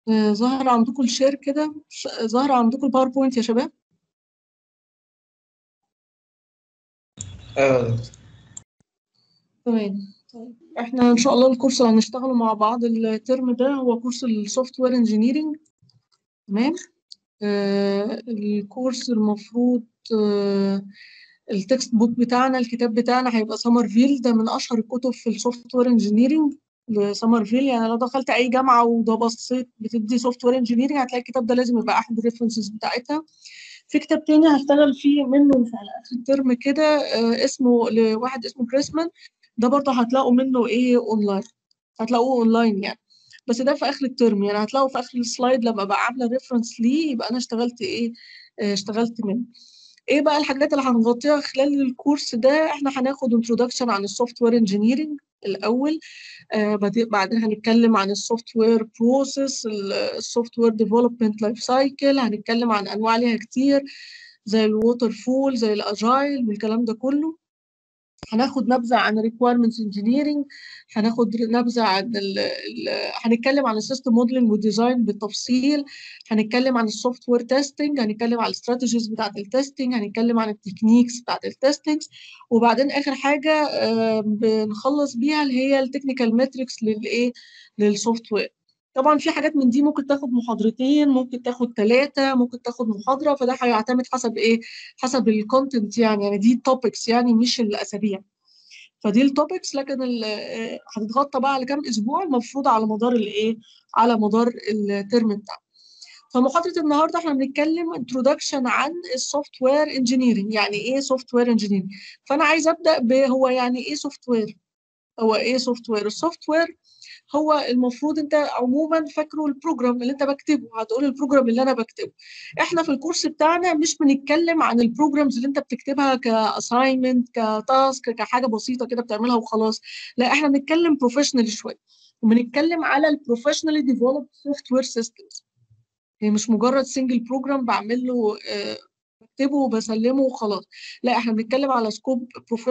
آه، ظهر عندكم الشير كده ش- ظهر عندكم الباوربوينت يا شباب اه تمام طيب احنا ان شاء الله الكورس اللي هنشتغله مع بعض الترم ده هو كورس السوفت وير انجينيرنج تمام آه الكورس المفروض آه التكست بوك بتاعنا الكتاب بتاعنا هيبقى سمر فيل ده من اشهر الكتب في السوفت وير انجينيرنج سمر فيل يعني لو دخلت اي جامعه وده بصيت بتدي سوفت وير انجينيرنج هتلاقي الكتاب ده لازم يبقى احد الريفرنسز بتاعتها في كتاب تاني هشتغل فيه منه على اخر الترم كده آه اسمه لواحد اسمه كريسمان ده برضه هتلاقوا منه ايه اونلاين هتلاقوه اونلاين يعني بس ده في اخر الترم يعني هتلاقوا في اخر السلايد لما ابقى عامله ريفرنس ليه يبقى انا اشتغلت ايه آه، اشتغلت منه ايه بقى الحاجات اللي هنغطيها خلال الكورس ده احنا هناخد انترودكشن عن السوفت وير انجينيرنج الاول آه بعد- بعدين هنتكلم عن السوفت وير بروسيس السوفت وير ديفلوبمنت لايف سايكل هنتكلم عن انواع ليها كتير زي الووتر فول زي الاجايل والكلام ده كله هناخد نبذة عن requirements engineering هناخد نبذة عن ال ال هنتكلم عن السيستم موديلنج والديزاين بالتفصيل هنتكلم عن السوفت وير تيستنج هنتكلم عن الاستراتيجيز بتاعت التستنج هنتكلم عن التكنيكس بتاعت التستنج وبعدين اخر حاجة آه، بنخلص بيها اللي هي التكنيكال ماتريكس للايه للسوفت وير طبعا في حاجات من دي ممكن تاخد محاضرتين ممكن تاخد ثلاثة ممكن تاخد محاضرة فده هيعتمد حسب ايه حسب الكونتنت يعني يعني دي توبكس يعني مش الاسابيع فدي التوبكس لكن ال- آه، هتتغطى بقى على كام اسبوع المفروض على مدار الايه على مدار الترم بتاعنا فمحاضرة النهارده احنا بنتكلم انترودكشن عن السوفت وير انجينيرنج يعني ايه سوفت وير انجينيرنج فانا عايزه ابدا بهو يعني ايه سوفت وير هو ايه سوفت وير السوفت وير هو المفروض انت عموما فاكره البروجرام اللي انت بكتبه هتقول البروجرام اللي انا بكتبه احنا في الكورس بتاعنا مش بنتكلم عن البروجرامز اللي انت بتكتبها كاساينمنت كتاسك كحاجه بسيطه كده بتعملها وخلاص لا احنا بنتكلم بروفيشنال شويه وبنتكلم على البروفيشنالي ديفلوبد سوفت وير سيستمز هي مش مجرد سنجل بروجرام بعمل له آه، بكتبه وبسلمه وخلاص لا احنا بنتكلم على سكوب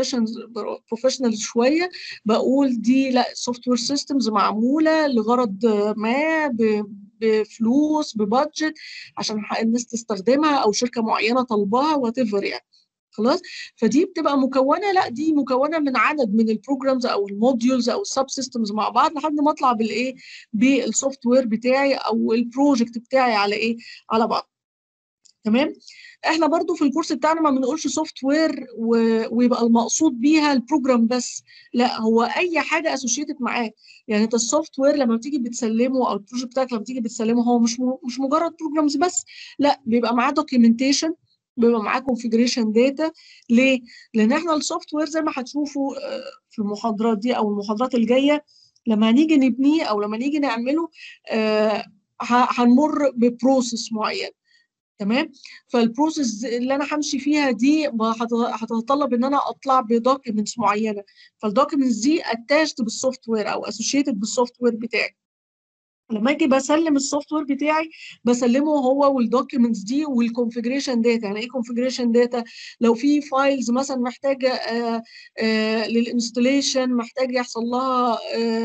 بروفيشنال شويه بقول دي لا سوفت وير سيستمز معموله لغرض ما ب- بفلوس ببادجت عشان ح- الناس تستخدمها او شركه معينه طالباها وات ايفر يعني خلاص فدي بتبقى مكونه لا دي مكونه من عدد من البروجرامز او الموديولز او السب سيستمز مع بعض لحد ما اطلع بالايه بالسوفت وير بتاعي او البروجكت بتاعي على ايه على بعض تمام احنا برضو في الكورس بتاعنا ما بنقولش سوفت وير ويبقى المقصود بيها البروجرام بس لا هو اي حاجه اسوشيتد معاه يعني انت السوفت وير لما بتيجي بتسلمه او البروجكت بتاعك لما تيجي بتسلمه هو مش م- مش مجرد بروجرامز بس لا بيبقى معاه دوكيومنتيشن بيبقى معاه كونفيجريشن داتا ليه؟ لان احنا السوفت وير زي ما هتشوفوا آه، في المحاضرات دي او المحاضرات الجايه لما هنيجي نبنيه او لما نيجي نعمله آه، ه- هنمر ببروسيس معين تمام فالبروسيس اللي انا همشي فيها دي ما هت- هتتطلب ان انا اطلع بدوكيومنتس معينه فالدوكيومنتس دي اتاشد بالسوفت وير او اسوشيتد بالسوفت وير بتاعي لما اجي بسلم السوفت وير بتاعي بسلمه هو والدوكيومنتس دي والكونفيجريشن داتا يعني ايه كونفيجريشن داتا لو في فايلز مثلا محتاجه آه آه للانستليشن محتاج يحصل لها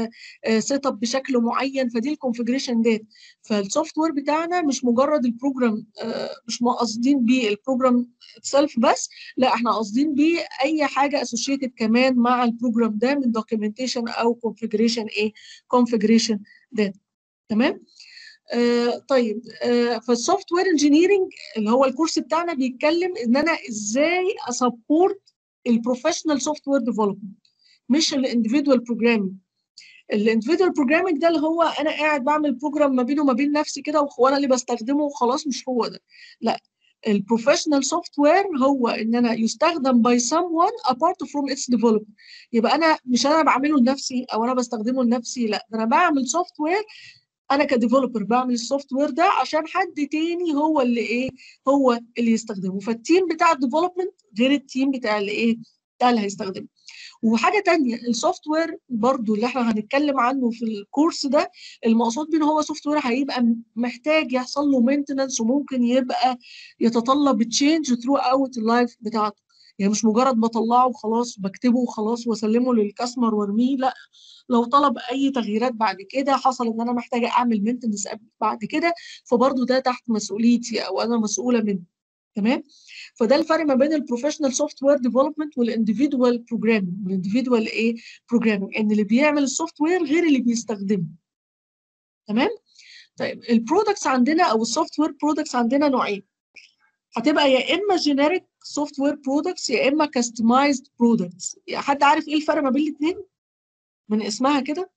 سيت اب بشكل معين فدي الكونفيجريشن داتا فالسوفت وير بتاعنا مش مجرد البروجرام آه مش قاصدين بيه البروجرام اتسلف بس لا احنا قاصدين بيه اي حاجه اسوشيتد كمان مع البروجرام ده من دوكيومنتيشن او كونفيجريشن ايه كونفيجريشن داتا تمام آه طيب آه فالسوفت وير انجينيرنج اللي هو الكورس بتاعنا بيتكلم ان انا ازاي اسبورت البروفيشنال سوفت وير ديفلوبمنت مش الانديفيدوال بروجرامينج الانديفيدوال بروجرامينج ده اللي هو انا قاعد بعمل بروجرام ما بيني وما بين نفسي كده وانا اللي بستخدمه وخلاص مش هو ده لا البروفيشنال سوفت وير هو ان انا يستخدم باي someone apart from its development يبقى انا مش انا بعمله لنفسي او انا بستخدمه لنفسي لا ده انا بعمل سوفت وير انا كديفلوبر بعمل السوفت وير ده عشان حد تاني هو اللي ايه هو اللي يستخدمه فالتيم بتاع الديفلوبمنت غير التيم بتاع اللي ايه بتاع اللي هيستخدمه وحاجه تانية السوفت وير برضو اللي احنا هنتكلم عنه في الكورس ده المقصود بيه ان هو سوفت وير هيبقى محتاج يحصل له مينتننس وممكن يبقى يتطلب تشينج ثرو اوت اللايف بتاعته يعني مش مجرد بطلعه وخلاص بكتبه وخلاص واسلمه للكاستمر وارميه لا لو طلب اي تغييرات بعد كده حصل ان انا محتاجه اعمل مينتنس بعد كده فبرضه ده تحت مسؤوليتي او انا مسؤوله منه تمام فده الفرق ما بين البروفيشنال سوفت وير ديفلوبمنت والانديفيدوال بروجرامينج والانديفيدوال ايه بروجرامينج ان اللي بيعمل السوفت وير غير اللي بيستخدمه تمام طيب البرودكتس عندنا او السوفت وير برودكتس عندنا نوعين هتبقى يا اما جينيريك سوفت وير برودكتس يا اما كاستمايزد برودكتس حد عارف ايه الفرق ما بين الاثنين من اسمها كده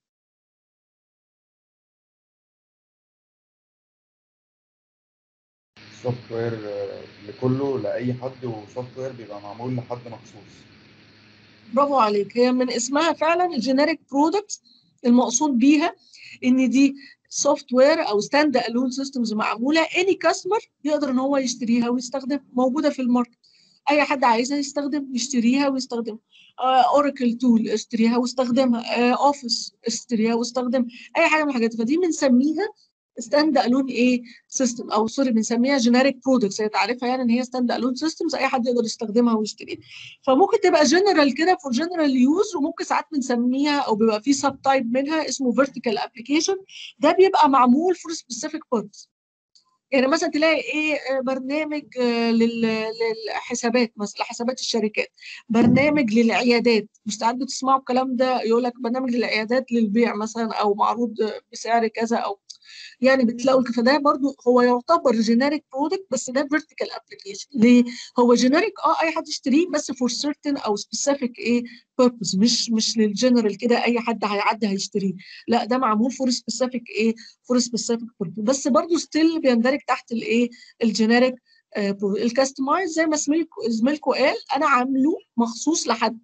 سوفت وير لكله لاي حد وسوفت وير بيبقى معمول لحد مخصوص برافو عليك هي من اسمها فعلا الجينيريك برودكت المقصود بيها ان دي سوفت وير او ستاند الون سيستمز معموله اني كاستمر يقدر ان هو يشتريها ويستخدمها موجوده في الماركت اي حد عايزها يستخدم يشتريها ويستخدمها اوراكل uh, تول اشتريها واستخدمها اوفيس uh, اشتريها واستخدمها اي حاجه من الحاجات فدي بنسميها ستاند الون ايه سيستم او سوري بنسميها جينيريك برودكتس هي تعرفها يعني ان هي ستاند الون سيستمز اي حد يقدر يستخدمها ويشتريها فممكن تبقى جنرال كده فور جنرال يوز وممكن ساعات بنسميها او بيبقى في سب تايب منها اسمه فيرتيكال ابلكيشن ده بيبقى معمول فور سبيسيفيك بيربز يعني مثلا تلاقي ايه برنامج للحسابات مثلا حسابات الشركات برنامج للعيادات مش ساعات بتسمعوا الكلام ده يقول لك برنامج للعيادات للبيع مثلا او معروض بسعر كذا او يعني بتلاقوا فده برضو هو يعتبر جينيريك برودكت بس ده فيرتيكال ابلكيشن ليه؟ هو جينيريك اه اي حد يشتريه بس فور سيرتن او سبيسيفيك ايه بيربز مش مش للجنرال كده اي حد هيعدي هيشتريه لا ده معمول فور سبيسيفيك ايه فور سبيسيفيك بيربز بس برضو ستيل بيندرج تحت الايه الجينيريك الكاستمايز زي ما زميلكم قال انا عامله مخصوص لحد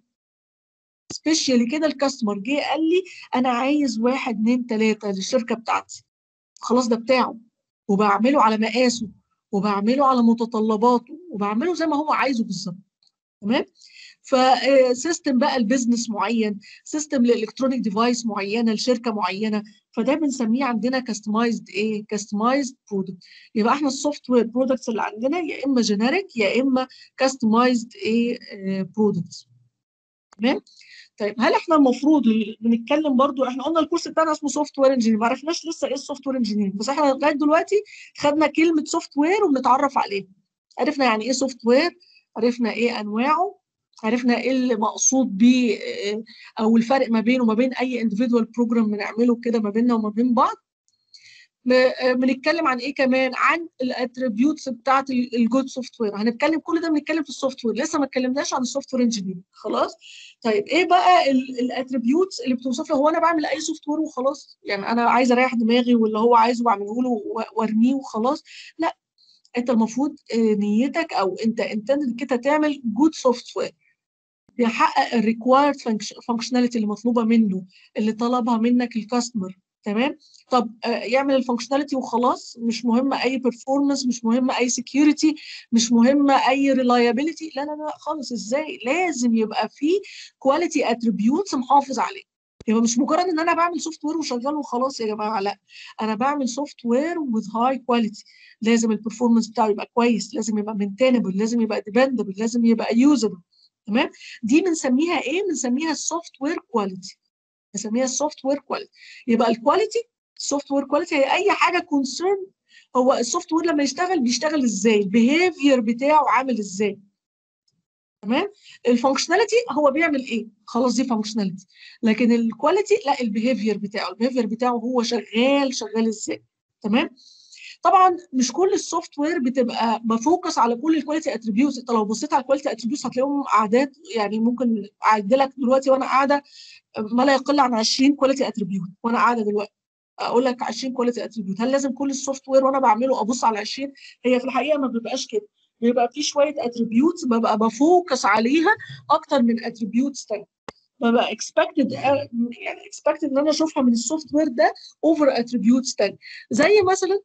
سبيشالي كده الكاستمر جه قال لي انا عايز واحد اتنين تلاته للشركه بتاعتي خلاص ده بتاعه وبعمله على مقاسه وبعمله على متطلباته وبعمله زي ما هو عايزه بالظبط تمام فسيستم بقى البيزنس معين سيستم لالكترونيك ديفايس معينه لشركه معينه فده بنسميه عندنا كاستمايزد ايه كاستمايزد برودكت يبقى احنا السوفت وير برودكتس اللي عندنا يا اما جينيريك يا اما كاستمايزد ايه برودكتس تمام طيب هل احنا المفروض بنتكلم برضو احنا قلنا الكورس بتاعنا اسمه سوفت وير انجينير ما عرفناش لسه ايه السوفت وير انجينير بس احنا لغايه دلوقتي خدنا كلمه سوفت وير وبنتعرف عليه عرفنا يعني ايه سوفت وير عرفنا ايه انواعه عرفنا ايه اللي مقصود بيه او الفرق ما بينه وما بين اي اندفيدوال بروجرام بنعمله كده ما بيننا وما بين بعض بنتكلم عن ايه كمان عن الاتريبيوتس بتاعت الجود سوفت وير هنتكلم كل ده بنتكلم في السوفت وير لسه ما اتكلمناش عن السوفت وير انجينير خلاص طيب ايه بقى الاتريبيوتس اللي بتوصف له هو انا بعمل اي سوفت وير وخلاص يعني انا عايزه اريح دماغي واللي هو عايزه بعمله له وارميه وخلاص لا انت المفروض نيتك او انت انتندد كده تعمل جود سوفت وير بيحقق الريكوايرد فانكشناليتي اللي مطلوبه منه اللي طلبها منك الكاستمر تمام طب يعمل الفانكشناليتي وخلاص مش مهم اي بيرفورمانس مش مهم اي سكيورتي مش مهم اي ريلايابيلتي لا لا لا خالص ازاي لازم يبقى في كواليتي اتريبيوتس محافظ عليه يبقى مش مجرد ان انا بعمل سوفت وير وشغال وخلاص يا جماعه لا انا بعمل سوفت وير وذ هاي كواليتي لازم البرفورمانس بتاعه يبقى كويس لازم يبقى مينتينبل لازم يبقى ديبندبل لازم يبقى يوزبل تمام دي بنسميها ايه بنسميها السوفت وير كواليتي بنسميها السوفت وير كواليتي يبقى الكواليتي السوفت وير كواليتي هي اي حاجه كونسيرن هو السوفت وير لما يشتغل بيشتغل ازاي البيهيفير بتاعه عامل ازاي تمام الفانكشناليتي هو بيعمل ايه خلاص دي فانكشناليتي لكن الكواليتي لا البيهيفير بتاعه البيهيفير بتاعه هو شغال شغال ازاي تمام طبعا مش كل السوفت وير بتبقى بفوكس على كل الكواليتي اتريبيوتس انت لو بصيت على الكواليتي اتريبيوتس هتلاقيهم اعداد يعني ممكن اعد لك دلوقتي وانا قاعده ما لا يقل عن 20 كواليتي اتريبيوت وانا قاعده دلوقتي اقول لك 20 كواليتي اتريبيوت هل لازم كل السوفت وير وانا بعمله ابص على 20 هي في الحقيقه ما بيبقاش كده بيبقى في شويه اتريبيوتس ببقى بفوكس عليها اكتر من اتريبيوتس ثانيه ببقى اكسبكتد يعني اكسبكتد ان انا اشوفها من السوفت وير ده اوفر اتريبيوتس ثانيه زي مثلا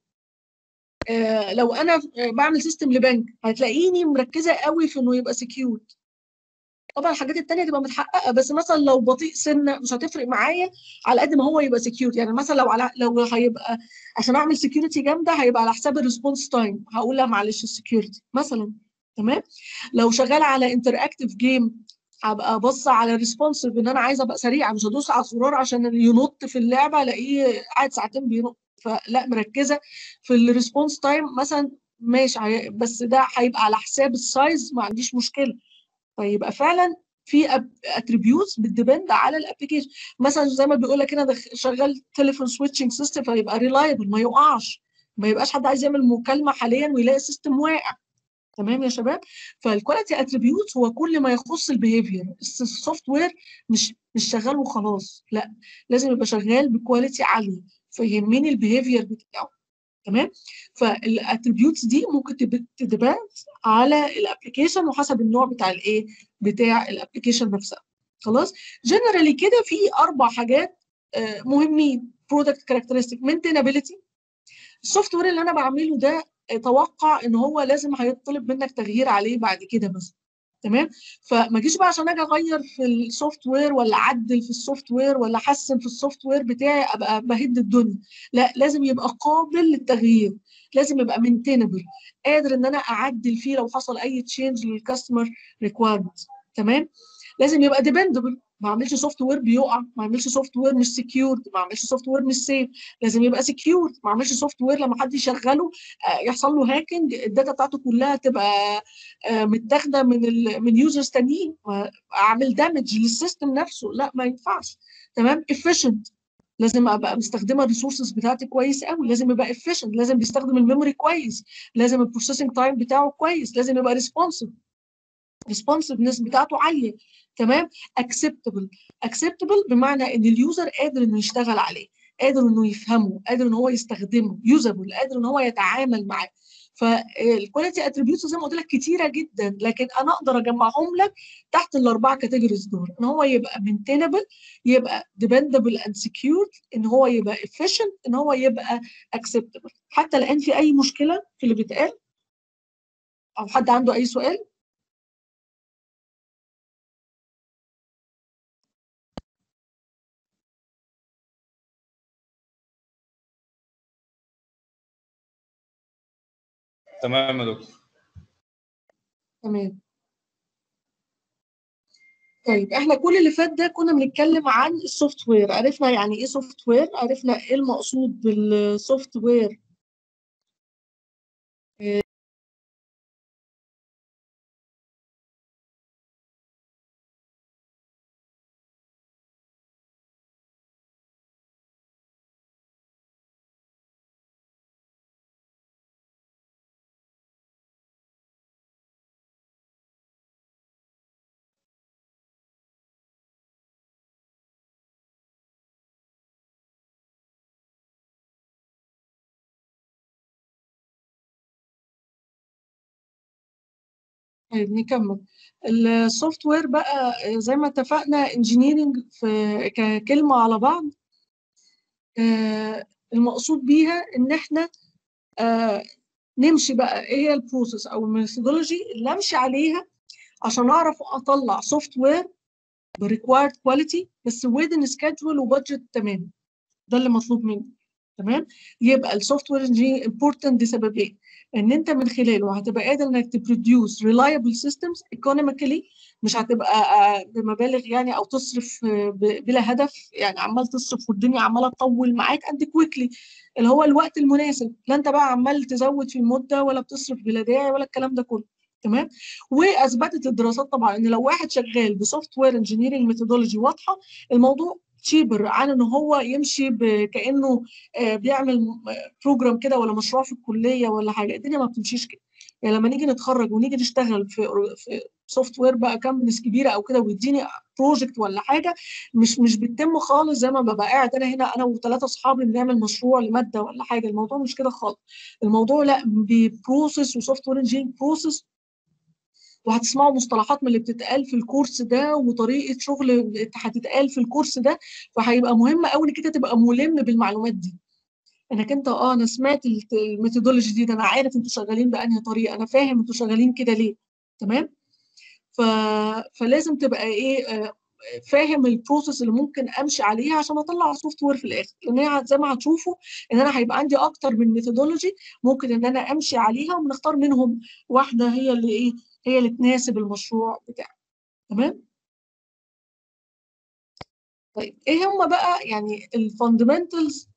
آه لو انا بعمل سيستم لبنك هتلاقيني مركزه قوي في انه يبقى سكيورد طبعا الحاجات التانية تبقى متحققه بس مثلا لو بطيء سنه مش هتفرق معايا على قد ما هو يبقى سكيورتي يعني مثلا لو على لو هيبقى عشان اعمل سكيورتي جامده هيبقى على حساب الريسبونس تايم هقول لا معلش السكيورتي مثلا تمام لو شغال على انتراكتيف جيم هبقى بص على ريسبونسيف ان انا عايزه ابقى سريعه مش هدوس على الزرار عشان ينط في اللعبه الاقيه قاعد ساعتين بينط فلا مركزه في الريسبونس تايم مثلا ماشي هي- بس ده هيبقى على حساب السايز ما عنديش مشكله فيبقى فعلا في اتريبيوتس بتديبند على الابلكيشن مثلا زي ما بيقول لك انا شغال تليفون سويتشنج سيستم فيبقى ريلايبل ما يقعش ما يبقاش حد عايز يعمل مكالمه حاليا ويلاقي السيستم واقع تمام يا شباب فالكواليتي اتريبيوتس هو كل ما يخص البيهيفير السوفت وير مش مش شغال وخلاص لا لازم يبقى شغال بكواليتي عاليه فيهمني البيهيفير بتاعه تمام فالاتريبيوتس دي ممكن تديبند على الابلكيشن وحسب النوع بتاع الايه بتاع الابلكيشن نفسها خلاص جنرالي كده في اربع حاجات آه، مهمين برودكت كاركترستيك مينتينابيلتي السوفت وير اللي انا بعمله ده اتوقع ان هو لازم هيطلب منك تغيير عليه بعد كده مثلا تمام فما جيش بقى عشان اجي اغير في السوفت وير ولا اعدل في السوفت وير ولا احسن في السوفت وير بتاعي ابقى بهد الدنيا لا لازم يبقى قابل للتغيير لازم يبقى مينتينبل قادر ان انا اعدل فيه لو حصل اي تشينج للكاستمر ريكويرمنت تمام لازم يبقى ديبندبل ما اعملش سوفت وير بيقع ما اعملش سوفت وير مش سكيورد ما اعملش سوفت وير مش سيف لازم يبقى سكيورد ما اعملش سوفت وير لما حد يشغله آه، يحصل له هاكينج الداتا بتاعته كلها تبقى آه، متاخده من ال من يوزرز تانيين اعمل دامج للسيستم نفسه لا ما ينفعش تمام efficient لازم ابقى مستخدمه الريسورسز بتاعتي كويس قوي لازم يبقى efficient لازم بيستخدم الميموري كويس لازم البروسيسنج تايم بتاعه كويس لازم يبقى responsive responsiveness بتاعته عاليه تمام acceptable acceptable بمعنى ان اليوزر قادر انه يشتغل عليه قادر انه يفهمه قادر ان هو يستخدمه يوزابل قادر ان هو يتعامل معاه فالكواليتي اتريبيوتس زي ما قلت لك كتيره جدا لكن انا اقدر اجمعهم لك تحت الاربعه كاتيجوريز دول ان هو يبقى مينتينبل يبقى ديبندبل اند سكيورد ان هو يبقى efficient ان هو يبقى acceptable حتى الان في اي مشكله في اللي بيتقال او حد عنده اي سؤال تمام يا دكتور تمام طيب احنا كل اللي فات ده كنا بنتكلم عن السوفت وير عرفنا يعني ايه سوفت وير عرفنا ايه المقصود بالسوفت وير طيب نكمل السوفت وير بقى زي ما اتفقنا انجينيرنج في ككلمة على بعض آه، المقصود بيها ان احنا آه، نمشي بقى ايه هي البروسيس او الميثودولوجي اللي امشي عليها عشان اعرف اطلع سوفت وير بريكوايرد كواليتي بس within سكادجول وبادجت تمام ده اللي مطلوب مني تمام يبقى السوفت وير انجينير امبورتنت لسببين ان انت من خلاله هتبقى قادر انك تبروديوس ريلايبل سيستمز ايكونوميكالي مش هتبقى آه، بمبالغ يعني او تصرف آه، ب- بلا هدف يعني عمال تصرف والدنيا عماله تطول معاك قد كويكلي اللي هو الوقت المناسب لا انت بقى عمال تزود في المده ولا بتصرف بلا داعي ولا الكلام ده كله تمام واثبتت الدراسات طبعا ان لو واحد شغال بسوفت وير انجينيرنج ميثودولوجي واضحه الموضوع تشيبر عن ان هو يمشي ب- كانه آه، بيعمل بروجرام كده ولا مشروع في الكليه ولا حاجه الدنيا ما بتمشيش كده يعني لما نيجي نتخرج ونيجي نشتغل في في سوفت وير بقى كامبنيز كبيره او كده ويديني بروجكت ولا حاجه مش مش بتتم خالص زي ما ببقى قاعد انا هنا انا وثلاثه اصحابي بنعمل مشروع لماده ولا حاجه الموضوع مش كده خالص الموضوع لا ببروسيس وسوفت وير انجينيرنج بروسيس وهتسمعوا مصطلحات من اللي بتتقال في الكورس ده وطريقه شغل هتتقال في الكورس ده فهيبقى مهم قوي انك انت تبقى ملم بالمعلومات دي انك انت اه انا سمعت الت- الميثودولوجي دي ده انا عارف انتوا شغالين بانهي طريقه انا فاهم انتوا شغالين كده ليه تمام ف... فلازم تبقى ايه آه، فاهم البروسيس اللي ممكن امشي عليها عشان اطلع سوفت وير في الاخر لان هي زي ما هتشوفوا ان انا هيبقى عندي اكتر من ميثودولوجي ممكن ان انا امشي عليها ونختار منهم واحده هي اللي ايه هي اللي تناسب المشروع بتاعي تمام طيب ايه هم بقى يعني الفاندمنتالز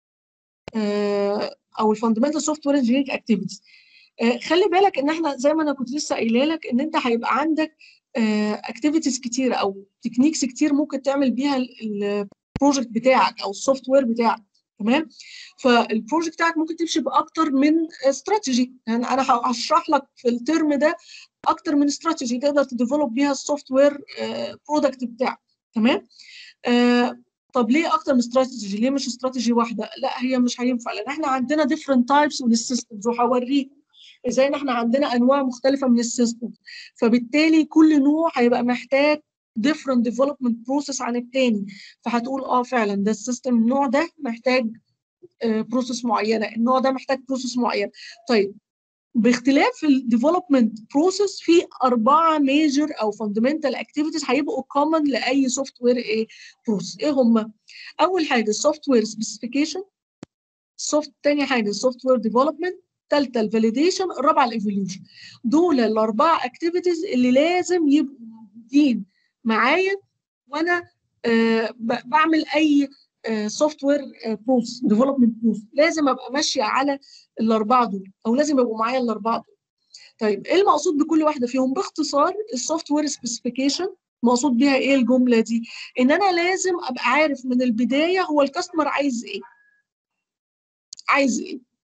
او الفاندمنتال سوفت وير انجينيرنج اكتيفيتيز خلي بالك ان احنا زي ما انا كنت لسه قايله لك ان انت هيبقى عندك اكتيفيتيز كتيره او تكنيكس كتير ممكن تعمل بيها البروجكت بتاعك او السوفت وير بتاعك تمام فالبروجكت بتاعك ممكن تمشي باكتر من استراتيجي يعني انا هشرح لك في الترم ده اكتر من استراتيجي تقدر تديفلوب بيها السوفت وير برودكت بتاعك تمام آه طب ليه اكتر من استراتيجي ليه مش استراتيجي واحده لا هي مش هينفع لان احنا عندنا ديفرنت تايبس من السيستمز وهوريكم ازاي ان احنا عندنا انواع مختلفه من السيستم فبالتالي كل نوع هيبقى محتاج different development process عن التاني فهتقول اه فعلا ده السيستم النوع ده محتاج بروسيس معينه النوع ده محتاج بروسيس معينه طيب باختلاف الديفلوبمنت بروسيس في اربعه ميجر او فاندمنتال اكتيفيتيز هيبقوا كومن لاي سوفت وير ايه بروسيس ايه هم اول حاجه السوفت وير سبيسيفيكيشن سوفت تاني حاجه السوفت وير ديفلوبمنت ثالثه الفاليديشن الرابعه الايفوليوشن دول الاربعه اكتيفيتيز اللي لازم يبقوا موجودين معايا وانا آه بعمل اي سوفت وير بروسس ديفلوبمنت بروسس لازم ابقى ماشيه على الاربعه دول او لازم يبقوا معايا الاربعه دول طيب ايه المقصود بكل واحده فيهم باختصار السوفت وير سبيسيفيكيشن مقصود بيها ايه الجمله دي ان انا لازم ابقى عارف من البدايه هو الكاستمر عايز ايه عايز ايه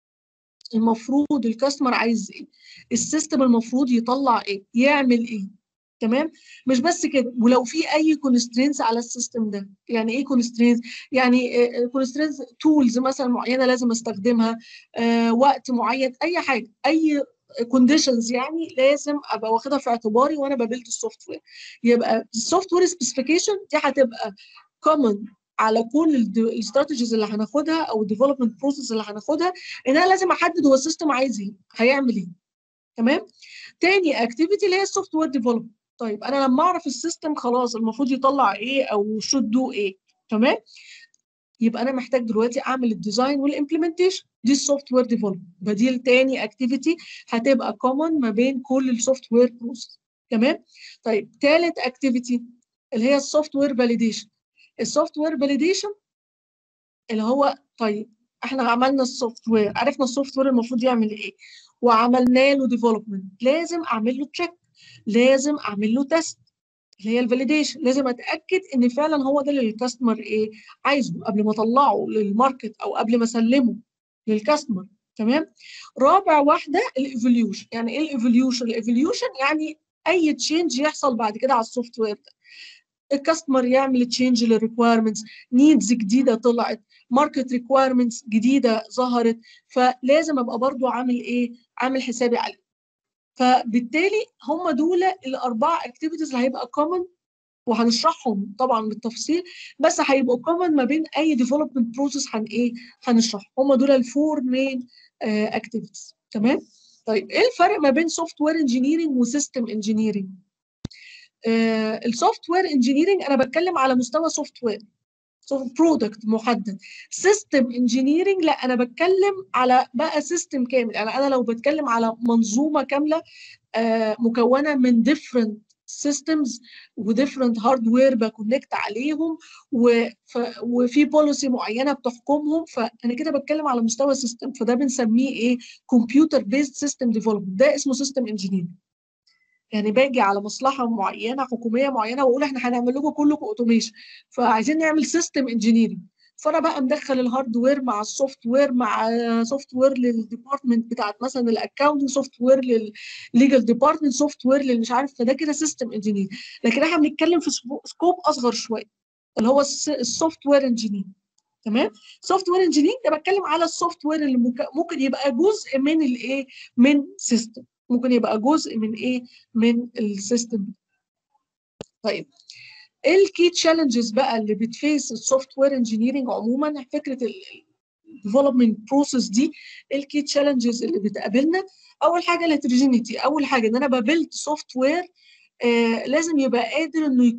المفروض الكاستمر عايز ايه السيستم المفروض يطلع ايه يعمل ايه تمام مش بس كده ولو في اي كونسترينز على السيستم ده يعني ايه كونسترينز يعني كونسترينز تولز مثلا معينه لازم استخدمها آه وقت معين اي حاجه اي كونديشنز يعني لازم ابقى واخدها في اعتباري وانا ببيلد السوفت وير يبقى السوفت وير سبيسيفيكيشن دي هتبقى كومن على كل الاستراتيجيز اللي هناخدها او الديفلوبمنت بروسيس اللي هناخدها ان انا لازم احدد هو السيستم عايز ايه هيعمل ايه تمام تاني اكتيفيتي اللي هي السوفت وير ديفلوبمنت طيب انا لما اعرف السيستم خلاص المفروض يطلع ايه او شود دو ايه تمام يبقى انا محتاج دلوقتي اعمل الديزاين والامبلمنتيشن دي السوفت وير ديفلوبمنت بديل تاني اكتيفيتي هتبقى كومن ما بين كل السوفت وير بروسيس تمام طيب ثالث اكتيفيتي اللي هي السوفت وير فاليديشن السوفت وير فاليديشن اللي هو طيب احنا عملنا السوفت وير عرفنا السوفت وير المفروض يعمل ايه وعملنا له ديفلوبمنت لازم اعمل له تشيك لازم اعمل له تيست اللي هي الفاليديشن لازم اتاكد ان فعلا هو ده اللي الكاستمر ايه عايزه قبل ما اطلعه للماركت او قبل ما اسلمه للكاستمر تمام رابع واحده الايفوليوشن يعني ايه الايفوليوشن الايفوليوشن يعني اي تشينج يحصل بعد كده على السوفت وير ده الكاستمر يعمل تشينج للريكويرمنتس نيدز جديده طلعت ماركت ريكويرمنتس جديده ظهرت فلازم ابقى برضو عامل ايه عامل حسابي عليه فبالتالي هم دول الاربعه اكتيفيتيز اللي هيبقى كومن وهنشرحهم طبعا بالتفصيل بس هيبقوا كومن ما بين اي ديفلوبمنت بروسيس هن ايه هنشرح هم دول الفور مين اكتيفيتيز تمام طيب ايه الفرق ما بين سوفت وير انجينيرنج وسيستم انجينيرنج السوفت وير انجينيرنج انا بتكلم على مستوى سوفت وير برودكت محدد سيستم انجينيرنج لا انا بتكلم على بقى سيستم كامل يعني انا لو بتكلم على منظومه كامله آه مكونه من ديفرنت سيستمز وديفرنت هاردوير بكونكت عليهم وفي بوليسي معينه بتحكمهم فانا كده بتكلم على مستوى سيستم فده بنسميه ايه كمبيوتر بيزد سيستم ديفلوبمنت ده اسمه سيستم انجينيرنج يعني باجي على مصلحه معينه حكوميه معينه واقول احنا هنعمل لكم كلكم اوتوميشن فعايزين نعمل سيستم انجينيرنج فانا بقى مدخل الهاردوير مع السوفت وير مع سوفت وير للديبارتمنت بتاعت مثلا الاكونتنج سوفت وير للليجل ديبارتمنت سوفت وير للي مش عارف فده كده سيستم انجينير لكن احنا بنتكلم في سكوب اصغر شويه اللي هو السوفت وير انجينير تمام سوفت وير انجينير ده بتكلم على السوفت وير اللي ممكن يبقى جزء من الايه من سيستم ممكن يبقى جزء من ايه من السيستم طيب ايه الكي تشالنجز بقى اللي بتفيس السوفت وير انجينيرنج عموما فكره الديفلوبمنت بروسيس دي ايه الكي تشالنجز اللي بتقابلنا اول حاجه الهيتروجينيتي اول حاجه ان انا ببلد سوفت وير آه لازم يبقى قادر انه يكوب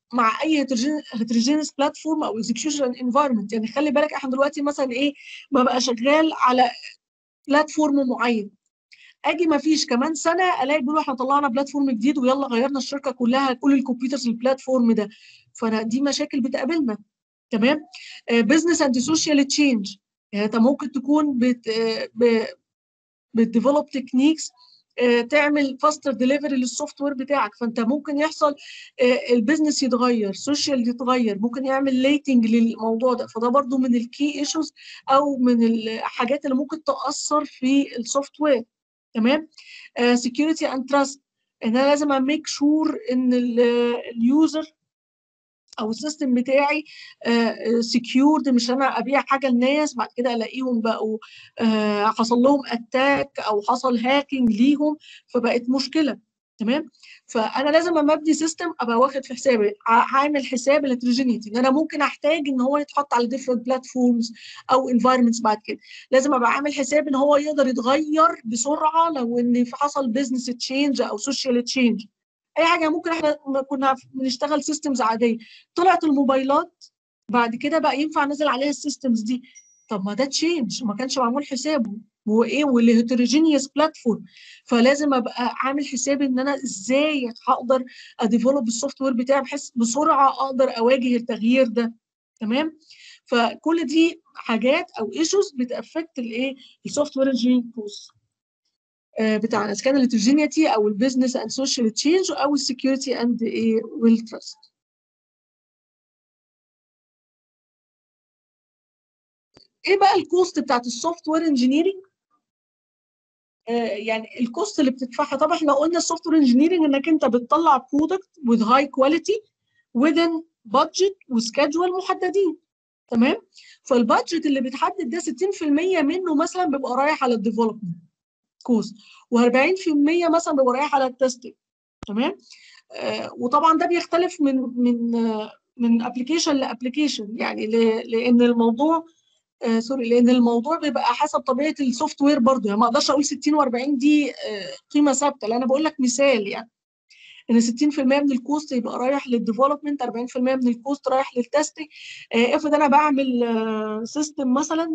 مع اي هيتروجينس بلاتفورم او اكزكيوشن انفايرمنت يعني خلي بالك احنا دلوقتي مثلا ايه ببقى شغال على بلاتفورم معين اجي ما فيش كمان سنه الاقي بيقولوا احنا طلعنا بلاتفورم جديد ويلا غيرنا الشركه كلها كل الكمبيوترز البلاتفورم ده فانا دي مشاكل بتقابلنا تمام بزنس اند سوشيال تشينج يعني انت ممكن تكون بت بتديفلوب تكنيكس تعمل فاستر ديليفري للسوفت وير بتاعك فانت ممكن يحصل البيزنس يتغير سوشيال يتغير ممكن يعمل ليتنج للموضوع ده فده برضو من الكي ايشوز او من الحاجات اللي ممكن تاثر في السوفت وير تمام سكيورتي اند تراست ان انا لازم اميك شور ان اليوزر او السيستم بتاعي سكيورد مش انا ابيع حاجه لناس بعد كده الاقيهم بقوا آه حصل لهم اتاك او حصل هاكينج ليهم فبقت مشكله تمام فانا لازم اما ابني سيستم ابقى واخد في حسابي عامل حساب الهيتروجينيتي ان انا ممكن احتاج ان هو يتحط على ديفرنت بلاتفورمز او انفايرمنتس بعد كده لازم ابقى عامل حساب ان هو يقدر يتغير بسرعه لو ان في حصل بزنس تشينج او سوشيال تشينج اي حاجه ممكن احنا كنا بنشتغل سيستمز عاديه طلعت الموبايلات بعد كده بقى ينفع نزل عليها السيستمز دي طب ما ده تشينج ما كانش معمول حسابه وايه والهيتروجينيوس بلاتفورم فلازم ابقى عامل حسابي ان انا ازاي هقدر اديفلوب السوفت وير بتاعي بحيث بسرعه اقدر اواجه التغيير ده تمام فكل دي حاجات او ايشوز بتافكت الايه السوفت وير انجينيرنج بروسس بتاعنا اذا كان الهيتروجينيتي او البيزنس اند سوشيال تشينج او السكيورتي اند ايه والتراست ايه بقى الكوست بتاعت السوفت وير انجينيرنج يعني الكوست اللي بتدفعها طبعا احنا قلنا السوفت وير انجينيرنج انك انت بتطلع برودكت with high quality within budget وسكادجول محددين تمام فالبادجت اللي بتحدد ده 60% منه مثلا بيبقى رايح على الديفلوبمنت كوست و40% مثلا بيبقى رايح على التستنج تمام آه وطبعا ده بيختلف من من آه من ابلكيشن لابلكيشن يعني لان الموضوع آه سوري لان الموضوع بيبقى حسب طبيعه السوفت وير برضه يعني ما اقدرش اقول 60 و40 دي آه قيمه ثابته لا انا بقول لك مثال يعني ان 60% من الكوست يبقى رايح للديفلوبمنت 40% من الكوست رايح للتستنج آه افرض انا بعمل آه سيستم مثلا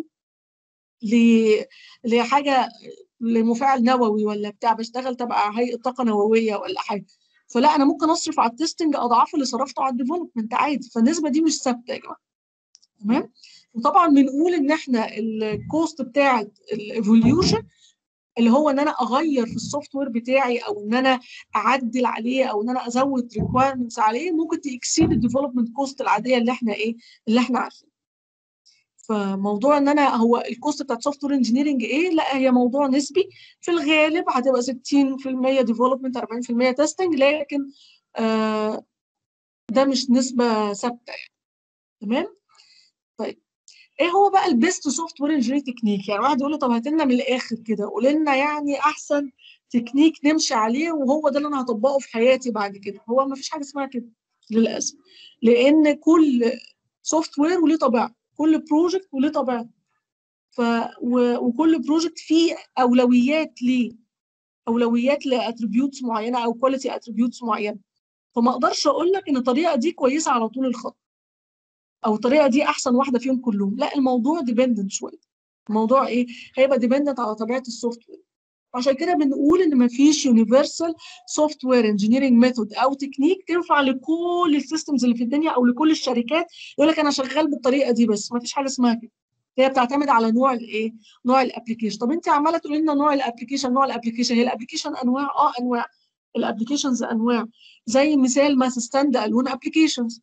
لحاجه لمفاعل نووي ولا بتاع بشتغل تبع هيئه طاقه نوويه ولا حاجه فلا انا ممكن اصرف على التستنج اضعاف اللي صرفته على الديفلوبمنت عادي فالنسبه دي مش ثابته يا جماعه تمام وطبعا بنقول ان احنا الكوست بتاع الايفوليوشن اللي هو ان انا اغير في السوفت وير بتاعي او ان انا اعدل عليه او ان انا ازود ريكويرمنتس عليه ممكن تكسيد الديفلوبمنت كوست العاديه اللي احنا ايه اللي احنا عارفينها فموضوع ان انا هو الكوست بتاعت سوفت وير انجينيرنج ايه لا هي موضوع نسبي في الغالب هتبقى 60% ديفلوبمنت 40% تيستنج لكن آه ده مش نسبه ثابته يعني تمام طيب ايه هو بقى البيست سوفت وير انجينيرنج تكنيك يعني واحد يقول لي طب هات لنا من الاخر كده قول لنا يعني احسن تكنيك نمشي عليه وهو ده اللي انا هطبقه في حياتي بعد كده هو ما فيش حاجه اسمها كده للاسف لان كل سوفت وير وليه طبيعه كل بروجكت وليه طبيعته ف و... وكل بروجكت فيه اولويات ليه اولويات لاتريبيوتس معينه او كواليتي اتريبيوتس معينه فما اقدرش اقول لك ان الطريقه دي كويسه على طول الخط او الطريقه دي احسن واحده فيهم كلهم لا الموضوع ديبندنت شويه الموضوع ايه هيبقى ديبندنت على طبيعه السوفت وير عشان كده بنقول ان مفيش يونيفرسال سوفت وير انجينيرنج ميثود او تكنيك تنفع لكل السيستمز اللي في الدنيا او لكل الشركات يقول لك انا شغال بالطريقه دي بس مفيش حاجه اسمها كده هي بتعتمد على نوع الايه نوع الابلكيشن طب انت عماله تقولي لنا نوع الابلكيشن نوع الابلكيشن هي الابلكيشن انواع اه انواع الابلكيشنز انواع زي مثال مثلا ستاند الون ابلكيشنز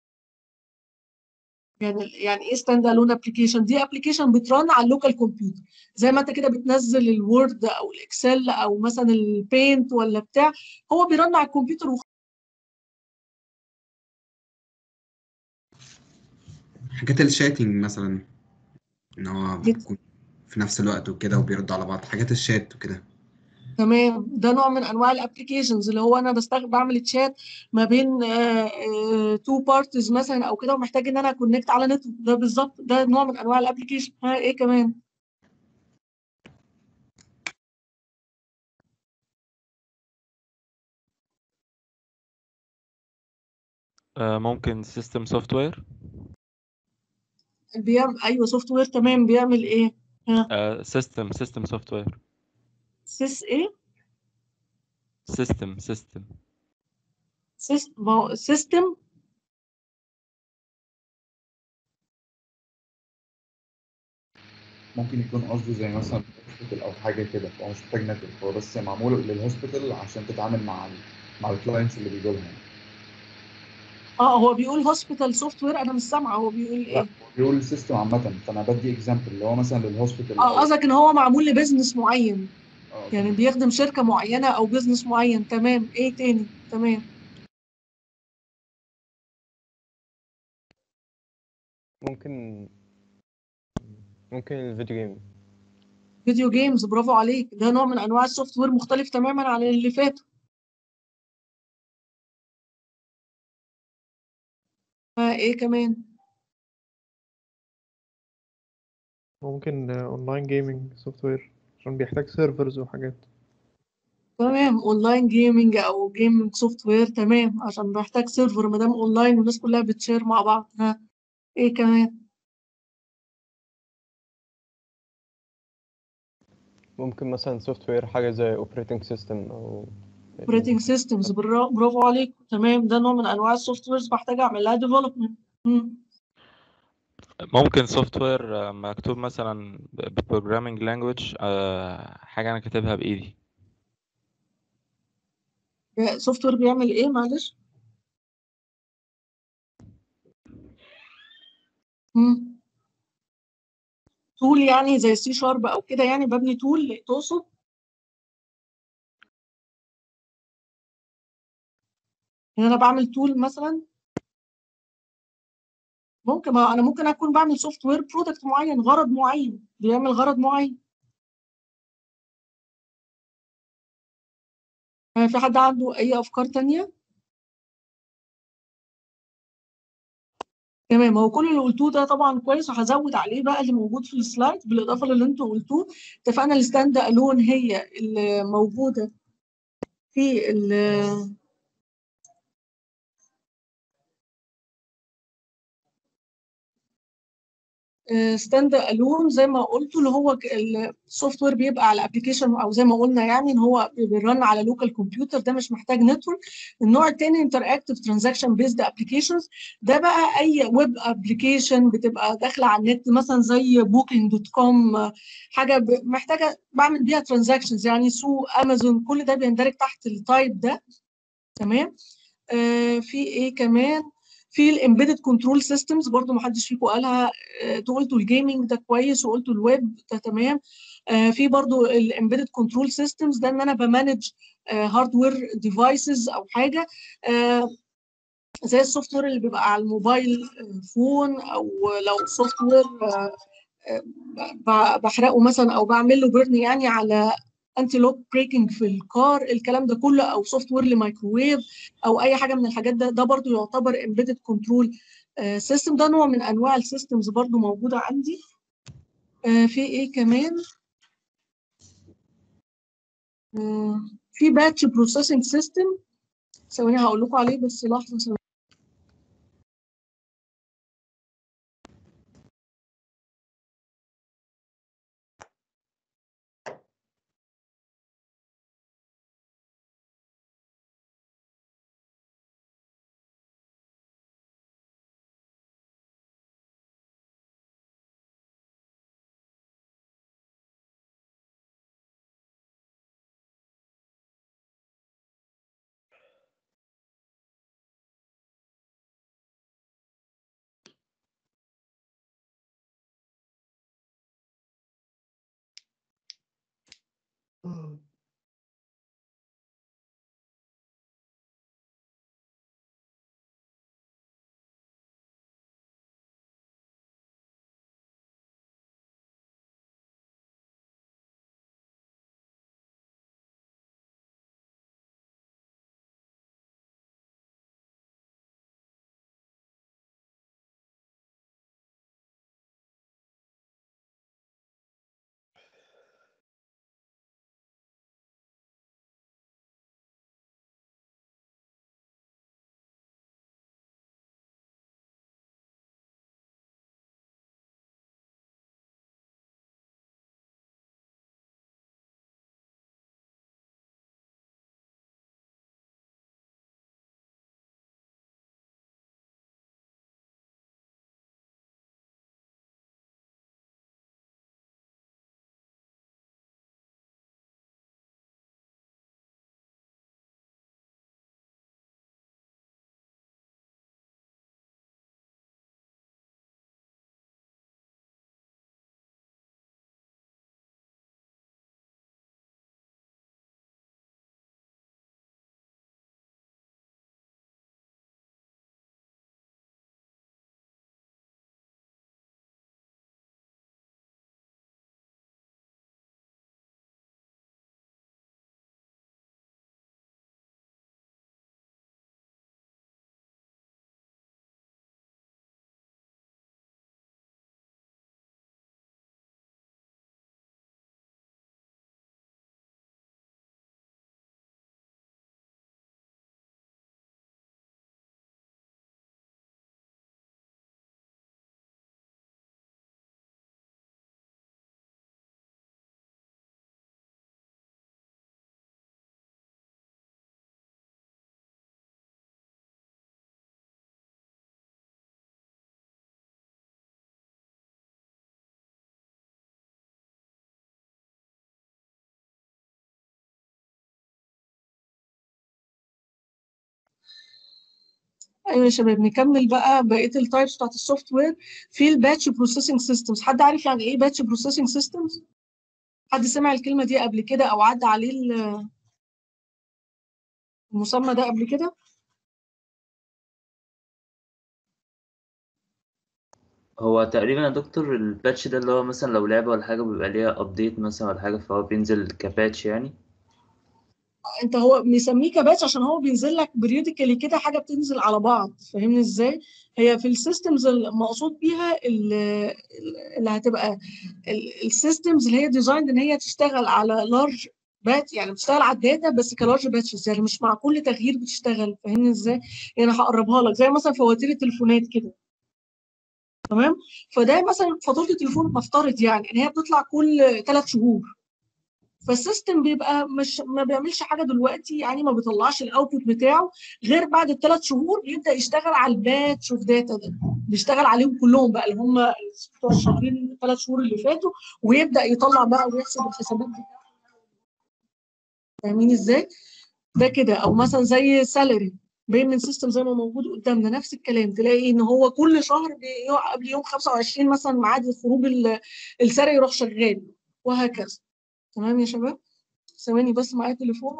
يعني يعني ايه ستاند الون ابلكيشن دي ابلكيشن بترن على اللوكال كمبيوتر زي ما انت كده بتنزل الوورد او الاكسل او مثلا البينت ولا بتاع هو بيرن على الكمبيوتر وخ... حاجات الشاتنج مثلا ان هو بيكون في نفس الوقت وكده وبيردوا على بعض حاجات الشات وكده تمام ده نوع من انواع الابلكيشنز اللي هو انا بستخدم بعمل تشات ما بين تو بارتيز مثلا او كده ومحتاج ان انا اكونكت على نت ده بالظبط ده نوع من انواع الابلكيشن ها ايه كمان آه، ممكن سيستم سوفت وير بيعمل ايوه سوفت وير تمام بيعمل ايه سيستم سيستم سوفت وير سيس ايه سيستم سيستم سيس ما هو سيستم ممكن يكون قصده زي مثلا هوسبيتال او حاجه كده فهو مش محتاج نتورك هو بس معمول للهوسبيتال عشان تتعامل مع ال مع الكلاينتس اللي بيجوا لها اه هو بيقول هوسبيتال سوفت وير انا مش سامعه هو بيقول لا ايه هو بيقول السيستم عامه فانا بدي اكزامبل اللي هو مثلا للهوسبيتال اه قصدك ان هو معمول لبزنس معين اه يعني بيخدم شركه معينه او بزنس معين تمام ايه تاني تمام ممكن ممكن الفيديو جيم فيديو جيمز برافو عليك ده نوع من انواع السوفت وير مختلف تماما عن اللي فاتوا آه ايه كمان ممكن اونلاين جيمنج سوفت وير عشان بيحتاج سيرفرز وحاجات تمام اونلاين جيمنج او جيمنج سوفت وير تمام عشان بحتاج سيرفر ما دام اونلاين والناس كلها بتشير مع بعض ها ايه كمان ممكن مثلا سوفت وير حاجة زي اوبريتنج سيستم او اوبريتنج سيستمز برافو عليك تمام ده نوع من انواع السوفت ويرز بحتاج اعمل لها ديفلوبمنت ممكن سوفت وير مكتوب مثلا بروجرامينج لانجويج حاجة أنا كاتبها بإيدي سوفت وير بيعمل ايه معلش تول يعني زي سي شارب او كده يعني ببني تول تقصد يعني انا بعمل تول مثلا ممكن ما انا ممكن اكون بعمل سوفت وير برودكت معين غرض معين بيعمل غرض معين آه، في حد عنده اي افكار تانية تمام هو كل اللي قلتوه ده طبعا كويس وهزود عليه بقى اللي موجود في السلايد بالاضافه للي انتوا قلتوه اتفقنا الستاند الون هي اللي موجوده في ال ستاند الون زي ما قلت اللي هو السوفت وير بيبقى على ابلكيشن او زي ما قلنا يعني ان هو بيرن على لوكال كمبيوتر ده مش محتاج نتورك النوع الثاني انتراكتيف ترانزاكشن بيزد ابلكيشنز ده بقى اي ويب ابلكيشن بتبقى داخله على النت مثلا زي بوكينج دوت كوم حاجه ب- محتاجه بعمل بيها ترانزاكشنز يعني سوق امازون كل ده بيندرج تحت التايب ده تمام آه في ايه كمان في الامبيدد كنترول سيستمز برضو ما حدش فيكم قالها آه، انتوا قلتوا الجيمنج ده كويس وقلتوا الويب ده تمام آه، في برضو الامبيدد كنترول سيستمز ده ان انا بمانج هاردوير ديفايسز او حاجه آه، زي السوفت وير اللي بيبقى على الموبايل آه، فون او لو سوفت وير بحرقه مثلا او بعمل له بيرن يعني على انتي لوك بريكنج في الكار الكلام ده كله او سوفت وير لمايكروويف او اي حاجه من الحاجات ده ده برضو يعتبر امبيدد كنترول سيستم ده نوع من انواع السيستمز برضو موجوده عندي آه، في ايه كمان آه، في باتش بروسيسنج سيستم ثواني هقول لكم عليه بس لحظه ثواني ايوه يا شباب نكمل بقى بقيه التايبس بتاعت السوفت وير في الباتش بروسيسنج سيستمز حد عارف يعني ايه باتش بروسيسنج سيستمز حد سمع الكلمه دي قبل كده او عدى عليه ال- المسمى ده قبل كده هو تقريبا يا دكتور الباتش ده اللي هو مثلا لو لعبة ولا حاجة بيبقى ليها ابديت مثلا ولا حاجة فهو بينزل كباتش يعني انت هو مسميه كباتش عشان هو بينزل لك بريوديكالي كده حاجه بتنزل على بعض فاهمني ازاي هي في السيستمز المقصود بيها ال- ال- اللي هتبقى السيستمز اللي هي ديزايند ان هي تشتغل على لارج بات يعني بتشتغل على الداتا بس كلارج باتشز يعني مش مع كل تغيير بتشتغل فاهمني ازاي يعني هقربها لك زي مثلا فواتير التليفونات كده تمام فده مثلا فاتوره التليفون نفترض يعني ان هي بتطلع كل ثلاث شهور فالسيستم بيبقى مش ما بيعملش حاجه دلوقتي يعني ما بيطلعش الاوتبوت بتاعه غير بعد الثلاث شهور بيبدا يشتغل على الباتش اوف داتا ده بيشتغل عليهم كلهم بقى اللي هم بتوع الشهرين الثلاث شهور اللي فاتوا ويبدا يطلع بقى ويحسب الحسابات دي فاهمين ازاي؟ ده كده او مثلا زي سالري بيمنت سيستم زي ما موجود قدامنا نفس الكلام تلاقي ان هو كل شهر بيقع قبل يوم 25 مثلا ميعاد خروج ال- الساري يروح شغال وهكذا تمام يا شباب ثواني بس معايا تليفون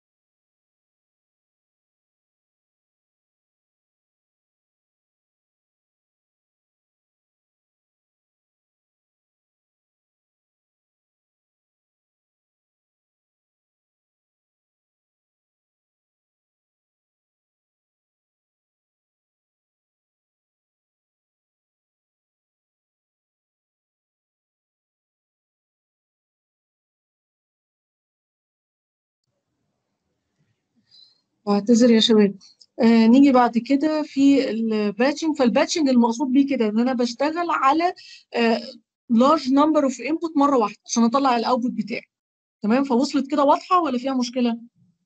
بعتذر يا شباب آه نيجي بعد كده في الباتشنج فالباتشنج المقصود بيه كده ان انا بشتغل على لارج نمبر اوف انبوت مره واحده عشان اطلع الاوتبوت بتاعي تمام فوصلت كده واضحه ولا فيها مشكله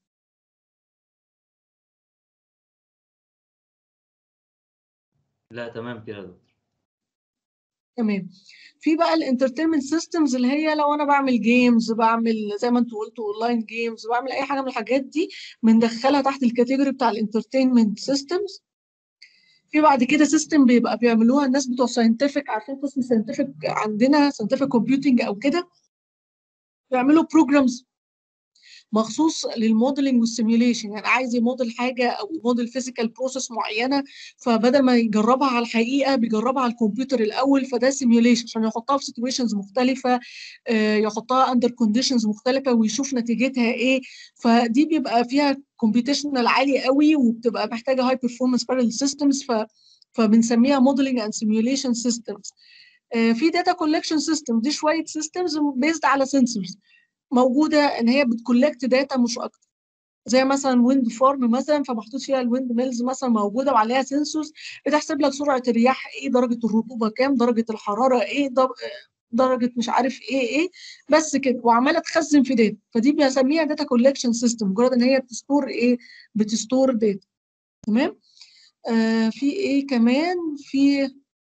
لا تمام كده يا دكتور تمام في بقى الانترتينمنت سيستمز اللي هي لو انا بعمل جيمز بعمل زي ما انتوا قلتوا اونلاين جيمز بعمل اي حاجه من الحاجات دي بندخلها تحت الكاتيجوري بتاع الانترتينمنت سيستمز في بعد كده سيستم بيبقى بيعملوها الناس بتوع ساينتفك عارفين قسم ساينتفك عندنا ساينتفك كومبيوتنج او كده بيعملوا بروجرامز مخصوص للموديلنج والسيميوليشن يعني عايز يموديل حاجه او يموديل فيزيكال بروسيس معينه فبدل ما يجربها على الحقيقه بيجربها على الكمبيوتر الاول فده سيميوليشن عشان يحطها في سيتويشنز مختلفه آه، يحطها اندر كونديشنز مختلفه ويشوف نتيجتها ايه فدي بيبقى فيها كومبيتيشنال عالي قوي وبتبقى محتاجه هاي بيرفورمانس بارل سيستمز ف فبنسميها موديلنج اند سيميوليشن سيستمز في داتا كولكشن سيستم دي شويه سيستمز بيزد على سنسورز موجوده ان هي بتكولكت داتا مش اكتر زي مثلا ويند فارم مثلا فمحطوط فيها الويند ميلز مثلا موجوده وعليها سنسورز بتحسب لك سرعه الرياح ايه درجه الرطوبه كام درجه الحراره ايه در- درجه مش عارف ايه ايه بس كده وعماله تخزن في داتا فدي بنسميها داتا كولكشن سيستم مجرد ان هي بتستور ايه بتستور داتا تمام آه في ايه كمان في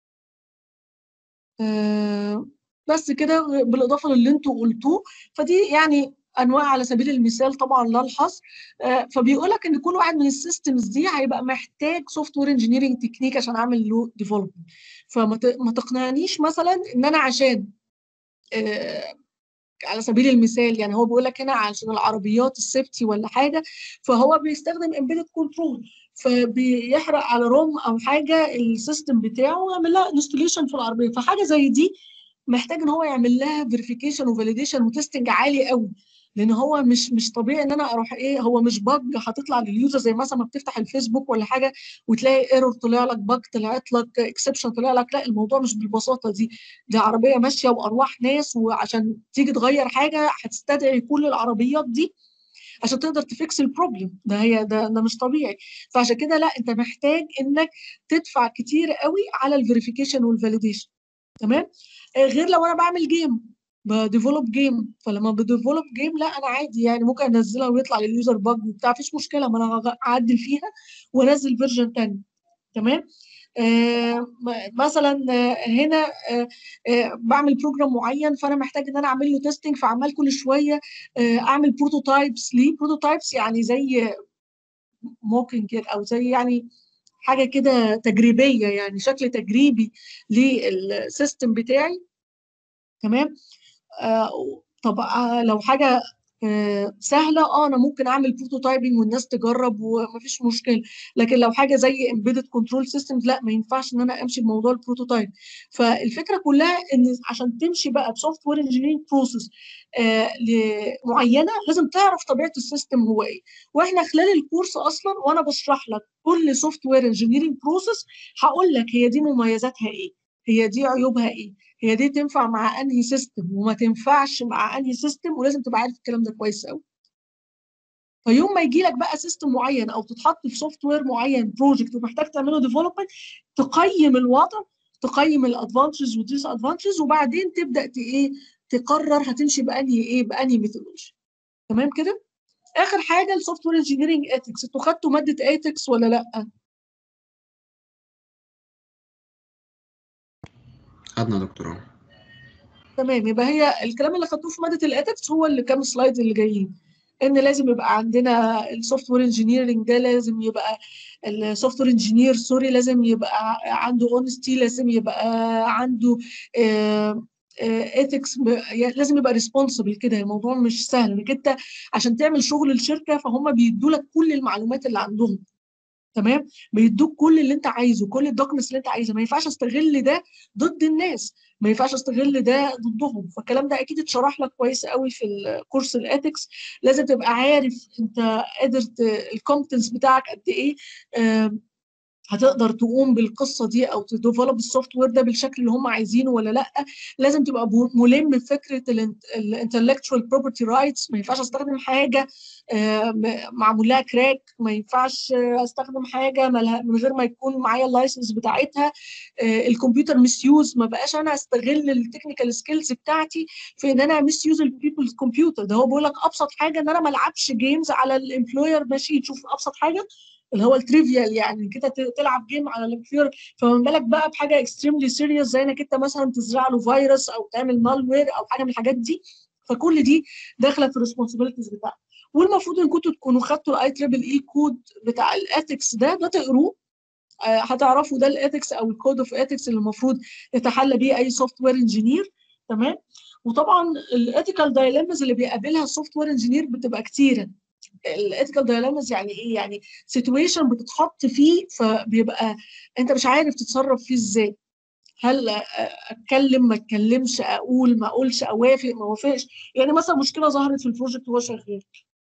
آه بس كده بالاضافه للي انتوا قلتوه فدي يعني انواع على سبيل المثال طبعا لا الحصر آه فبيقول لك ان كل واحد من السيستمز دي هيبقى محتاج سوفت وير انجينيرنج تكنيك عشان اعمل له ديفلوبمنت فما ت- ما تقنعنيش مثلا ان انا عشان آه على سبيل المثال يعني هو بيقول لك هنا عشان العربيات السيفتي ولا حاجه فهو بيستخدم امبيدد كنترول فبيحرق على روم او حاجه السيستم بتاعه ويعمل لها انستوليشن في العربيه فحاجه زي دي محتاج ان هو يعمل لها فيريفيكيشن وفاليديشن وتستنج عالي قوي لان هو مش مش طبيعي ان انا اروح ايه هو مش باج هتطلع لليوزر زي مثلا ما بتفتح الفيسبوك ولا حاجه وتلاقي ايرور طلع لك باج طلعت لك اكسبشن طلع لك لا الموضوع مش بالبساطه دي دي عربيه ماشيه وارواح ناس وعشان تيجي تغير حاجه هتستدعي كل العربيات دي عشان تقدر تفكس البروبلم ده هي ده ده مش طبيعي فعشان كده لا انت محتاج انك تدفع كتير قوي على الفيريفيكيشن والفاليديشن تمام آه، غير لو انا بعمل جيم بديفلوب جيم فلما بديفلوب جيم لا انا عادي يعني ممكن انزلها ويطلع لليوزر باج وبتاع مفيش مشكله ما انا هعدل فيها وانزل فيرجن تاني تمام آه م- مثلا آه، هنا آه آه بعمل بروجرام معين فانا محتاج ان انا اعمل له تيستنج فعمال كل شويه آه اعمل بروتوتايبس ليه بروتوتايبس يعني زي موكينج كده او زي يعني حاجه كده تجريبيه يعني شكل تجريبي للسيستم بتاعي تمام آه طب آه لو حاجه آه سهله اه انا ممكن اعمل بروتوتايبنج والناس تجرب ومفيش مشكله لكن لو حاجه زي امبيدد كنترول سيستمز لا ما ينفعش ان انا امشي بموضوع البروتوتايب فالفكره كلها ان عشان تمشي بقى بسوفت وير انجينيرنج بروسيس معينه لازم تعرف طبيعه السيستم هو ايه واحنا خلال الكورس اصلا وانا بشرح لك كل سوفت وير انجينيرنج بروسيس هقول لك هي دي مميزاتها ايه هي دي عيوبها ايه هي دي تنفع مع انهي سيستم وما تنفعش مع انهي سيستم ولازم تبقى عارف الكلام ده كويس قوي فيوم ما يجي لك بقى سيستم معين او تتحط في سوفت وير معين بروجكت ومحتاج تعمله ديفلوبمنت تقيم الوضع تقيم الادفانتجز والديس ادفانتجز وبعدين تبدا ايه تقرر هتمشي بانهي ايه بانهي ميثودولوجي تمام كده اخر حاجه السوفت وير انجينيرنج ايثكس انتوا خدتوا ماده ايثكس ولا لا خدنا دكتوراه تمام يبقى هي الكلام اللي خدتوه في ماده الايثكس هو اللي كام سلايد اللي جايين ان لازم يبقى عندنا السوفت وير انجينيرنج ده لازم يبقى السوفت وير انجينير سوري لازم يبقى عنده اونستي لازم يبقى عنده ايثكس لازم يبقى ريسبونسبل كده الموضوع مش سهل انك انت عشان تعمل شغل الشركه فهم بيدوا لك كل المعلومات اللي عندهم تمام بيدوك كل اللي انت عايزه كل الدوكيومنتس اللي انت عايزها ما ينفعش استغل ده ضد الناس ما ينفعش استغل ده ضدهم فالكلام ده اكيد اتشرح لك كويس قوي في الكورس الاثكس لازم تبقى عارف انت قادر الكومبتنس بتاعك قد ايه هتقدر تقوم بالقصه دي او تديفلوب السوفت وير ده بالشكل اللي هم عايزينه ولا لا لازم تبقى ملم بفكره الانتلكتشوال بروبرتي رايتس ما ينفعش استخدم حاجه معمول لها كراك ما ينفعش استخدم حاجه من غير ما يكون معايا اللايسنس بتاعتها الكمبيوتر مس يوز ما بقاش انا استغل التكنيكال سكيلز بتاعتي في ان انا مس يوز البيبلز كمبيوتر ده هو بيقول لك ابسط حاجه ان انا ما العبش جيمز على الامبلوير ماشين شوف ابسط حاجه اللي هو التريفيال يعني كده تلعب جيم على الكمبيوتر فما بالك بقى بحاجه اكستريملي سيريس زي انك انت مثلا تزرع له فيروس او تعمل مالوير او حاجه من الحاجات دي فكل دي داخله في الريسبونسبيلتيز بتاعتك والمفروض ان كنتوا تكونوا خدتوا الاي تريبل اي كود بتاع الاثكس ده ده تقروه آه هتعرفوا ده الاثكس او الكود اوف اثكس اللي المفروض يتحلى بيه اي سوفت وير انجينير تمام وطبعا الايثيكال دايليمز اللي بيقابلها السوفت وير انجينير بتبقى كتيره الايثيكال دايليمز يعني ايه يعني سيتويشن بتتحط فيه فبيبقى انت مش عارف تتصرف فيه ازاي هل اتكلم ما اتكلمش اقول ما اقولش اوافق ما اوافقش يعني مثلا مشكله ظهرت في البروجكت وهو شغال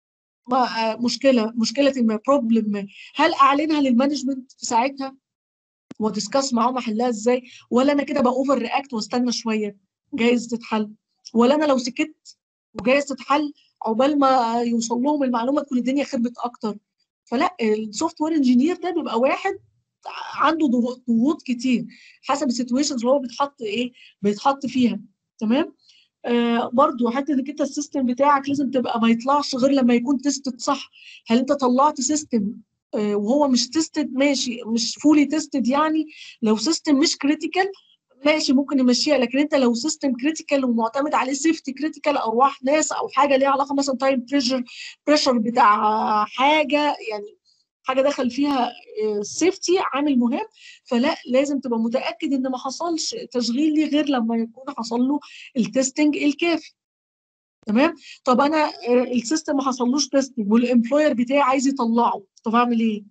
ما مشكله مشكله ما بروبلم ما هل اعلنها للمانجمنت في ساعتها ودiscuss معاهم احلها ازاي ولا انا كده باوفر رياكت واستنى شويه جايز تتحل ولا انا لو سكت وجايز تتحل عقبال ما يوصل لهم المعلومه تكون الدنيا خربت اكتر فلا السوفت وير انجينير ده بيبقى واحد عنده ضغوط كتير حسب السيتويشنز اللي هو بيتحط ايه بيتحط فيها تمام آه برضو حتى انك انت السيستم بتاعك لازم تبقى ما يطلعش غير لما يكون تيستد صح هل انت طلعت سيستم آه وهو مش تيستد ماشي مش فولي تيستد يعني لو سيستم مش كريتيكال ماشي ممكن نمشيها لكن انت لو سيستم كريتيكال ومعتمد عليه سيفتي كريتيكال ارواح ناس او حاجه ليها علاقه مثلا تايم بريشر بريشر بتاع حاجه يعني حاجه دخل فيها سيفتي عامل مهم فلا لازم تبقى متاكد ان ما حصلش تشغيل ليه غير لما يكون حصل له التستنج الكافي تمام طب انا السيستم ما حصلوش تيستنج والامبلوير بتاعي عايز يطلعه طب اعمل ايه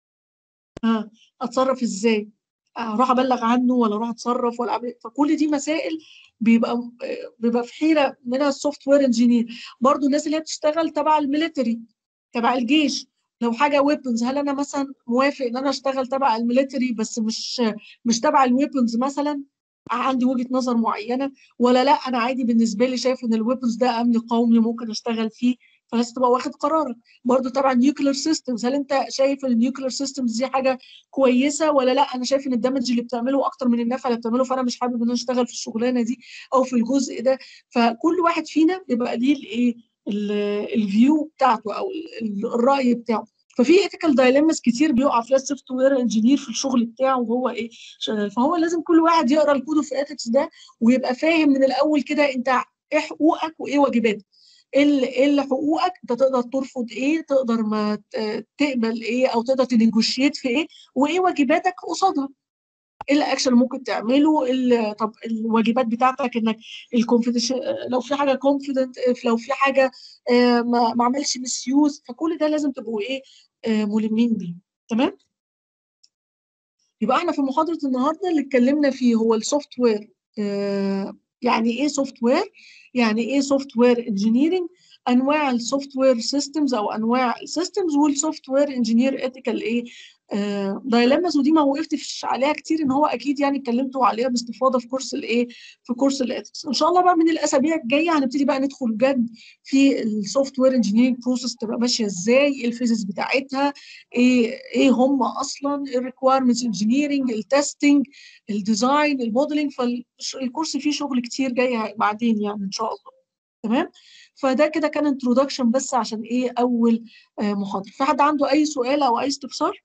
ها اتصرف ازاي اروح ابلغ عنه ولا اروح اتصرف ولا أعمل فكل دي مسائل بيبقى بيبقى في حيره منها السوفت وير انجينير برضو الناس اللي هي بتشتغل تبع الميليتري تبع الجيش لو حاجه ويبنز هل انا مثلا موافق ان انا اشتغل تبع الميليتري بس مش مش تبع الويبنز مثلا عندي وجهه نظر معينه ولا لا انا عادي بالنسبه لي شايف ان الويبنز ده امن قومي ممكن اشتغل فيه فلازم تبقى واخد قرارك برضو طبعا نيوكلير سيستمز هل انت شايف ان النيوكلير سيستمز دي حاجه كويسه ولا لا انا شايف ان الدمج اللي بتعمله اكتر من النفع اللي بتعمله فانا مش حابب ان انا اشتغل في الشغلانه دي او في الجزء ده فكل واحد فينا بيبقى ليه الايه الفيو بتاعته او الراي بتاعه ففي ايثيكال دايليمز كتير بيقع فيها السوفت وير انجينير في الشغل بتاعه وهو ايه شغال فهو لازم كل واحد يقرا الكود اوف ايثكس ده ويبقى فاهم من الاول كده انت ايه حقوقك وايه واجباتك ايه اللي إيه اللي حقوقك انت تقدر ترفض ايه تقدر ما ت- تقبل ايه او تقدر تنيجوشيت في ايه وايه واجباتك قصادها ايه الاكشن اللي ممكن تعمله إيه ال- طب الواجبات بتاعتك انك الكونفيدنش لو في حاجه كونفيدنت لو في حاجه آه، ما ما عملش مسيوز فكل ده لازم تبقوا ايه آه، ملمين بيه تمام يبقى احنا في محاضره النهارده اللي اتكلمنا فيه هو السوفت وير يعني ايه سوفت وير يعني ايه سوفت وير انجينيرنج انواع السوفت وير سيستمز او انواع السيستمز والسوفت وير انجينير ايثيكال ايه دايلماز ودي ما وقفتش عليها كتير ان هو اكيد يعني اتكلمتوا عليها باستفاضه في كورس الايه في كورس الاثكس ان شاء الله بقى من الاسابيع الجايه هنبتدي بقى ندخل جد في السوفت وير انجينيرنج بروسيس تبقى ماشيه ازاي ايه الفيزز بتاعتها ايه ايه هم اصلا الريكويرمنتس انجينيرنج التستنج الديزاين الموديلنج فالكورس فيه شغل كتير جاي بعدين يعني ان شاء الله تمام فده كده كان انترودكشن بس عشان ايه اول آه، محاضره في حد عنده اي سؤال او اي استفسار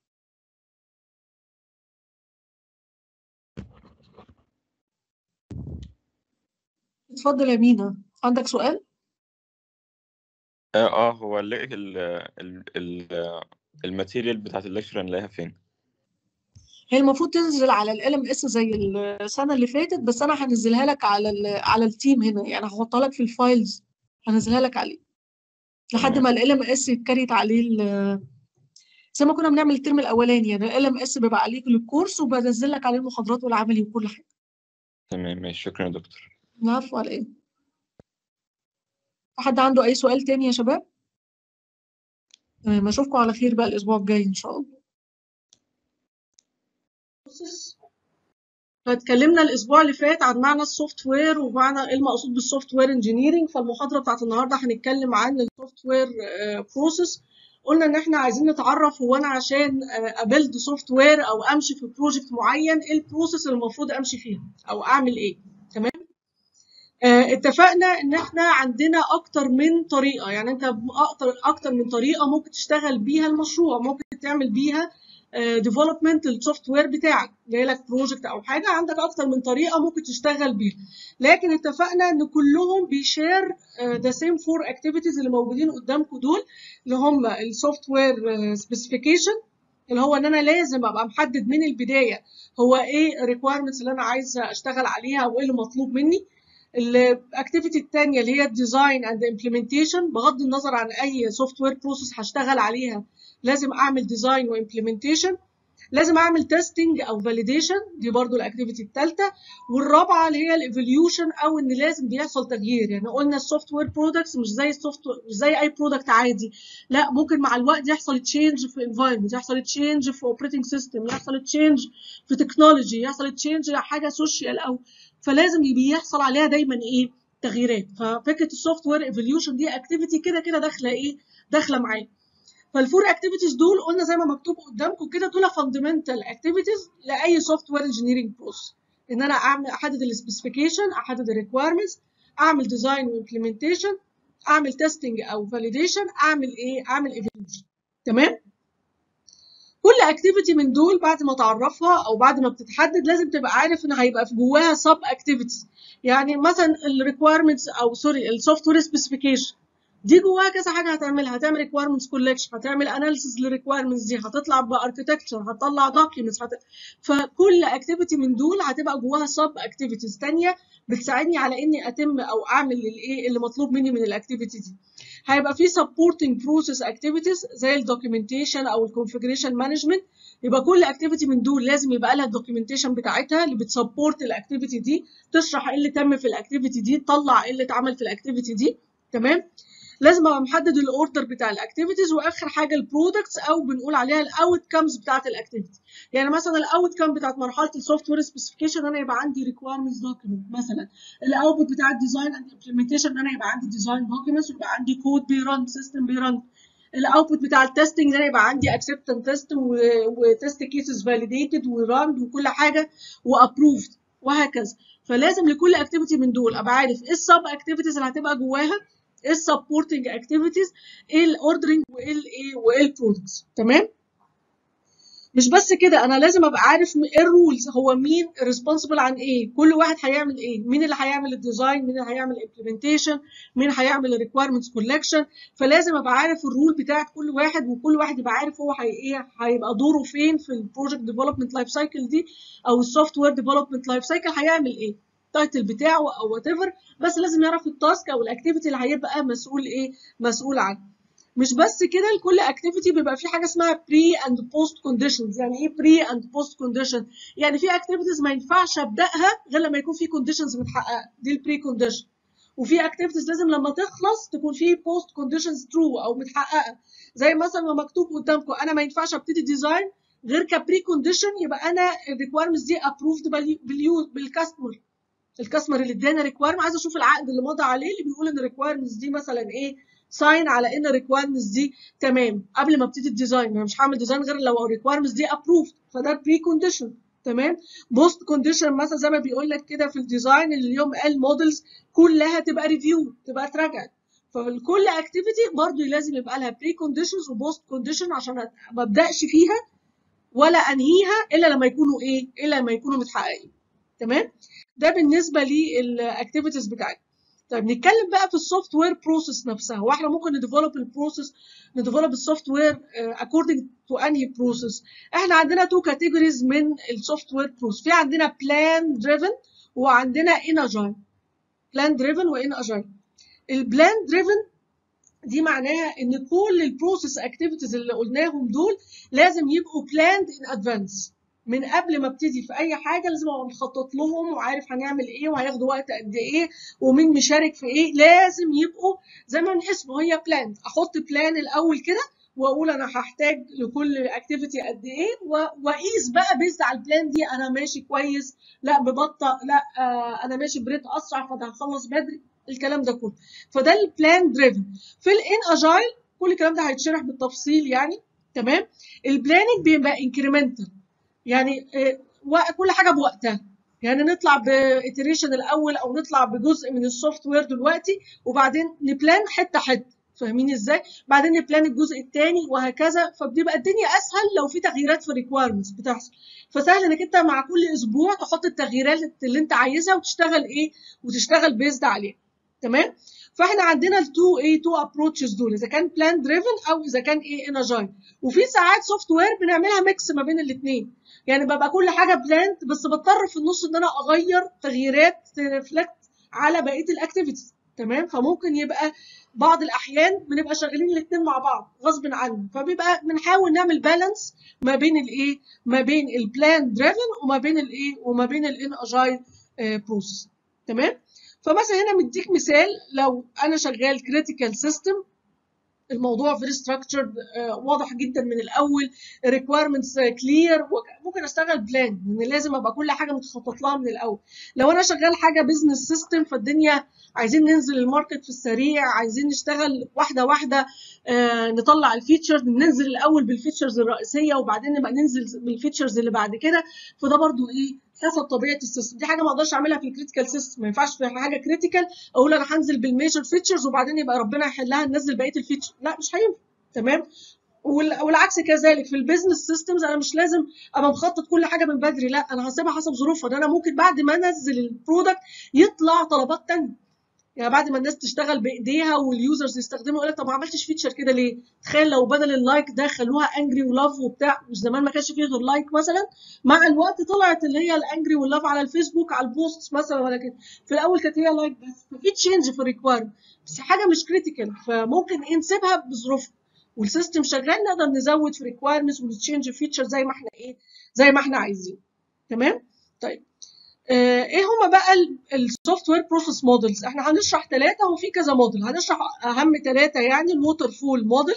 اتفضل يا مينا عندك سؤال اه آه، هو ال ال ال ال الماتيريال بتاعت الليكشر نلاقيها فين؟ هي المفروض تنزل على ال ام اس زي السنه اللي فاتت بس انا هنزلها لك على ال على التيم هنا يعني هحطها لك في الفايلز هنزلها لك عليه لحد تمام ما ال ام اس يتكريت عليه ال- زي ما كنا بنعمل الترم الاولاني يعني ال ام اس بيبقى عليه الكورس وبنزل لك عليه المحاضرات والعملي وكل حاجه تمام ماشي شكرا يا دكتور العفو على ايه حد عنده اي سؤال تاني يا شباب تمام اشوفكم على خير بقى الاسبوع الجاي ان شاء الله فاتكلمنا الاسبوع اللي فات عن معنى السوفت وير ومعنى ايه المقصود بالسوفت وير انجينيرنج فالمحاضره بتاعت النهارده هنتكلم عن السوفت وير بروسيس قلنا ان احنا عايزين نتعرف هو انا عشان ابلد سوفت وير او امشي في بروجكت معين ايه البروسيس اللي المفروض امشي فيها او اعمل ايه تمام آه، اتفقنا ان احنا عندنا اكتر من طريقه يعني انت اكتر اكتر من طريقه ممكن تشتغل بيها المشروع ممكن تعمل بيها ديفلوبمنت السوفت وير بتاعك جاي لك بروجكت او حاجه عندك اكتر من طريقه ممكن تشتغل بيها لكن اتفقنا ان كلهم بيشير ذا سيم فور اكتيفيتيز اللي موجودين قدامكم دول اللي هم السوفت وير سبيسيفيكيشن اللي هو ان انا لازم ابقى محدد من البدايه هو ايه الريكويرمنتس اللي انا عايزه اشتغل عليها وايه اللي مطلوب مني الاكتيفيتي الثانيه اللي هي الديزاين اند امبلمنتيشن بغض النظر عن اي سوفت وير بروسيس هشتغل عليها لازم اعمل ديزاين وامبلمنتيشن لازم اعمل تيستنج او فاليديشن دي برضو الاكتيفيتي الثالثه والرابعه اللي هي الايفوليوشن او ان لازم بيحصل تغيير يعني قلنا السوفت وير برودكتس مش زي السوفت مش زي اي برودكت عادي لا ممكن مع الوقت يحصل تشينج في انفايرمنت يحصل تشينج في اوبريتنج سيستم يحصل تشينج في تكنولوجي يحصل تشينج حاجه سوشيال او فلازم بيحصل عليها دايما ايه تغييرات ففكره السوفت وير ايفوليوشن دي اكتيفيتي كده كده داخله ايه داخله معايا فالفور اكتيفيتيز دول قلنا زي ما مكتوب قدامكم كده دول فاندمنتال اكتيفيتيز لاي سوفت وير انجينيرنج بروسس ان انا اعمل احدد السبيسيفيكيشن احدد الريكويرمنتس اعمل ديزاين وامبلمنتيشن اعمل تيستنج او فاليديشن اعمل ايه اعمل ايفالويشن تمام كل اكتيفيتي من دول بعد ما تعرفها او بعد ما بتتحدد لازم تبقى عارف ان هيبقى في جواها سب اكتيفيتيز يعني مثلا الريكويرمنتس او سوري السوفت وير سبيسيفيكيشن دي جواها كذا حاجه هتعملها هتعمل ريكويرمنتس كولكشن هتعمل اناليسيز للريكويرمنتس دي هتطلع باركتكتشر هتطلع دوكيومنتس هت... فكل اكتيفيتي من دول هتبقى جواها سب اكتيفيتيز ثانيه بتساعدني على اني اتم او اعمل الايه اللي مطلوب مني من الاكتيفيتي دي هيبقى في supporting process activities زي الدوكيومنتيشن او الكونفيجريشن مانجمنت يبقى كل اكتيفيتي من دول لازم يبقى لها الدوكيومنتيشن بتاعتها اللي بتسبورت الاكتيفيتي دي تشرح ايه اللي تم في الاكتيفيتي دي تطلع ايه اللي اتعمل في الاكتيفيتي دي تمام لازم ابقى محدد الاوردر بتاع الاكتيفيتيز واخر حاجه البرودكتس او بنقول عليها الاوت كامز بتاعت الاكتيفيتي يعني مثلا الاوت كام بتاعت مرحله السوفت وير سبيسيفيكيشن انا يبقى عندي ريكويرمنتس دوكيمنت مثلا الاوتبوت بتاع الديزاين اند امبلمنتيشن ان انا يبقى عندي ديزاين دوكيومنتس ويبقى عندي كود بيرن سيستم بيرن الاوتبوت بتاع التستنج ده يبقى عندي اكسبتنس تيست وتست كيسز فاليديتد وراند وكل حاجه وابروفد وهكذا فلازم لكل اكتيفيتي من دول ابقى عارف ايه السب اكتيفيتيز اللي هتبقى جواها ايه السبورتنج اكتيفيتيز ايه الاوردرنج وايه الايه وايه البرودكتس تمام مش بس كده انا لازم ابقى عارف م- ايه الرولز هو مين ريسبونسبل عن ايه كل واحد هيعمل ايه مين اللي هيعمل الديزاين مين اللي هيعمل الامبلمنتيشن مين هيعمل الريكويرمنتس كولكشن فلازم ابقى عارف الرول بتاعت كل واحد وكل واحد يبقى عارف هو هي ايه هيبقى دوره فين في البروجكت ديفلوبمنت لايف سايكل دي او السوفت وير ديفلوبمنت لايف سايكل هيعمل ايه التايتل بتاعه او وات ايفر بس لازم يعرف التاسك او الاكتيفيتي اللي هيبقى مسؤول ايه مسؤول عنه مش بس كده لكل اكتيفيتي بيبقى في حاجه اسمها بري اند بوست كونديشنز يعني ايه بري اند بوست كونديشن يعني في اكتيفيتيز ما ينفعش ابداها غير لما يكون في كونديشنز متحققه دي البري كونديشن وفي اكتيفيتيز لازم لما تخلص تكون في بوست كونديشنز ترو او متحققه زي مثلا ما مكتوب قدامكم انا ما ينفعش ابتدي ديزاين غير كبري كونديشن يبقى انا الريكويرمنتس دي ابروفد بالكاستمر الكاستمر اللي ادانا ريكويرمنت عايز اشوف العقد اللي مضى عليه اللي بيقول ان الريكويرمنتس دي مثلا ايه ساين على ان الريكويرمنتس دي تمام قبل ما ابتدي الديزاين انا مش هعمل ديزاين غير لو الريكويرمنتس دي ابروفد فده بري كونديشن تمام بوست كونديشن مثلا زي ما بيقول لك كده في الديزاين اللي اليوم قال مودلز كلها تبقى ريفيو تبقى اتراجعت فكل اكتيفيتي برضو لازم يبقى لها بري كونديشنز وبوست كونديشن عشان ما ابداش فيها ولا انهيها الا لما يكونوا ايه الا لما يكونوا متحققين تمام ده بالنسبه للاكتيفيتيز بتاعتنا طيب نتكلم بقى في السوفت وير بروسيس نفسها واحنا ممكن نديفلوب البروسيس نديفلوب السوفت وير اكوردنج تو انهي بروسيس احنا عندنا تو كاتيجوريز من السوفت وير بروسيس في عندنا بلان دريفن وعندنا ان اجايل بلان دريفن وان اجايل البلان دريفن دي معناها ان كل البروسيس اكتيفيتيز اللي قلناهم دول لازم يبقوا بلاند ان ادفانس من قبل ما ابتدي في اي حاجه لازم ابقى مخطط لهم وعارف هنعمل ايه وهياخدوا وقت قد ايه ومين مشارك في ايه لازم يبقوا زي ما من اسمه هي بلان احط بلان الاول كده واقول انا هحتاج لكل اكتيفيتي قد ايه واقيس بقى بيزد على البلان دي انا ماشي كويس لا ببطأ لا آه انا ماشي بريت اسرع فده هخلص بدري الكلام ده كله فده البلان دريفن في الان اجايل كل الكلام ده هيتشرح بالتفصيل يعني تمام البلاننج بيبقى انكريمنتال يعني كل حاجه بوقتها يعني نطلع بإتريشن الاول او نطلع بجزء من السوفت وير دلوقتي وبعدين نبلان حته حته فاهمين ازاي بعدين نبلان الجزء الثاني وهكذا فبتبقى الدنيا اسهل لو في تغييرات في الريكويرمنتس بتحصل فسهل انك انت مع كل اسبوع تحط التغييرات اللي انت عايزها وتشتغل ايه وتشتغل بيزد عليها تمام فاحنا عندنا التو ايه تو ابروتشز دول اذا كان بلان دريفن او اذا كان ايه ان اجايل وفي ساعات سوفت وير بنعملها ميكس ما بين الاثنين يعني ببقى كل حاجه بلاند بس بضطر في النص ان انا اغير تغييرات ترفلكت على بقيه الاكتيفيتيز تمام فممكن يبقى بعض الاحيان بنبقى شغالين الاثنين مع بعض غصب عننا فبيبقى بنحاول نعمل بالانس ما بين الايه ما بين البلان دريفن وما بين الايه وما بين الان اجايل بروسيس تمام فمثلا هنا مديك مثال لو انا شغال كريتيكال سيستم الموضوع فيري ستراكتشرد واضح جدا من الاول ريكويرمنتس كلير ممكن اشتغل بلان لان لازم ابقى كل حاجه متخطط لها من الاول لو انا شغال حاجه بزنس سيستم فالدنيا عايزين ننزل الماركت في السريع عايزين نشتغل واحده واحده آه نطلع الفيتشرز ننزل الاول بالفيتشرز الرئيسيه وبعدين نبقى ننزل بالفيتشرز اللي بعد كده فده برضو ايه حسب طبيعه السيستم دي حاجه ما اقدرش اعملها في الكريتيكال سيستم ما ينفعش في حاجه كريتيكال اقول انا هنزل بالميجر فيتشرز وبعدين يبقى ربنا يحلها ننزل بقيه الفيتشر لا مش هينفع تمام والعكس كذلك في البيزنس سيستمز انا مش لازم ابقى مخطط كل حاجه من بدري لا انا هسيبها حسب ظروفها ده انا ممكن بعد ما انزل البرودكت يطلع طلبات تانية يعني بعد ما الناس تشتغل بايديها واليوزرز يستخدموا يقول لك طب ما عملتش فيتشر كده ليه؟ تخيل لو بدل اللايك ده خلوها انجري ولاف وبتاع مش زمان ما كانش فيه غير لايك مثلا مع الوقت طلعت اللي هي الانجري واللاف على الفيسبوك على البوست مثلا ولا كده في الاول كانت هي لايك بس ففي تشينج في الريكويرمنت بس حاجه مش كريتيكال فممكن ايه نسيبها بظروفها والسيستم شغال نقدر نزود في ريكويرمنتس ونتشينج فيتشر زي ما احنا ايه زي ما احنا عايزين تمام طيب ايه هما بقى السوفت وير بروسيس موديلز احنا هنشرح ثلاثه وفي كذا موديل هنشرح اهم ثلاثه يعني الووتر فول موديل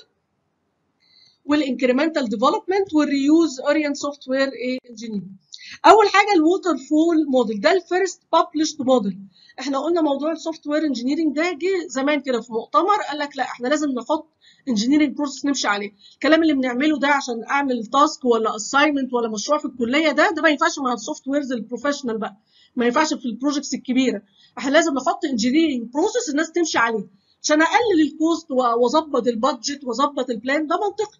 والانكريمنتال ديفلوبمنت والريوز اورينت سوفت وير انجينير اول حاجه الووتر فول موديل ده الفيرست ببلشد موديل احنا قلنا موضوع السوفت وير انجينيرنج ده جه زمان كده في مؤتمر قال لك لا احنا لازم نحط انجينيرنج بروسيس نمشي عليه الكلام اللي بنعمله ده عشان اعمل تاسك ولا اساينمنت ولا مشروع في الكليه ده ده ما ينفعش مع السوفت ويرز البروفيشنال بقى ما ينفعش في البروجكتس الكبيره احنا لازم نحط انجينيرنج بروسيس الناس تمشي عليه عشان اقلل الكوست واظبط البادجت واظبط البلان ده منطقي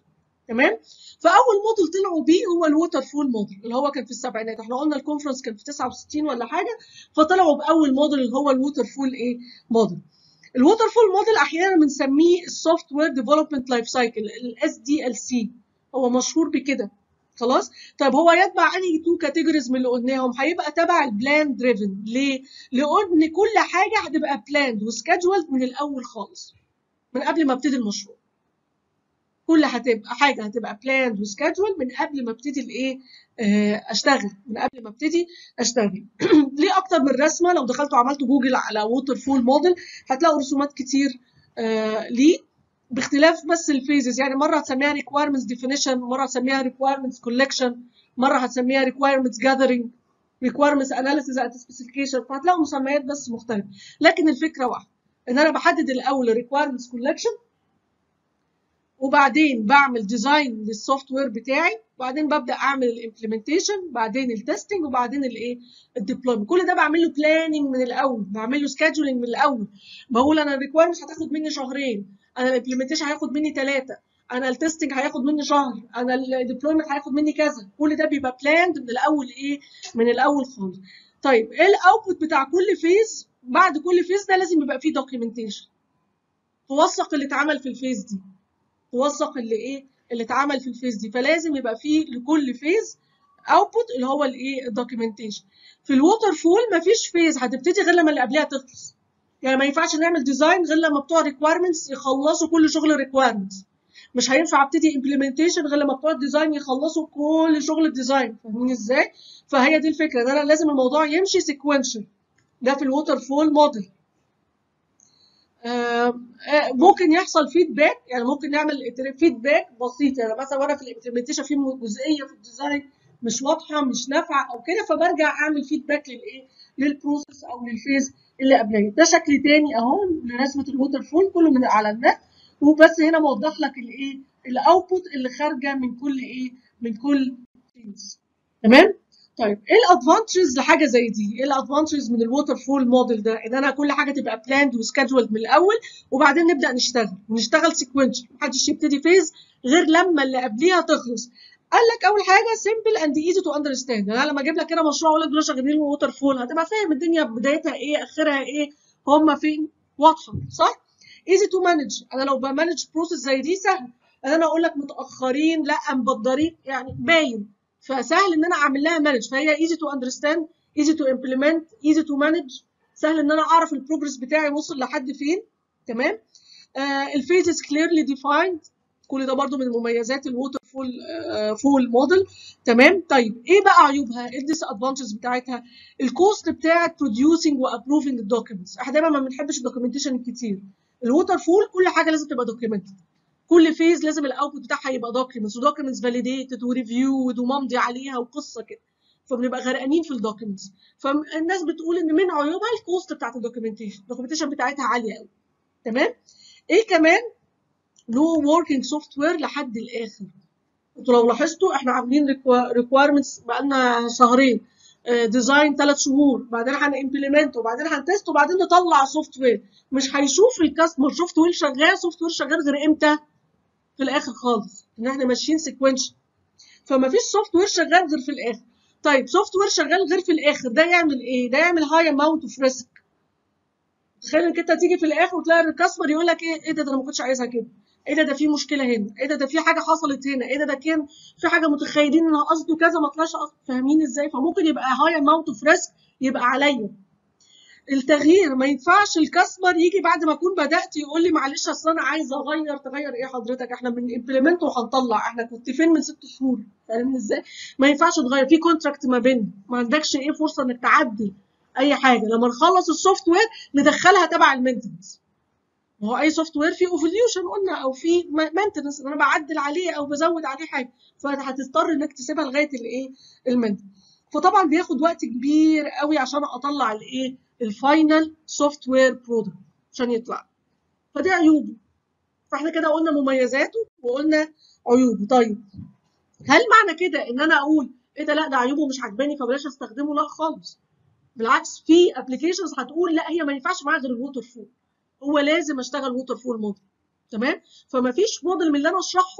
تمام فاول موديل طلعوا بيه هو الووتر فول موديل اللي هو كان في السبعينات احنا قلنا الكونفرنس كان في 69 ولا حاجه فطلعوا باول موديل اللي هو الووتر فول ايه موديل الووتر فول موديل احيانا بنسميه السوفت وير ديفلوبمنت لايف سايكل الاس دي ال سي هو مشهور بكده خلاص طيب هو يتبع انهي تو كاتيجوريز من اللي قلناهم هيبقى تبع البلان دريفن ليه لان كل حاجه هتبقى بلاند وسكادجولد من الاول خالص من قبل ما ابتدي المشروع كل هتبقى حاجه هتبقى بلاند وسكادجول من قبل ما ابتدي الايه آه، اشتغل من قبل ما ابتدي اشتغل ليه اكتر من رسمه لو دخلتوا عملتوا جوجل على ووتر فول موديل هتلاقوا رسومات كتير آه، ليه باختلاف بس الفيزز يعني مره هتسميها requirements definition مره هتسميها requirements collection مره هتسميها requirements gathering requirements analysis at specification فهتلاقوا مسميات بس مختلفه لكن الفكره واحده ان انا بحدد الاول requirements collection وبعدين بعمل ديزاين للسوفت وير بتاعي وبعدين ببدا اعمل الامبلمنتيشن بعدين التستنج وبعدين الايه الديبلويمنت كل ده بعمل له بلاننج من الاول بعمل له سكادجولينج من الاول بقول انا الريكويرمنتس هتاخد مني شهرين انا الامبلمنتيشن هياخد مني ثلاثه انا التستنج هياخد مني شهر انا الديبلويمنت هياخد مني كذا كل ده بيبقى بلاند من الاول ايه من الاول خالص طيب ايه الاوتبوت بتاع كل فيز بعد كل فيز ده لازم يبقى فيه دوكيومنتيشن توثق اللي اتعمل في الفيز دي توثق اللي ايه اللي اتعمل في الفيز دي فلازم يبقى فيه لكل فيز اوتبوت اللي هو الايه الدوكيومنتيشن في الووتر فول مفيش فيز هتبتدي غير لما اللي قبلها تخلص يعني ما ينفعش نعمل ديزاين غير لما بتوع ريكويرمنتس يخلصوا كل شغل ريكويرمنتس مش هينفع ابتدي امبلمنتيشن غير لما بتوع الديزاين يخلصوا كل شغل الديزاين فاهمين ازاي فهي دي الفكره ان انا لازم الموضوع يمشي سيكونشال ده في الووتر فول موديل ممكن يحصل فيدباك يعني ممكن نعمل فيدباك بسيط يعني مثلا وانا في الامبلمنتيشن في جزئيه في الديزاين مش واضحه مش نافعه او كده فبرجع اعمل فيدباك للايه للبروسيس او للفيز اللي قبليه ده شكل تاني اهو لرسمه الووتر فول كله من على النت وبس هنا موضح لك الايه الاوتبوت اللي خارجه من كل ايه من كل فيز تمام طيب ايه الادفانتجز لحاجه زي دي؟ ايه الادفانتجز من الووتر فول موديل ده؟ ان انا كل حاجه تبقى بلاند وسكادجولد من الاول وبعدين نبدا نشتغل ونشتغل سيكونشال محدش يبتدي فيز غير لما اللي قبليها تخلص. قال لك اول حاجه سيمبل اند ايزي تو اندرستاند انا لما اجيب لك كده مشروع اقول لك دول شغالين ووتر فول هتبقى فاهم الدنيا بدايتها ايه اخرها ايه هم فين واضحه صح؟ ايزي تو مانج انا لو بمانج بروسيس زي دي سهل ان انا اقول لك متاخرين لا مبدرين يعني باين فسهل ان انا اعمل لها مانج فهي easy to understand easy to implement easy to manage سهل ان انا اعرف البروجرس بتاعي وصل لحد فين تمام الفيزز كليرلي ديفايند كل ده برضو من مميزات الووتر فول فول موديل تمام طيب ايه بقى عيوبها ايه الديس ادفانتجز بتاعتها الكوست بتاعت producing وابروفنج الدوكيومنتس احنا دايما ما بنحبش الدوكيومنتيشن الكتير الووتر فول كل حاجه لازم تبقى دوكيومنتد كل فيز لازم الاوتبوت بتاعها يبقى دوكيومنتس ودوكيومنتس فاليديتد وريفيود وممضي عليها وقصه كده فبنبقى غرقانين في الدوكيومنتس فالناس بتقول ان من عيوبها الكوست بتاعت الدوكيومنتيشن الدوكيومنتيشن بتاعتها عاليه قوي تمام ايه كمان نو وركينج سوفت وير لحد الاخر انتوا لو لاحظتوا احنا عاملين ريكويرمنتس بقالنا شهرين ديزاين ثلاث شهور بعدين هنimplement وبعدين هنتست وبعدين نطلع سوفت وير مش هيشوف الكاستمر سوفت وير شغال سوفت وير شغال غير امتى في الاخر خالص ان احنا ماشيين سيكونشال فما فيش سوفت وير شغال غير في الاخر طيب سوفت وير شغال غير في الاخر ده يعمل ايه ده يعمل هاي اماونت اوف ريسك تخيل انك انت تيجي في الاخر وتلاقي الكاستمر يقول لك ايه ايه ده, ده انا ما كنتش عايزها كده ايه ده ده في مشكله هنا ايه ده ده في حاجه حصلت هنا ايه ده ده كان في حاجه متخيلين انها قصده كذا ما طلعش قصده فاهمين ازاي فممكن يبقى هاي اماونت اوف ريسك يبقى عليا التغيير ما ينفعش الكاستمر يجي بعد ما اكون بدات يقول لي معلش اصل انا عايز اغير تغير ايه حضرتك احنا من امبلمنت وهنطلع احنا كنت فين من ست شهور فاهمين ازاي ما ينفعش تغير في كونتراكت ما بيننا ما عندكش ايه فرصه انك تعدل اي حاجه لما نخلص السوفت وير ندخلها تبع المينتنس ما هو اي سوفت وير فيه ايفوليوشن قلنا او فيه مينتنس انا بعدل عليه او بزود عليه حاجه فهتضطر انك تسيبها لغايه الايه المينتنس فطبعا بياخد وقت كبير قوي عشان اطلع الايه الفاينل سوفت وير برودكت عشان يطلع فدي عيوبه فاحنا كده قلنا مميزاته وقلنا عيوبه طيب هل معنى كده ان انا اقول ايه ده لا ده عيوبه مش عجباني فبلاش استخدمه لا خالص بالعكس في ابلكيشنز هتقول لا هي ما ينفعش معاها غير الووتر فول هو لازم اشتغل ووتر فول موديل تمام فما فيش موديل من اللي انا اشرحهم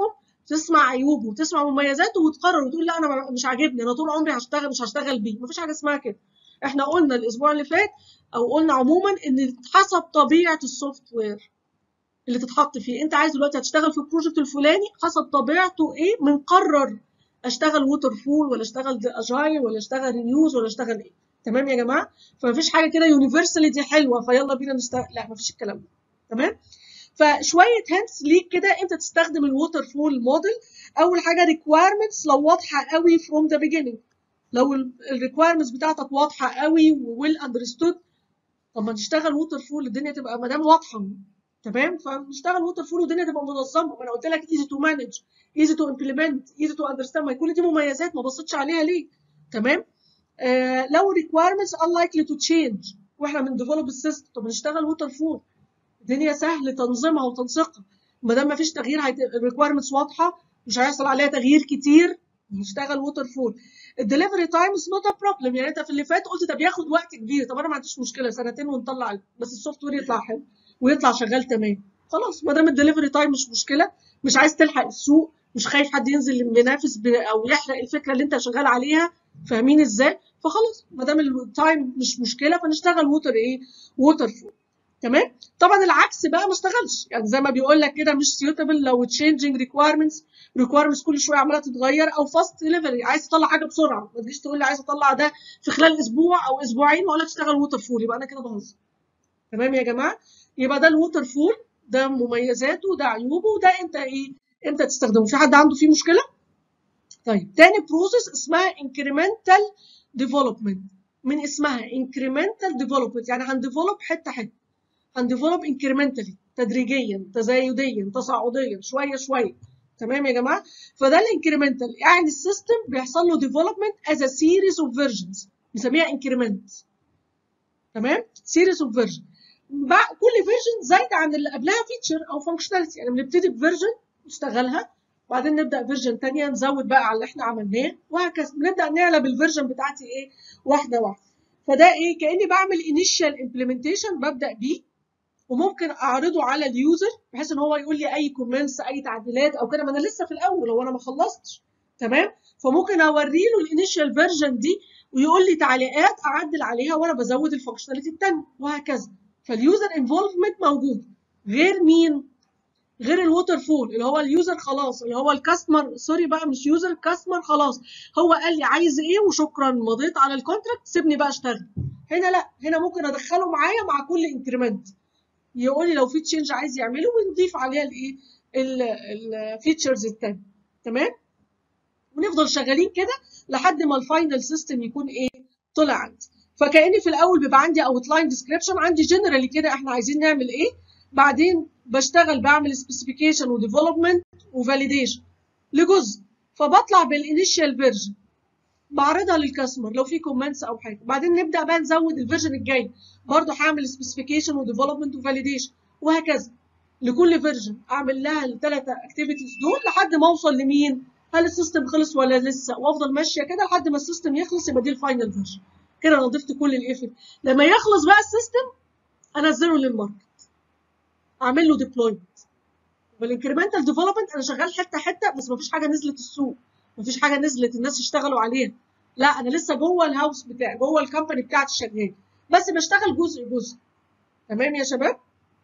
تسمع عيوبه وتسمع مميزاته وتقرر وتقول لا انا مش عاجبني انا طول عمري هشتغل مش هشتغل بيه مفيش حاجه اسمها كده احنا قلنا الاسبوع اللي فات او قلنا عموما ان حسب طبيعه السوفت وير اللي تتحط فيه انت عايز دلوقتي هتشتغل في البروجكت الفلاني حسب طبيعته ايه بنقرر اشتغل ووتر فول ولا اشتغل اجايل ولا اشتغل ريوز ولا اشتغل ايه تمام يا جماعه فمفيش حاجه كده يونيفرسالي دي حلوه فيلا بينا نشتغل لا مفيش الكلام ده تمام فشويه هنتس ليك كده انت تستخدم الووتر فول موديل اول حاجه ريكويرمنتس لو واضحه قوي فروم ذا beginning لو الريكويرمنتس بتاعتك واضحه قوي وويل اندرستود طب ما نشتغل ووتر فول الدنيا تبقى ما دام واضحه تمام فنشتغل ووتر فول والدنيا تبقى منظمه ما انا قلت لك ايزي تو مانج ايزي تو امبلمنت ايزي تو اندرستاند ما كل دي مميزات ما بصيتش عليها ليه تمام آه لو requirements unlikely to change واحنا من ديفلوب السيستم طب نشتغل ووتر فول الدنيا سهل تنظيمها وتنسيقها ما دام ما فيش تغيير الريكويرمنتس واضحه مش هيحصل عليها تغيير كتير نشتغل ووتر فول الدليفري تايم از نوت ا بروبلم يعني انت في اللي فات قلت ده بياخد وقت كبير طب انا ما عنديش مشكله سنتين ونطلع بس السوفت وير يطلع حلو ويطلع شغال تمام خلاص ما دام الدليفري تايم مش مشكله مش عايز تلحق السوق مش خايف حد ينزل بينافس او يحرق الفكره اللي انت شغال عليها فاهمين ازاي فخلاص ما دام التايم مش مشكله فنشتغل ووتر ايه ووتر فول تمام طبعا العكس بقى ما اشتغلش يعني زي ما بيقول لك كده مش سيوتابل لو تشينجينج ريكويرمنتس ريكويرمنتس كل شويه عماله تتغير او فاست ديليفري عايز تطلع حاجه بسرعه ما تجيش تقول لي عايز اطلع ده في خلال اسبوع او اسبوعين واقول لك اشتغل ووتر فول يبقى انا كده بهزر تمام يا جماعه يبقى ده الووتر فول ده مميزاته وده عيوبه وده انت ايه امتى تستخدمه في حد عنده فيه مشكله طيب تاني بروسيس اسمها incremental development من اسمها incremental development يعني هنديفلوب حته حته هنديفلوب incrementally تدريجيا تزايديا تصاعديا شويه شويه تمام يا جماعه فده الانكريمنتال يعني السيستم بيحصل له ديفلوبمنت از ا سيريز اوف فيرجنز بنسميها انكريمنت تمام سيريز اوف فيرجن كل فيرجن زايده عن اللي قبلها فيتشر او فانكشناليتي يعني بنبتدي بفيرجن نشتغلها بعدين نبدا فيرجن ثانيه نزود بقى على اللي احنا عملناه وهكذا بنبدا نعلى بالفيرجن بتاعتي ايه واحده واحده فده ايه كاني بعمل انيشال امبلمنتيشن ببدا بيه وممكن اعرضه على اليوزر بحيث ان هو يقول لي اي كومنتس اي تعديلات او كده ما انا لسه في الاول هو انا ما خلصتش تمام فممكن اوري له الانيشال فيرجن دي ويقول لي تعليقات اعدل عليها وانا بزود الفانكشناليتي الثانيه وهكذا فاليوزر انفولفمنت موجود غير مين غير الووتر فول اللي هو اليوزر خلاص اللي هو الكاستمر سوري بقى مش يوزر الكاستمر خلاص هو قال لي عايز ايه وشكرا مضيت على الكونتراكت سيبني بقى اشتغل هنا لا هنا ممكن ادخله معايا مع كل انكريمنت يقول لي لو في تشينج عايز يعمله ونضيف عليها الايه الفيتشرز التانية تمام ونفضل شغالين كده لحد ما الفاينل سيستم يكون ايه طلع عندي فكاني في الاول بيبقى عندي اوتلاين ديسكريبشن عندي جنرالي كده احنا عايزين نعمل ايه بعدين بشتغل بعمل سبيسيفيكيشن وديفلوبمنت وفاليديشن لجزء فبطلع بالانيشال فيرجن بعرضها للكاستمر لو في كومنتس او حاجه بعدين نبدا بقى نزود الفيرجن الجاي برضه هعمل سبيسيفيكيشن وديفلوبمنت وفاليديشن وهكذا لكل فيرجن اعمل لها الثلاثه اكتيفيتيز دول لحد ما اوصل لمين هل السيستم خلص ولا لسه وافضل ماشيه كده لحد ما السيستم يخلص يبقى دي الفاينل فيرجن كده انا ضفت كل الايفكت لما يخلص بقى السيستم انزله للماركت اعمل له ديبلويمنت والانكريمنتال ديفلوبمنت انا شغال حته حته بس مفيش حاجه نزلت السوق مفيش حاجه نزلت الناس اشتغلوا عليها لا انا لسه جوه الهاوس بتاعي جوه الكومباني بتاعتي شغال بس بشتغل جزء جزء تمام يا شباب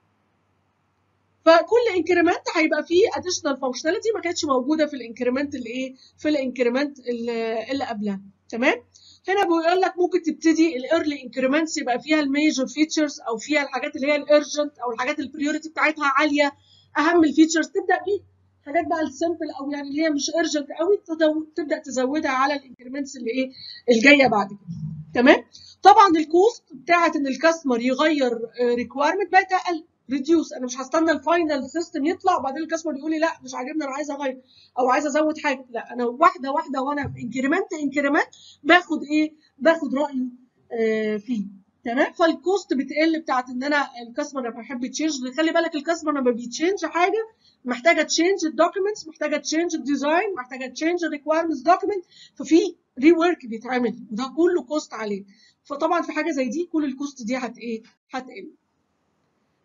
فكل انكريمنت هيبقى فيه اديشنال فانكشناليتي ما كانتش موجوده في الانكريمنت اللي ايه في الانكريمنت اللي قبلها تمام هنا بيقول لك ممكن تبتدي الايرلي انكريمنتس يبقى فيها الميجور فيتشرز او فيها الحاجات اللي هي الارجنت او الحاجات البريوريتي بتاعتها عاليه اهم الفيتشرز تبدا بيه حاجات بقى السمبل او يعني اللي هي مش ارجنت قوي تبدا تزودها على الانكريمنتس اللي ايه الجايه بعد كده تمام طبعا الكوست بتاعت ان الكاستمر يغير ريكويرمنت بقت اقل ريديوس انا مش هستنى الفاينل سيستم يطلع وبعدين الكاستمر يقول لي لا مش عاجبني انا عايز اغير او عايز ازود حاجه لا انا واحده واحده وانا انكريمنت انكريمنت باخد ايه باخد رايه آه فيه تمام فالكوست بتقل بتاعت ان انا الكاستمر لما بحب تشينج خلي بالك الكاستمر لما بيتشينج حاجه محتاجه تشينج الدوكيومنتس محتاجه تشينج الديزاين محتاجه تشينج الريكويرمنتس دوكيمنت ففي ري ورك بيتعمل وده كله كوست عليه فطبعا في حاجه زي دي كل الكوست دي هت ايه هتقل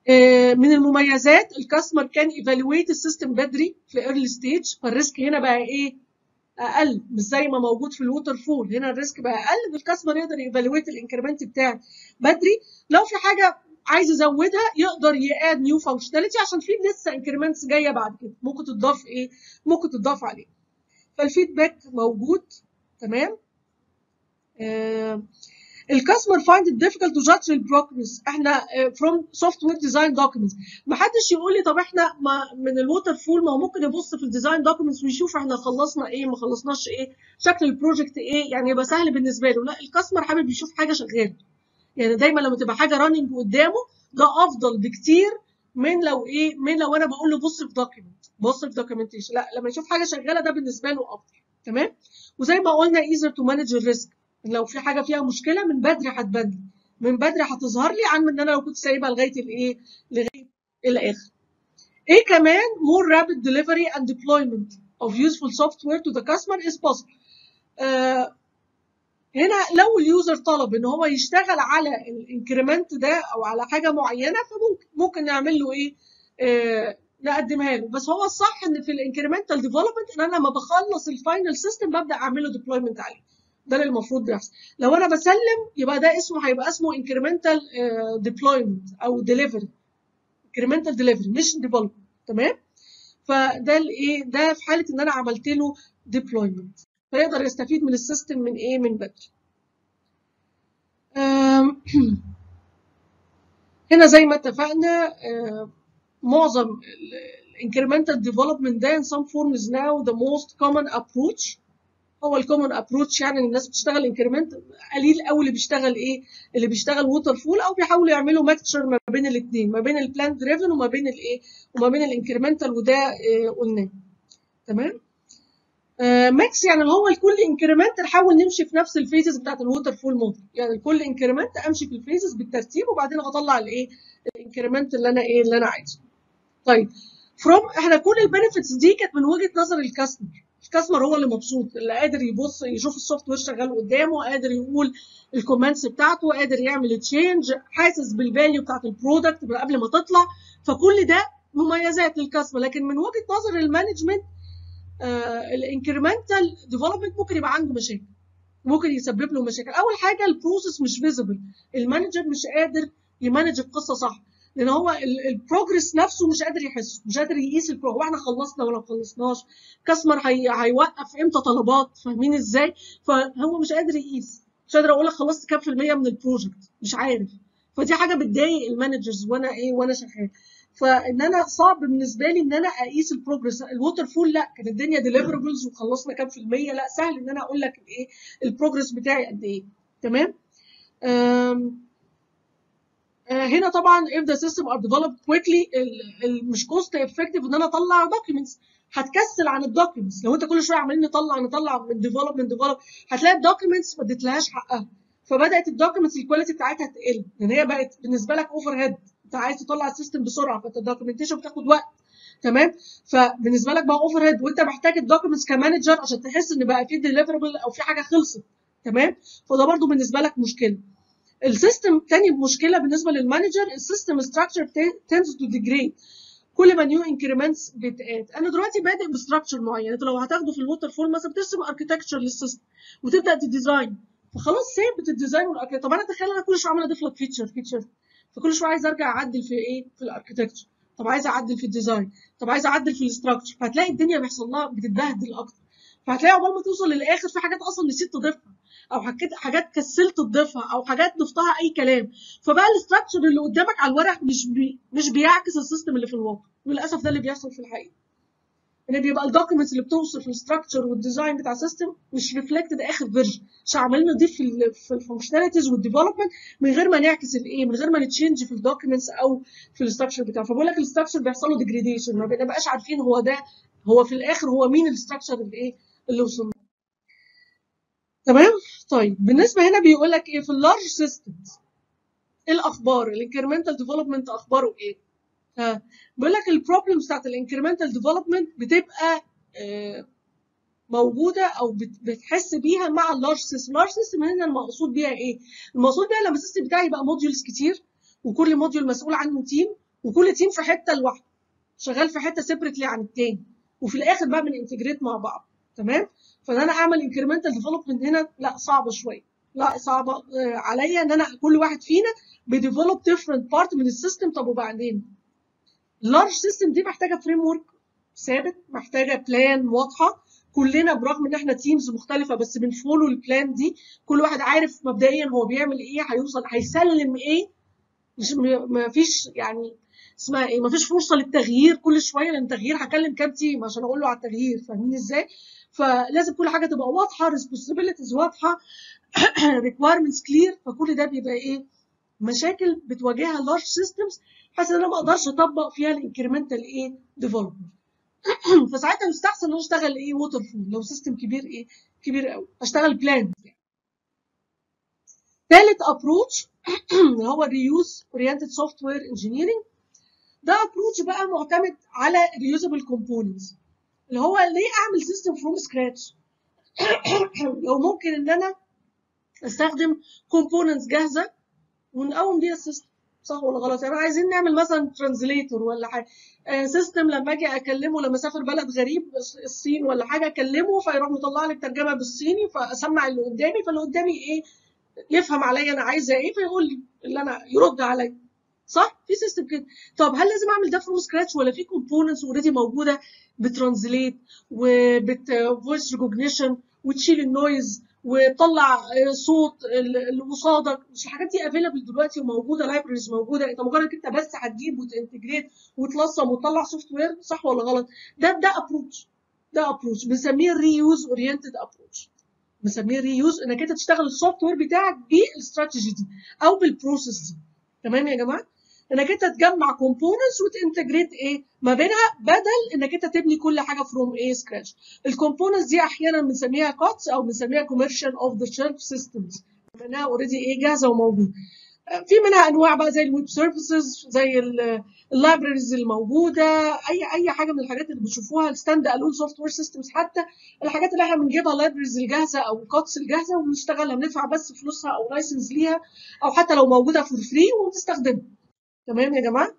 آه، من المميزات الكاستمر كان ايفالويت السيستم بدري في ايرلي ستيج فالريسك هنا بقى ايه اقل مش زي ما موجود في الووتر فول هنا الريسك بقى اقل الكاستمر يقدر ايفالويت الانكريمنت بتاعه بدري لو في حاجه عايز يزودها يقدر ياد نيو فانكشناليتي عشان في لسه انكريمنتس جايه بعد كده ممكن تضاف ايه ممكن تضاف عليه فالفيدباك موجود تمام آه الكاستمر فايند it difficult to judge the progress احنا آه، from software design documents ما حدش يقول لي طب احنا ما من الووتر فول ما هو ممكن يبص في الديزاين دوكيومنتس ويشوف احنا خلصنا ايه ما خلصناش ايه شكل البروجكت ايه يعني يبقى سهل بالنسبه له لا الكاستمر حابب يشوف حاجه شغاله يعني دايما لما تبقى حاجه راننج قدامه ده افضل بكتير من لو ايه من لو انا بقول له بص في دوكيمنت بص في دوكيومنتيشن لا لما يشوف حاجه شغاله ده بالنسبه له افضل تمام وزي ما قلنا easier to manage الريسك لو في حاجه فيها مشكله من بدري هتبان لي من بدري هتظهر لي عن ان انا لو كنت سايبها لغايه الايه لغايه الاخر ايه كمان more rapid delivery and deployment of useful software to the customer is possible آه هنا لو اليوزر طلب ان هو يشتغل على الانكريمنت ده او على حاجه معينه فممكن ممكن نعمل له ايه آه نقدمها له بس هو الصح ان في الانكريمنتال ديفلوبمنت ان انا لما بخلص الفاينل سيستم ببدا اعمل له ديبلويمنت عليه ده اللي المفروض بيحصل لو انا بسلم يبقى ده اسمه هيبقى اسمه انكريمنتال ديبلويمنت او ديليفري انكريمنتال ديليفري مش ديفلوبمنت تمام فده الايه ده في حاله ان انا عملت له ديبلويمنت فيقدر يستفيد من السيستم من ايه من بدري آم، هنا زي ما اتفقنا آه، معظم الانكريمنتال ديفلوبمنت ده in some form is now the most common approach هو الكومن ابروتش يعني الناس بتشتغل انكريمنت قليل قوي اللي بيشتغل ايه اللي بيشتغل ووتر فول او بيحاولوا يعملوا ماكتشر ما بين الاثنين ما بين البلان دريفن وما بين الايه وما بين الانكريمنتال وده آه، قلناه تمام آه، ماكس يعني اللي هو الكل انكريمنت نحاول نمشي في نفس الفيزز بتاعت الووتر فول موديل يعني الكل انكريمنت امشي في الفيزز بالترتيب وبعدين اطلع الايه الانكريمنت اللي انا ايه اللي انا عايزه طيب فروم احنا كل البنفيتس دي كانت من وجهه نظر الكاستمر الكاستمر هو اللي مبسوط اللي قادر يبص يشوف السوفت وير شغال قدامه قادر يقول الكومنتس بتاعته قادر يعمل تشينج حاسس بالفاليو بتاعت البرودكت قبل ما تطلع فكل ده مميزات للكاستمر لكن من وجهه نظر المانجمنت آه الانكريمنتال ديفلوبمنت ممكن يبقى عنده مشاكل ممكن يسبب له مشاكل اول حاجه البروسيس مش فيزبل المانجر مش قادر يمانج القصه صح لان هو البروجرس نفسه مش قادر يحسه مش قادر يقيس البرو واحنا خلصنا ولا ما خلصناش كاستمر هي... هيوقف امتى طلبات فاهمين ازاي فهو مش قادر يقيس مش قادر اقول لك خلصت كام في الميه من البروجكت مش عارف فدي حاجه بتضايق المانجرز وانا ايه وانا شغال فان انا صعب بالنسبه لي ان انا اقيس البروجرس الووتر فول لا كانت الدنيا ديليفربلز وخلصنا كام في الميه لا سهل ان انا اقول لك الايه البروجرس بتاعي قد ايه تمام أم آه، هنا طبعا if the system are developed quickly ال- ال- مش cost effective ان انا اطلع documents هتكسل عن الدوكيومنتس لو انت كل شويه عمالين نطلع نطلع من ديفلوب من ديفلوب هتلاقي الدوكيومنتس ما اديتلهاش حقها فبدات الدوكيومنتس الكواليتي بتاعتها تقل لان هي بقت بالنسبه لك اوفر هيد انت عايز تطلع السيستم بسرعه فانت الدوكيومنتيشن بتاخد وقت تمام فبالنسبه لك بقى اوفر هيد وانت محتاج الدوكيومنتس كمانجر عشان تحس ان بقى في ديليفربل او في حاجه خلصت تمام فده برضو بالنسبه لك مشكله السيستم تاني مشكله بالنسبه للمانجر السيستم ستراكشر tends to degrade كل ما نيو انكريمنتس بتقاد انا دلوقتي بادئ بستراكشر معين انت لو هتاخده في الووتر فول مثلا بترسم اركتكتشر للسيستم وتبدا تديزاين فخلاص ثابت الديزاين والاركتكتشر طب انا تخيل انا كل شويه عمال اضيف لك فيتشر فيتشر فكل شويه عايز ارجع اعدل في ايه في الاركتكتشر طب عايز اعدل في الديزاين طب عايز اعدل في الاستراكشر فهتلاقي الدنيا بيحصل لها بتتبهدل اكتر فهتلاقي عقبال ما توصل للاخر في حاجات اصلا نسيت تضيفها او حاجات حاجات كسلت تضيفها او حاجات ضفتها اي كلام فبقى الاستراكشر اللي قدامك على الورق مش بي مش بيعكس السيستم اللي في الواقع وللاسف ده اللي بيحصل في الحقيقه ان بيبقى الدوكيومنتس اللي بتوصف الاستراكشر والديزاين بتاع السيستم مش ريفلكتد اخر فيرجن مش عمالين نضيف في ال في الفانكشناليتيز والديفلوبمنت من غير ما نعكس الايه من غير ما نتشينج في الدوكيومنتس او في الاستراكشر بتاعه فبقول لك الاستراكشر بيحصل له ديجريديشن ما بنبقاش عارفين هو ده هو في الاخر هو مين الاستراكشر اللي ايه اللي وصلنا تمام طيب بالنسبه هنا بيقول لك ايه في اللارج سيستمز ايه الاخبار الانكريمنتال ديفلوبمنت اخباره ايه ها بيقول لك البروبلمز بتاعت الانكريمنتال ديفلوبمنت بتبقى آه، موجوده او بت- بتحس بيها مع اللارج سيستم اللارج سيستم هنا المقصود بيها ايه المقصود بيها لما السيستم بتاعي يبقى موديولز كتير وكل موديول مسؤول عنه تيم وكل تيم في حته لوحده شغال في حته سيبريتلي عن التاني وفي الاخر بقى بننتجريت مع بعض تمام فان انا اعمل انكريمنتال ديفلوبمنت هنا لا صعبه شويه لا صعبه آه، عليا ان انا كل واحد فينا بيديفلوب ديفرنت بارت من السيستم طب وبعدين اللارج سيستم دي محتاجه فريم ورك ثابت محتاجه بلان واضحه كلنا برغم ان احنا تيمز مختلفه بس بنفولو البلان دي كل واحد عارف مبدئيا هو بيعمل ايه هيوصل هيسلم ايه مش ما فيش يعني اسمها ايه ما فيش فرصه للتغيير كل شويه لان التغيير هكلم كام تيم عشان اقول له على التغيير فاهمين ازاي فلازم كل حاجه تبقى واضحه responsibilities واضحه requirements clear فكل ده بيبقى ايه مشاكل بتواجهها large systems بحيث ان انا ما اقدرش اطبق فيها الانكريمنتال ايه ديفلوبمنت فساعتها يستحسن ان انا اشتغل ايه ووتر فول لو سيستم كبير ايه كبير قوي اشتغل بلان ثالث ابروتش اللي هو الريوز اورينتد سوفت وير انجينيرنج ده ابروتش بقى معتمد على ريوزبل كومبوننتس اللي هو ليه اعمل سيستم فروم سكراتش لو ممكن ان انا استخدم كومبوننتس جاهزه ونقوم بيها السيستم صح ولا غلط يعني عايزين نعمل مثلا ترانزليتور ولا حاجه سيستم لما اجي اكلمه لما اسافر بلد غريب الصين ولا حاجه اكلمه فيروح مطلع لي الترجمه بالصيني فاسمع اللي قدامي فاللي قدامي ايه يفهم عليا انا عايزه ايه فيقول لي اللي انا يرد عليا صح في سيستم كده طب هل لازم اعمل ده فروم سكراتش ولا في كومبوننتس اوريدي موجوده بترانزليت وبت فويس ريكوجنيشن وتشيل النويز وتطلع صوت اللي قصادك مش الحاجات دي افيلبل دلوقتي وموجوده لايبرز موجوده انت مجرد انت بس هتجيب وتنتجريت وتلصم وتطلع سوفت وير صح ولا غلط ده ده ابروتش ده ابروتش بنسميه ريوز اورينتد ابروتش بنسميه ريوز انك انت تشتغل السوفت وير بتاعك بالاستراتيجي دي او بالبروسيس دي تمام يا جماعه انك انت تجمع كومبوننتس وتنتجريت ايه ما بينها بدل انك انت تبني كل حاجه فروم ايه سكراتش الكومبوننتس دي احيانا بنسميها كوتس او بنسميها كوميرشال اوف ذا شيلف سيستمز منها اوريدي ايه جاهزه وموجوده في منها انواع بقى زي الويب سيرفيسز زي اللايبرز الموجوده اي اي حاجه من الحاجات اللي بتشوفوها الستاند الون سوفت وير سيستمز حتى الحاجات اللي احنا بنجيبها لايبرز الجاهزه او الكوتس الجاهزه وبنشتغلها بندفع بس فلوسها او لايسنس ليها او حتى لو موجوده فور فري وبنستخدمها تمام يا جماعه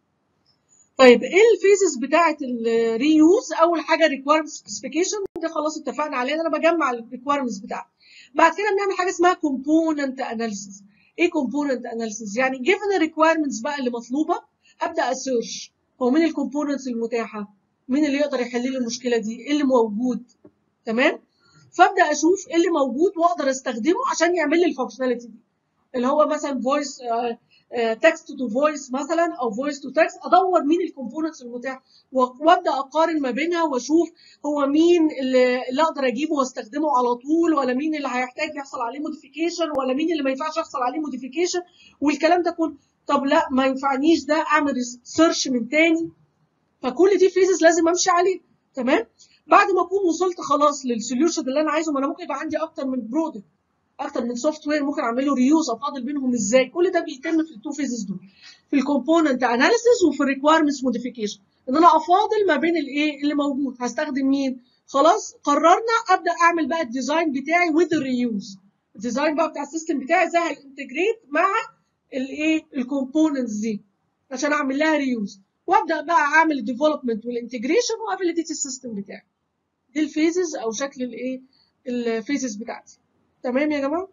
طيب ايه الفيزز بتاعه الريوز اول حاجه ريكويرمنت سبيسيفيكيشن ده خلاص اتفقنا عليه انا بجمع الريكويرمنتس بتاعتي بعد كده بنعمل حاجه اسمها كومبوننت اناليسيس ايه كومبوننت اناليسيس يعني جيفن الريكويرمنتس بقى اللي مطلوبه ابدا اسيرش هو مين الكومبوننتس المتاحه مين اللي يقدر يحل لي المشكله دي ايه اللي موجود تمام فابدا اشوف ايه اللي موجود واقدر استخدمه عشان يعمل لي الفانكشناليتي دي اللي هو مثلا فويس تكست تو فويس مثلا او فويس تو تكست ادور مين الكومبوننتس المتاحه وابدا اقارن ما بينها واشوف هو مين اللي, اللي اقدر اجيبه واستخدمه على طول ولا مين اللي هيحتاج يحصل عليه موديفيكيشن ولا مين اللي ما ينفعش يحصل عليه موديفيكيشن والكلام ده كله طب لا ما ينفعنيش ده اعمل سيرش من تاني فكل دي فيزز لازم امشي عليه تمام بعد ما اكون وصلت خلاص للسوليوشن اللي انا عايزه ما انا ممكن يبقى عندي اكتر من برودكت اكتر من سوفت وير ممكن اعمل له ريوز افاضل بينهم ازاي كل ده بيتم في التو فيزز دول في الكومبوننت اناليسيس وفي الريكويرمنتس موديفيكيشن ان انا افاضل ما بين الايه اللي موجود هستخدم مين خلاص قررنا ابدا اعمل بقى الديزاين بتاعي وذ الريوز الديزاين بقى بتاع السيستم بتاعي ازاي هينتجريت مع الايه الكومبوننتس دي عشان اعمل لها ريوز وابدا بقى اعمل الديفلوبمنت والانتجريشن وافيليتي السيستم بتاعي دي الفيزز او شكل الايه الفيزز بتاعتي تمام يا جماعه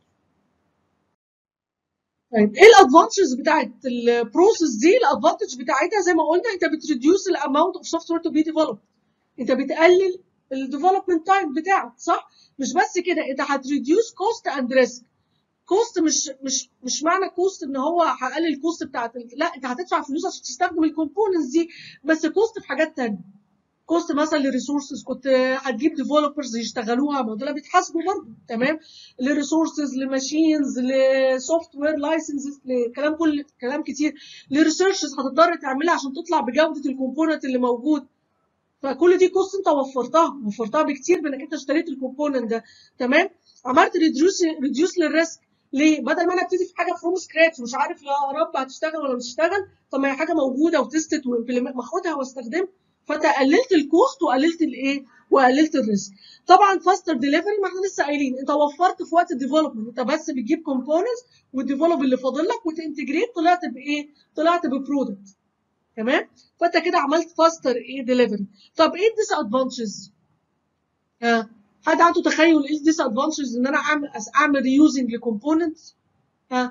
طيب ايه الادفانتجز بتاعت البروسيس دي الادفانتج بتاعتها زي ما قلنا انت بتريديوس الاماونت اوف سوفت وير تو بي ديفلوبد انت بتقلل الديفلوبمنت تايم بتاعك صح مش بس كده انت هتريديوس كوست اند ريسك كوست مش مش مش معنى كوست ان هو هقلل الكوست بتاعت لا انت هتدفع فلوس عشان تستخدم الكومبوننتس دي بس كوست في حاجات تانية كوست مثلا للريسورسز كنت هتجيب ديفلوبرز يشتغلوها ما دول بيتحاسبوا برضه تمام لريسورسز لماشينز لسوفت وير لايسنسز لكلام كل كلام كتير لريسيرشز هتضطر تعملها عشون تطلع بجوده الكومبوننت اللي موجود فكل دي كوست انت وفرتها وفرتها بكتير بانك انت اشتريت الكومبوننت ده تمام عملت ريديوس ريديوس للريسك ليه؟ بدل ما انا ابتدي في حاجه فروم سكراتش ومش عارف يا رب هتشتغل ولا مش هتشتغل طب ما هي حاجه موجوده وتستت ما اخدها واستخدمها فانت قللت الكوست وقللت الايه وقللت الريسك طبعا فاستر ديليفري ما احنا لسه قايلين انت وفرت في وقت الديفلوبمنت انت بس بتجيب كومبوننتس والديفلوب اللي فاضل لك وتنتجريت طلعت بايه طلعت ببرودكت تمام فانت كده عملت فاستر ايه ديليفري طب ايه الديس ادفانتجز ها حد عنده تخيل ايه الديس ادفانتجز ان انا اعمل اعمل ريوزنج لكومبوننتس ها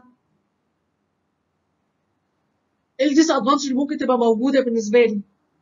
ايه الديس ادفانتج اللي ممكن تبقى موجوده بالنسبه لي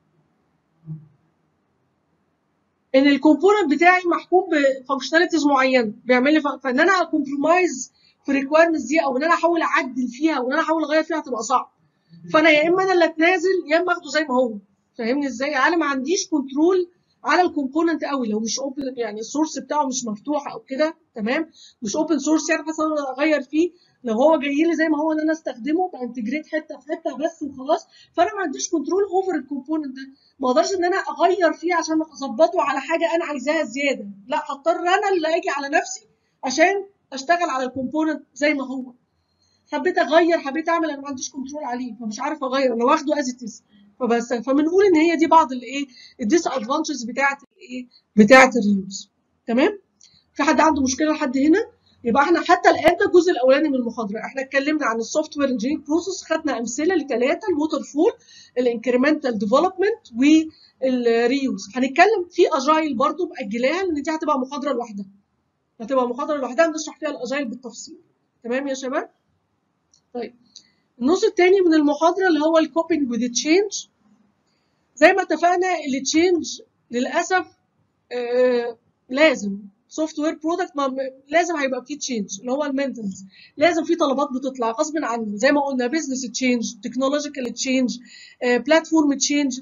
ان الكومبوننت بتاعي محكوم بفانكشناليتيز معينه بيعمل لي ف... فان انا كومبرومايز في الريكويرمنتس دي او ان انا احاول اعدل فيها او ان انا احاول اغير فيها هتبقى صعب فانا يا اما انا اللي اتنازل يا اما اخده زي ما هو فاهمني ازاي انا ما عنديش كنترول على الكومبوننت قوي لو مش اوبن يعني السورس بتاعه مش مفتوح او كده تمام مش اوبن سورس يعني بس انا اغير فيه لو هو جاي لي زي ما هو ان انا استخدمه بانتجريت حته في حته بس وخلاص فانا ما عنديش كنترول اوفر الكومبوننت ده ما اقدرش ان انا اغير فيه عشان اظبطه على حاجه انا عايزاها زياده لا هضطر انا اللي اجي على نفسي عشان اشتغل على الكومبوننت زي ما هو حبيت اغير حبيت اعمل انا ما عنديش كنترول عليه فمش عارف اغير انا واخده از اتس فبس فبنقول ان هي دي بعض الايه الديس ادفانتجز بتاعه الايه بتاعه الريوز تمام في حد عنده مشكله لحد هنا يبقى احنا حتى الان ده الجزء الاولاني من المحاضره احنا اتكلمنا عن السوفت وير انجينيرنج بروسيس خدنا امثله لثلاثه الووتر فول الانكريمنتال ديفلوبمنت والريوز هنتكلم في اجايل برضو مأجلاها لان دي هتبقى محاضره لوحدها هتبقى محاضره لوحدها نشرح فيها الاجايل بالتفصيل تمام يا شباب طيب النص الثاني من المحاضره اللي هو الكوبينج وذ تشينج زي ما اتفقنا التشينج للاسف آه لازم سوفت وير برودكت لازم هيبقى فيه تشينج اللي هو المينتنس لازم في طلبات بتطلع غصب عني زي ما قلنا بزنس تشينج تكنولوجيكال تشينج بلاتفورم تشينج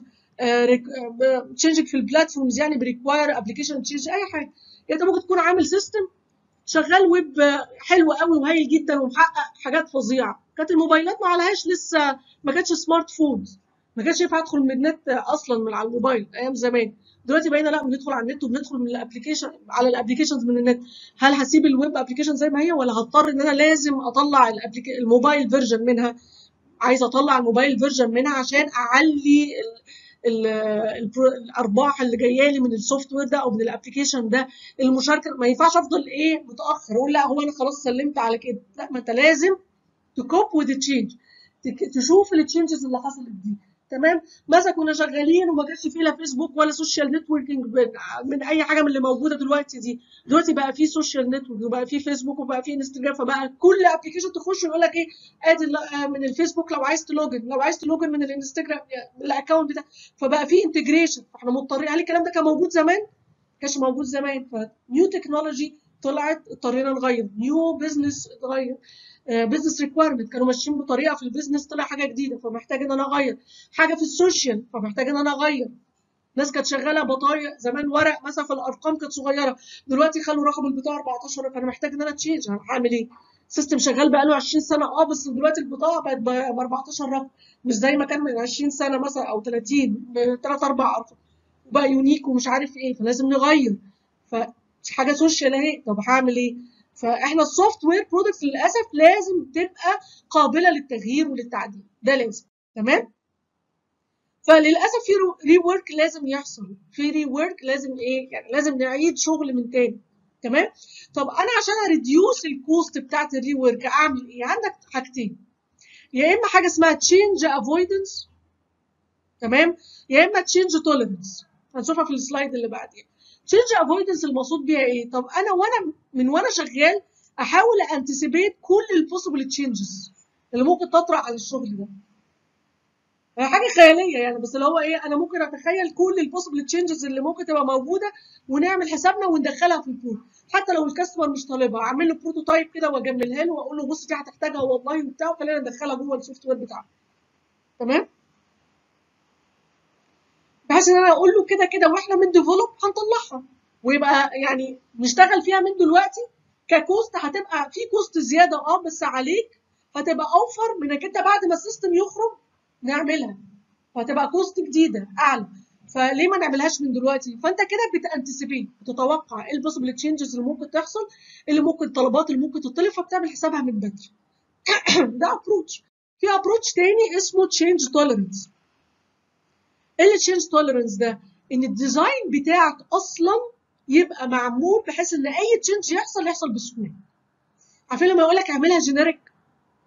تشينج في البلاتفورمز يعني بريكواير ابلكيشن تشينج اي حاجه يعني انت ممكن تكون عامل سيستم شغال ويب حلو قوي وهايل جدا ومحقق حاجات فظيعه كانت الموبايلات ما عليهاش لسه ما كانتش سمارت فونز ما كانش ينفع ادخل من النت اصلا من على الموبايل ايام زمان دلوقتي بقينا لا بندخل على النت وبندخل من الابلكيشن على الابلكيشنز من النت هل هسيب الويب ابلكيشن زي ما هي ولا هضطر ان انا لازم اطلع الموبايل فيرجن منها عايزه اطلع الموبايل فيرجن منها عشان اعلي ال ال الارباح اللي جايه لي من السوفت وير ده او من الابلكيشن ده المشاركه ما ينفعش افضل ايه متاخر اقول لا هو انا خلاص سلمت على كده لا ما انت لازم تكوب وذ تشينج تشوف التشينجز اللي حصلت دي تمام مثلا كنا شغالين وما كانش فيه لا فيسبوك ولا سوشيال نتوركينج من اي حاجه من اللي موجوده دلوقتي دي دلوقتي بقى فيه سوشيال نتورك وبقى فيه فيسبوك وبقى فيه انستجرام فبقى كل ابلكيشن تخش يقول لك ايه ادي من الفيسبوك لو عايز تلوجن لو عايز تلوجن من الانستجرام من الاكونت بتاع فبقى فيه انتجريشن فاحنا مضطرين هل الكلام ده كان موجود زمان؟ ما كانش موجود زمان فنيو تكنولوجي طلعت اضطرينا نغير نيو بزنس اتغير بزنس ريكويرمنت كانوا ماشيين بطريقه في البيزنس طلع حاجه جديده فمحتاج ان انا اغير حاجه في السوشيال فمحتاج ان انا اغير ناس كانت شغاله بطايق زمان ورق مثلا في الارقام كانت صغيره دلوقتي خلوا رقم البطاقه 14 فانا محتاج ان انا تشينج هعمل ايه؟ سيستم شغال بقاله 20 سنه اه بس دلوقتي البطاقه بقت ب 14 رقم مش زي ما كان من 20 سنه مثلا او 30 بثلاث اربع ارقام وبقى يونيك ومش عارف ايه فلازم نغير فحاجه سوشيال اهي طب هعمل ايه؟ فاحنا السوفت وير برودكتس للاسف لازم تبقى قابله للتغيير وللتعديل ده لازم تمام فللاسف في ري ورك لازم يحصل في ري ورك لازم ايه يعني لازم نعيد شغل من تاني تمام طب انا عشان اريديوس الكوست بتاعت الري ورك اعمل ايه عندك حاجتين يا اما حاجه اسمها تشينج افويدنس تمام يا اما تشينج توليرنس هنشوفها في السلايد اللي بعديها تشينج افويدنس المقصود بيها ايه طب انا وانا من وانا شغال احاول انتسيبيت كل البوسيبل تشينجز اللي ممكن تطرأ على الشغل ده هي حاجه خياليه يعني بس اللي هو ايه انا ممكن اتخيل كل البوسيبل تشينجز اللي ممكن تبقى موجوده ونعمل حسابنا وندخلها في الكود حتى لو الكاستمر مش طالبها اعمل له بروتوتايب كده واجملها له واقول له بص دي هتحتاجها والله وبتاع وخلينا ندخلها جوه السوفت وير بتاعنا تمام بحيث ان انا اقول له كده كده واحنا من ديفلوب هنطلعها ويبقى يعني نشتغل فيها من دلوقتي ككوست هتبقى في كوست زياده اه بس عليك هتبقى اوفر من انك انت بعد ما السيستم يخرج نعملها فهتبقى كوست جديده اعلى فليه ما نعملهاش من دلوقتي فانت كده بتانتسيبيت بتتوقع ايه البوسيبل تشينجز اللي ممكن تحصل اللي ممكن الطلبات اللي ممكن تطلب فبتعمل حسابها من بدري ده ابروتش في ابروتش تاني اسمه تشينج توليرنس ايه التشينج توليرنس ده ان الديزاين بتاعك اصلا يبقى معمول بحيث ان اي تشينج يحصل يحصل بسهوله عارفين لما يقول لك اعملها جينيريك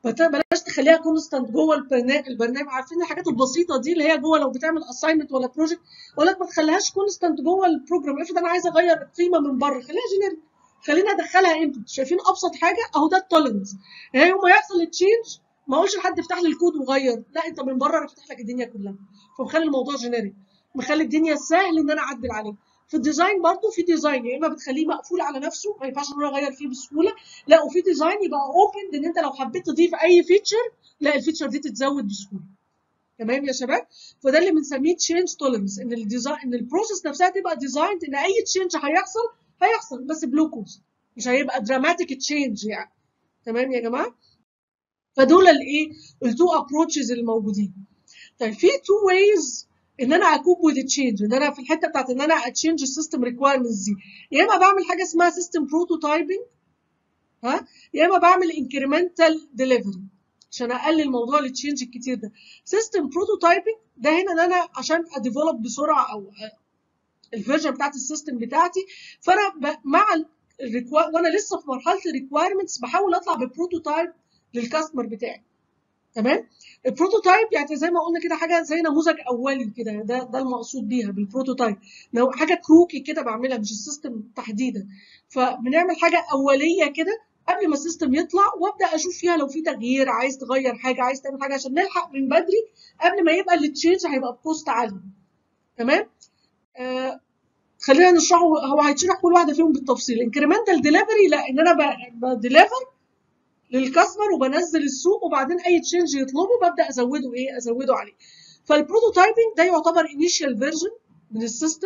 بت- بلاش تخليها كونستانت جوه البرنامج البرنامج عارفين الحاجات البسيطه دي اللي هي جوه لو بتعمل اساينمنت ولا بروجكت اقول لك ما تخليهاش كونستانت جوه البروجرام افرض انا عايزه اغير قيمه من بره خليها جينيريك خلينا ادخلها انبوت شايفين ابسط حاجه اهو ده التولرنس يعني يوم ما يحصل التشينج ما اقولش لحد افتح لي الكود وغير لا انت من بره انا فاتح لك الدنيا كلها فمخلي الموضوع جينيريك مخلي الدنيا سهل ان انا اعدل عليه في الديزاين برضه في ديزاين يا اما بتخليه مقفول على نفسه ما ينفعش ان انا اغير فيه بسهوله لا وفي ديزاين يبقى اوبن ان انت لو حبيت تضيف اي فيتشر لا الفيتشر دي تتزود بسهوله تمام يا شباب فده اللي بنسميه تشينج تولرنس ان الديزاين ان البروسيس نفسها تبقى ديزايند ان اي تشينج هيحصل هيحصل بس بلو كوست مش هيبقى دراماتيك تشينج يعني تمام يا جماعه فدول الايه التو ابروتشز الموجودين طيب في تو ويز ان انا اكوب وذ تشينج ان انا في الحته بتاعت ان انا اتشينج السيستم ريكويرمنتس دي يا اما بعمل حاجه اسمها سيستم بروتوتايبنج ها يا اما بعمل انكريمنتال ديليفري عشان اقلل موضوع التشينج الكتير ده سيستم بروتوتايبنج ده هنا ان انا عشان اديفلوب بسرعه او الفيرجن بتاعت السيستم بتاعتي فانا ب- مع الريكوا وانا لسه في مرحله الريكويرمنتس بحاول اطلع ببروتوتايب للكاستمر بتاعي تمام البروتوتايب يعني زي ما قلنا كده حاجه زي نموذج اولي كده ده ده المقصود بيها بالبروتوتايب لو حاجه كروكي كده بعملها مش السيستم تحديدا فبنعمل حاجه اوليه كده قبل ما السيستم يطلع وابدا اشوف فيها لو في تغيير عايز تغير حاجه عايز تعمل حاجه عشان نلحق من بدري قبل ما يبقى التشينج هيبقى بكوست عالي تمام آه خلينا نشرحه هو هيتشرح كل واحده فيهم بالتفصيل انكريمنتال ديليفري لا ان انا بديليفر للكاستمر وبنزل السوق وبعدين اي تشينج يطلبه ببدا ازوده ايه ازوده عليه فالبروتوتايبنج ده يعتبر انيشال فيرجن من السيستم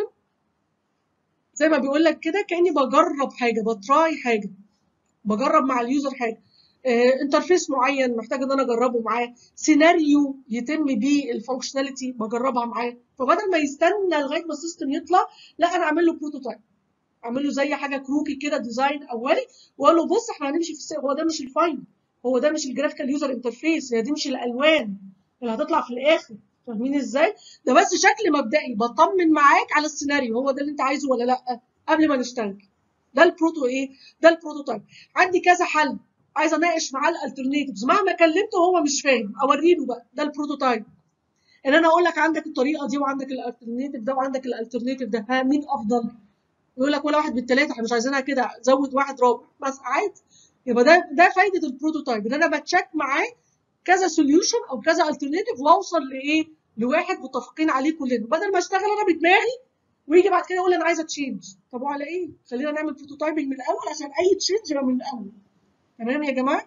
زي ما بيقول لك كده كاني بجرب حاجه بتراي حاجه بجرب مع اليوزر حاجه آه، انترفيس معين محتاج ان انا اجربه معاه سيناريو يتم بيه الفانكشناليتي بجربها معاه فبدل ما يستنى لغايه ما السيستم يطلع لا انا اعمل له بروتوتايب اعمل له زي حاجه كروكي كده ديزاين اولي واقول له بص احنا هنمشي في الس- هو ده مش الفاينل هو ده مش الجرافيكال يوزر انترفيس هي دي مش الالوان اللي هتطلع في الاخر فاهمين ازاي ده بس شكل مبدئي بطمن معاك على السيناريو هو ده اللي انت عايزه ولا لا قبل ما نشتغل ده البروتو ايه ده البروتوتايب عندي كذا حل عايزه اناقش معاه الالترناتيفز مهما كلمته هو مش فاهم اوري له بقى ده البروتوتايب ان انا اقول لك عندك الطريقه دي وعندك الالترناتيف ده وعندك الالترناتيف ده ها مين افضل يقول لك ولا واحد بالثلاثه احنا مش عايزينها كده زود واحد رابع بس عادي يبقى ده ده فايده البروتوتايب ان انا بتشيك معاه كذا سوليوشن او كذا الترناتيف واوصل لايه لواحد متفقين عليه كلنا بدل ما اشتغل انا بدماغي ويجي بعد كده يقول انا عايزه تشينج طب وعلى ايه خلينا نعمل بروتوتايبنج من الاول عشان اي تشينج يبقى من الاول تمام يا جماعه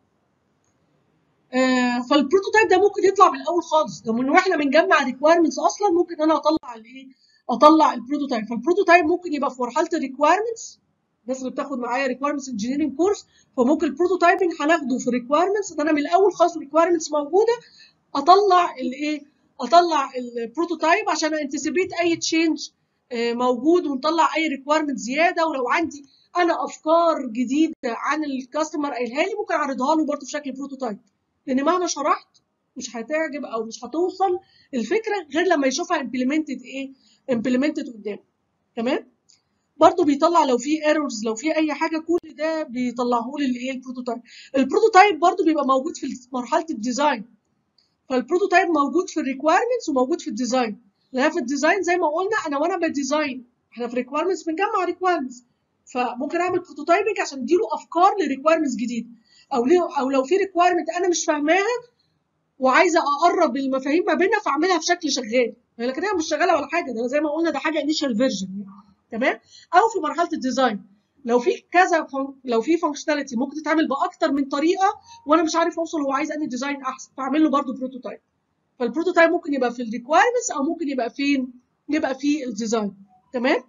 آه فالبروتوتايب ده ممكن يطلع من الاول خالص ده من واحنا بنجمع ريكويرمنتس اصلا ممكن انا اطلع الايه اطلع البروتوتايب فالبروتوتايب ممكن يبقى في مرحله الريكويرمنتس الناس اللي بتاخد معايا ريكويرمنتس انجينيرنج كورس فممكن البروتوتايبنج هناخده في ريكويرمنتس ان انا من الاول خالص الريكويرمنتس موجوده اطلع الايه اطلع البروتوتايب عشان انتسيبيت اي تشينج موجود ونطلع اي ريكويرمنت زياده ولو عندي انا افكار جديده عن الكاستمر قايلها لي ممكن اعرضها له برضه في شكل بروتوتايب لان مهما شرحت مش هتعجب او مش هتوصل الفكره غير لما يشوفها امبلمنتد ايه امبلمنتد قدامه تمام برضه بيطلع لو في ايرورز لو في اي حاجه كل ده بيطلعه لي الايه البروتوتايب البروتوتايب برضه بيبقى موجود في مرحله الديزاين فالبروتوتايب موجود في الريكويرمنتس وموجود في الديزاين لان في الديزاين زي ما قلنا انا وانا بديزاين احنا في ريكويرمنتس بنجمع ريكويرمنتس فممكن اعمل بروتوتايبنج عشان اديله افكار لريكويرمنتس جديده او ليه او لو في ريكويرمنت انا مش فاهماها وعايزه اقرب المفاهيم ما بيننا فاعملها في شكل شغال لكن هي مش شغاله ولا حاجه ده زي ما قلنا ده حاجه انيشال فيرجن تمام او في مرحله الديزاين لو في كذا فن... لو في فانكشناليتي ممكن تتعمل باكتر من طريقه وانا مش عارف اوصل هو عايز انهي ديزاين احسن فاعمل له برده بروتوتايب فالبروتوتايب ممكن يبقى في الريكويرمنتس او ممكن يبقى فين يبقى في الديزاين تمام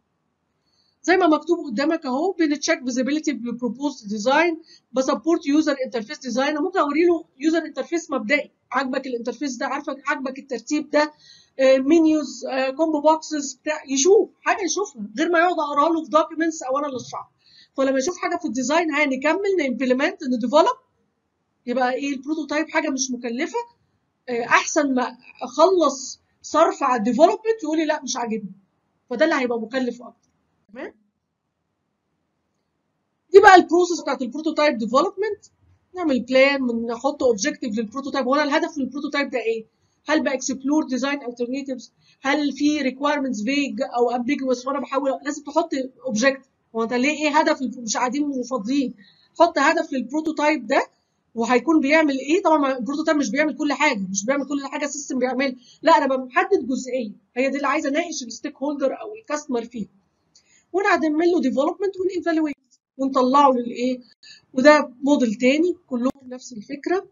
زي ما مكتوب قدامك اهو بنتشيك فيزيبيليتي ببروبوز ديزاين بسبورت يوزر انترفيس ديزاين ممكن اوري له يوزر انترفيس مبدئي عاجبك الانترفيس ده عارفك عاجبك الترتيب ده منيوز كومبو بوكسز بتاع يشوف حاجه يشوفها غير ما يقعد اقرا له في دوكيومنتس او انا اللي اشرحها فلما يشوف حاجه في الديزاين هنكمل نمبلمنت نديفلوب يبقى ايه البروتوتايب حاجه مش مكلفه احسن ما اخلص صرف على الديفلوبمنت يقول لي لا مش عاجبني فده اللي هيبقى مكلف اكتر تمام دي بقى البروسيس بتاعت البروتوتايب ديفلوبمنت نعمل بلان ونحط اوبجيكتيف للبروتوتايب هو انا الهدف من البروتوتايب ده ايه هل باكسبلور ديزاين الترناتيفز هل في ريكويرمنتس فيج او امبيجوس وانا بحاول لازم تحط اوبجيكتيف هو انت ليه ايه هدف مش قاعدين فاضيين حط هدف للبروتوتايب ده وهيكون بيعمل ايه طبعا البروتوتايب مش بيعمل كل حاجه مش بيعمل كل حاجه السيستم بيعملها لا انا بحدد جزئيه هي دي اللي عايزه اناقش الستيك هولدر او الكاستمر فيه ونعمل له ديفلوبمنت ونيفالويت ونطلعه للايه وده موديل تاني كلهم نفس الفكره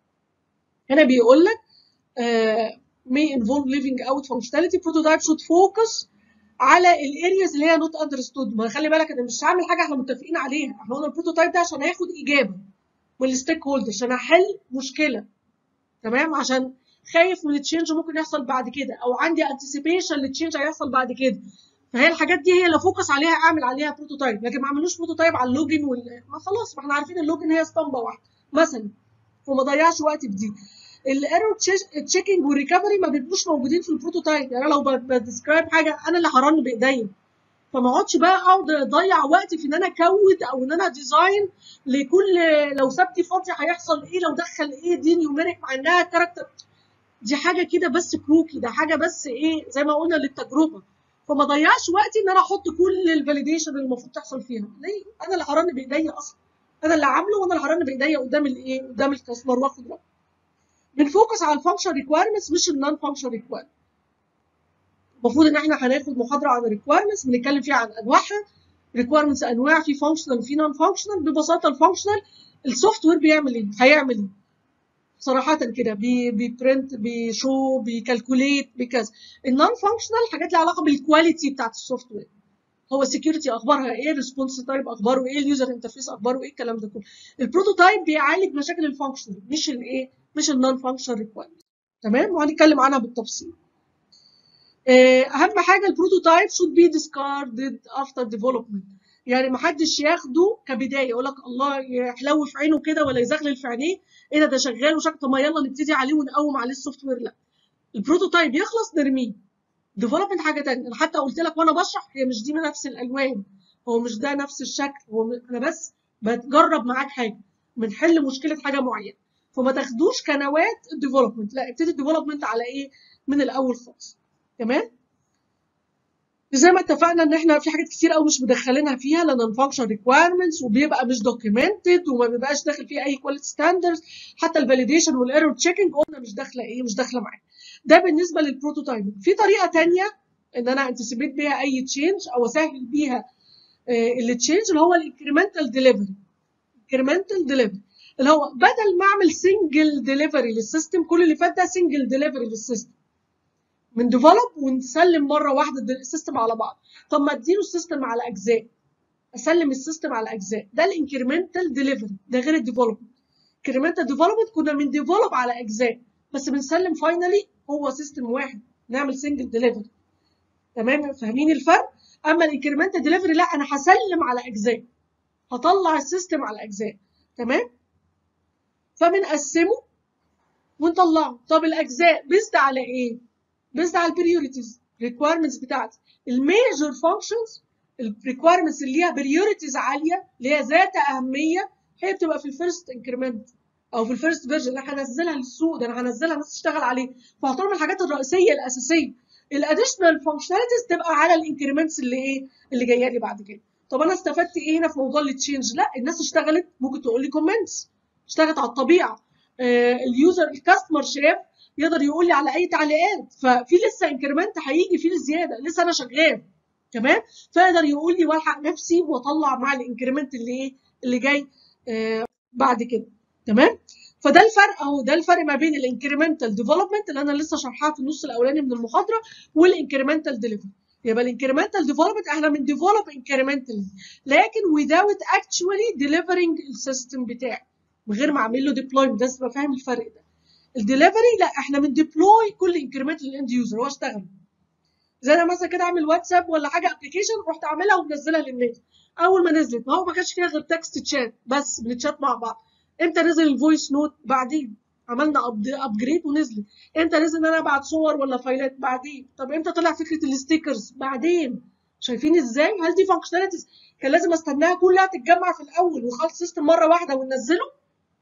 هنا بيقول لك uh, may involve living out functionality prototype should focus على الارياز اللي هي نوت اندرستود ما خلي بالك انا مش هعمل حاجه احنا متفقين عليها احنا قلنا البروتوتايب ده عشان هياخد اجابه من الستيك هولدر عشان احل مشكله تمام عشان خايف من التشينج ممكن يحصل بعد كده او عندي انتسيبيشن للتشينج هيحصل بعد كده فهي الحاجات دي هي اللي فوكس عليها اعمل عليها بروتوتايب لكن ما اعملوش بروتوتايب على اللوجن وال... ما خلاص ما احنا عارفين اللوجن هي اسطمبه واحده مثلا وما ضيعش وقت في دي الايرور تشيكنج والريكفري ما بيبقوش موجودين في البروتوتايب يعني انا لو بديسكرايب حاجه انا اللي هرن بايديا فما اقعدش بقى اقعد اضيع وقتي في ان انا اكود او ان انا ديزاين لكل لو سبتي فاضي هيحصل ايه لو دخل ايه دي نيوميريك مع انها كاركتر دي حاجه كده بس كروكي ده حاجه بس ايه زي ما قلنا للتجربه فما ضيعش وقتي ان انا احط كل الفاليديشن اللي المفروض تحصل فيها ليه انا اللي هرن بايديا اصلا انا اللي عامله وانا اللي هرن بايديا قدام الايه قدام الكاستمر واخد وقت بنفوكس على الفانكشن ريكويرمنتس مش النون فانكشن ريكويرمنت المفروض ان احنا هناخد محاضره عن الريكويرمنتس بنتكلم فيها عن انواعها ريكويرمنتس انواع في فانكشنال وفي نون فانكشنال ببساطه الفانكشنال السوفت وير بيعمل ايه هيعمل ايه صراحة كده بي بيبرنت بيشو بيكالكوليت بكذا النون فانكشنال حاجات لها علاقة بالكواليتي بتاعت السوفت وير هو السكيورتي اخبارها ايه الريسبونس تايب اخباره ايه اليوزر انترفيس اخباره ايه الكلام ده كله البروتوتايب بيعالج مشاكل الفانكشنال مش الايه مش النون فانكشنال ريكويرمنت تمام وهنتكلم عنها بالتفصيل اهم حاجه البروتوتايب should be discarded after development يعني ما حدش ياخده كبدايه يقول لك الله يحلو في عينه كده ولا يزغلل في عينيه ايه ده ده شغال وشك طب ما يلا نبتدي عليه ونقوم عليه السوفت وير لا البروتوتايب يخلص نرميه ديفلوبمنت حاجه ثانيه انا حتى قلت لك وانا بشرح هي مش دي نفس الالوان هو مش ده نفس الشكل هو انا بس بتجرب معاك حاجه بنحل مشكله حاجه معينه فما تاخدوش كنوات الديفلوبمنت لا ابتدي الديفلوبمنت على ايه من الاول خالص تمام زي ما اتفقنا ان احنا في حاجات كتير قوي مش مدخلينها فيها لان فانكشن ريكويرمنتس وبيبقى مش دوكيومنتد وما بيبقاش داخل فيه اي كواليتي ستاندردز حتى الفاليديشن والايرور تشيكنج قلنا مش داخله ايه مش داخله معانا ده بالنسبه للبروتوتايبنج في طريقه ثانيه ان انا انتسيبيت بيها اي تشينج او اسهل بيها التشينج اللي هو الانكريمنتال ديليفري انكريمنتال ديليفري اللي هو بدل ما اعمل سنجل ديليفري للسيستم كل اللي فات ده سنجل ديليفري للسيستم من ديفلوب ونسلم مره واحده السيستم على بعض طب ما اديله السيستم على اجزاء اسلم السيستم على اجزاء ده الانكريمنتال ديليفري ده غير الديفلوبمنت انكريمنتال ديفلوبمنت كنا من ديفلوب على اجزاء بس بنسلم فاينلي هو سيستم واحد نعمل سنجل ديليفري تمام فاهمين الفرق اما الانكريمنتال ديليفري لا انا هسلم على اجزاء هطلع السيستم على اجزاء تمام فبنقسمه ونطلعه طب الاجزاء بيزد على ايه بيزد على البريوريتيز ريكويرمنتس بتاعتي الميجر فانكشنز الريكويرمنتس اللي ليها بريوريتيز عاليه اللي هي ذات اهميه هي بتبقى في الفيرست انكريمنت او في الفيرست فيرجن انا هنزلها للسوق ده انا هنزلها الناس تشتغل عليه فهختار من الحاجات الرئيسيه الاساسيه الاديشنال فانكشناليتيز تبقى على الانكريمنتس اللي ايه اللي جايه لي بعد كده طب انا استفدت ايه هنا في موضوع التشينج لا الناس اشتغلت ممكن تقول لي كومنتس اشتغلت على الطبيعه آه اليوزر الكاستمر شاف يقدر يقول لي على اي تعليقات ففي لسه انكريمنت هيجي فيه الزياده لسه انا شغال تمام فيقدر يقول لي والحق نفسي واطلع مع الانكريمنت اللي ايه اللي جاي آه بعد كده تمام فده الفرق اهو ده الفرق ما بين الانكريمنتال ديفلوبمنت اللي انا لسه شرحها في النص الاولاني من المحاضره والانكريمنتال ديليفري يبقى الانكريمنتال ديفلوبمنت احنا من ديفلوب انكريمنتال لكن without actually delivering السيستم بتاعي من غير ما اعمل له ديبلويمنت لازم تبقى فاهم الفرق ده الدليفري لا احنا من ديبلوي كل انكريمنت للاند يوزر هو اشتغل زي انا مثلا كده اعمل واتساب ولا حاجه ابلكيشن رحت اعملها ومنزلها للناس اول ما نزلت ما هو ما كانش فيها غير تكست تشات بس بنتشات مع بعض امتى نزل الفويس نوت بعدين عملنا ابجريد ونزلت امتى نزل ان انا ابعت صور ولا فايلات بعدين طب امتى طلع فكره الستيكرز بعدين شايفين ازاي هل دي فانكشناليتيز كان لازم استناها كلها تتجمع في الاول وخلص سيستم مره واحده وننزله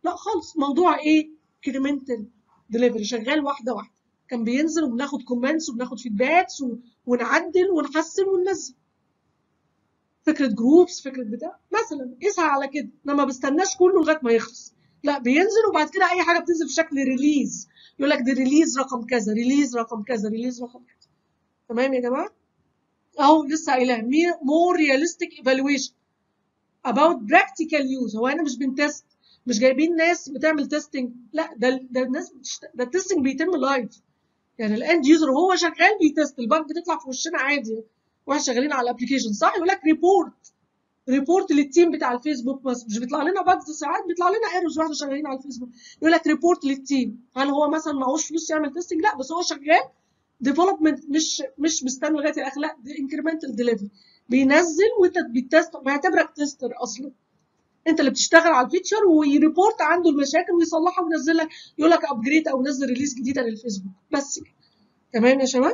لا خالص موضوع ايه incremental delivery شغال واحده واحده كان بينزل وبناخد كومنتس وبناخد فيدباكس ونعدل ونحسن وننزل فكره جروبس فكره بتاع مثلا قيسها على كده انا ما بستناش كله لغايه ما يخلص لا بينزل وبعد كده اي حاجه بتنزل في شكل ريليز يقول لك ده ريليز رقم كذا ريليز رقم كذا ريليز رقم كذا تمام يا جماعه اهو لسه قايلها more realistic evaluation about practical use هو انا مش بنتست مش جايبين ناس بتعمل تيستنج لا ده ده الناس بتشت... ده التستنج بيتم لايف يعني الاند يوزر وهو شغال بيتست الباج بتطلع في وشنا عادي واحنا شغالين على الابلكيشن صح يقول لك ريبورت ريبورت للتيم بتاع الفيسبوك بس مش بيطلع لنا باجز ساعات بيطلع لنا ايرورز واحنا شغالين على الفيسبوك يقول لك ريبورت للتيم هل هو مثلا معهوش فلوس يعمل تيستنج لا بس هو شغال ديفلوبمنت مش مش مستني لغايه الاخر لا دي انكريمنتال ديليفري بينزل وانت بتست بيعتبرك تيستر اصلا انت اللي بتشتغل على الفيتشر ويريبورت عنده المشاكل ويصلحها وينزل لك يقول لك ابجريد او نزل ريليز جديده للفيسبوك بس كده تمام يا شباب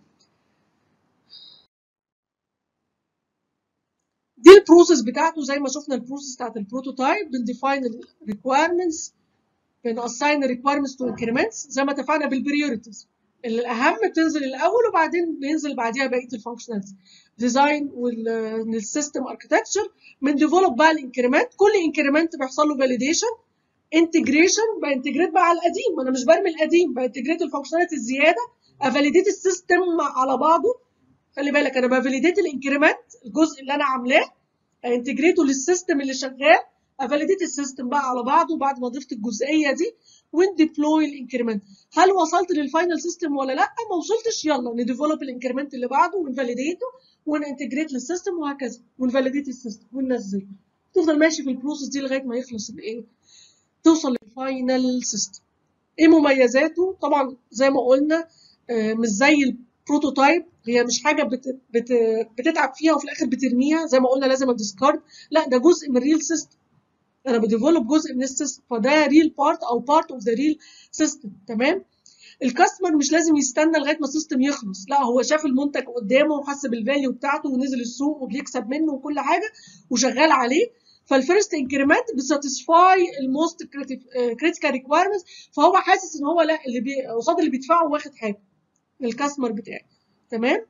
دي البروسيس بتاعته زي ما شفنا البروسيس بتاعت البروتوتايب بنديفاين الريكويرمنتس بنأساين الريكويرمنتس تو انكريمنتس زي ما اتفقنا بالبريوريتيز الاهم بتنزل الاول وبعدين بينزل بعديها بقيه الفانكشناليتي ديزاين والسيستم اركتكتشر من ديفلوب بقى الانكريمنت كل انكريمنت بيحصل له فاليديشن انتجريشن بانتجريت بقى على القديم انا مش برمي القديم بانتجريت الفانكشناليتي الزياده افاليديت السيستم على بعضه خلي بالك انا بفاليديت الانكريمنت الجزء اللي انا عاملاه انتجريته للسيستم اللي شغال افاليديت السيستم بقى على بعضه بعد ما ضفت الجزئيه دي ونديبلوي الانكريمنت هل وصلت للفاينل سيستم ولا لا ما وصلتش يلا نديفلوب الانكريمنت اللي بعده ونفاليديته وننتجريت للسيستم وهكذا ونفاليديت السيستم وننزله تفضل ماشي في البروسيس دي لغايه ما يخلص الايه توصل للفاينل سيستم ايه مميزاته طبعا زي ما قلنا آه مش زي البروتوتايب هي مش حاجه بت بت بتتعب فيها وفي الاخر بترميها زي ما قلنا لازم اديسكارد لا ده جزء من الريل سيستم انا بديفلوب جزء من السيستم فده ريل بارت او بارت اوف ذا ريل سيستم تمام الكاستمر مش لازم يستنى لغايه ما السيستم يخلص لا هو شاف المنتج قدامه وحس بالفاليو بتاعته ونزل السوق وبيكسب منه وكل حاجه وشغال عليه فالفيرست انكريمنت بيساتسفاي الموست كريتيكال ريكويرمنتس فهو حاسس ان هو لا اللي بي... قصاد اللي بيدفعه واخد حاجه الكاستمر بتاعي تمام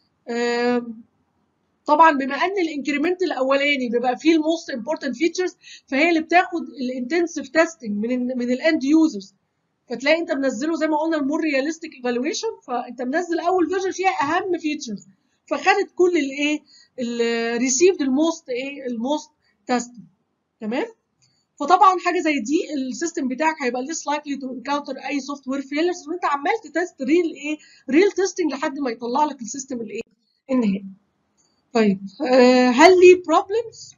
آه طبعا بما ان الانكريمنت الاولاني بيبقى فيه الموست امبورتنت فيتشرز فهي اللي بتاخد الانتنسيف تيستنج من ال من الاند يوزرز فتلاقي انت منزله زي ما قلنا المور رياليستيك ايفالويشن فانت منزل اول فيرجن فيها اهم فيتشرز فخدت كل الايه ريسيفد الموست ايه الموست تيستنج تمام فطبعا حاجه زي دي السيستم بتاعك هيبقى ليس لايكلي تو انكاونتر اي سوفت وير فيلرز وانت عمال تتست ريل ايه ريل تيستنج لحد ما يطلع لك السيستم الايه النهائي طيب هل لي بروبلمز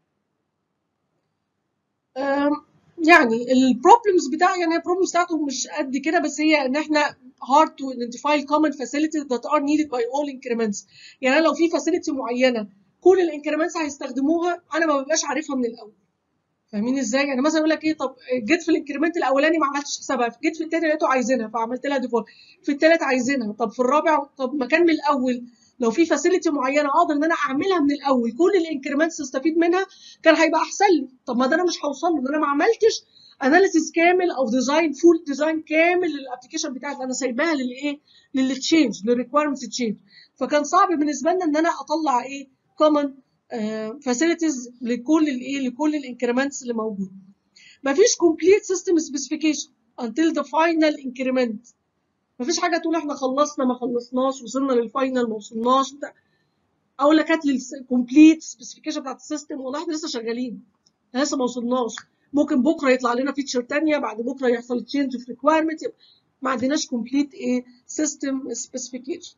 يعني البروبلمز بتاع يعني البروبلمز بتاعته مش قد كده بس هي ان احنا hard to identify common facilities that are needed by all increments يعني انا لو في facility معينه كل الانكريمنتس هيستخدموها انا ما ببقاش عارفها من الاول فاهمين ازاي يعني مثلا يقول لك ايه طب جيت في الانكريمنت الاولاني ما عملتش حسابها جيت في التاني لقيته عايزينها فعملت لها ديفولت في التالت عايزينها طب في الرابع طب ما كان من الاول لو في فاسيلتي معينه اقدر ان انا اعملها من الاول كل الانكريمنتس استفيد منها كان هيبقى احسن لي طب ما ده انا مش هوصل له ان انا ما عملتش اناليسيس كامل او ديزاين فول ديزاين كامل للابلكيشن بتاعتي انا سايباها للايه للتشينج للريكويرمنتس تشينج فكان صعب بالنسبه لنا ان انا اطلع ايه كومن فاسيلتيز لكل الايه لكل الانكريمنتس اللي موجوده مفيش كومبليت سيستم سبيسيفيكيشن until the final increment مفيش حاجه تقول احنا خلصنا ما خلصناش وصلنا للفاينل ما وصلناش اقول لك هات لي الكومبليت سبيسيفيكيشن بتاعت السيستم والله احنا لسه شغالين احنا لسه ما وصلناش ممكن بكره يطلع لنا فيتشر ثانيه بعد بكره يحصل تشينج في ريكويرمنت ما عندناش كومبليت ايه سيستم سبيسيفيكيشن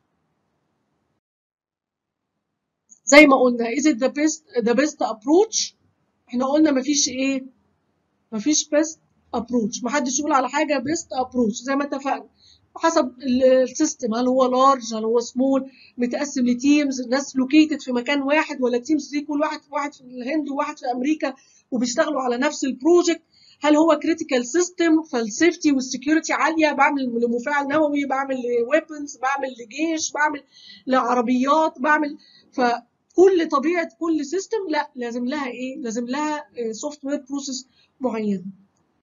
زي ما قلنا is it the best the best approach احنا قلنا مفيش ايه مفيش best approach محدش يقول على حاجه best approach زي ما اتفقنا حسب السيستم هل هو لارج هل هو سمول متقسم لتيمز الناس لوكيتد في مكان واحد ولا تيمز دي كل واحد واحد في الهند وواحد في امريكا وبيشتغلوا على نفس البروجكت هل هو كريتيكال سيستم فالسيفتي والسكيورتي عاليه بعمل لمفاعل نووي بعمل لويبنز بعمل لجيش بعمل لعربيات بعمل فكل طبيعه كل سيستم لا لازم لها ايه لازم لها سوفت وير بروسيس معينه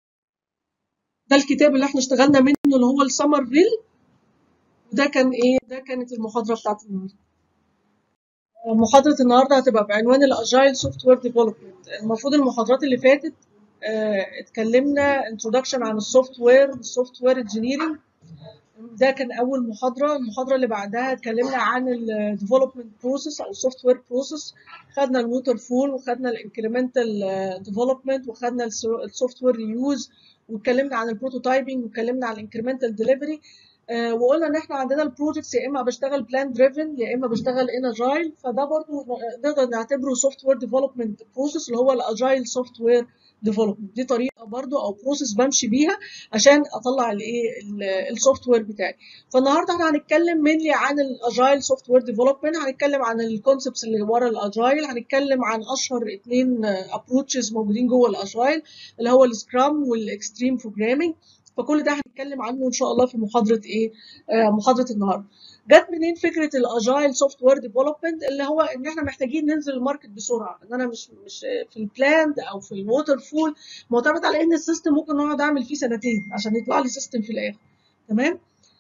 ده الكتاب اللي احنا اشتغلنا منه اللي هو السمر ريل وده كان ايه ده كانت المحاضره بتاعت النهارده محاضره النهارده هتبقى بعنوان الاجايل سوفت وير ديفلوبمنت المفروض المحاضرات اللي فاتت اه اتكلمنا انترودكشن عن السوفت وير والسوفت وير انجينيرنج ده كان اول محاضره المحاضره اللي بعدها اتكلمنا عن الديفلوبمنت بروسيس او السوفت وير بروسيس خدنا الووتر فول وخدنا الانكريمنتال ديفلوبمنت وخدنا السوفت وير ريوز واتكلمنا عن البروتوتايبنج واتكلمنا عن الانكريمنتال ديليفري آه وقلنا ان احنا عندنا البروجكتس يا اما بشتغل بلان دريفن يا اما بشتغل ان اجايل فده برضو نقدر نعتبره سوفت وير ديفلوبمنت بروسيس اللي هو الاجايل سوفت وير ديفلوبمنت دي طريقه برضو او بروسيس بمشي بيها عشان اطلع الايه السوفت وير بتاعي فالنهارده احنا هنتكلم مينلي عن الاجايل سوفت وير ديفلوبمنت هنتكلم عن الكونسبتس اللي ورا الاجايل هنتكلم عن اشهر اثنين ابروتشز موجودين جوه الاجايل اللي هو السكرام والاكستريم بروجرامينج فكل ده هنتكلم عنه ان شاء الله في محاضره ايه آه محاضره النهارده جت منين فكره الاجايل سوفت وير ديفلوبمنت اللي هو ان احنا محتاجين ننزل الماركت بسرعه ان انا مش مش في البلاند او في الووتر فول معتمد على ان السيستم ممكن اقعد اعمل فيه سنتين عشان يطلع لي سيستم في الاخر تمام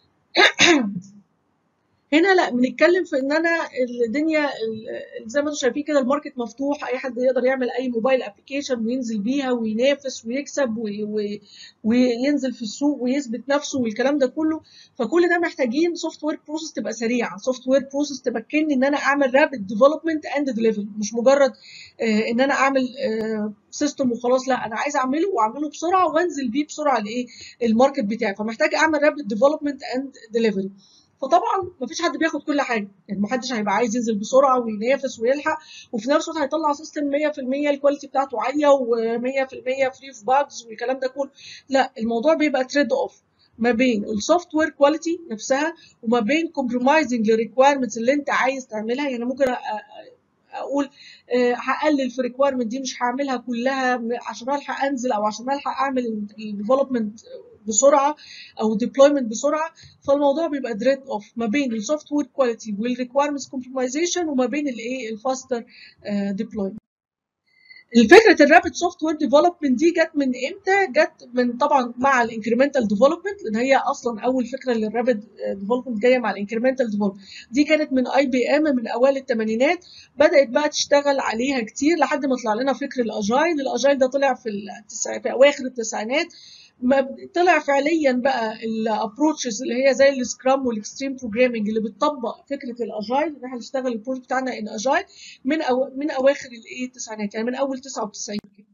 هنا لا بنتكلم في ان انا الدنيا زي ما انتم شايفين كده الماركت مفتوح اي حد يقدر يعمل اي موبايل ابلكيشن وينزل بيها وينافس ويكسب وي وي وينزل في السوق ويثبت نفسه والكلام ده كله فكل ده محتاجين سوفت وير بروسيس تبقى سريعه سوفت وير بروسيس تمكنني ان انا اعمل رابid ديفلوبمنت اند ديليفري مش مجرد آه ان انا اعمل آه سيستم وخلاص لا انا عايز اعمله واعمله بسرعه وانزل بيه بسرعه لايه الماركت بتاعي فمحتاج اعمل رابid ديفلوبمنت اند ديليفري فطبعا مفيش حد بياخد كل حاجه يعني محدش هيبقى عايز ينزل بسرعه وينافس ويلحق وفي نفس الوقت هيطلع سيستم 100% الكواليتي بتاعته عاليه و100% فري في باجز والكلام ده كله لا الموضوع بيبقى تريد اوف ما بين السوفت وير كواليتي نفسها وما بين كومبرومايزنج للريكويرمنتس اللي انت عايز تعملها يعني ممكن اقول هقلل في ريكويرمنت دي مش هعملها كلها عشان الحق انزل او عشان الحق اعمل الديفلوبمنت بسرعه او ديبلويمنت بسرعه فالموضوع بيبقى دريد اوف ما بين السوفت وير كواليتي والريكويرمنتس كومبرومايزيشن وما بين الايه الفاستر ديبلويمنت الفكره الرابid سوفت وير ديفلوبمنت دي جت من امتى؟ جت من طبعا مع الانكريمنتال ديفلوبمنت لان هي اصلا اول فكره للرابid ديفلوبمنت جايه مع الانكريمنتال ديفلوبمنت دي كانت من اي بي ام من اوائل الثمانينات بدات بقى تشتغل عليها كتير لحد ما طلع لنا فكر الاجايل الاجايل ده طلع في التسع... في اواخر التسعينات ما طلع فعليا بقى الابروتشز اللي هي زي السكرام والاكستريم بروجرامنج اللي بتطبق فكره الاجايل ان احنا نشتغل البروجكت بتاعنا ان اجايل من أو من اواخر الايه التسعينات يعني من اول 99 كده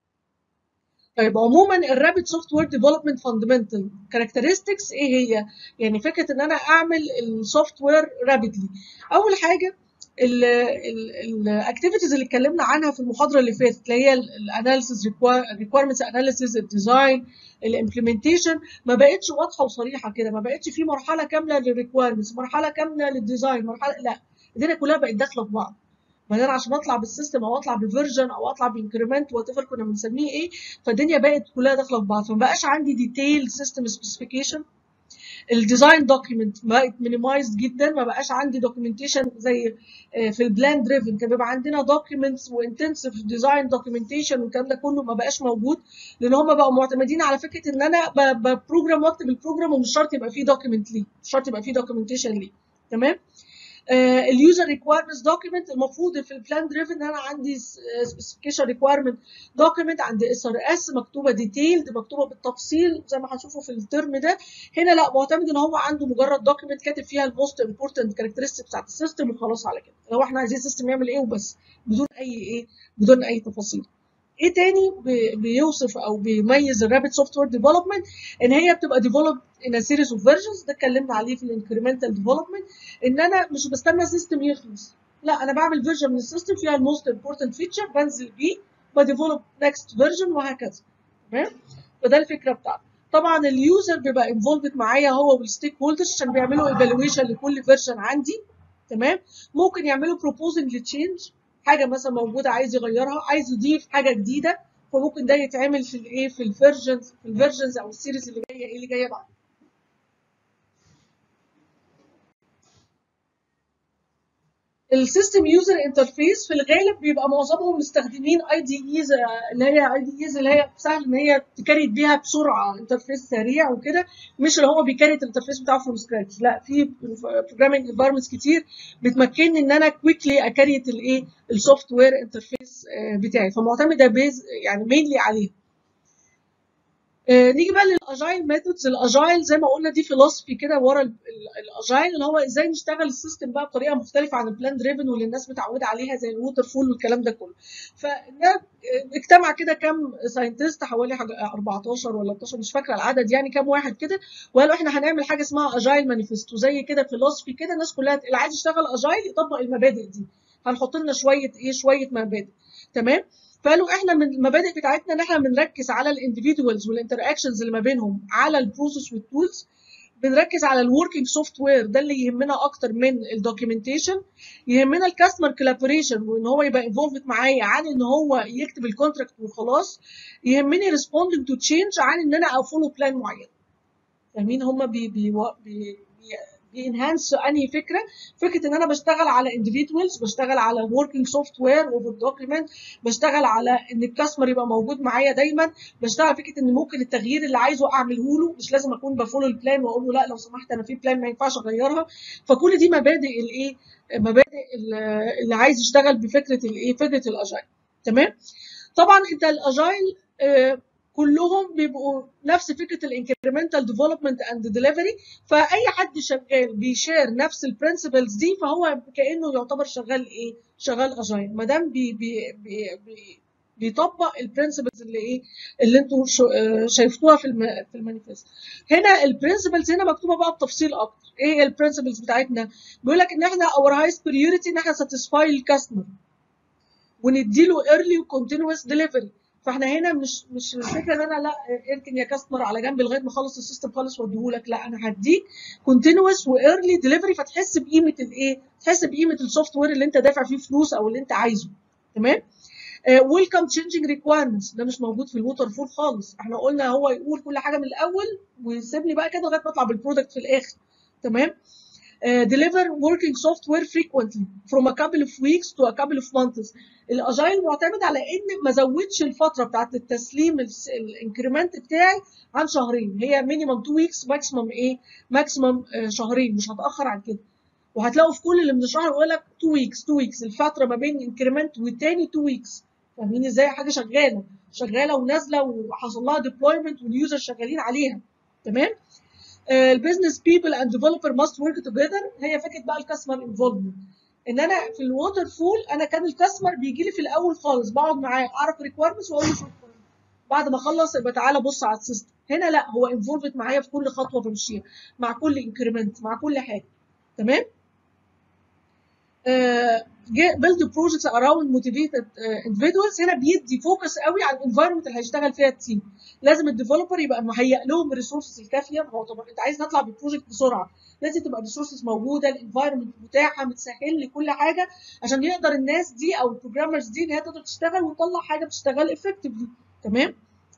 طيب عموما الرابid سوفت وير ديفلوبمنت فاندمنتال كاركترستكس ايه هي؟ يعني فكره ان انا اعمل السوفت وير رابيدلي اول حاجه الاكتيفيتيز اللي اتكلمنا عنها في المحاضره اللي فاتت اللي هي الاناليسيز ريكويرمنتس اناليسيز الديزاين الامبلمنتيشن ما بقتش واضحه وصريحه كده ما بقتش في مرحله كامله للريكويرمنتس مرحله كامله للديزاين مرحله لا الدنيا كلها بقت داخله في بعض بعدين عشان اطلع بالسيستم او اطلع بفيرجن او اطلع بانكريمنت وات ايفر كنا بنسميه ايه فالدنيا بقت كلها داخله في بعض فما بقاش عندي ديتيل سيستم سبيسيفيكيشن الديزاين دوكيمنت بقت مينيمايزد جدا ما بقاش عندي دوكيومنتيشن زي في البلان دريفن كان بيبقى عندنا دوكيومنتس وانتنسيف ديزاين دوكيومنتيشن والكلام ده كله ما بقاش موجود لان هم بقوا معتمدين على فكره ان انا ببروجرام واكتب البروجرام ومش شرط يبقى فيه دوكيمنت ليه مش شرط يبقى فيه دوكيومنتيشن ليه تمام اليوزر ريكويرمنتس دوكيمنت المفروض في البلان دريفن ان انا عندي سبيسيفيكيشن ريكويرمنت دوكيمنت عندي اس ار اس مكتوبه ديتيلد مكتوبه بالتفصيل زي ما هنشوفه في الترم ده هنا لا معتمد ان هو عنده مجرد دوكيمنت كاتب فيها الموست امبورتنت كاركترستكس بتاعت السيستم وخلاص على كده لو احنا عايزين السيستم يعمل ايه وبس بدون اي ايه بدون اي تفاصيل ايه تاني بيوصف او بيميز الرابid سوفت وير ديفلوبمنت ان هي بتبقى ديفلوبد ان ا سيريز اوف فيرجنز ده اتكلمنا عليه في الانكريمنتال ديفلوبمنت ان انا مش بستنى سيستم يخلص لا انا بعمل فيرجن من السيستم فيها الموست امبورتنت فيتشر بنزل بيه بديفلوب نكست فيرجن وهكذا تمام فده الفكره بتاعته طبعا اليوزر بيبقى انفولفد معايا هو والستيك هولدرز عشان بيعملوا ايفالويشن لكل فيرجن عندي تمام ممكن يعملوا بروبوزنج لتشينج حاجه مثلا موجوده عايز يغيرها عايز يضيف حاجه جديده فممكن ده يتعمل في الايه في الفيرجنز في الفيرجنز او السيريز اللي جايه ايه اللي جايه بعد السيستم يوزر انترفيس في الغالب بيبقى معظمهم مستخدمين اي دي ايز اللي هي اي دي ايز اللي هي سهل ان هي تكريت بيها بسرعه انترفيس سريع وكده مش اللي هو بيكريت الانترفيس بتاعه فروم سكراتش لا في بروجرامينج انفايرمنتس كتير بتمكنني ان انا كويكلي اكريت الايه السوفت وير انترفيس بتاعي فمعتمده بيز يعني مينلي عليه آه، نيجي بقى للاجايل ميثودز الاجايل زي ما قلنا دي فيلوسفي كده ورا ال- ال- الاجايل اللي هو ازاي نشتغل السيستم بقى بطريقه مختلفه عن البلان دريفن واللي الناس متعوده عليها زي الووتر فول والكلام ده كله فده اجتمع كده كام ساينتست حوالي حاجة 14 ولا 12 مش فاكره العدد يعني كام واحد كده وقالوا احنا هنعمل حاجه اسمها اجايل مانيفستو زي كده فيلوسفي كده الناس كلها اللي عايز يشتغل اجايل يطبق المبادئ دي هنحط لنا شويه ايه شويه مبادئ تمام فقالوا احنا من المبادئ بتاعتنا ان احنا بنركز على الانديفيدوالز والانتر اكشنز اللي ما بينهم على البروسيس والتولز بنركز على الوركينج سوفت وير ده اللي يهمنا اكتر من الدوكيومنتيشن يهمنا الكاستمر كولابوريشن وان هو يبقى انفولفد معايا عن ان هو يكتب الكونتراكت وخلاص يهمني ريسبوندنج تو تشينج عن ان انا افولو بلان معين فاهمين هم بي بي بي بينهانس انهي فكره فكره ان انا بشتغل على individuals بشتغل على working software over document بشتغل على ان الكاستمر يبقى موجود معايا دايما بشتغل فكره ان ممكن التغيير اللي عايزه اعمله له مش لازم اكون بفولو البلان واقول له لا لو سمحت انا في بلان ما ينفعش اغيرها فكل دي مبادئ الايه مبادئ ال- اللي عايز يشتغل بفكره الايه فكره الاجايل تمام طبعا انت الاجايل آه، كلهم بيبقوا نفس فكره الانكريمنتال ديفلوبمنت اند ديليفري فاي حد شغال بيشير نفس البرنسبلز دي فهو كانه يعتبر شغال ايه شغال اجايل ما دام بي بي بي بي بيطبق البرنسبلز اللي ايه اللي انتوا شو- آه، شايفتوها في الم... في المانيفست هنا البرنسبلز هنا مكتوبه بقى بتفصيل اكتر ايه هي البرنسبلز بتاعتنا بيقول لك ان احنا اور هايست بريوريتي ان احنا ساتيسفاي الكاستمر ونديله ايرلي وكونتينوس ديليفري فاحنا هنا مش مش الفكره ان انا لا اركن يا كاستمر على جنب لغايه ما اخلص السيستم خالص واديهولك لا انا هديك كونتينوس وايرلي ديليفري فتحس بقيمه الايه تحس بقيمه السوفت وير اللي انت دافع فيه فلوس او اللي انت عايزه تمام ويلكم تشينجينج ريكوايرمنتس ده مش موجود في الووتر فول خالص احنا قلنا هو يقول كل حاجه من الاول ويسيبني بقى كده لغايه ما اطلع بالبرودكت في الاخر تمام uh, deliver working software frequently from a couple of weeks to a couple of months الاجايل معتمد على ان ما زودش الفتره بتاعت التسليم الانكريمنت بتاعي عن شهرين هي مينيمم 2 ويكس ماكسيمم ايه ماكسيمم شهرين مش هتاخر عن كده وهتلاقوا في كل اللي بنشرحه يقول لك 2 ويكس 2 ويكس الفتره ما بين انكريمنت والتاني 2 ويكس فاهمين ازاي حاجه شغاله شغاله ونازله وحصل لها ديبلويمنت واليوزر شغالين عليها تمام البيزنس بيبل اند ديفلوبر ماست ورك توجذر هي فكره بقى الكاستمر انفولفمنت ان انا في الووتر فول انا كان الكاستمر بيجي لي في الاول خالص بقعد معاه اعرف ريكويرمنتس واقول له شكرا بعد ما اخلص يبقى تعالى بص على السيستم هنا لا هو انفولفد معايا في كل خطوه بمشيها مع كل انكريمنت مع كل حاجه تمام بيلد بروجكتس اراوند موتيفيتد individuals هنا بيدي فوكس قوي على الانفايرمنت اللي هيشتغل فيها التيم لازم الديفلوبر يبقى مهيئ لهم الريسورسز الكافيه ما هو طبعا انت عايز نطلع بالبروجكت بسرعه لازم تبقى الريسورسز موجوده الانفايرمنت متاحه متسهل لكل حاجه عشان يقدر الناس دي او البروجرامرز دي ان هي تقدر تشتغل وتطلع حاجه بتشتغل افكتفلي تمام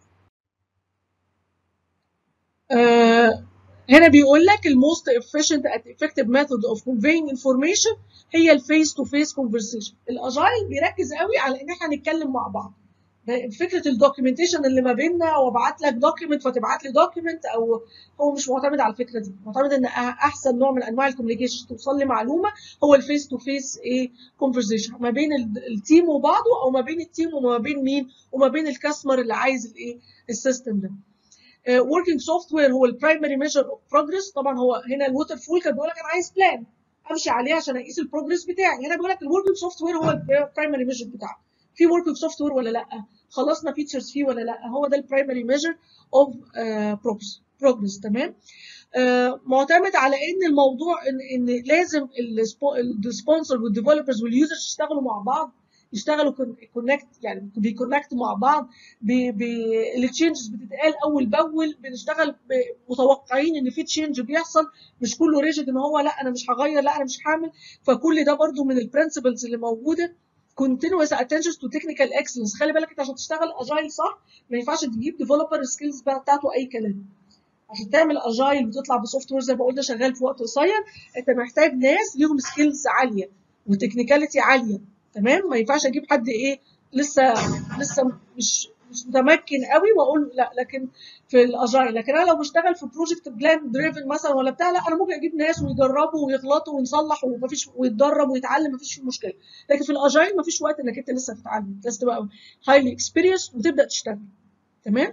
آه هنا بيقول لك الموست efficient and effective method of conveying information هي الفيس تو فيس conversation الاجايل بيركز قوي على ان احنا نتكلم مع بعض فكره الدوكيومنتيشن اللي ما بيننا وابعت لك دوكيومنت فتبعت لي دوكيومنت او هو مش معتمد على الفكره دي معتمد ان احسن نوع من انواع الكوميونيكيشن توصل لي معلومه هو الفيس تو فيس ايه كونفرزيشن ما بين التيم وبعضه او ما بين التيم وما بين مين وما بين الكاستمر اللي عايز الايه السيستم ده وركينج سوفت وير هو البرايمري ميجر اوف بروجرس طبعا هو هنا الووتر فول كان بيقول لك انا عايز بلان امشي عليه عشان اقيس البروجرس بتاعي هنا بيقول لك الوركينج سوفت وير هو البرايمري ميجر بتاعه في وركينج سوفت وير ولا لا خلصنا فيتشرز فيه ولا لا هو ده البرايمري ميجر اوف بروجرس تمام uh, معتمد على ان الموضوع ان ان لازم السبونسر والديفلوبرز واليوزرز يشتغلوا مع بعض يشتغلوا كونكت يعني بيكونكت مع بعض التشينجز بتتقال اول باول بنشتغل متوقعين ان في تشينج بيحصل مش كله ريجيد ان هو لا انا مش هغير لا انا مش هعمل فكل ده برده من البرنسبلز اللي موجوده continuous attention to technical excellence خلي بالك انت عشان تشتغل اجايل صح ما ينفعش تجيب ديفلوبر سكيلز بتاعته اي كلام عشان تعمل اجايل وتطلع بسوفت وير زي ما قلنا شغال في وقت قصير انت محتاج ناس ليهم سكيلز عاليه وتكنيكاليتي عاليه تمام ما ينفعش اجيب حد ايه لسه لسه مش مش متمكن قوي واقول له لا لكن في الاجايل لكن انا لو بشتغل في بروجكت بلان دريفن مثلا ولا بتاع لا انا ممكن اجيب ناس ويجربوا ويغلطوا ونصلح ومفيش ويتدرب ويتعلم مفيش فيه مشكله لكن في الاجايل مفيش وقت انك انت لسه تتعلم لازم تبقى هايلي اكسبيرينس وتبدا تشتغل تمام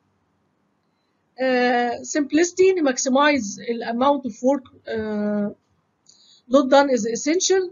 uh, simplicity to maximize the amount of work uh, not done is essential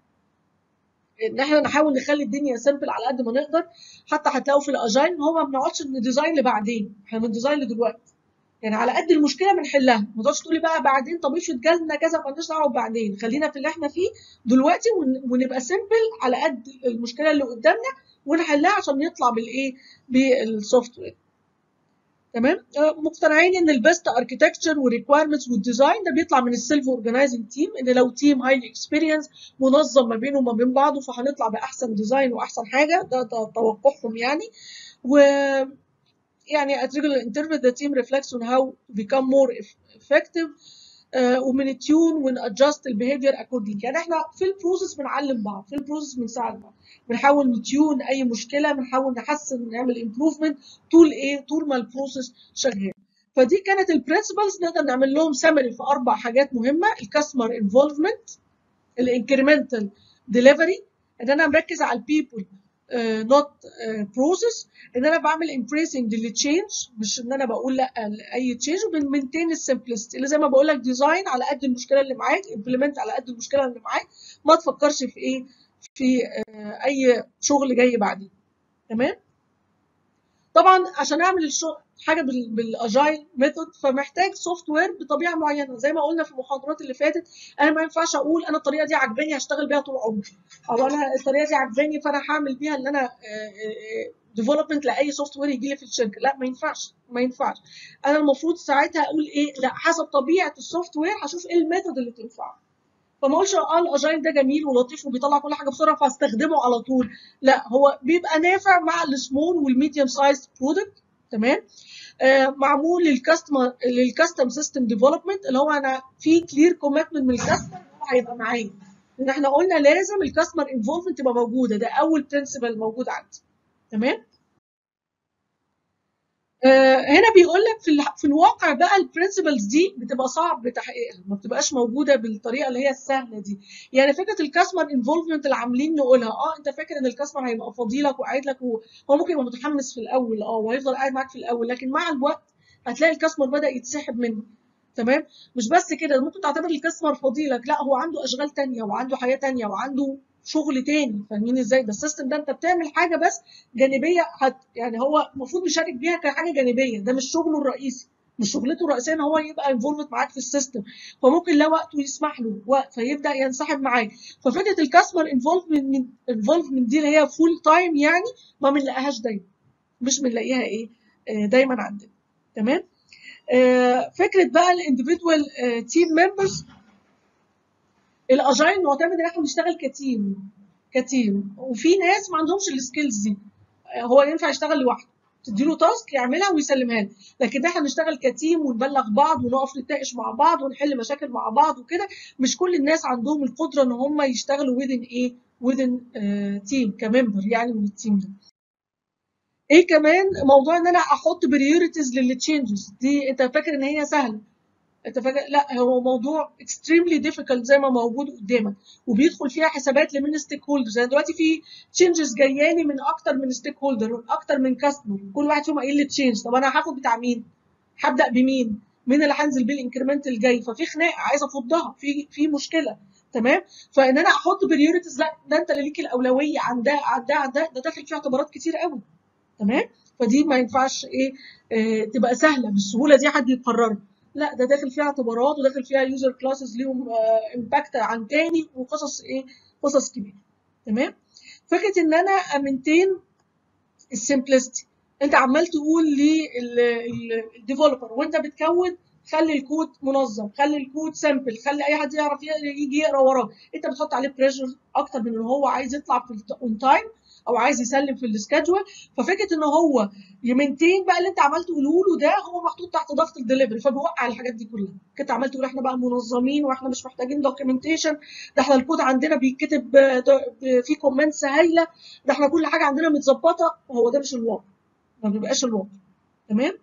ان احنا نحاول نخلي الدنيا سيمبل على قد ما نقدر حتى هتلاقوا في الاجايل ان هو ما بنقعدش نديزاين لبعدين احنا بنديزاين لدلوقتي يعني على قد المشكله بنحلها ما تقعدش تقولي بقى بعدين طب افرض جالنا كذا مالناش دعوه بعدين خلينا في اللي احنا فيه دلوقتي ون- ونبقى سيمبل على قد المشكله اللي قدامنا ونحلها عشان نطلع بالايه بالسوفت وير تمام آه، مقتنعين ان البيست اركتكتشر والريكويرمنتس والديزاين ده بيطلع من السيلف اورجنايزنج تيم ان لو تيم هايلي اكسبيرينس منظم ما بينه وما بين بعضه فهنطلع باحسن ديزاين واحسن حاجه ده, ده توقعهم يعني و يعني at regular interval the team reflects on how to become more eff- effective آه، ومن تيون ونادجست البيهيفير اكوردنج يعني احنا في البروسيس بنعلم بعض في البروسيس بنساعد بعض بنحاول نتيون اي مشكله بنحاول نحسن نعمل امبروفمنت طول ايه طول ما البروسيس شغال فدي كانت البرنسبلز نقدر نعمل لهم سمري في اربع حاجات مهمه الكاستمر انفولفمنت الانكريمنتال ديليفري ان انا مركز على البيبل نوت بروسيس ان انا بعمل امبريسنج للتشينج مش ان انا بقول لا لاي تشينج وبنمنتين السمبلستي اللي زي ما بقول لك ديزاين على قد المشكله اللي معاك امبلمنت على قد المشكله اللي معاك ما تفكرش في ايه في آه، اي شغل جاي بعدين تمام طبعا عشان اعمل الشغل حاجه بال- بالاجايل ميثود فمحتاج سوفت وير بطبيعه معينه زي ما قلنا في المحاضرات اللي فاتت انا ما ينفعش اقول انا الطريقه دي عجباني هشتغل بيها طول عمري او انا الطريقه دي عجباني فانا هعمل بيها ان انا ديفلوبمنت لاي سوفت وير يجي لي في الشركه لا ما ينفعش ما ينفعش انا المفروض ساعتها اقول ايه لا حسب طبيعه السوفت وير هشوف ايه الميثود اللي تنفعه فما اقولش اه الاجايل ده جميل ولطيف وبيطلع كل حاجه بسرعه فاستخدمه على طول لا هو بيبقى نافع مع السمول والميديوم سايز برودكت تمام آه معمول للكاستمر للكاستم سيستم ديفلوبمنت اللي هو انا في كلير كوميتمنت من الكاستمر هو هيبقى معايا لان احنا قلنا لازم الكاستمر انفولفمنت تبقى موجوده ده اول برنسبل موجود عندي تمام آه، هنا بيقول لك في الح- في الواقع بقى البرنسبلز دي بتبقى صعب تحقيقها ما بتبقاش موجوده بالطريقه اللي هي السهله دي يعني فكره الكاستمر انفولفمنت اللي عاملين نقولها اه انت فاكر ان الكاستمر هيبقى فاضيلك وقاعد لك وهو ممكن يبقى متحمس في الاول اه وهيفضل قاعد معاك في الاول لكن مع الوقت هتلاقي الكاستمر بدا يتسحب منه تمام مش بس كده ممكن تعتبر الكاستمر فضيلك لا هو عنده اشغال تانية وعنده حياه تانية وعنده شغل تاني فاهمين ازاي ده السيستم ده انت بتعمل حاجه بس جانبيه هت يعني هو المفروض مشارك بيها كحاجه جانبيه ده مش شغله الرئيسي مش شغلته الرئيسيه ان هو يبقى انفولد معاك في السيستم فممكن لا وقته يسمح له وقت فيبدا ينسحب معاك ففكره الكاستمر انفولفمنت انفولفمنت دي اللي هي فول تايم يعني ما بنلاقيهاش دايما مش بنلاقيها ايه آه، دايما عندنا تمام آه، فكره بقى الانديفيدوال تيم ممبرز الاجايل معتمد ان احنا بنشتغل كتيم كتيم وفي ناس ما عندهمش السكيلز دي هو ينفع يشتغل لوحده تديله تاسك يعملها ويسلمها لك لكن احنا بنشتغل كتيم ونبلغ بعض ونقف نتناقش مع بعض ونحل مشاكل مع بعض وكده مش كل الناس عندهم القدره ان هم يشتغلوا within ايه within تيم كممبر يعني من التيم ده ايه كمان موضوع ان انا احط بريوريتيز للتشينجز دي انت فاكر ان هي سهله انت فاكر لا هو موضوع extremely difficult زي ما موجود قدامك وبيدخل فيها حسابات لمن ستيك هولدرز يعني دلوقتي في تشينجز جاياني من اكتر من ستيك هولدر من اكتر من كاستمر كل واحد فيهم قايل لي تشينج طب انا هاخد بتاع مين؟ هبدا بمين؟ مين اللي هنزل بيه الانكريمنت الجاي ففي خناقه عايزه افضها في في مشكله تمام فان انا احط بريوريتيز لا ده انت اللي ليك الاولويه عن ده عن ده عن ده ده داخل فيه اعتبارات كتير قوي تمام فدي ما ينفعش ايه آه تبقى سهله بالسهوله دي حد يقررها لا ده داخل فيها اعتبارات وداخل فيها يوزر كلاسز ليهم امباكت عن تاني وقصص ايه قصص كبيره تمام فكره ان انا امنتين السمبلستي انت عمال تقول للديفلوبر وانت بتكود خلي الكود منظم خلي الكود سامبل خلي اي حد يعرف يجي يقرا وراه انت بتحط عليه بريشر اكتر من ان هو عايز يطلع في اون تايم او عايز يسلم في السكادجول ففكره ان هو يمنتين بقى اللي انت عمال تقوله له ده هو محطوط تحت ضغط الدليفري فبيوقع الحاجات دي كلها كنت عمال تقول احنا بقى منظمين واحنا مش محتاجين دوكيومنتيشن ده احنا الكود عندنا بيتكتب آه، ده- في كومنتس هايله ده احنا كل حاجه عندنا متظبطه هو ده مش الواقع ما بيبقاش الواقع تمام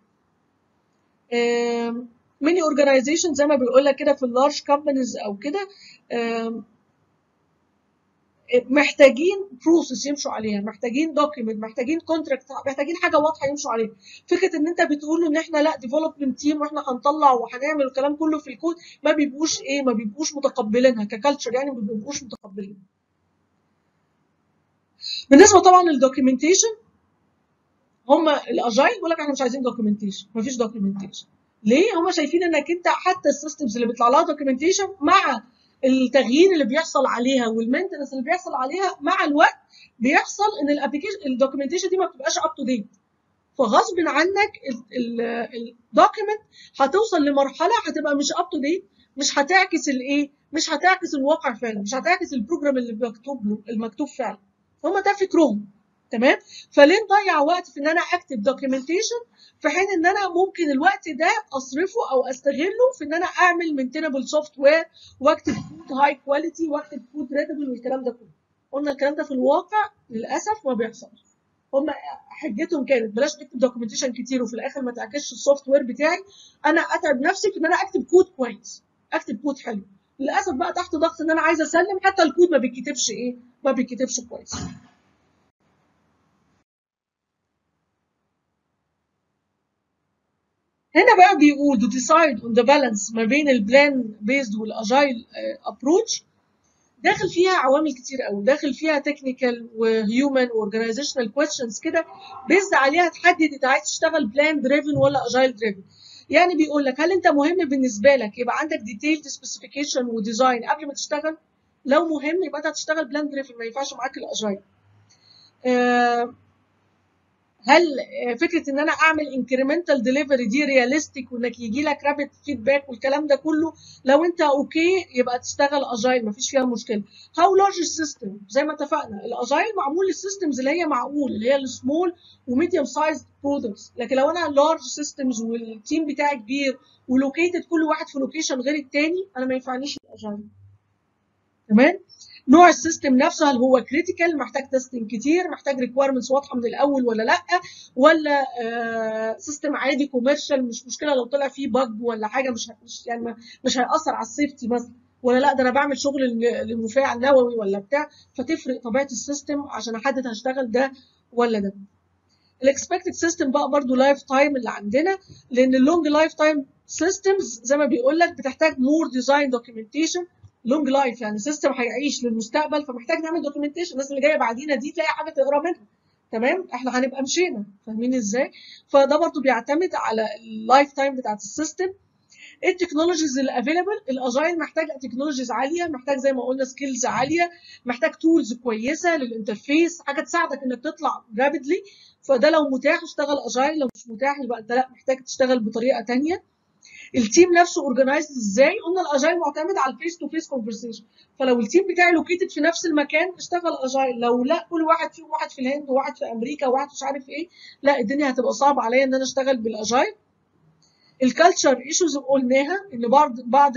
ميني اورجانيزيشن زي ما بيقول لك كده في اللارج كومبانيز او كده آم، محتاجين بروسيس يمشوا عليها محتاجين دوكيمنت محتاجين كونتراكت محتاجين حاجه واضحه يمشوا عليها فكره ان انت بتقول له ان احنا لا ديفلوبمنت تيم واحنا هنطلع وهنعمل الكلام كله في الكود ما بيبقوش ايه ما بيبقوش متقبلينها ككالتشر يعني ما بيبقوش متقبلين بالنسبه طبعا للدوكيومنتيشن هم الاجايل بيقول لك احنا مش عايزين دوكيومنتيشن مفيش دوكيومنتيشن ليه هم شايفين انك انت حتى السيستمز اللي بيطلع لها دوكيومنتيشن مع التغيير اللي بيحصل عليها والمينتنس اللي بيحصل عليها مع الوقت بيحصل ان الابلكيشن الدوكيومنتيشن دي ما بتبقاش اب تو ديت فغصب عنك الدوكيمنت هتوصل لمرحله هتبقى مش اب تو ديت مش هتعكس الايه مش هتعكس الواقع فعلا مش هتعكس البروجرام اللي مكتوب له المكتوب فعلا هم ده فكرهم تمام فليه نضيع وقت في ان انا اكتب دوكيومنتيشن في حين ان انا ممكن الوقت ده اصرفه او استغله في ان انا اعمل مينتينبل سوفت وير واكتب كود هاي كواليتي واكتب كود ريدبل والكلام ده كله قلنا الكلام ده في الواقع للاسف ما بيحصلش هم حجتهم كانت بلاش نكتب دوكيومنتيشن كتير وفي الاخر ما تعكسش السوفت وير بتاعي انا اتعب نفسي في ان انا اكتب كود كويس اكتب كود حلو للاسف بقى تحت ضغط ان انا عايزه اسلم حتى الكود ما بيتكتبش ايه ما بيتكتبش كويس هنا بقى بيقول to decide on the balance ما بين البلان بيزد والاجايل ابروتش داخل فيها عوامل كتير قوي داخل فيها تكنيكال وهيومن واورجانيزيشنال كويستشنز كده بيزد عليها تحدد انت عايز تشتغل بلان دريفن ولا اجايل دريفن يعني بيقول لك هل انت مهم بالنسبه لك يبقى عندك ديتيلد سبيسيفيكيشن وديزاين قبل ما تشتغل لو مهم يبقى انت هتشتغل بلان دريفن ما ينفعش معاك الاجايل آه هل فكره ان انا اعمل انكريمنتال ديليفري دي رياليستيك وانك يجي لك رابid فيدباك والكلام ده كله لو انت اوكي يبقى تشتغل اجايل مفيش فيها مشكله هاو لارج السيستم زي ما اتفقنا الاجايل معمول للسيستمز اللي هي معقول اللي هي السمول وميديوم سايز برودكتس لكن لو انا لارج سيستمز والتيم بتاعي كبير ولوكيتد كل واحد في لوكيشن غير التاني انا ما ينفعنيش الاجايل تمام نوع السيستم نفسه هل هو كريتيكال محتاج تيستنج كتير محتاج ريكويرمنتس واضحه من الاول ولا لا ولا آه سيستم عادي كوميرشال مش مشكله لو طلع فيه بج ولا حاجه مش مش يعني مش هياثر على السيفتي مثلا ولا لا ده انا بعمل شغل للمفاعل نووي ولا بتاع فتفرق طبيعه السيستم عشان احدد هشتغل ده ولا ده الاكسبكتد سيستم بقى برضو لايف تايم اللي عندنا لان اللونج لايف تايم سيستمز زي ما بيقول لك بتحتاج مور ديزاين دوكيومنتيشن لونج لايف يعني سيستم هيعيش للمستقبل فمحتاج نعمل دوكيومنتيشن الناس اللي جايه بعدينا دي تلاقي حاجه تقرا منها تمام احنا هنبقى مشينا فاهمين ازاي فده برضو بيعتمد على اللايف تايم بتاعت السيستم التكنولوجيز اللي افيلبل الاجايل محتاج تكنولوجيز عاليه محتاج زي ما قلنا سكيلز عاليه محتاج تولز كويسه للانترفيس حاجه تساعدك انك تطلع رابيدلي فده لو متاح اشتغل اجايل لو مش متاح يبقى انت لا محتاج تشتغل بطريقه ثانيه التيم نفسه اورجنايزد ازاي قلنا الاجايل معتمد على الفيس تو فيس كونفرسيشن فلو التيم بتاعي لوكيتد في نفس المكان اشتغل اجايل لو لا كل واحد فيهم واحد في الهند وواحد في امريكا وواحد مش عارف ايه لا الدنيا هتبقى صعبه عليا ان انا اشتغل بالاجايل الكالتشر ايشوز قلناها ان بعض بعض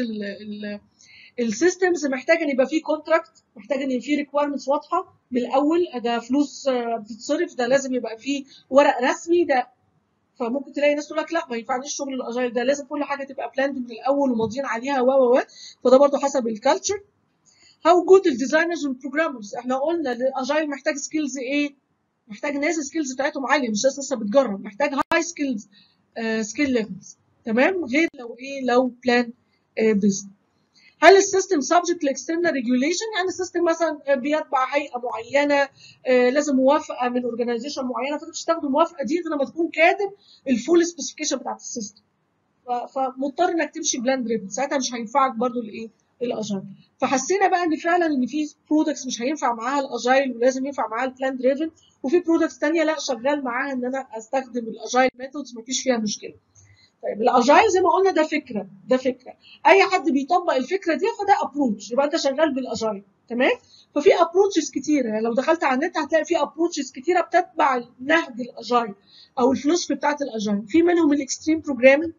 السيستمز محتاج ان يبقى فيه كونتراكت محتاج ان فيه ريكويرمنتس واضحه من الاول ده فلوس بتتصرف ده لازم يبقى فيه ورق رسمي ده فممكن تلاقي ناس تقول لك لا ما ينفعنيش شغل الاجايل ده لازم كل حاجه تبقى بلاند من الاول وماضيين عليها و و و فده برضه حسب الكالتشر هاو جود الديزاينرز والبروجرامرز احنا قلنا الاجايل محتاج سكيلز ايه محتاج ناس السكيلز بتاعتهم عاليه مش ناس لسه بتجرب محتاج هاي سكيلز سكيل ليفلز تمام غير لو ايه لو بلان بيزنس هل السيستم سبجكت لاكسترنال ريجوليشن يعني السيستم مثلا بيتبع هيئه معينه آه لازم موافقه من اورجانيزيشن معينه فانت مش تاخد الموافقه دي غير لما تكون كاتب الفول سبيسيفيكيشن بتاعت السيستم فمضطر انك تمشي بلاند دريفن ساعتها مش هينفعك برضو الايه الاجايل فحسينا بقى ان فعلا ان في برودكتس مش هينفع معاها الاجايل ولازم ينفع معاها البلاند دريفن وفي برودكتس ثانيه لا شغال معاها ان انا استخدم الاجايل ميثودز مفيش فيها مشكله طيب الاجايل زي ما قلنا ده فكره ده فكره اي حد بيطبق الفكره دي فده ابروتش يبقى انت شغال بالاجايل تمام ففي ابروتشز كتيره يعني لو دخلت على النت هتلاقي في ابروتشز كتيره بتتبع نهج الاجايل او الفلوسفي بتاعت الاجايل في منهم الاكستريم بروجرامينج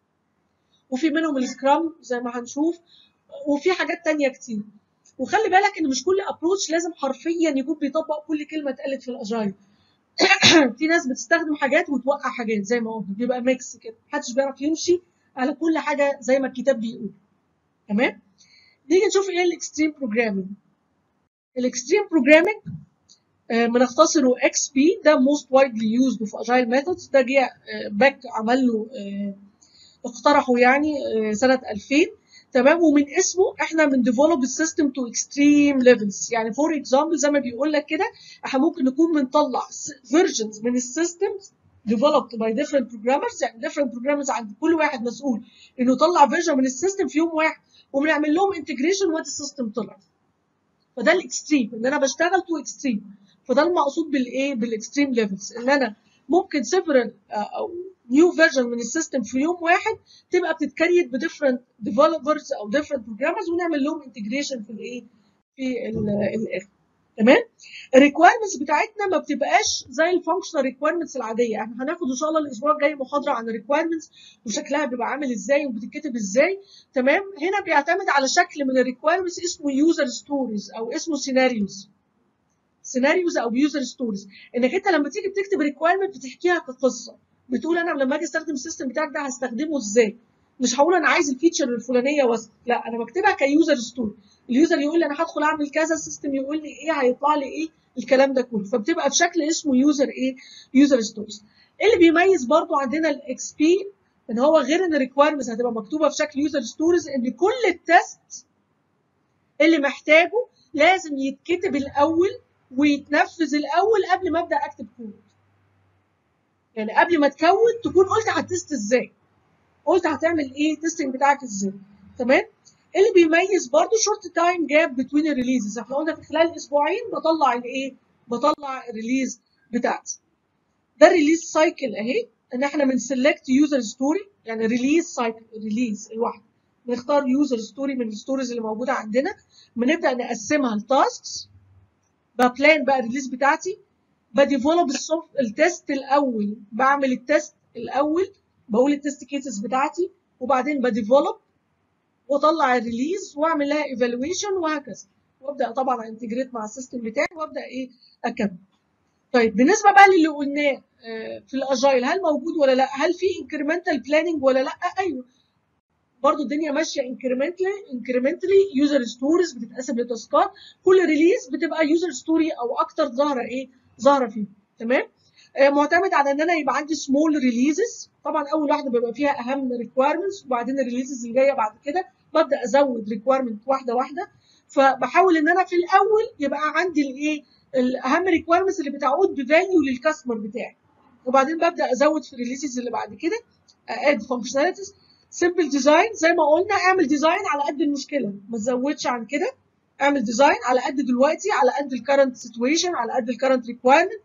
وفي منهم السكرام زي ما هنشوف وفي حاجات تانية كتير وخلي بالك ان مش كل ابروتش لازم حرفيا يكون بيطبق كل كلمه اتقالت في الاجايل في ناس بتستخدم حاجات وتوقع حاجات زي ما قلنا بيبقى ميكس كده محدش بيعرف يمشي على كل حاجه زي ما الكتاب بيقول تمام نيجي نشوف ايه الاكستريم بروجرامينج الاكستريم بروجرامينج بنختصره اكس بي ده موست وايدلي يوزد في اجايل ميثودز ده جه باك عمل له آه، اقترحه يعني آه، سنه 2000 تمام ومن اسمه احنا من ديفلوب السيستم تو اكستريم ليفلز يعني فور اكزامبل زي ما بيقول لك كده احنا ممكن نكون بنطلع فيرجنز من السيستمز developed by different programmers يعني different programmers عند كل واحد مسؤول انه يطلع فيرجن من السيستم في يوم واحد وبنعمل لهم انتجريشن وقت السيستم طلع فده الاكستريم ان انا بشتغل تو اكستريم فده المقصود بالايه بالاكستريم ليفلز ان انا ممكن سيفرال او نيو فيرجن من السيستم في يوم واحد تبقى بتتكريت بديفرنت ديفلوبرز او ديفرنت بروجرامرز ونعمل لهم انتجريشن في الايه في الاخر تمام الريكويرمنتس بتاعتنا ما بتبقاش زي الفانكشنال ريكويرمنتس العاديه احنا هناخد ان شاء الله الاسبوع الجاي محاضره عن الريكويرمنتس وشكلها بيبقى عامل ازاي وبتتكتب ازاي تمام هنا بيعتمد على شكل من الريكويرمنتس اسمه يوزر ستوريز او اسمه سيناريوز سيناريوز او يوزر ستوريز انك انت لما تيجي بتكتب ريكويرمنت بتحكيها كقصه بتقول انا لما اجي استخدم السيستم بتاعك ده هستخدمه ازاي مش هقول انا عايز الفيتشر الفلانيه بس لا انا بكتبها كيوزر ستوري اليوزر يقول لي انا هدخل اعمل كذا السيستم يقول لي ايه هيطلع لي ايه الكلام ده كله فبتبقى في شكل اسمه يوزر ايه يوزر ستوريز اللي بيميز برضو عندنا الاكس بي ان هو غير ان الريكويرمنتس هتبقى مكتوبه في شكل يوزر ستوريز ان كل التست اللي محتاجه لازم يتكتب الاول ويتنفذ الاول قبل ما ابدا اكتب كود يعني قبل ما تكون تكون قلت هتست ازاي قلت هتعمل ايه التستنج بتاعك ازاي تمام اللي بيميز برضو شورت تايم جاب بتوين الريليزز احنا قلنا في خلال اسبوعين بطلع الايه بطلع الريليز بتاعتي ده الريليز سايكل اهي ان احنا من سيلكت يوزر ستوري يعني ريليز سايكل ريليز الواحده بنختار يوزر ستوري من الستوريز اللي موجوده عندنا بنبدا نقسمها لتاسكس ببلان بقى الريليز بتاعتي بديفلوب السوفت التست الاول بعمل التست الاول بقول التست كيسز بتاعتي وبعدين بديفلوب واطلع الريليز واعمل لها ايفالويشن وهكذا وابدا طبعا انتجريت مع السيستم بتاعي وابدا ايه اكمل طيب بالنسبه بقى للي قلناه آه، في الاجايل هل موجود ولا لا هل في انكريمنتال بلاننج ولا لا ايوه برضو الدنيا ماشيه انكريمنتالي انكريمنتالي يوزر ستوريز بتتقسم لتاسكات كل ريليز بتبقى يوزر ستوري او اكتر ظاهره ايه ظاهره فيه تمام آه، معتمد على ان انا يبقى عندي سمول ريليزز طبعا اول واحده بيبقى فيها اهم ريكويرمنتس وبعدين الريليزز اللي جايه بعد كده ببدا ازود ريكويرمنت واحده واحده فبحاول ان انا في الاول يبقى عندي الايه الاهم ريكويرمنتس اللي بتعود بفاليو للكاستمر بتاعي وبعدين ببدا ازود في الريليزز اللي بعد كده اد فانكشناليتيز سمبل ديزاين زي ما قلنا اعمل ديزاين على قد المشكله ما تزودش عن كده اعمل ديزاين على قد دلوقتي على قد الكرنت سيتويشن على قد الكرنت ريكويرمنت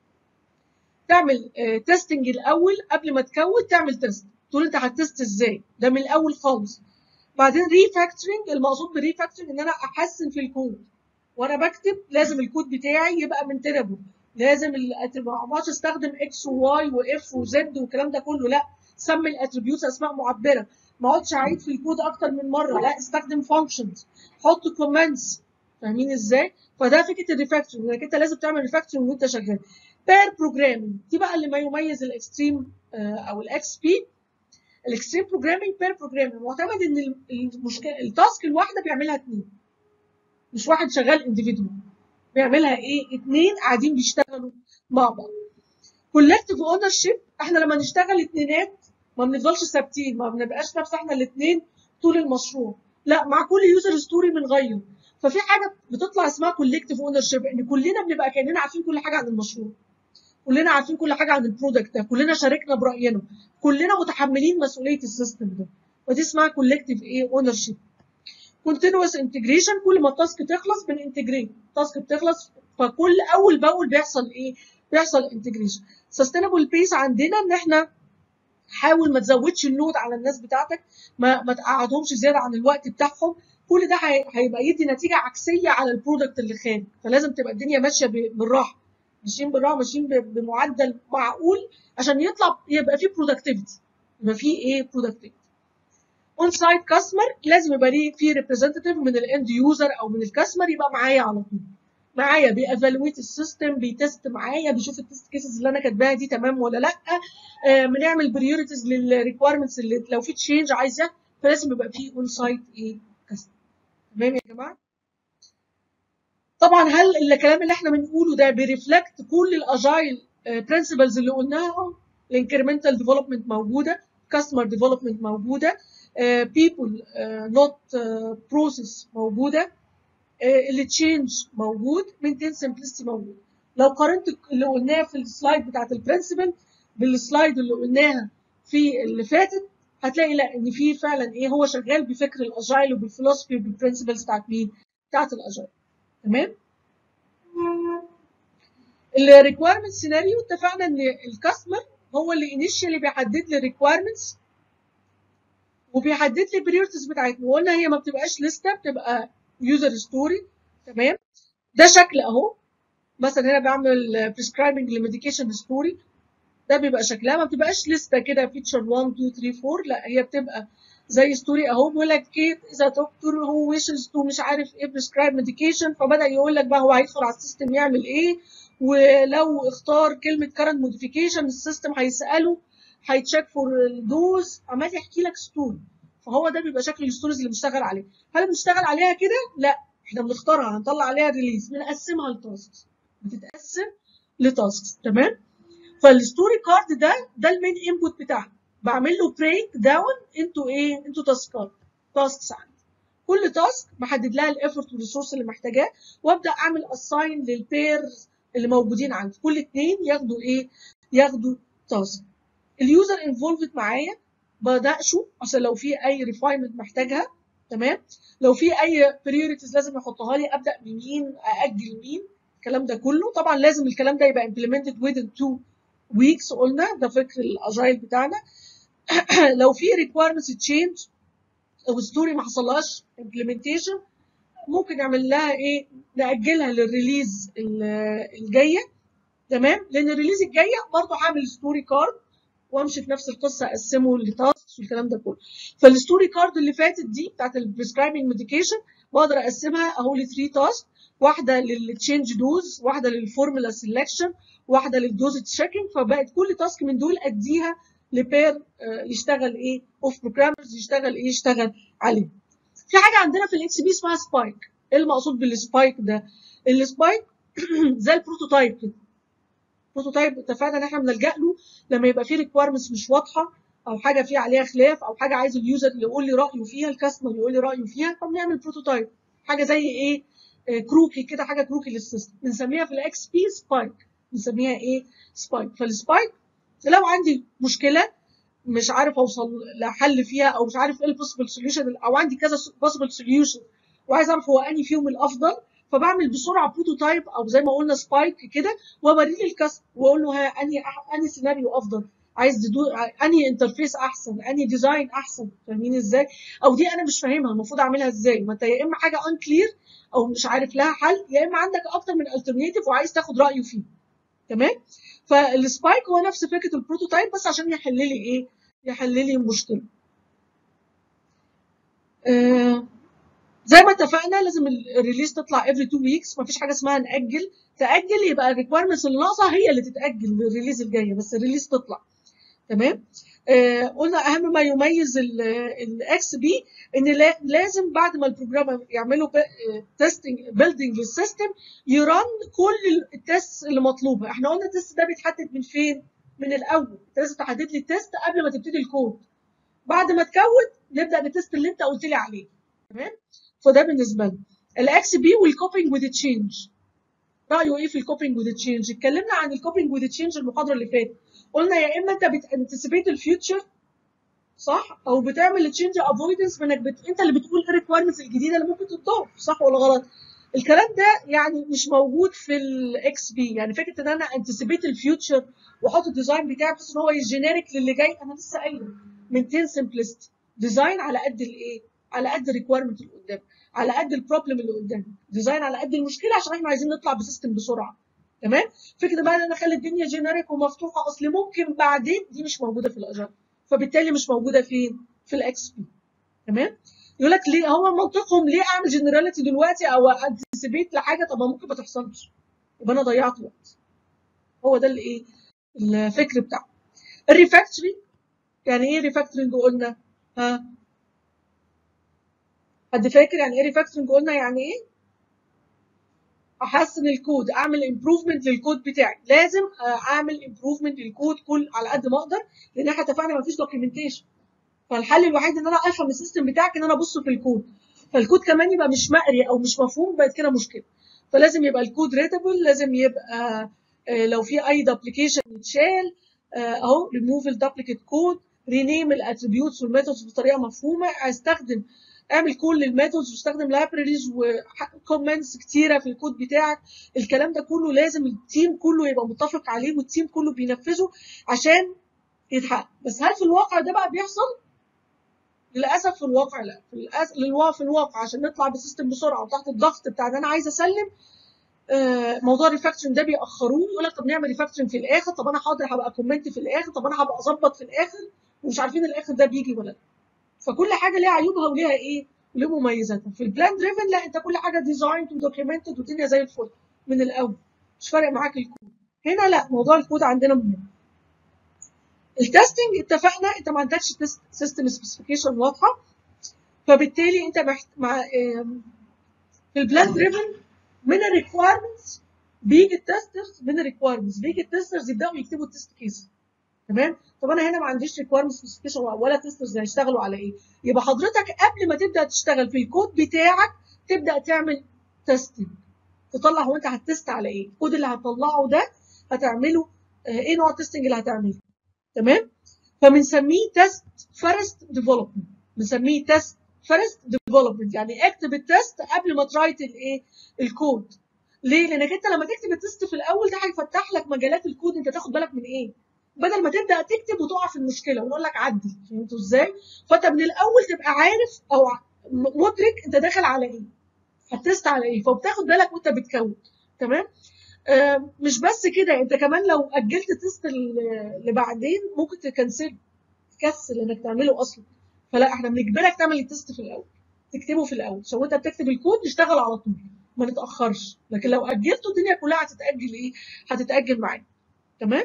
تعمل تيستنج الاول قبل ما تكود تعمل تيست تقول انت هتست ازاي ده من الاول خالص بعدين ريفاكتورنج المقصود بريفاكتورنج ان انا احسن في الكود وانا بكتب لازم الكود بتاعي يبقى منتنبل لازم ال- ما اقعدش استخدم اكس وواي واف وزد والكلام ده كله لا سمي الاتريبيوتس اسماء معبره ما اقعدش اعيد في الكود اكتر من مره لا استخدم فانكشنز حط كومنتس فاهمين ازاي فده فكره الريفاكتورنج انك انت لازم تعمل ريفاكتورنج وانت شغال بير بروجرامينج دي بقى اللي ما يميز الاكستريم او الاكس بي الاكستريم بروجرامينج بير بروجرامينج معتمد ان المشكله التاسك الواحده بيعملها اثنين مش واحد شغال انديفيدوال بيعملها ايه اتنين قاعدين بيشتغلوا مع بعض كولكتيف اونر شيب احنا لما نشتغل اتنينات ما بنفضلش ثابتين ما بنبقاش نفس احنا الاثنين طول المشروع لا مع كل يوزر ستوري بنغير ففي حاجه بتطلع اسمها كولكتيف اونر شيب ان كلنا بنبقى كاننا عارفين كل حاجه عن المشروع كلنا عارفين كل حاجه عن البرودكت ده كلنا شاركنا براينا كلنا متحملين مسؤوليه السيستم ده ودي اسمها كولكتيف ايه اونر شيب كونتينوس انتجريشن كل ما التاسك تخلص بننتجريت التاسك بتخلص فكل اول باول بيحصل ايه بيحصل انتجريشن سستينبل بيس عندنا ان احنا حاول ما تزودش اللود على الناس بتاعتك ما ما تقعدهمش زياده عن الوقت بتاعهم كل ده هي- هيبقى يدي نتيجه عكسيه على البرودكت اللي خارج فلازم تبقى الدنيا ماشيه ب- بالراحه ماشيين بالراحه ماشيين ب- بمعدل معقول عشان يطلع يبقى فيه برودكتيفيتي يبقى فيه ايه برودكتيفيتي اون سايت كاستمر لازم يبقى ليه في ريبريزنتيف من الاند يوزر او من الكاستمر يبقى معايا على طول معايا بيأفالويت السيستم بيتست معايا بيشوف التست كيسز اللي انا كاتباها دي تمام ولا لا آه بنعمل بريورتيز للريكويرمنتس اللي لو في تشينج عايزاه فلازم يبقى في اون سايت ايه كاستمر تمام يا جماعه طبعا هل الكلام اللي احنا بنقوله ده بيرفلكت كل الاجايل برنسبلز اللي قلناها الانكريمنتال ديفلوبمنت موجوده كاستمر ديفلوبمنت موجوده بيبل نوت بروسيس موجوده اللي تشينج موجود مينتين سمبلستي موجود لو قارنت اللي قلناه في السلايد بتاعت البرنسبل بالسلايد اللي قلناها في اللي فاتت هتلاقي لا ان في فعلا ايه هو شغال بفكر الاجايل وبالفلوسفي وبالبرنسبلز بتاعت مين؟ بتاعت الاجايل تمام؟ الريكويرمنت سيناريو اتفقنا ان الكاستمر هو اللي انيشالي بيحدد لي الريكويرمنتس وبيحدد لي البريورتيز بتاعتنا وقلنا هي ما بتبقاش لسته بتبقى يوزر ستوري تمام ده شكل اهو مثلا هنا بعمل بريسكرايبنج لميديكيشن ستوري ده بيبقى شكلها ما بتبقاش لسته كده فيتشر 1 2 3 4 لا هي بتبقى زي ستوري اهو بيقول لك كيت اذا دكتور هو ويشز تو مش عارف ايه بريسكرايب ميديكيشن فبدا يقول لك بقى هو هيدخل على السيستم يعمل ايه ولو اختار كلمه كارنت موديفيكيشن السيستم هيساله هيتشيك فور الدوز عمال يحكي لك ستوري فهو ده بيبقى شكل الستوريز اللي بنشتغل عليها هل بنشتغل عليها كده لا احنا بنختارها هنطلع عليها ريليز بنقسمها لتاسكس بتتقسم لتاسكس تمام فالستوري كارد ده ده المين انبوت بتاعنا بعمل له بريك داون انتو ايه انتو تاسكات تاسكس عندي كل تاسك بحدد لها الافورت والريسورس اللي محتاجاه وابدا اعمل اساين للبيرز اللي موجودين عندي كل اتنين ياخدوا ايه ياخدوا تاسك اليوزر انفولفد معايا بدأشه عشان لو في اي ريفاينمنت محتاجها تمام لو في اي بريوريتيز لازم احطها لي ابدا بمين ااجل مين الكلام ده كله طبعا لازم الكلام ده يبقى implemented within two weeks قلنا ده فكر الاجايل بتاعنا لو في requirements change او ستوري ما حصلهاش implementation ممكن نعمل لها ايه ناجلها للريليز الجايه تمام لان الريليز الجايه برضه هعمل ستوري كارد وامشي في نفس القصه اقسمه لتاسكس والكلام ده كله فالستوري كارد اللي فاتت دي بتاعت البريسكرايبنج ميديكيشن بقدر اقسمها اهو ل 3 تاسك واحده للتشينج دوز واحده للفورمولا سيلكشن واحده للدوز تشيكنج فبقت كل تاسك من دول اديها لبير يشتغل ايه اوف بروجرامرز يشتغل ايه يشتغل عليه في حاجه عندنا في الاكس بي اسمها سبايك ايه المقصود بالسبايك ده السبايك زي البروتوتايب كده البروتوتايب اتفقنا ان احنا بنلجا له لما يبقى في ريكويرمنتس مش واضحه او حاجه فيها عليها خلاف او حاجه عايز اليوزر يقول لي رايه فيها الكاستمر يقول لي رايه فيها فبنعمل بروتوتايب حاجه زي ايه آه كروكي كده حاجه كروكي للسيستم بنسميها في الاكس بي سبايك بنسميها ايه سبايك فالسبايك لو عندي مشكله مش عارف اوصل لحل فيها او مش عارف ايه البوسيبل سوليوشن او عندي كذا بوسيبل سوليوشن وعايز اعرف هو انهي فيهم الافضل فبعمل بسرعه بروتوتايب او زي ما قلنا سبايك كده واوريه للكاستمر واقول له ها انهي انهي سيناريو افضل عايز تدو انهي انترفيس احسن انهي ديزاين احسن فاهمين ازاي او دي انا مش فاهمها المفروض اعملها ازاي ما انت يا اما حاجه ان كلير او مش عارف لها حل يا اما عندك اكتر من الترناتيف وعايز تاخد رايه فيه تمام فالسبايك هو نفس فكره البروتوتايب بس عشان يحل لي ايه يحل لي مشكله آه زي ما اتفقنا لازم الريليز تطلع every two weeks مفيش حاجه اسمها ناجل تاجل يبقى الريكويرمنتس اللي ناقصه هي اللي تتاجل للريليز الجايه بس الريليز تطلع تمام آه قلنا اهم ما يميز الاكس بي ان لازم بعد ما البروجرام يعملوا تيستنج بيلدينج للسيستم يرن كل التست اللي مطلوبه احنا قلنا التست ده بيتحدد من فين من الاول انت لازم تحدد لي التست قبل ما تبتدي الكود بعد ما تكود نبدا بالتست اللي انت قلت لي عليه تمام فده بالنسبه لنا الاكس بي والكوبينج وذ تشينج رايه ايه في الكوبينج وذ تشينج اتكلمنا عن الكوبينج وذ تشينج المحاضره اللي فاتت قلنا يا اما انت بتانتسيبيت الفيوتشر صح او بتعمل تشينج افويدنس انك بت... انت اللي بتقول ايه الريكويرمنتس الجديده اللي ممكن تتضاف صح ولا غلط الكلام ده يعني مش موجود في الاكس بي يعني فكره ان انا انتسيبيت الفيوتشر واحط الديزاين بتاعي بحيث ان هو جينيريك للي جاي انا لسه قايله مينتين سمبلست ديزاين على قد الايه على قد الريكويرمنت اللي قدام على قد البروبلم اللي قدام ديزاين على قد المشكله عشان احنا عايزين نطلع بسيستم بسرعه تمام فكره بقى ان انا اخلي الدنيا جينيريك ومفتوحه اصل ممكن بعدين دي مش موجوده في الاجار فبالتالي مش موجوده فين في الاكس بي تمام يقول لك ليه هو منطقهم ليه اعمل جنراليتي دلوقتي او انتسيبيت لحاجه طب ما ممكن ما تحصلش يبقى انا ضيعت وقت هو ده اللي ايه الفكر بتاعه الريفاكتوري يعني ايه ريفاكتورنج قلنا ها حد فاكر يعني ايه ريفاكتورنج قلنا يعني ايه احسن الكود اعمل امبروفمنت للكود بتاعي لازم اعمل امبروفمنت للكود كل على قد ما اقدر لان احنا اتفقنا ما فيش دوكيومنتيشن فالحل الوحيد ان انا افهم السيستم بتاعك ان انا ابص في الكود فالكود كمان يبقى مش مقري او مش مفهوم بقت كده مشكله فلازم يبقى الكود ريدابل لازم يبقى لو في اي دبليكيشن يتشال اهو ريموف الدبليكيت كود رينيم الاتريبيوتس والميثودز بطريقه مفهومه استخدم اعمل كل الميثودز واستخدم لايبريز وكومنتس كتيره في الكود بتاعك الكلام ده كله لازم التيم كله يبقى متفق عليه والتيم كله بينفذه عشان يتحقق بس هل في الواقع ده بقى بيحصل للاسف في الواقع لا في الأس... للوا... في الواقع عشان نطلع بسيستم بسرعه وتحت الضغط بتاع ان انا عايز اسلم آه موضوع الريفاكتورنج ده بيأخروه يقول لك طب نعمل ريفاكتورنج في الاخر طب انا حاضر هبقى كومنت في الاخر طب انا هبقى اظبط في الاخر ومش عارفين الاخر ده بيجي ولا لا فكل حاجه ليها عيوبها وليها ايه وليه مميزاتها في البلان دريفن لا انت كل حاجه ديزايند ودوكيومنتد والدنيا زي الفل من الاول مش فارق معاك الكود هنا لا موضوع الكود عندنا مهم التستنج اتفقنا انت ما عندكش سيستم سبيسيفيكيشن واضحه فبالتالي انت محت... مع في البلان دريفن من الريكويرمنتس بيجي التسترز من الريكويرمنتس بيجي التسترز يبداوا يكتبوا التست كيس تمام طب انا هنا ما عنديش ريكويرمنت سبيسيفيكيشن ولا تسترز هيشتغلوا على ايه يبقى حضرتك قبل ما تبدا تشتغل في الكود بتاعك تبدا تعمل تيستنج تطلع هو انت هتست على ايه الكود اللي هتطلعه ده هتعمله ايه نوع التستنج اللي هتعمله تمام فبنسميه تيست فيرست ديفلوبمنت بنسميه تيست فيرست ديفلوبمنت يعني اكتب التيست قبل ما ترايت الايه الكود ليه لانك انت لما تكتب التيست في الاول ده هيفتح لك مجالات الكود انت تاخد بالك من ايه بدل ما تبدا تكتب وتقع في المشكله ونقول لك عدل فهمتوا ازاي فانت من الاول تبقى عارف او مدرك انت داخل على ايه هتست على ايه فبتاخد بالك وانت بتكود تمام آه مش بس كده انت كمان لو اجلت تيست اللي بعدين ممكن تكنسل تكسل انك تعمله اصلا فلا احنا بنجبرك تعمل التيست في الاول تكتبه في الاول عشان وانت بتكتب الكود نشتغل على طول ما نتاخرش لكن لو اجلته الدنيا كلها هتتاجل ايه هتتاجل معاك تمام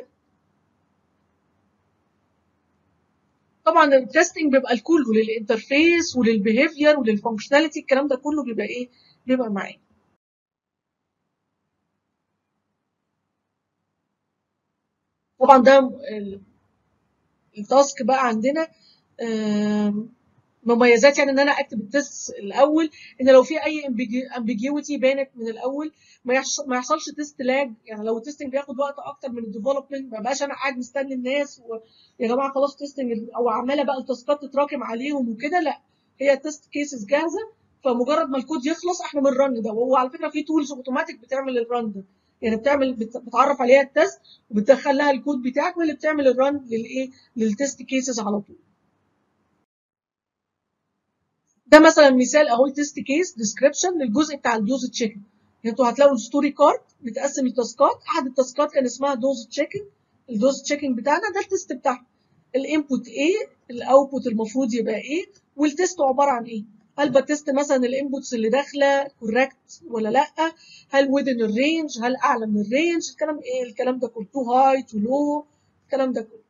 طبعا التستنج بيبقى كله للانترفيس وللبيهيفير وللفانكشناليتي الكلام ده كله بيبقى ايه بيبقى معايا طبعا ده التاسك بقى عندنا مميزات يعني ان انا اكتب التست الاول ان لو في اي امبيجيوتي بانت من الاول ما ما يحصلش تيست لاج يعني لو التستنج بياخد وقت اكتر من الديفلوبمنت ما بقاش انا قاعد مستني الناس ويا جماعه خلاص تيستنج او عماله بقى التاسكات تتراكم عليهم وكده لا هي التست كيسز جاهزه فمجرد ما الكود يخلص احنا بنرن ده وهو على فكره في تولز اوتوماتيك بتعمل الرن ده يعني بتعمل بتعرف عليها التست وبتدخل لها الكود بتاعك واللي بتعمل الرن للايه للتست كيسز على طول ده مثلا مثال اهو التست كيس ديسكريبشن للجزء بتاع الدوز تشيكن انتوا هتلاقوا الستوري كارد متقسم التاسكات احد التاسكات كان اسمها دوز تشيكن الدوز تشيكن بتاعنا ده التست بتاعنا الانبوت ايه الاوتبوت المفروض يبقى ايه والتست عباره عن ايه هل بتست مثلا الانبوتس اللي داخله كوريكت ولا لا هل within الرينج هل اعلى من الرينج الكلام ايه الكلام ده كله تو هاي تو لو الكلام ده كله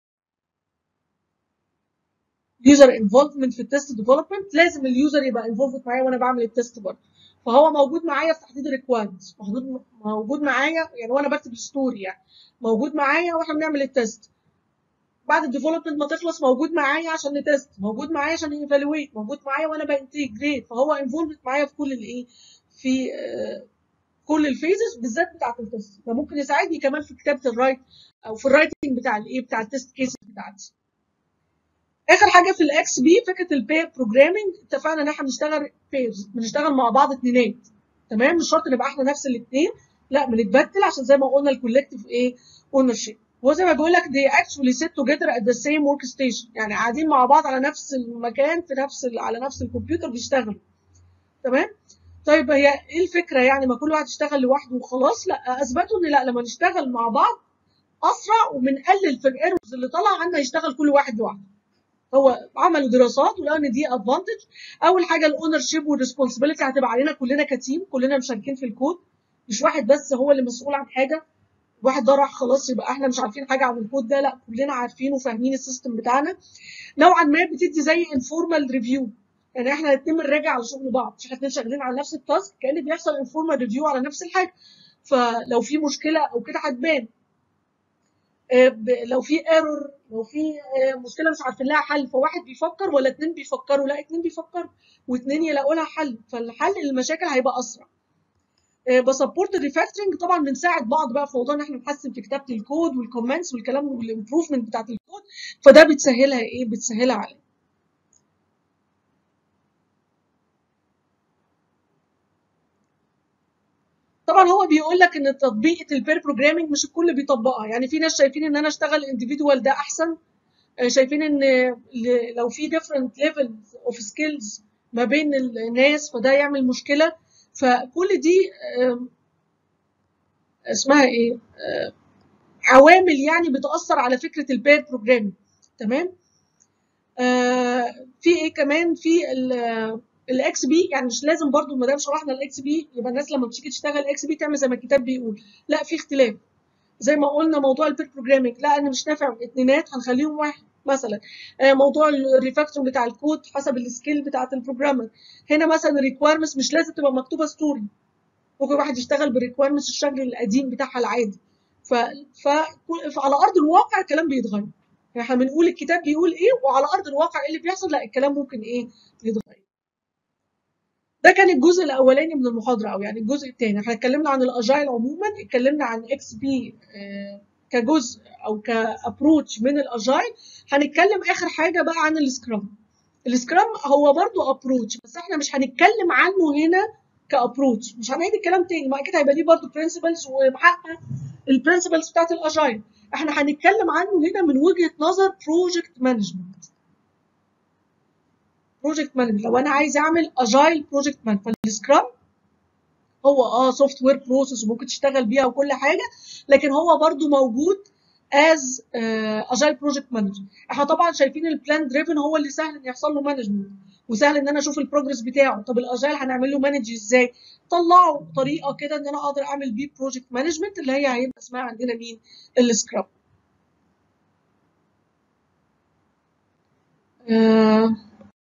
يوزر انفولفمنت في التست ديفلوبمنت لازم اليوزر يبقى انفولفد معايا وانا بعمل التست برضه فهو موجود معايا في تحديد الريكوايرمنتس موجود موجود معايا يعني وانا بكتب الستوري يعني موجود معايا واحنا بنعمل التست بعد الديفلوبمنت ما تخلص موجود معايا عشان نتست موجود معايا عشان ايفالويت موجود معايا وانا بانتجريت فهو انفولفد معايا في كل الايه في آه كل الفيزز بالذات بتاعت التست فممكن يساعدني كمان في كتابه الرايت او في الرايتنج بتاع الايه بتاع التست كيسز بتاعتي اخر حاجه في الاكس بي فكره البير بروجرامنج اتفقنا ان احنا بنشتغل بيرز بنشتغل مع بعض اتنينات تمام مش شرط نبقى احنا نفس الاثنين لا بنتبدل عشان زي ما قلنا الكولكتيف ايه اونر شيب هو زي ما بيقول لك they actually sit together at the same workstation يعني قاعدين مع بعض على نفس المكان في نفس ال- على نفس الكمبيوتر بيشتغلوا تمام طيب هي ايه الفكره يعني ما كل واحد يشتغل لوحده وخلاص لا اثبتوا ان لا لما نشتغل مع بعض اسرع وبنقلل في الايرورز اللي طالعه عنا يشتغل كل واحد لوحده هو عملوا دراسات ولقوا ان دي ادفانتج اول حاجه الاونر شيب والريسبونسبيلتي هتبقى علينا كلنا كتيم كلنا مشاركين في الكود مش واحد بس هو اللي مسؤول عن حاجه واحد ده راح خلاص يبقى احنا مش عارفين حاجه عن الكود ده لا كلنا عارفين وفاهمين السيستم بتاعنا نوعا ما بتدي زي انفورمال ريفيو يعني احنا الاثنين بنراجع على شغل بعض مش احنا الاثنين شغالين على نفس التاسك كان بيحصل انفورمال ريفيو على نفس الحاجه فلو في مشكله او كده هتبان آه، ب- لو في ايرور لو في آه، مشكله مش عارفين لها حل فواحد بيفكر ولا اتنين بيفكروا لا اتنين بيفكروا واتنين يلاقوا لها حل فالحل للمشاكل هيبقى اسرع آه، بسبورت الريفاكتورنج طبعا بنساعد بعض بقى في موضوع ان احنا نحسن في كتابه الكود والكومنتس والكلام والامبروفمنت بتاعت الكود فده بتسهلها ايه بتسهلها علينا طبعا هو بيقول لك ان تطبيقه البير بروجرامينج مش الكل بيطبقها يعني في ناس شايفين ان انا اشتغل انديفيدوال ده احسن آه، شايفين ان ل- لو في different levels of skills ما بين الناس فده يعمل مشكله فكل دي آم، اسمها ايه آه، عوامل يعني بتاثر على فكره البير بروجرامينج تمام آه، في ايه كمان في الاكس بي يعني مش لازم برضو ما دام شرحنا الاكس بي يبقى الناس لما بتيجي تشتغل اكس بي تعمل زي ما الكتاب بيقول لا في اختلاف زي ما قلنا موضوع البير بروجرامينج لا انا مش نافع اتنينات هنخليهم واحد مثلا آه، موضوع الريفاكتور بتاع الكود حسب السكيل بتاعت البروجرامر هنا مثلا الريكويرمنتس مش لازم تبقى مكتوبه ستوري ممكن واحد يشتغل بالريكويرمنتس الشكل القديم بتاعها العادي ف... ف... فعلى ارض الواقع الكلام بيتغير يعني احنا بنقول الكتاب بيقول ايه وعلى ارض الواقع ايه اللي بيحصل لا الكلام ممكن ايه يتغير ده كان الجزء الاولاني من المحاضره او يعني الجزء الثاني احنا اتكلمنا عن الاجايل عموما اتكلمنا عن اكس بي كجزء او كابروتش من الاجايل هنتكلم اخر حاجه بقى عن السكرام السكرام هو برضو ابروتش بس احنا مش هنتكلم عنه هنا كابروتش مش هنعيد الكلام تاني ما اكيد هيبقى ليه برضو برنسبلز ومحقق البرنسبلز بتاعت الاجايل احنا هنتكلم عنه هنا من وجهه نظر بروجكت مانجمنت بروجكت مانجمنت لو انا عايز اعمل اجايل بروجكت مانجمنت فالسكرام هو اه سوفت وير بروسيس وممكن تشتغل بيها وكل حاجه لكن هو برضو موجود از اجايل بروجكت مانجر احنا طبعا شايفين البلان دريفن هو اللي سهل ان يحصل له مانجمنت وسهل ان انا اشوف البروجرس بتاعه طب الاجايل هنعمل له مانج ازاي طلعوا طريقه كده ان انا اقدر اعمل بيه بروجكت مانجمنت اللي هي هيبقى اسمها عندنا مين السكرام آه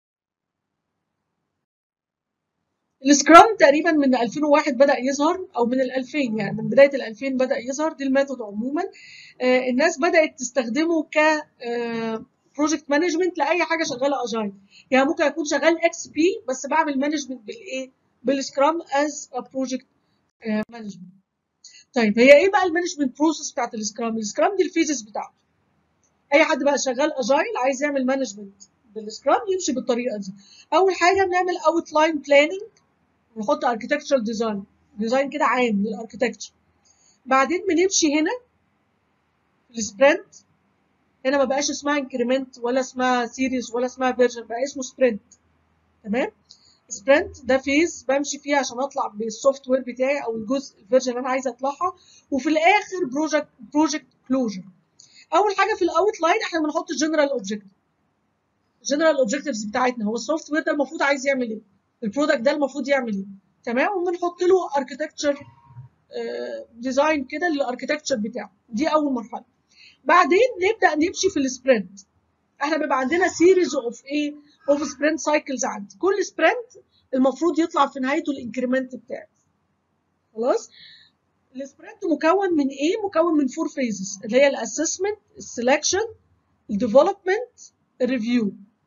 السكرام تقريبا من 2001 بدأ يظهر او من ال 2000 يعني من بدايه ال 2000 بدأ يظهر دي الميثود عموما آه الناس بدأت تستخدمه ك بروجكت مانجمنت لاي حاجه شغاله اجايل يعني ممكن اكون شغال اكس بي بس بعمل مانجمنت بالايه بالسكرام از بروجكت مانجمنت طيب هي ايه بقى المانجمنت بروسيس بتاعت السكرام السكرام دي الفيزز بتاعته اي حد بقى شغال اجايل عايز يعمل مانجمنت بالسكرام يمشي بالطريقه دي اول حاجه بنعمل اوت لاين بلاننج ونحط اركتكتشر ديزاين ديزاين كده عام للاركتكتشر بعدين بنمشي هنا في السبرنت هنا ما بقاش اسمها انكريمنت ولا اسمها سيريز ولا اسمها فيرجن بقى اسمه سبرنت تمام سبرنت ده فيز بمشي فيه عشان اطلع بالسوفت وير بتاعي او الجزء الفيرجن اللي انا عايزه اطلعها وفي الاخر بروجكت بروجكت كلوجر اول حاجه في الاوت لاين احنا بنحط الجنرال اوبجكتيف الجنرال اوبجكتيفز بتاعتنا هو السوفت وير ده المفروض عايز يعمل ايه البرودكت ده المفروض يعمل ايه تمام وبنحط له اركتكتشر ديزاين كده للاركتكتشر بتاعه دي اول مرحله بعدين نبدا نمشي في السبرنت احنا بيبقى عندنا سيريز اوف ايه اوف سبرنت سايكلز عندي كل سبرنت المفروض يطلع في نهايته الانكريمنت بتاعي خلاص السبرنت مكون من ايه مكون من فور فيزز اللي هي الاسسمنت السelection الديفلوبمنت الريفيو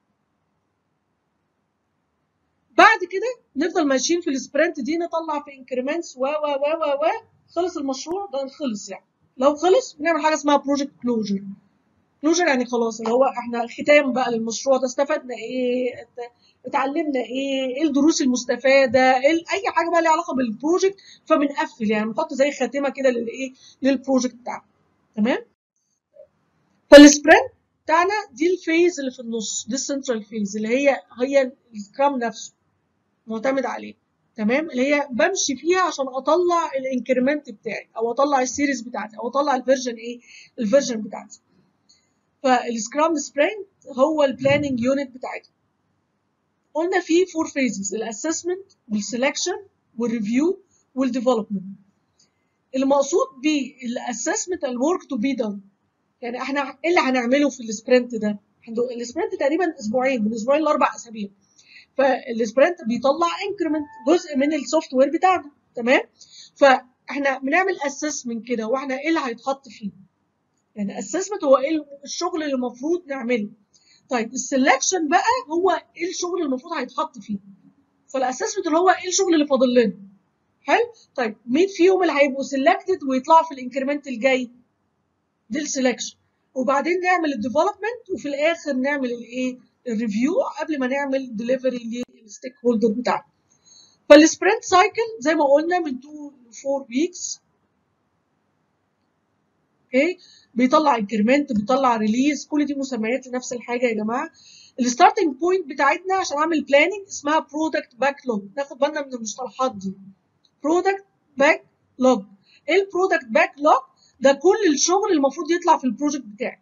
بعد كده نفضل ماشيين في السبرنت دي نطلع في انكريمنتس و و و و و خلص المشروع ده خلص يعني لو خلص بنعمل حاجه اسمها بروجكت كلوجر كلوجر يعني خلاص اللي هو احنا ختام بقى للمشروع ده استفدنا ايه ات- اتعلمنا ايه ايه الدروس المستفاده ايه ال- اي حاجه بقى ليها علاقه بالبروجكت فبنقفل يعني بنحط زي خاتمه كده للايه للبروجكت بتاعنا تمام فالسبرنت بتاعنا دي الفيز اللي في النص دي السنترال فيز اللي هي هي السكرام نفسه معتمد عليه تمام اللي هي بمشي فيها عشان اطلع الانكريمنت بتاعي او اطلع السيريز بتاعتي او اطلع الفيرجن ايه الفيرجن بتاعتي فالسكرام سبرنت هو البلاننج يونت بتاعتنا قلنا في فور فيزز الاسسمنت والسelection والريفيو والديفلوبمنت المقصود بالاسسمنت الورك تو بي دون يعني احنا ايه اللي هنعمله في السبرنت ده عنده- السبرنت تقريبا اسبوعين من اسبوعين لاربع اسابيع فالسبرنت بيطلع انكريمنت جزء من السوفت وير بتاعنا تمام فاحنا بنعمل اسسمنت كده واحنا ايه اللي هيتحط فيه يعني اسسمنت هو ايه الشغل اللي المفروض نعمله طيب السلكشن بقى هو ايه الشغل اللي المفروض هيتحط فيه فالاسسمنت اللي هو ايه الشغل اللي فاضل لنا حلو طيب مين فيهم اللي هيبقوا سيلكتد ويطلعوا في الانكريمنت الجاي دي السلكشن وبعدين نعمل الديفلوبمنت وفي الاخر نعمل الايه الريفيو قبل ما نعمل ديليفري للستيك هولدر بتاعنا فالسبرنت سايكل زي ما قلنا من 2 ل 4 ويكس اوكي بيطلع انكريمنت بيطلع ريليز كل دي مسميات لنفس الحاجه يا جماعه الستارتنج بوينت بتاعتنا عشان اعمل بلاننج اسمها برودكت باك لوج ناخد بالنا من المصطلحات دي برودكت باك لوج ايه البرودكت باك لوج ده كل الشغل المفروض يطلع في البروجكت بتاعي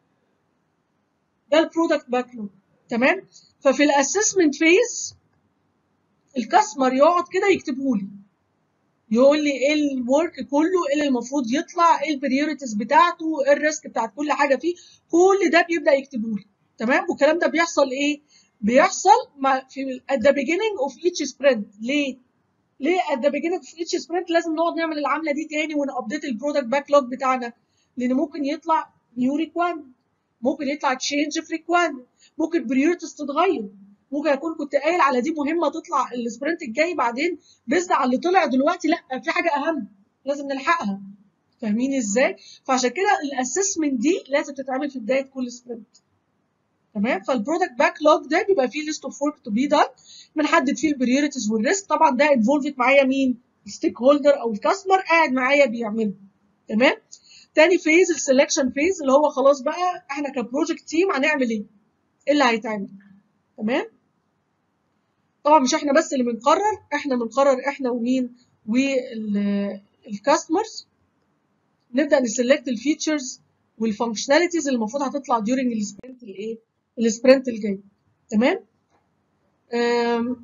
ده البرودكت باك لوج تمام ففي الاسسمنت فيز الكاستمر يقعد كده يكتبه لي يقول لي ايه الورك كله ايه اللي المفروض يطلع ايه البريوريتيز بتاعته ايه الريسك بتاعت كل حاجه فيه كل ده بيبدا يكتبه لي تمام والكلام ده بيحصل ايه بيحصل مع في at the beginning of each sprint ليه ليه at the beginning of each sprint لازم نقعد نعمل العمله دي تاني ونابديت البرودكت باك لوج بتاعنا لان ممكن يطلع نيو ريكويرمنت ممكن يطلع تشينج في ريكويرمنت ممكن بريوريتيز تتغير ممكن اكون كنت قايل على دي مهمه تطلع السبرنت الجاي بعدين بيزد على اللي طلع دلوقتي لا في حاجه اهم لازم نلحقها فاهمين ازاي فعشان كده الاسسمنت دي لازم تتعمل في بدايه كل سبرنت تمام فالبرودكت باك لوج ده بيبقى فيه ليست اوف ورك تو بي دان بنحدد فيه البريوريتيز والريسك طبعا ده انفولفد معايا مين الستيك هولدر او الكاستمر قاعد معايا بيعمله تمام تاني فيز السلكشن فيز اللي هو خلاص بقى احنا كبروجكت تيم هنعمل ايه ايه اللي هيتعمل تمام طبعا مش احنا بس اللي بنقرر احنا بنقرر احنا ومين والكاستمرز نبدا نسلكت الفيتشرز والفانكشناليتيز اللي المفروض هتطلع during السبرنت الايه السبرنت الجاي تمام أم،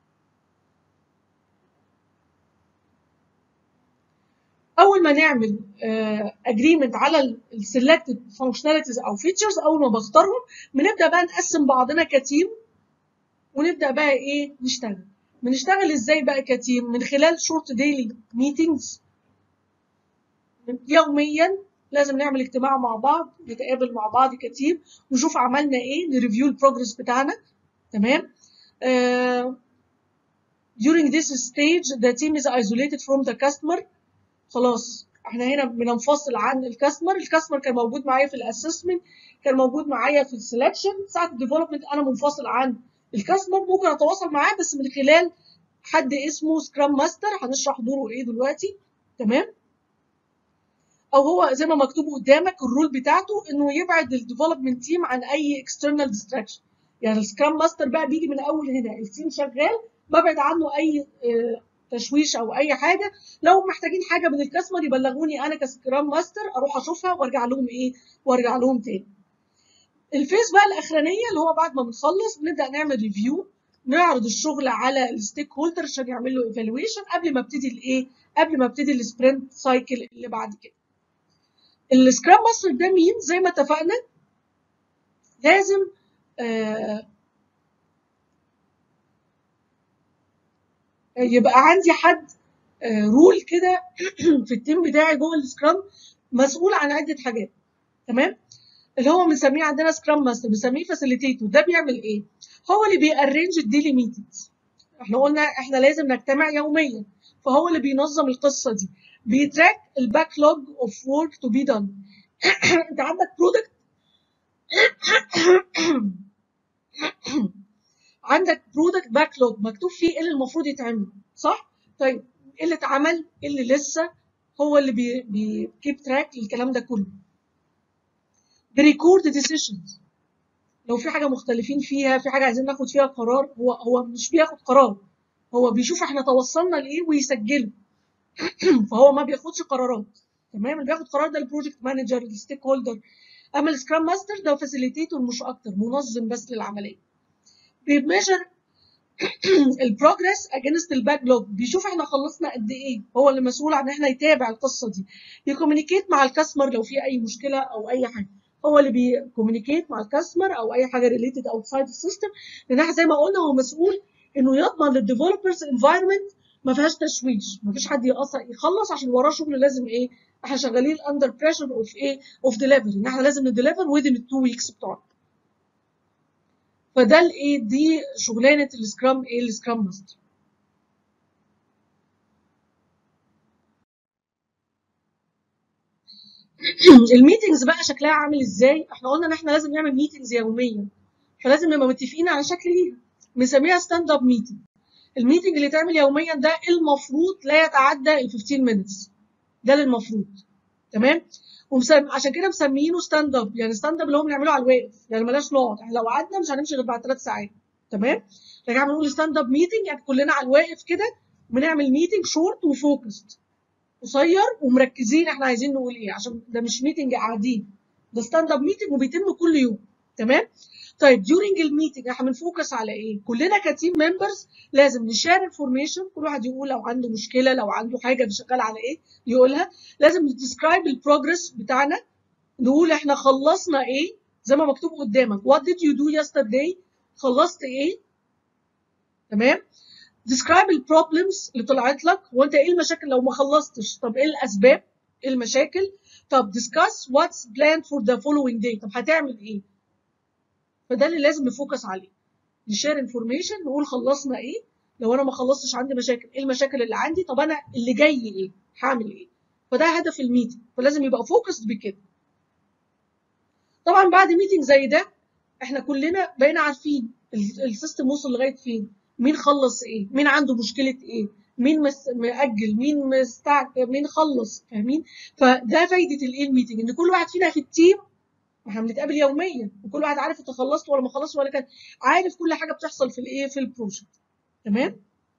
اول ما نعمل اجريمنت على السلكتد فانكشناليتيز او فيتشرز اول ما بختارهم بنبدا بقى نقسم بعضنا كتيم ونبدا بقى ايه نشتغل بنشتغل ازاي بقى كتيم من خلال شورت ديلي ميتينجز يوميا لازم نعمل اجتماع مع بعض نتقابل مع بعض كتيم نشوف عملنا ايه نريفيو البروجرس بتاعنا تمام uh, during this stage the team is isolated from the customer خلاص احنا هنا بننفصل عن الكاستمر الكاستمر كان موجود معايا في الاسسمنت كان موجود معايا في السelection ساعه الديفلوبمنت انا منفصل عن الكاستمر ممكن اتواصل معاه بس من خلال حد اسمه سكرام ماستر هنشرح دوره ايه دلوقتي تمام او هو زي ما مكتوب قدامك الرول بتاعته انه يبعد الديفلوبمنت تيم عن اي اكسترنال ديستراكشن يعني السكرام ماستر بقى بيجي من اول هنا التيم شغال ببعد عنه اي آه، تشويش او اي حاجه لو محتاجين حاجه من الكاستمر يبلغوني انا كسكرام ماستر اروح اشوفها وارجع لهم ايه وارجع لهم تاني الفيز بقى الاخرانيه اللي هو بعد ما بنخلص بنبدا نعمل ريفيو نعرض الشغل على الستيك هولدر عشان يعمل له ايفالويشن قبل ما ابتدي الايه قبل ما ابتدي السبرنت سايكل اللي بعد كده السكرام ماستر ده مين زي ما اتفقنا لازم آه يبقى عندي حد آه رول كده في التيم بتاعي جوه السكرام مسؤول عن عده حاجات تمام اللي هو بنسميه عندنا سكرام ماستر بنسميه فاسيليتيتور ده بيعمل ايه هو اللي بيأرينج الديلي ميتنجز احنا قلنا احنا لازم نجتمع يوميا فهو اللي بينظم القصه دي بيتراك الباك لوج اوف ورك تو بي دون انت عندك برودكت عندك برودكت باكلوج مكتوب فيه ايه اللي المفروض يتعمل صح طيب ايه اللي اتعمل ايه اللي لسه هو اللي بي بيكيب تراك للكلام ده كله بريكورد ديسيشنز لو في حاجه مختلفين فيها في حاجه عايزين ناخد فيها قرار هو هو مش بياخد قرار هو بيشوف احنا توصلنا لايه ويسجله فهو ما بياخدش قرارات تمام اللي بياخد قرار ده البروجكت مانجر الستيك هولدر اما السكرام ماستر ده فاسيليتيتور مش اكتر منظم بس للعمليه بيميجر البروجرس اجينست الباك لوج بيشوف احنا خلصنا قد ايه هو اللي مسؤول عن احنا يتابع القصه دي يكومينيكيت مع الكاستمر لو في اي مشكله او اي حاجه هو اللي بيكومينيكيت مع الكاستمر او اي حاجه ريليتد اوتسايد السيستم لان احنا زي ما قلنا هو مسؤول انه يضمن للديفلوبرز انفايرمنت ما فيهاش تشويش ما فيش حد يقصر يخلص عشان وراه شغل لازم ايه احنا شغالين اندر بريشر اوف ايه اوف ديليفري ان احنا لازم نديليفر within التو ويكس بتوعنا فده الايه دي شغلانه السكرام ايه السكرام ماستر الميتنجز بقى شكلها عامل ازاي احنا قلنا ان احنا لازم نعمل ميتنجز يوميا فلازم نبقى متفقين على شكل ليها بنسميها ستاند اب ميتنج الميتنج اللي يتعمل يوميا ده المفروض لا يتعدى ال 15 minutes ده اللي المفروض تمام ومسم... عشان كده مسميينه ستاند اب يعني ستاند اب اللي هو بنعمله على الواقف يعني ملاش نقعد احنا لو قعدنا مش هنمشي غير بعد ثلاث ساعات تمام لكن احنا بنقول ستاند اب ميتنج يعني كلنا على الواقف كده بنعمل ميتنج شورت وفوكست قصير ومركزين احنا عايزين نقول ايه عشان ده مش ميتنج قاعدين ده ستاند اب ميتنج وبيتم كل يوم تمام طيب during الميتنج احنا بنفوكس على ايه كلنا كتيم ممبرز لازم نشير انفورميشن كل واحد يقول لو عنده مشكله لو عنده حاجه شغال على ايه يقولها لازم نديسكرايب البروجرس بتاعنا نقول احنا خلصنا ايه زي ما مكتوب قدامك what did you do yesterday خلصت ايه تمام describe البروبلمز اللي طلعت لك وانت ايه المشاكل لو ما خلصتش طب ايه الاسباب ايه المشاكل طب discuss what's planned for the following day طب هتعمل ايه فده اللي لازم نفوكس عليه نشير انفورميشن نقول خلصنا ايه لو انا ما خلصتش عندي مشاكل ايه المشاكل اللي عندي طب انا اللي جاي ايه هعمل ايه فده هدف الميتنج فلازم يبقى فوكس بكده طبعا بعد ميتنج زي ده احنا كلنا بقينا عارفين السيستم وصل لغايه فين مين خلص ايه مين عنده مشكله ايه مين مس... مأجل مين مستعجل مين خلص فاهمين فده فايده الايه الميتنج ان كل واحد فينا في التيم احنا بنتقابل يوميا وكل واحد عارف انت خلصت ولا ما خلصت ولا كان عارف كل حاجه بتحصل في الايه في البروجكت تمام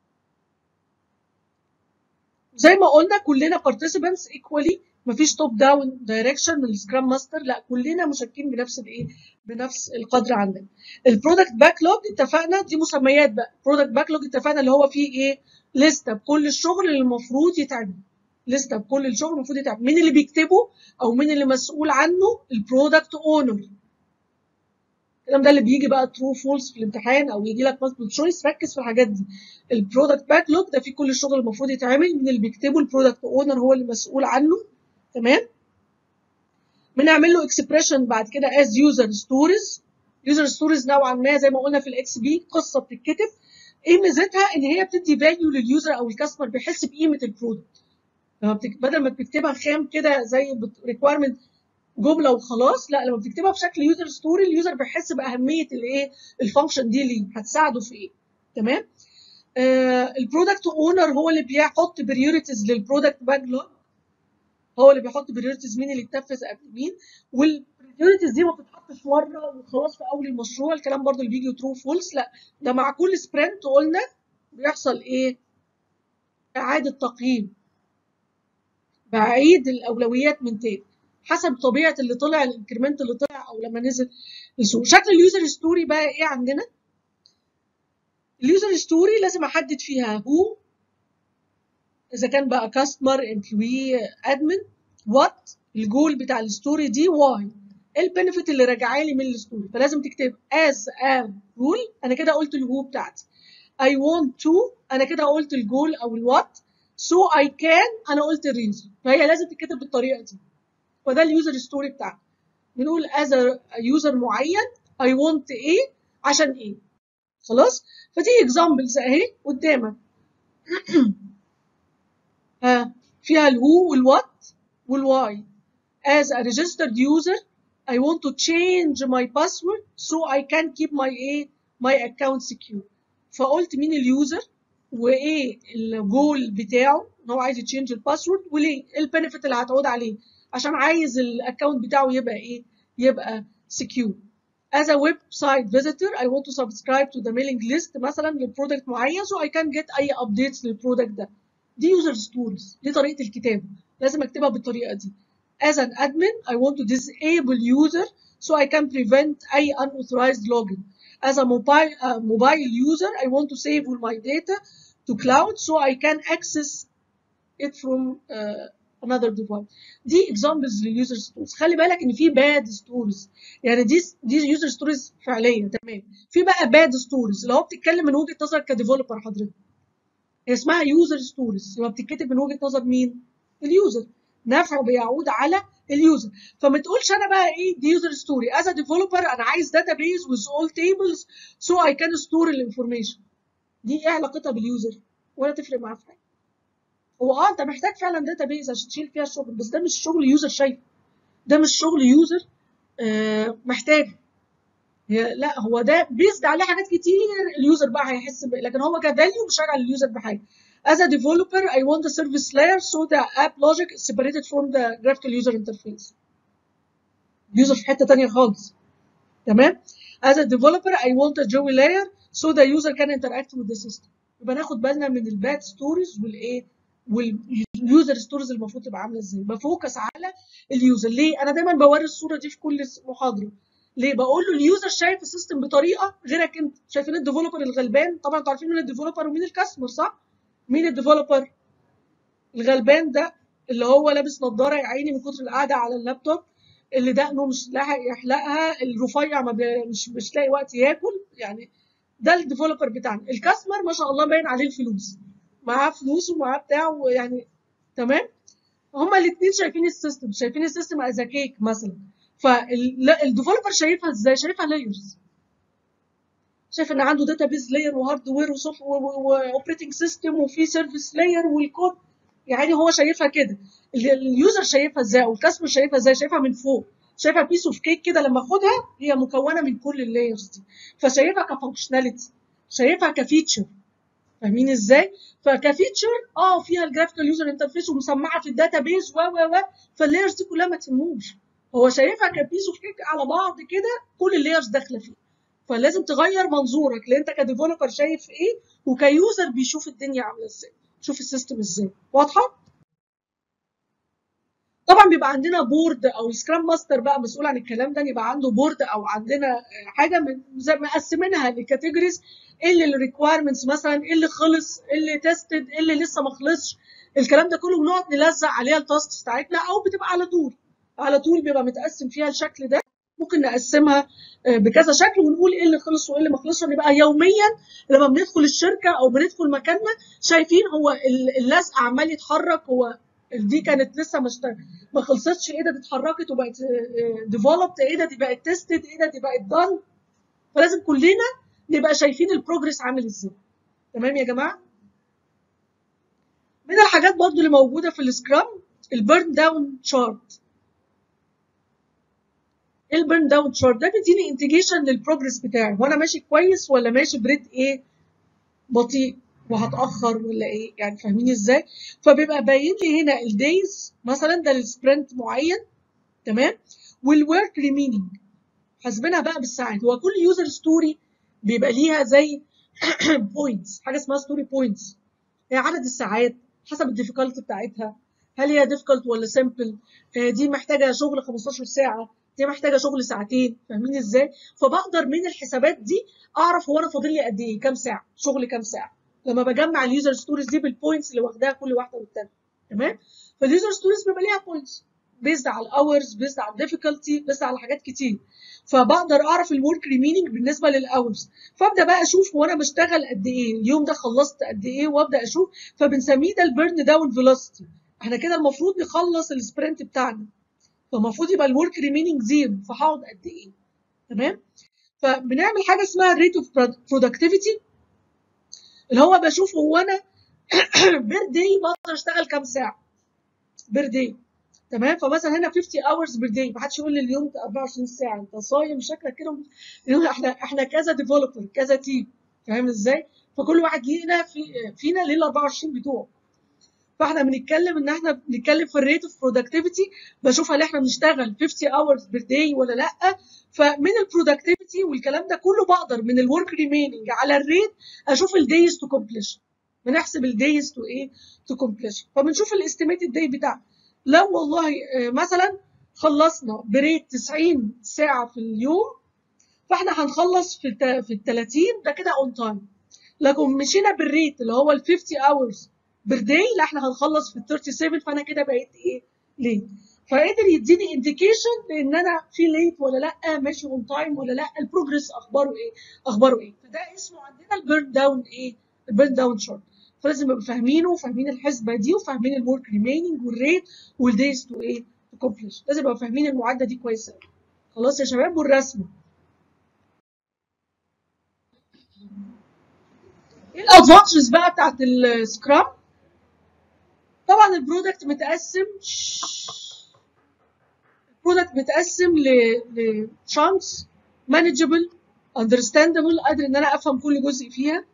زي ما قلنا كلنا participants equally مفيش توب داون دايركشن من السكرام ماستر لا كلنا مشاركين بنفس الايه بنفس القدر عندنا البرودكت باكلوج اتفقنا دي مسميات بقى برودكت باكلوج اتفقنا اللي هو فيه ايه لسته بكل الشغل اللي المفروض يتعمل لسته بكل الشغل المفروض يتعمل مين اللي بيكتبه او مين اللي مسؤول عنه البرودكت اونر الكلام ده اللي بيجي بقى ترو فولس في الامتحان او يجي لك مالتيبل تشويس ركز في الحاجات دي البرودكت باك لوج ده فيه كل الشغل المفروض يتعمل مين اللي بيكتبه البرودكت اونر هو اللي مسؤول عنه تمام بنعمل له اكسبريشن بعد كده از يوزر ستوريز يوزر ستوريز نوعا ما زي ما قلنا في الاكس بي قصه بتتكتب ايه ميزتها ان هي بتدي فاليو لليوزر او الكاستمر بيحس بقيمه البرودكت لما بتك... بدل ما بتكتبها خام كده زي ريكويرمنت جمله وخلاص لا لما بتكتبها بشكل يوزر ستوري اليوزر بيحس باهميه الايه الفانكشن دي ليه هتساعده في ايه تمام آه البرودكت اونر هو اللي بيحط بريوريتيز للبرودكت باك لوج هو اللي بيحط بريوريتيز مين اللي اتنفذ قبل مين والبريوريتيز دي ما بتتحطش مره وخلاص في اول المشروع الكلام برضو اللي بيجي ترو فولس لا ده مع كل سبرنت قلنا بيحصل ايه اعاده تقييم بعيد الاولويات من تاني حسب طبيعه اللي طلع الانكريمنت اللي طلع او لما نزل السوق شكل اليوزر ستوري بقى ايه عندنا اليوزر ستوري لازم احدد فيها هو اذا كان بقى كاستمر امبلوي ادمن وات الجول بتاع الستوري دي واي ايه البنفيت اللي راجعه لي من الستوري فلازم تكتب از ا رول انا كده قلت الهو بتاعتي I want to انا كده قلت الجول او الوات so I can انا قلت الريزون فهي لازم تتكتب بالطريقه دي فده اليوزر ستوري بتاعنا بنقول as a يوزر معين I want ايه عشان ايه خلاص فدي اكزامبلز اهي قدامك ها فيها الهو والوات والواي as a registered user I want to change my password so I can keep my ايه my account secure فقلت مين اليوزر وايه الجول بتاعه ان هو عايز يتشينج الباسورد وليه ايه البنفيت اللي هتعود عليه عشان عايز الاكونت بتاعه يبقى ايه يبقى secure as a website visitor I want to subscribe to the mailing list مثلا للبرودكت معين so I can get اي updates للبرودكت ده دي user stories دي طريقة الكتابة لازم اكتبها بالطريقة دي as an admin I want to disable user so I can prevent أي unauthorized login as a mobile uh, mobile user I want to save all my data to cloud so I can access it from uh, another device دي examples للuser stories خلي بالك ان في bad stories يعني دي دي user stories فعليه تمام في بقى bad stories اللي هو بتتكلم من وجهه نظر كديفلوبر حضرتك هي اسمها user stories اللي هو بتتكتب من وجهه نظر مين اليوزر نفعه بيعود على اليوزر فما تقولش انا بقى ايه دي يوزر ستوري از ديفلوبر انا عايز database with all tables so I can store الانفورميشن دي ايه علاقتها باليوزر ولا تفرق معاه في حاجه هو اه انت محتاج فعلا database عشان تشيل فيها الشغل بس ده مش شغل يوزر شايفه ده مش شغل يوزر آه محتاجه هي لا هو ده بيزد عليه حاجات كتير اليوزر بقى هيحس ب... لكن هو كفاليو مش هيرجع لليوزر بحاجه as a developer I want the service layer so the app logic is separated from the graphical user interface اليوزر في حته تانية خالص تمام as a developer I want a joey layer so the user can interact with the system يبقى ناخد بالنا من الباد ستوريز والايه واليوزر ستوريز المفروض تبقى عامله ازاي بفوكس على اليوزر ليه انا دايما بوري الصوره دي في كل محاضره ليه بقول له اليوزر شايف السيستم بطريقه غيرك انت شايفين الديفلوبر الغلبان طبعا انتوا عارفين مين الديفلوبر ومين الكاستمر صح مين الديفلوبر الغلبان ده اللي هو لابس نظاره يا عيني من كتر القعده على اللابتوب اللي دقنه مش لاحق يحلقها الرفيع ما بي... مش مش لاقي وقت ياكل يعني ده الديفلوبر بتاعنا الكاستمر ما شاء الله باين عليه الفلوس معاه فلوس ومعاه بتاع ويعني تمام هما الاثنين شايفين السيستم شايفين السيستم از كيك مثلا فالديفلوبر شايفها ازاي شايفها لايرز شايف ان عنده داتابيز لاير وهاردوير وسوفت واوبريتنج سيستم وفي سيرفيس لاير والكود يعني هو شايفها كده اليوزر شايفها ازاي او الكاستمر شايفها ازاي شايفها من فوق شايفها بيس اوف كيك كده لما اخدها هي مكونه من كل اللايرز دي فشايفها كفانكشناليتي شايفها كفيتشر فاهمين ازاي فكفيتشر اه فيها الجرافيكال يوزر انترفيس ومسمعه في الداتابيز و و و فاللايرز دي كلها ما تهموش هو شايفها كبيس اوف كيك على بعض كده كل اللايرز داخله فيه فلازم تغير منظورك لان انت كديفلوبر شايف ايه وكيوزر بيشوف الدنيا عامله ازاي شوف السيستم ازاي واضحه طبعا بيبقى عندنا بورد او السكرام ماستر بقى مسؤول عن الكلام ده يبقى عنده بورد او عندنا حاجه من زي مقسمينها لكاتيجوريز ايه اللي الريكوايرمنتس مثلا ايه اللي خلص ايه اللي تيستد ايه اللي لسه ما خلصش الكلام ده كله بنقعد نلزق عليها التاسكس بتاعتنا او بتبقى على طول على طول بيبقى متقسم فيها الشكل ده ممكن نقسمها بكذا شكل ونقول ايه اللي خلص وايه اللي ما خلصش نبقى يوميا لما بندخل الشركه او بندخل مكاننا شايفين هو اللزق عمال يتحرك هو دي كانت لسه مش ما خلصتش ايه ده دي اتحركت وبقت ديفلوبد ايه ده دي بقت تيستد ايه ده دي بقت دان فلازم كلنا نبقى شايفين البروجرس عامل ازاي تمام يا جماعه من الحاجات برضو اللي موجوده في السكرام البيرن داون شارت البيرن داون شارت ده بيديني انتجيشن للبروجرس بتاعي وانا ماشي كويس ولا ماشي بريد ايه بطيء وهتاخر ولا ايه يعني فاهمين ازاي فبيبقى باين لي هنا الدايز مثلا ده السبرنت معين تمام والورك ريمينينج حاسبينها بقى بالساعات هو كل يوزر ستوري بيبقى ليها زي بوينتس حاجه اسمها ستوري بوينتس هي عدد الساعات حسب الديفيكالتي بتاعتها هل هي ديفيكالت ولا سيمبل دي محتاجه شغل 15 ساعه دي محتاجه شغل ساعتين فاهمين ازاي فبقدر من الحسابات دي اعرف هو انا فاضل لي قد ايه كام ساعه شغل كام ساعه لما بجمع اليوزر ستوريز دي بالبوينتس اللي واخداها كل واحده والتانيه تمام فاليوزر ستوريز بيبقى ليها بوينتس بيزد على الاورز بيزد على الديفيكالتي بيزد على حاجات كتير فبقدر اعرف الورك ريمينينج بالنسبه للاورز فابدا بقى اشوف هو انا بشتغل قد ايه اليوم ده خلصت قد ايه وابدا اشوف فبنسميه ده البيرن داون فيلوسيتي احنا كده المفروض نخلص السبرنت بتاعنا فالمفروض يبقى الورك ريمينينج زيرو فهقعد قد ايه تمام فبنعمل حاجه اسمها الريت اوف برودكتيفيتي اللي هو بشوف هو انا بير داي بقدر اشتغل كام ساعه بير داي تمام فمثلا هنا 50 hours per day ما حدش يقول لي اليوم 24 ساعه انت صايم شكلك كده يقول احنا احنا كذا ديفلوبر كذا تيم فاهم ازاي فكل واحد لينا في فينا ليه ال 24 بتوعه فاحنا بنتكلم ان احنا بنتكلم في الريت اوف برودكتيفيتي بشوف هل احنا بنشتغل 50 hours per day ولا لا فمن البرودكتيفيتي والكلام ده كله بقدر من الورك ريميننج على الريت اشوف الدايز تو كومبليشن بنحسب الدايز تو ايه تو كومبليشن فبنشوف الاستيميتد داي بتاعنا لو والله آه، مثلا خلصنا بريت 90 ساعه في اليوم فاحنا هنخلص في الت- في ال 30 ده كده اون تايم لكن مشينا بالريت اللي هو ال 50 hours بير داي لا احنا هنخلص في ال 37 فانا كده بقيت ايه ليت فقدر يديني انديكيشن لان انا في ليت ولا لا ماشي اون تايم ولا لا البروجرس اخباره ايه اخباره ايه فده اسمه عندنا البيرن داون ايه البيرن داون شارت فلازم نبقى فاهمينه وفاهمين الحسبه دي وفاهمين الورك ريميننج والريت والدايز تو ايه تو كومبليش لازم نبقى فاهمين المعادله دي كويس قوي خلاص يا شباب والرسمه ايه الادفانتجز بقى بتاعت السكرام طبعا البرودكت متقسم البرودكت متقسم ل ل chunks manageable understandable قادر ان انا افهم كل جزء فيها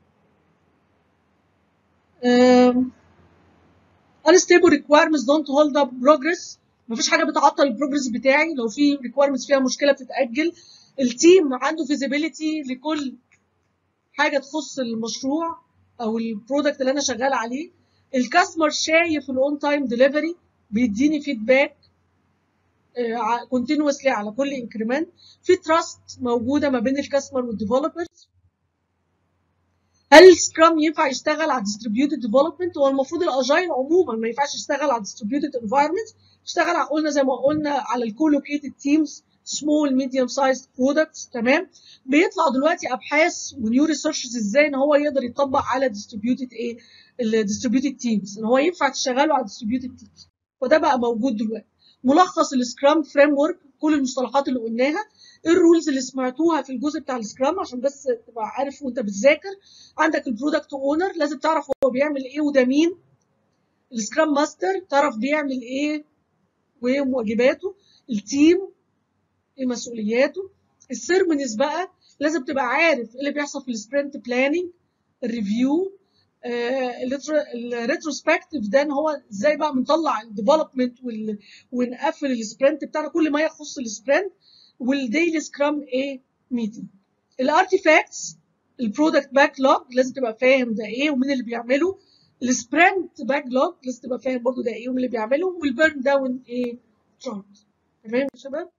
um, unstable requirements don't hold up progress مفيش حاجه بتعطل البروجرس بتاعي لو في requirements فيها مشكله بتتاجل التيم عنده visibility لكل حاجه تخص المشروع او البرودكت اللي انا شغال عليه الكاستمر شايف الاون تايم ديليفري بيديني فيدباك كونتينوسلي على كل انكريمنت في تراست موجوده ما بين الكاستمر والديفلوبرز هل السكرام ينفع يشتغل على ديستريبيوتد ديفلوبمنت هو المفروض الاجايل عموما ما ينفعش يشتغل على ديستريبيوتد انفايرمنت يشتغل على قلنا زي ما قلنا على الكولوكيتد تيمز سمول ميديوم سايز برودكتس تمام بيطلع دلوقتي ابحاث ونيو ريسيرشز ازاي ان هو يقدر يطبق على ديستريبيوتد ايه الديستريبيوتد تيمز ان هو ينفع تشغله على ديستريبيوتد تيمز وده بقى موجود دلوقتي ملخص السكرام فريم ورك كل المصطلحات اللي قلناها ايه الرولز اللي سمعتوها في الجزء بتاع السكرام عشان بس تبقى عارف وانت بتذاكر عندك البرودكت اونر لازم تعرف هو بيعمل ايه وده مين السكرام ماستر تعرف بيعمل ايه وايه واجباته التيم ايه مسؤولياته السيرمونيز بقى لازم تبقى عارف ايه اللي بيحصل في السبرنت بلاننج الريفيو الريتروسبكتيف ده ان هو ازاي بقى بنطلع الديفلوبمنت ونقفل السبرنت بتاعنا كل ما يخص السبرنت والديلي سكرام ايه ميتنج الارتيفاكتس البرودكت باك لوج لازم تبقى فاهم ده ايه ومين اللي بيعمله السبرنت باك لوج لازم تبقى فاهم برضو ده ايه ومين اللي بيعمله والبيرن داون ايه تشارت تمام يا شباب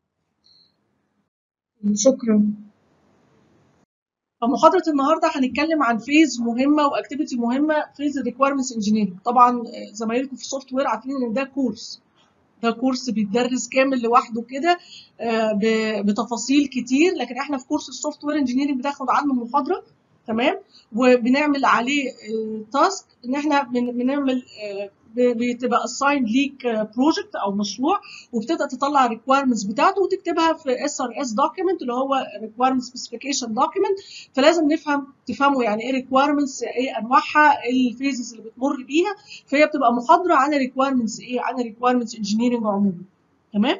شكرا فمحاضرة النهاردة هنتكلم عن فيز مهمة واكتيفيتي مهمة فيز الريكويرمنتس انجينيرنج طبعا زمايلكم في السوفت وير عارفين ان ده كورس ده كورس بيتدرس كامل لوحده كده بتفاصيل كتير لكن احنا في كورس السوفت وير انجينيرنج بناخد عنه محاضرة تمام وبنعمل عليه تاسك ان احنا بنعمل بتبقى اساين ليك بروجكت او مشروع وبتبدا تطلع الريكويرمنتس بتاعته وتكتبها في اس ار اس دوكيمنت اللي هو ريكويرمنت سبيسيفيكيشن دوكيمنت فلازم نفهم تفهموا يعني ايه ريكويرمنتس ايه انواعها ايه الفيزز اللي بتمر بيها فهي بتبقى محاضره عن الريكويرمنتس ايه عن الريكويرمنتس انجينيرنج عموما تمام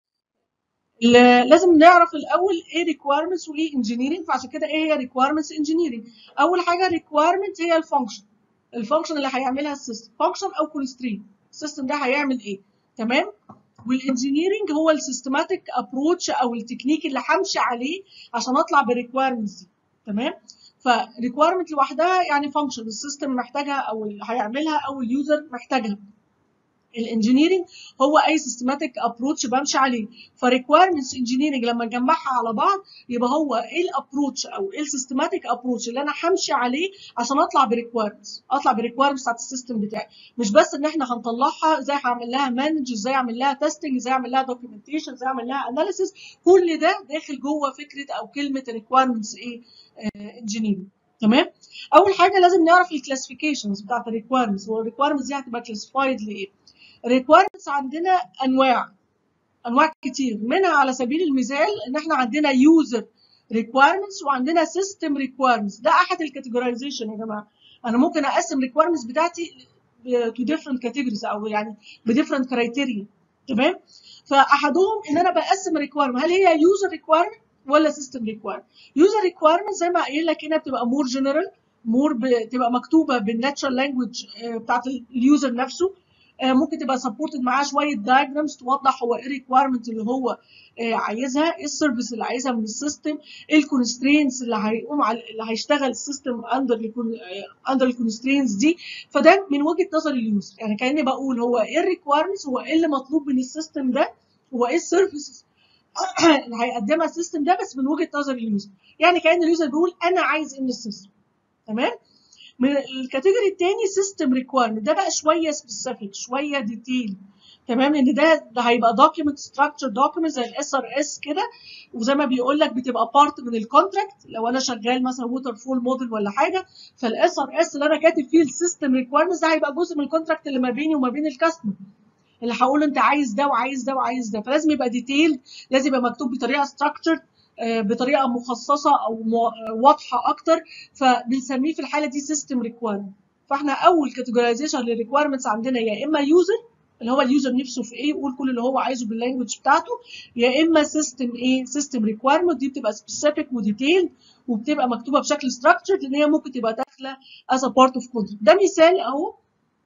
لازم نعرف الاول ايه ريكويرمنتس وايه انجينيرنج فعشان كده ايه هي ريكويرمنتس انجينيرنج اول حاجه ريكويرمنت هي الفانكشن الفانكشن اللي هيعملها السيستم فانكشن او كونسترين السيستم ده هيعمل ايه تمام والانجينيرنج هو السيستماتيك ابروتش او التكنيك اللي همشي عليه عشان اطلع بالريكويرمنتس دي تمام فريكويرمنت لوحدها يعني فانكشن السيستم محتاجها او اللي هيعملها او اليوزر محتاجها الانجينيرنج هو اي سيستماتيك ابروتش بمشي عليه فريكويرمنتس انجينيرنج لما نجمعها على بعض يبقى هو ايه الابروتش او ايه السيستماتيك ابروتش اللي انا همشي عليه عشان اطلع بريكويرمنتس اطلع بريكويرمنتس بتاعت السيستم بتاعي مش بس ان احنا هنطلعها ازاي هعمل لها مانج ازاي اعمل لها تيستنج ازاي اعمل لها دوكيومنتيشن ازاي اعمل لها اناليسيس كل ده داخل جوه فكره او كلمه ريكويرمنتس ايه انجينيرنج تمام اول حاجه لازم نعرف الكلاسيفيكيشنز بتاعت الريكويرمنتس هو الريكويرمنتس دي هتبقى كلاسيفايد لايه الريكويرمنتس عندنا انواع انواع كتير منها على سبيل المثال ان احنا عندنا يوزر ريكويرمنتس وعندنا سيستم ريكويرمنتس ده احد الكاتيجورايزيشن يا جماعه انا ممكن اقسم ريكويرمنتس بتاعتي تو ديفرنت كاتيجوريز او يعني بديفرنت كرايتيريا تمام فاحدهم ان انا بقسم ريكويرمنت هل هي يوزر ريكويرمنت ولا سيستم ريكويرمنت يوزر ريكويرمنت زي ما قايل لك هنا بتبقى مور جنرال مور بتبقى مكتوبه بالناتشرال لانجوج بتاعت اليوزر نفسه آه، ممكن تبقى سبورتد معاه شويه دايجرامز توضح هو ايه الريكويرمنت اللي هو آه، عايزها ايه السيرفيس اللي عايزها من السيستم ايه الكونسترينتس اللي هيقوم على اللي هيشتغل السيستم اندر اندر الكونسترينتس دي فده من وجهه نظر اليوزر يعني كاني بقول هو ايه الريكويرمنتس هو ايه اللي مطلوب من السيستم ده هو ايه السيرفيسز اللي هيقدمها السيستم ده بس من وجهه نظر اليوزر يعني كان اليوزر بيقول انا عايز ايه من السيستم تمام من الكاتيجوري التاني سيستم ريكويرمنت ده بقى شويه سبيسيفيك شويه ديتيل تمام ان ده ده هيبقى دوكيمنت ستراكشر دوكيمنت زي الاس ار اس كده وزي ما بيقول لك بتبقى بارت من الكونتراكت لو انا شغال مثلا ووتر فول موديل ولا حاجه فالاس ار اس اللي انا كاتب فيه السيستم ريكويرمنت ده هيبقى جزء من الكونتراكت اللي ما بيني وما بين الكاستمر اللي هقول له انت عايز ده وعايز ده وعايز ده فلازم يبقى ديتيل لازم يبقى مكتوب بطريقه ستراكشر بطريقه مخصصه او مو- واضحه اكتر فبنسميه في الحاله دي سيستم ريكويرمنت فاحنا اول كاتيجورايزيشن للريكويرمنتس عندنا يا اما يوزر اللي هو اليوزر نفسه في ايه يقول كل اللي هو عايزه باللانجوج بتاعته يا اما سيستم ايه سيستم ريكويرمنت دي بتبقى سبيسيفيك وديتيل وبتبقى مكتوبه بشكل ستراكشر لان هي ممكن تبقى داخله از ا بارت اوف كونتراكت ده مثال اهو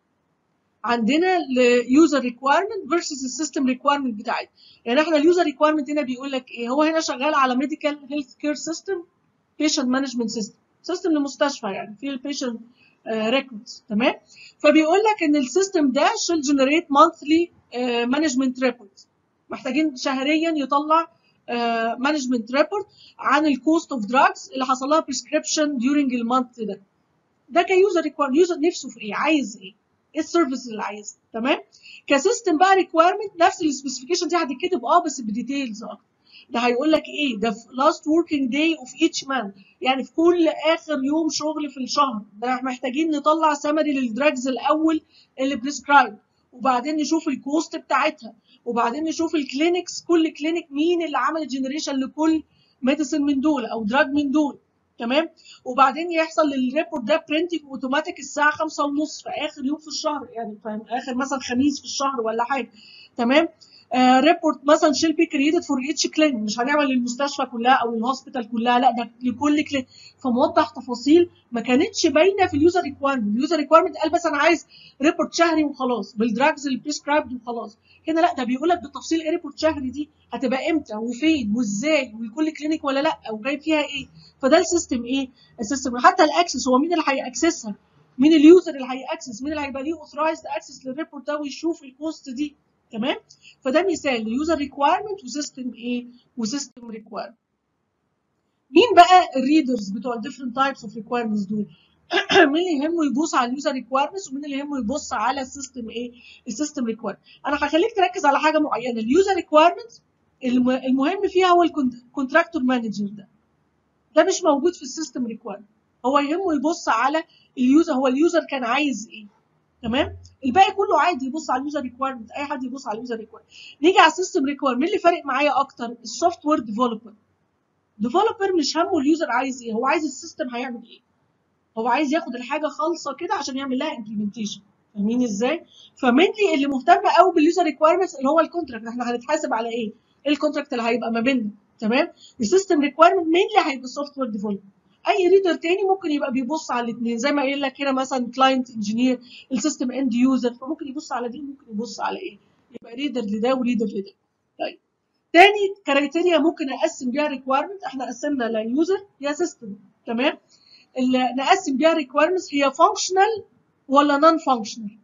عندنا اليوزر ريكويرمنت فيرسز السيستم ريكويرمنت بتاعتنا يعني احنا اليوزر ريكويرمنت هنا بيقول لك ايه هو هنا شغال على ميديكال هيلث كير سيستم بيشنت مانجمنت سيستم سيستم لمستشفى يعني في البيشنت ريكوردز تمام فبيقول لك ان السيستم ده شيل جنريت مانثلي مانجمنت ريبورت محتاجين شهريا يطلع مانجمنت ريبورت عن الكوست اوف دراجز اللي حصل لها بريسكريبشن ديورنج المانث ده ده كيوزر ريكويرمنت يوزر نفسه في ايه عايز ايه ايه السيرفيس اللي عايزها تمام كسيستم بقى ريكويرمنت نفس السبيسيفيكيشن دي هتتكتب اه بس بديتيلز اكتر ده هيقول لك ايه ده في last working day of each month يعني في كل اخر يوم شغل في الشهر ده احنا محتاجين نطلع سمري للدراجز الاول اللي بريسكرايب وبعدين نشوف الكوست بتاعتها وبعدين نشوف الكلينكس كل كلينيك مين اللي عمل جنريشن لكل ميديسن من دول او دراج من دول تمام وبعدين يحصل للريبورت ده برينتنج اوتوماتيك الساعه 5 ونص في اخر يوم في الشهر يعني فاهم اخر مثلا خميس في الشهر ولا حاجه تمام آه ريبورت مثلا شيل بي كرييتد فور ايتش كلينك مش هنعمل للمستشفى كلها او الهوسبيتال كلها لا ده لكل كلينك فموضح تفاصيل ما كانتش باينه في اليوزر ريكويرمنت اليوزر ريكويرمنت قال بس انا عايز ريبورت شهري وخلاص بالدراجز اللي بريسكرايبد وخلاص هنا لا ده بيقول لك بالتفصيل ايه ريبورت شهري دي هتبقى امتى وفين وازاي ولكل كلينيك ولا لا وجايب فيها ايه فده السيستم ايه السيستم حتى الاكسس هو مين اللي هيأكسسها مين اليوزر اللي هيأكسس مين اللي هيبقى ليه اوثرايزد اكسس للريبورت ده ويشوف الكوست دي تمام فده مثال ليوزر ريكويرمنت وسيستم ايه وسيستم ريكويرمنت مين بقى الريدرز بتوع الديفرنت تايبس اوف ريكويرمنتس دول مين اللي يهمه يبص على اليوزر ريكويرمنتس ومين اللي يهمه يبص على السيستم ايه السيستم ريكويرمنت انا هخليك تركز على حاجه معينه اليوزر ريكويرمنت المهم فيها هو الكونتراكتور مانجر ده ده مش موجود في السيستم ريكويرمنت هو يهمه يبص على اليوزر هو اليوزر كان عايز ايه تمام الباقي كله عادي يبص على اليوزر ريكويرمنت اي حد يبص على اليوزر ريكويرمنت نيجي على السيستم ريكويرمنت مين اللي فارق معايا اكتر السوفت وير ديفلوبر ديفلوبر مش همه اليوزر عايز ايه هو عايز السيستم هيعمل ايه هو عايز ياخد الحاجه خالصه كده عشان يعمل لها امبلمنتيشن فاهمين ازاي فمنلي اللي مهتم قوي باليوزر ريكويرمنتس اللي هو الكونتراكت احنا هنتحاسب على ايه ايه الكونتراكت اللي هيبقى ما بيننا تمام السيستم ريكويرمنت مينلي هيبقى سوفت وير ديفلوبر اي ريدر تاني ممكن يبقى بيبص على الاثنين زي ما قايل لك هنا مثلا كلاينت انجينير السيستم اند يوزر فممكن يبص على دي ممكن يبص على ايه يبقى ريدر لده وريدر لده طيب تاني كرايتيريا ممكن اقسم بيها ريكويرمنت احنا قسمنا لا يوزر يا سيستم تمام اللي نقسم بيها ريكويرمنتس هي فانكشنال ولا نون فانكشنال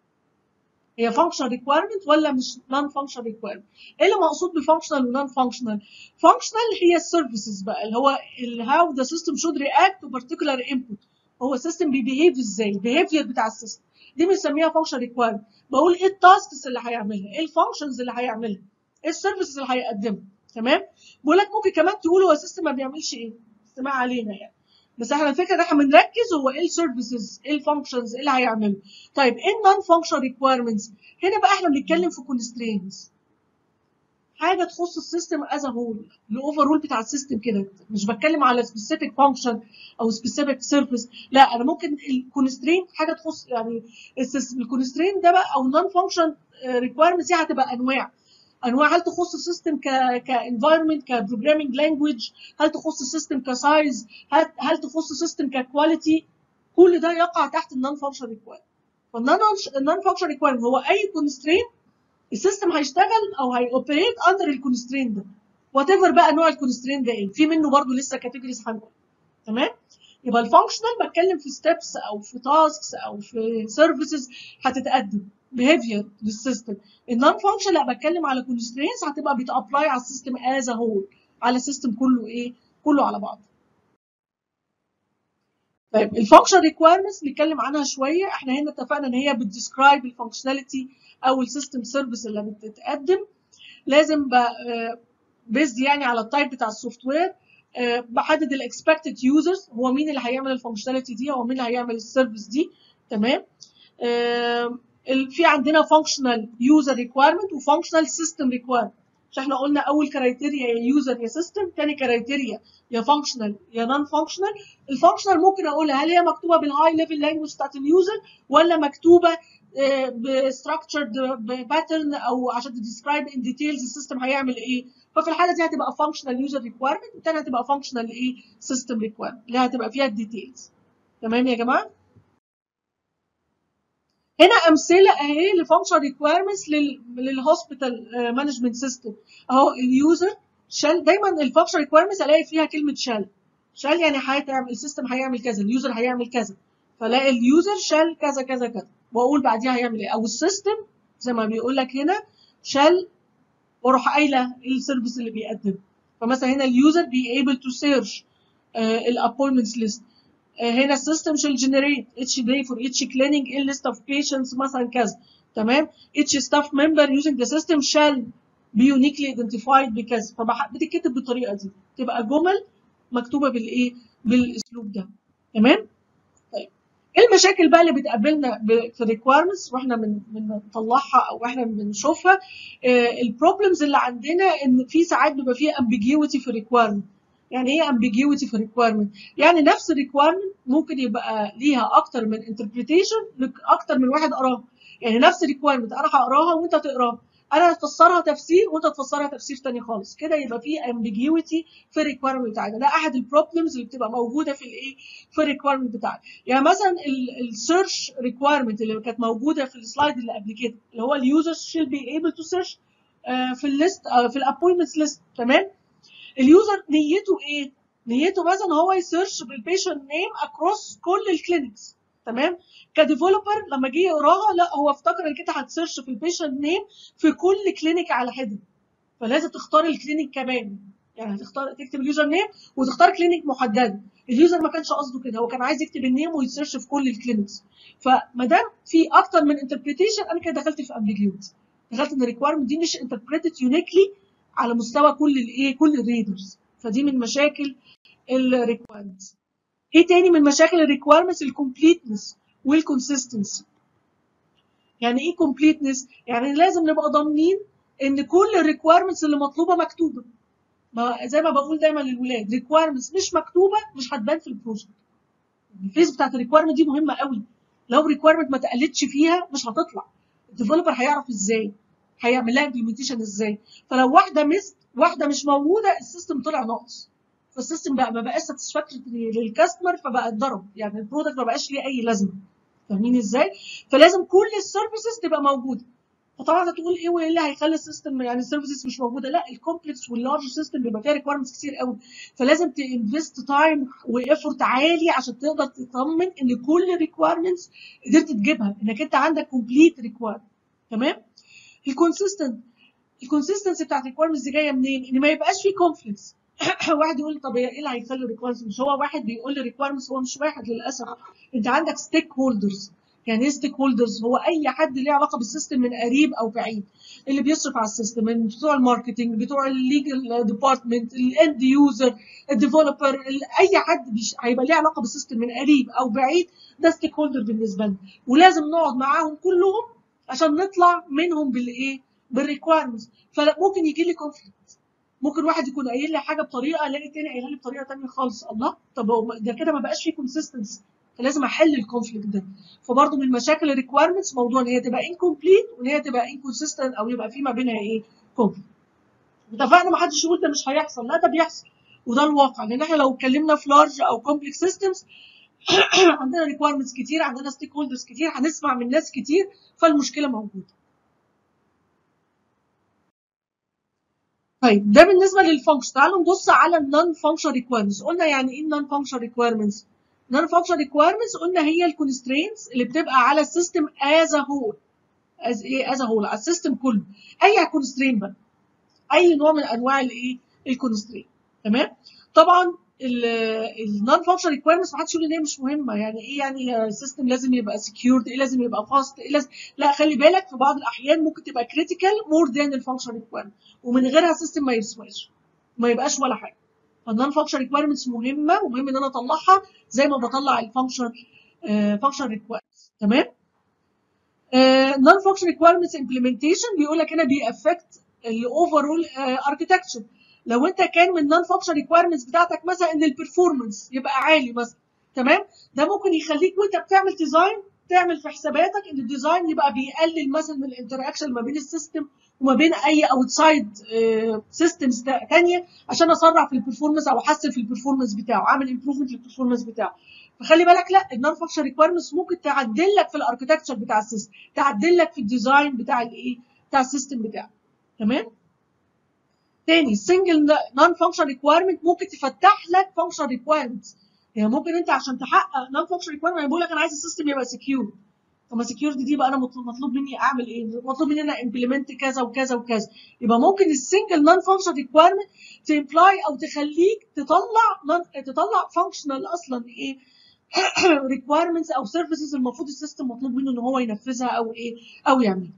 هي فانكشنال ريكويرمنت ولا مش نون فانكشنال ريكويرمنت ايه اللي مقصود بفانكشنال ونون فانكشنال فانكشنال هي السيرفيسز بقى اللي هو هاو ذا سيستم شود رياكت تو بارتيكولار انبوت هو السيستم بيبيهيف ازاي البيهيفير بتاع السيستم دي بنسميها فانكشنال ريكويرمنت بقول ايه التاسكس اللي هيعملها ايه الفانكشنز اللي هيعملها ايه السيرفيسز اللي هيقدمها تمام بقول لك ممكن كمان تقول هو السيستم ما بيعملش ايه استماع علينا يعني بس احنا الفكره ان احنا بنركز هو ايه السيرفيسز ايه الفانكشنز ايه اللي هيعمله طيب ايه النون فانكشن ريكويرمنتس هنا بقى احنا بنتكلم في كونسترينز حاجه تخص السيستم از هول الاوفر رول بتاع السيستم كده مش بتكلم على سبيسيفيك فانكشن او سبيسيفيك سيرفيس لا انا ممكن الكونسترين حاجه تخص يعني الكونسترين ده بقى او نون فانكشن ريكويرمنتس دي هتبقى انواع انواع هل تخص السيستم ك كانفايرمنت كبروجرامينج لانجويج هل تخص السيستم كسايز هل هل تخص السيستم ككواليتي كل ده يقع تحت النون فانكشن ريكويرمنت فالنون فانكشن ريكويرمنت هو اي كونسترين السيستم هيشتغل او هيوبريت اندر الكونسترين ده وات ايفر بقى نوع الكونسترين ده ايه في منه برضو لسه كاتيجوريز هنقول تمام يبقى الفانكشنال بتكلم في ستيبس او في تاسكس او في سيرفيسز هتتقدم بيهيفير للسيستم النون فانكشن لا بتكلم على كونسترينز هتبقى بتابلاي على السيستم از هول على السيستم كله ايه كله على بعض طيب الفانكشن ريكويرمنتس نتكلم عنها شويه احنا هنا اتفقنا ان هي بتديسكرايب الفانكشناليتي او السيستم سيرفيس اللي بتتقدم لازم بيزد يعني على التايب بتاع السوفت وير بحدد الاكسبكتد يوزرز هو مين اللي هيعمل الفانكشناليتي دي هو مين اللي هيعمل السيرفيس دي تمام في عندنا فانكشنال يوزر ريكويرمنت وفانكشنال سيستم ريكويرمنت مش احنا قلنا اول كرايتيريا يا يوزر يا سيستم ثاني كرايتيريا يا فانكشنال يا نون فانكشنال الفانكشنال ممكن اقولها هل هي مكتوبه بالهاي ليفل لانجوج بتاعت اليوزر ولا مكتوبه بستراكشرد باترن او عشان تديسكرايب ان ديتيلز السيستم هيعمل ايه ففي الحاله دي هتبقى فانكشنال يوزر ريكويرمنت والثانيه هتبقى فانكشنال ايه سيستم ريكويرمنت اللي هتبقى فيها الديتيلز تمام يا جماعه هنا امثله اهي لفانكشن ريكويرمنتس للهوسبيتال مانجمنت سيستم اهو اليوزر شال دايما الفانكشن ريكويرمنتس الاقي فيها كلمه شال شال يعني هيعمل السيستم هيعمل كذا اليوزر هيعمل كذا فلاقي اليوزر شال كذا كذا كذا واقول بعديها هيعمل ايه او السيستم زي ما بيقول لك هنا شال واروح قايله ايه السيرفيس اللي بيقدم فمثلا هنا اليوزر بي ايبل تو سيرش الابوينتمنتس ليست هنا السيستم شال جنريت اتش داي فور اتش كليننج ان ليست اوف بيشنتس مثلا كذا تمام اتش ستاف ممبر يوزنج ذا سيستم شال بي يونيكلي ايدنتيفايد بكذا فبتتكتب بالطريقه دي تبقى جمل مكتوبه بالايه بالاسلوب ده تمام طيب ايه المشاكل بقى اللي بتقابلنا في الريكويرمنتس واحنا بنطلعها او احنا بنشوفها البروبلمز اللي عندنا ان في ساعات بيبقى فيها امبيجيوتي في الريكويرمنت يعني ايه ambiguity في requirement يعني نفس requirement ممكن يبقى ليها اكتر من interpretation اكتر من واحد قراها يعني نفس requirement انا هقراها وانت تقراها انا افسرها تفسير وانت تفسرها تفسير تاني خالص كده يبقى في ambiguity في الريكويرمنت بتاعنا ده احد البروبلمز اللي بتبقى موجوده في الايه في الريكويرمنت بتاعنا يعني مثلا السيرش ريكويرمنت اللي كانت موجوده في السلايد اللي قبل كده اللي هو اليوزر شيل بي ايبل تو سيرش في الليست في الابوينتمنتس ليست تمام اليوزر نيته ايه؟ نيته مثلا هو يسيرش بالبيشنت نيم اكروس كل الكلينكس تمام؟ كديفلوبر لما جه يقراها لا هو افتكر انك انت هتسيرش في البيشنت نيم في كل كلينيك على حده فلازم تختار الكلينيك كمان يعني هتختار تكتب اليوزر نيم وتختار كلينيك محدده اليوزر ما كانش قصده كده هو كان عايز يكتب النيم ويسيرش في كل الكلينكس فما دام في اكتر من انتربريتيشن انا كده دخلت في امبيجيوتي دخلت ان الريكويرمنت دي مش انتربريتد يونيكلي على مستوى كل الايه كل الريدرز فدي من مشاكل الريكويرمنتس ايه تاني من مشاكل الريكويرمنتس الكومبليتنس والكونسيستنسي يعني ايه كومبليتنس يعني لازم نبقى ضامنين ان كل الريكويرمنتس اللي مطلوبه مكتوبه ما زي ما بقول دايما للولاد ريكويرمنتس مش مكتوبه مش هتبان في البروجكت الفيز بتاعت الريكويرمنت دي مهمه قوي لو ريكويرمنت ما تقلتش فيها مش هتطلع الديفلوبر هيعرف ازاي هيعمل لها امبلمنتيشن ازاي فلو واحده مس واحده مش موجوده السيستم طلع ناقص فالسيستم بقى ما بقاش ساتسفاكتوري للكاستمر فبقى اتضرب يعني البرودكت ما بقاش ليه اي لازمه فاهمين ازاي فلازم كل السيرفيسز تبقى موجوده فطبعا هتقول ايه وايه اللي هيخلي السيستم يعني السيرفيسز مش موجوده لا الكومبلكس واللارج سيستم بيبقى فيها ريكويرمنتس كتير قوي فلازم تنفست تايم وايفورت عالي عشان تقدر تطمن ان كل الريكويرمنتس قدرت تجيبها انك انت عندك كومبليت ريكويرمنت تمام الكونسيستنت الكونسيستنسي بتاعت الريكويرمنتس دي جايه منين؟ ان ما يبقاش في كونفليكتس واحد يقول طب ايه اللي هيخلي الريكويرمنتس مش هو واحد بيقول لي ريكويرمنتس هو مش واحد للاسف انت عندك ستيك هولدرز يعني ايه ستيك هولدرز هو اي حد ليه علاقه بالسيستم من قريب او بعيد اللي بيصرف على السيستم من بتوع الماركتنج بتوع الليجل ديبارتمنت الاند يوزر الديفلوبر اي حد بيش... هيبقى ليه علاقه بالسيستم من قريب او بعيد ده ستيك هولدر بالنسبه لنا ولازم نقعد معاهم كلهم عشان نطلع منهم بالايه بالريكوايرمنتس فممكن يجي لي كونفليكت ممكن واحد يكون قايل لي حاجه بطريقه الاقي التاني قايلها لي بطريقه تانيه خالص الله طب هو ده كده ما بقاش فيه كونسيستنسي فلازم احل الكونفليكت ده فبرضه من مشاكل الريكوايرمنتس موضوع ان هي تبقى انكمبليت وان هي تبقى انكونسيستنت او يبقى في ما بينها ايه كونفليكت اتفقنا ما حدش يقول ده مش هيحصل لا ده بيحصل وده الواقع لان احنا لو اتكلمنا في لارج او كومبلكس سيستمز عندنا ريكوايرمنتس كتير عندنا ستيك هولدرز كتير هنسمع من ناس كتير فالمشكله موجوده طيب ده بالنسبه للفانكشن تعالوا نبص على النون فانكشن ريكويرمنتس قلنا يعني ايه النون فانكشن ريكويرمنتس النون فانكشن ريكويرمنتس قلنا هي الكونسترينتس اللي بتبقى على السيستم از ا هول از ايه از ا هول على السيستم كله اي كونسترين بقى اي نوع من انواع الايه الكونسترين تمام طبعا النون فانكشن ريكويرمنتس ما حدش يقول ان هي مش مهمه يعني ايه يعني السيستم لازم يبقى سكيورد ايه لازم يبقى فاست ايه لازم لا خلي بالك في بعض الاحيان ممكن تبقى كريتيكال مور ذان الفانكشن ريكويرمنت ومن غيرها السيستم ما يسواش ما يبقاش ولا حاجه فالنون فانكشن ريكويرمنتس مهمه ومهم ان انا اطلعها زي ما بطلع الفانكشن فانكشن ريكويرمنتس تمام نون فانكشن ريكويرمنتس امبلمنتيشن بيقول لك هنا بيأفكت الاوفرول اركتكتشر لو انت كان من نون فانكشن ريكويرمنتس بتاعتك مثلا ان البرفورمانس يبقى عالي مثلا تمام ده ممكن يخليك وانت بتعمل ديزاين تعمل في حساباتك ان الديزاين يبقى بيقلل مثلا من الانتراكشن ما بين السيستم وما بين اي اوتسايد سيستمز ثانيه عشان اسرع في البرفورمانس او احسن في البرفورمانس بتاعه اعمل امبروفمنت للبرفورمانس بتاعه فخلي بالك لا النون فانكشن ريكويرمنتس ممكن تعدل لك في الاركتكتشر بتاع السيستم تعدل لك في الديزاين بتاع الايه بتاع السيستم بتاعك تمام تاني السنجل نون فانكشن ريكويرمنت ممكن تفتح لك فانكشن ريكويرمنتس يعني ممكن انت عشان تحقق نون فانكشن ريكويرمنت بقول لك انا عايز السيستم يبقى سكيور طب ما سكيور دي بقى انا مطلوب مني اعمل ايه؟ مطلوب مني انا امبلمنت كذا وكذا وكذا يبقى ممكن السنجل نون فانكشن ريكويرمنت تمبلاي او تخليك تطلع تطلع فانكشنال اصلا ايه ريكويرمنتس او سيرفيسز المفروض السيستم مطلوب منه ان هو ينفذها او ايه او يعملها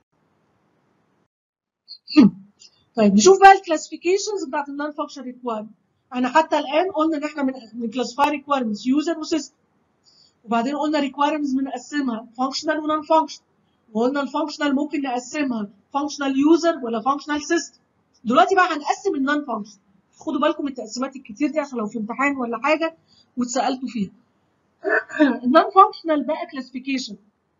طيب نشوف بقى الكلاسيفيكيشنز بتاعت النون فانكشن ريكويرمنت احنا حتى الان قلنا ان احنا بنكلاسيفاي ريكويرمنتس يوزر وسيستم وبعدين قلنا ريكويرمنتس بنقسمها فانكشنال ونون فانكشنال وقلنا الفانكشنال ممكن نقسمها فانكشنال يوزر ولا فانكشنال سيستم دلوقتي بقى هنقسم النون فانكشنال خدوا بالكم من التقسيمات الكتير دي عشان لو في امتحان ولا حاجه واتسالتوا فيها النون فانكشنال بقى كلاسيفيكيشن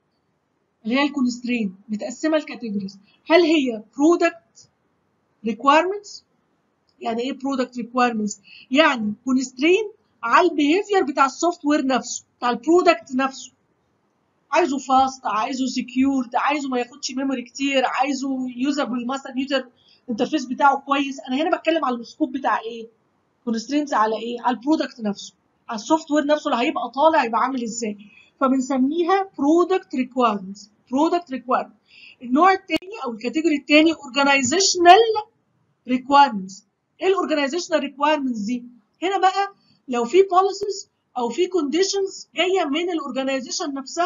اللي هي الكونسترين متقسمه لكاتيجوريز هل هي برودكت requirements يعني ايه product requirements يعني constraint على البيهيفير بتاع السوفت وير نفسه بتاع البرودكت نفسه عايزه فاست عايزه سكيورد عايزه ما ياخدش ميموري كتير عايزه يوزابل مثلا يوزر انترفيس بتاعه كويس انا هنا بتكلم على السكوب بتاع ايه constraints على ايه على البرودكت نفسه على السوفت وير نفسه اللي هيبقى طالع يبقى عامل ازاي فبنسميها product requirements product requirements النوع الثاني او الكاتيجوري الثاني organizational requirements ايه الاورجنايزيشنال ريكويرمنتس دي هنا بقى لو في policies او في conditions جايه من الاورجنايزيشن نفسها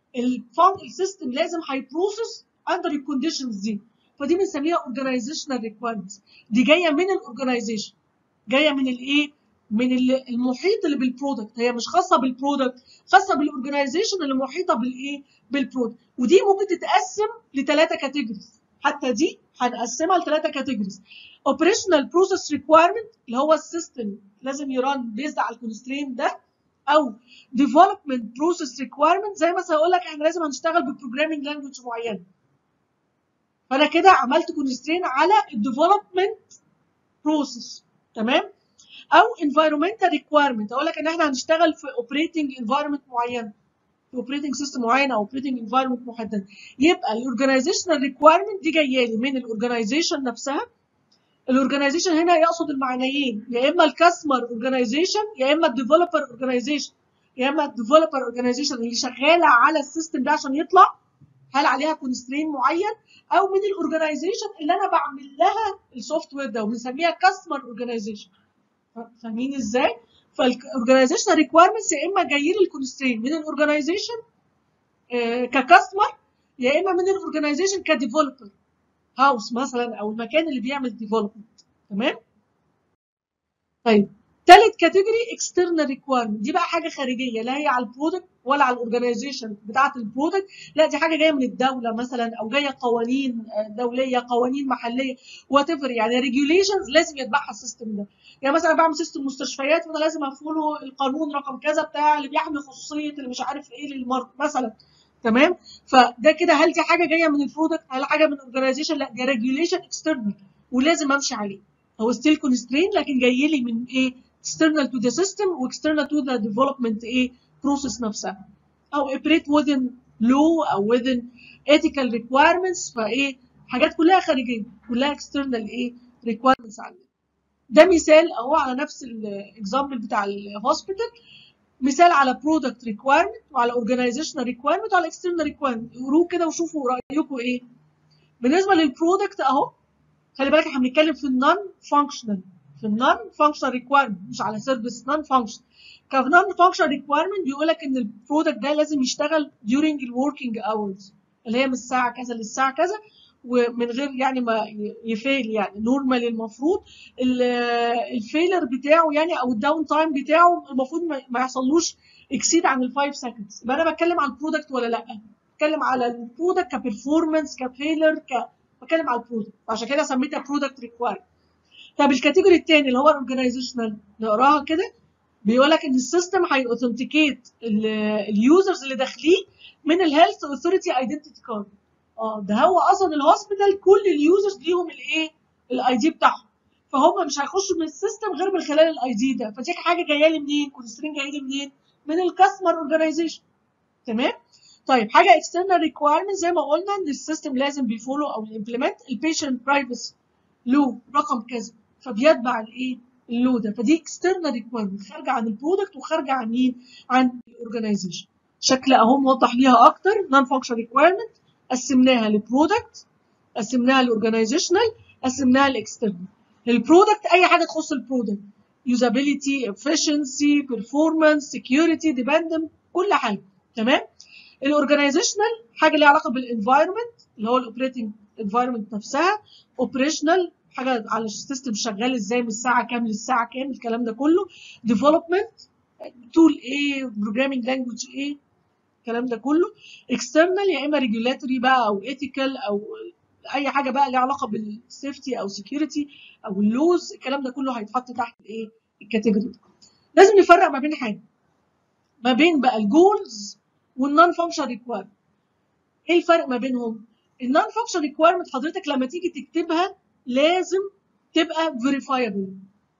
السيستم لازم هيبروسس اندر الكونديشنز دي فدي بنسميها organizational requirements دي جايه من الاورجنايزيشن جايه من الايه من المحيط اللي بالبرودكت هي مش خاصه بالبرودكت خاصه بالاورجنايزيشن اللي محيطه بالايه بالبرودكت ودي ممكن تتقسم لثلاثه كاتيجوريز حتى دي هنقسمها لثلاثه كاتيجوريز اوبريشنال بروسيس ريكويرمنت اللي هو السيستم لازم يران بيزد على الكونسترين ده او ديفلوبمنت بروسيس ريكويرمنت زي مثلا اقول لك احنا لازم هنشتغل ببروجرامينج لانجوج معينه فانا كده عملت كونسترين على الديفلوبمنت بروسيس تمام او environmental requirement اقول لك ان احنا هنشتغل في operating environment معين في operating system معين او operating environment محدد يبقى الاورجنايزيشنال ريكويرمنت دي جايه لي من الاورجنايزيشن نفسها الاورجنايزيشن هنا يقصد المعنيين يا اما الكاستمر اورجنايزيشن يا اما الديفلوبر اورجنايزيشن يا اما الديفلوبر اورجنايزيشن اللي شغاله على السيستم ده عشان يطلع هل عليها كونسترين معين او من الاورجنايزيشن اللي انا بعمل لها السوفت وير ده وبنسميها كاستمر اورجنايزيشن فاهمين ازاي؟ فالاورجنايزيشن ريكويرمنتس يا اما جايين الكونسترين من الاورجنايزيشن ككاستمر يا اما من الاورجنايزيشن كديفلوبر هاوس مثلا او المكان اللي بيعمل ديفلوبمنت تمام؟ طيب تالت كاتيجوري اكسترنال ريكويرمنت دي بقى حاجه خارجيه لا هي على البرودكت ولا على الاورجنايزيشن بتاعه البرودكت لا دي حاجه جايه من الدوله مثلا او جايه قوانين آه، دوليه قوانين محليه وات ايفر يعني ريجوليشنز لازم يتبعها السيستم ده يعني مثلا بعمل سيستم مستشفيات فانا لازم افولو القانون رقم كذا بتاع اللي بيحمي خصوصيه اللي مش عارف ايه للمرض مثلا تمام فده كده هل دي حاجه جايه من البرودكت هل حاجه من اورجنايزيشن لا دي ريجوليشن اكسترنال ولازم امشي عليه هو ستيل كونسترين لكن جاي لي من ايه external to the system و external to the development ايه process نفسها او operate within law او within ethical requirements فايه حاجات كلها خارجيه كلها external ايه requirements عندنا ده مثال اهو على نفس الاكزامبل بتاع الهوسبيتال مثال على برودكت ريكويرمنت وعلى اورجانيزيشنال ريكويرمنت وعلى اكسترنال ريكويرمنت قروه كده وشوفوا رايكم ايه بالنسبه للبرودكت اهو خلي بالك احنا بنتكلم في النون فانكشنال في النون فانكشنال ريكويرمنت مش على سيرفيس نون فانكشن كنون فانكشنال ريكويرمنت بيقول لك ان البرودكت ده لازم يشتغل during الوركينج اورز اللي هي من الساعه كذا للساعه كذا ومن غير يعني ما يفيل يعني نورمال المفروض الفيلر بتاعه يعني او الداون تايم بتاعه المفروض ما- ما يحصلوش اكسيد عن الفايف سكندز يبقى انا بتكلم على البرودكت ولا لا بتكلم على البرودكت كبرفورمانس كفيلر ك بتكلم على البرودكت عشان كده سميتها برودكت ريكوايرمنت طب الكاتيجوري الثاني اللي هو الاورجنايزيشنال نقراها كده بيقول لك ان السيستم هيأوثنتيكيت اليوزرز اللي داخلين من الهيلث اوثورتي ايدنتيتي كارد اه ده هو اصلا الهوسبيتال كل اليوزرز ليهم الايه الاي دي بتاعهم فهم مش هيخشوا من السيستم غير من خلال الاي دي ده فدي حاجه جايه لي منين كونسترين جاي لي منين من الكاستمر اورجانيزيشن تمام طيب حاجه اكسترنال ريكويرمنت زي ما قلنا ان السيستم لازم بيفولو او الامبلمنت البيشنت برايفسي لو رقم كذا فبيتبع الايه اللو ده فدي اكسترنال ريكويرمنت خارجه عن البرودكت وخارجه عن مين عن الاورجانيزيشن شكل اهو موضح ليها اكتر نون فانكشن ريكويرمنت قسمناها لبرودكت قسمناها لاورجانيزيشنال قسمناها لاكسترنال البرودكت اي حاجه تخص البرودكت يوزابيليتي efficiency performance security dependent كل حاجه تمام الاورجانيزيشنال حاجه ليها علاقه بالانفايرمنت اللي هو الاوبريتنج انفايرمنت نفسها اوبريشنال حاجه على السيستم شغال ازاي من الساعه كام للساعه كام الكلام ده كله ديفلوبمنت تول ايه بروجرامينج لانجوج ايه الكلام ده كله اكسترنال يا اما ريجولاتوري بقى او ايثيكال او اي حاجه بقى ليها علاقه بالسيفتي او سكيورتي او اللوز الكلام ده كله هيتحط تحت الايه الكاتيجوري ده لازم نفرق ما بين حاجه ما بين بقى الجولز والنون فانكشن ريكويرمنت ايه الفرق ما بينهم النون فانكشن ريكويرمنت حضرتك لما تيجي تكتبها لازم تبقى فيريفايبل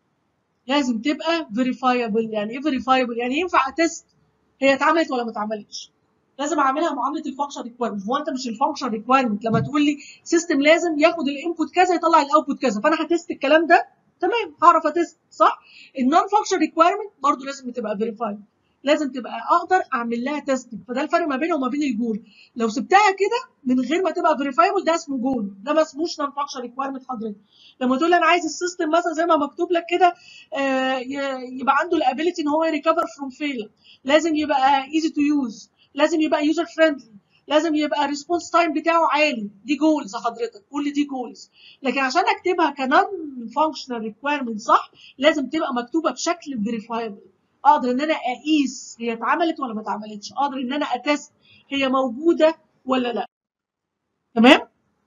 لازم تبقى فيريفايبل يعني ايه فيريفايبل يعني ينفع اتست هي اتعملت ولا ما اتعملتش لازم اعملها معامله الفانكشن ريكويرمنت هو انت مش الفانكشن ريكويرمنت لما تقول لي سيستم لازم ياخد الانبوت كذا يطلع الاوتبوت كذا فانا هتست الكلام ده تمام هعرف اتست صح النون فانكشن ريكويرمنت برضه لازم تبقى فيريفايبل لازم تبقى اقدر اعمل لها تيستنج فده الفرق ما بينها وما بين الجول لو سبتها كده من غير ما تبقى فيريفايبل ده اسمه جول ده ما اسموش نون فانكشن ريكويرمنت حضرتك لما تقول لي انا عايز السيستم مثلا زي ما مكتوب لك كده آه، ي- يبقى عنده الابيليتي ان هو يريكفر فروم فيلر لازم يبقى ايزي تو يوز لازم يبقى يوزر فريندلي لازم يبقى الريسبونس تايم بتاعه عالي دي جولز حضرتك كل دي جولز لكن عشان اكتبها كنون فانكشنال ريكويرمنت صح لازم تبقى مكتوبه بشكل فيريفايبل اقدر ان انا اقيس هي اتعملت ولا ما اتعملتش اقدر ان انا اتست هي موجوده ولا لا تمام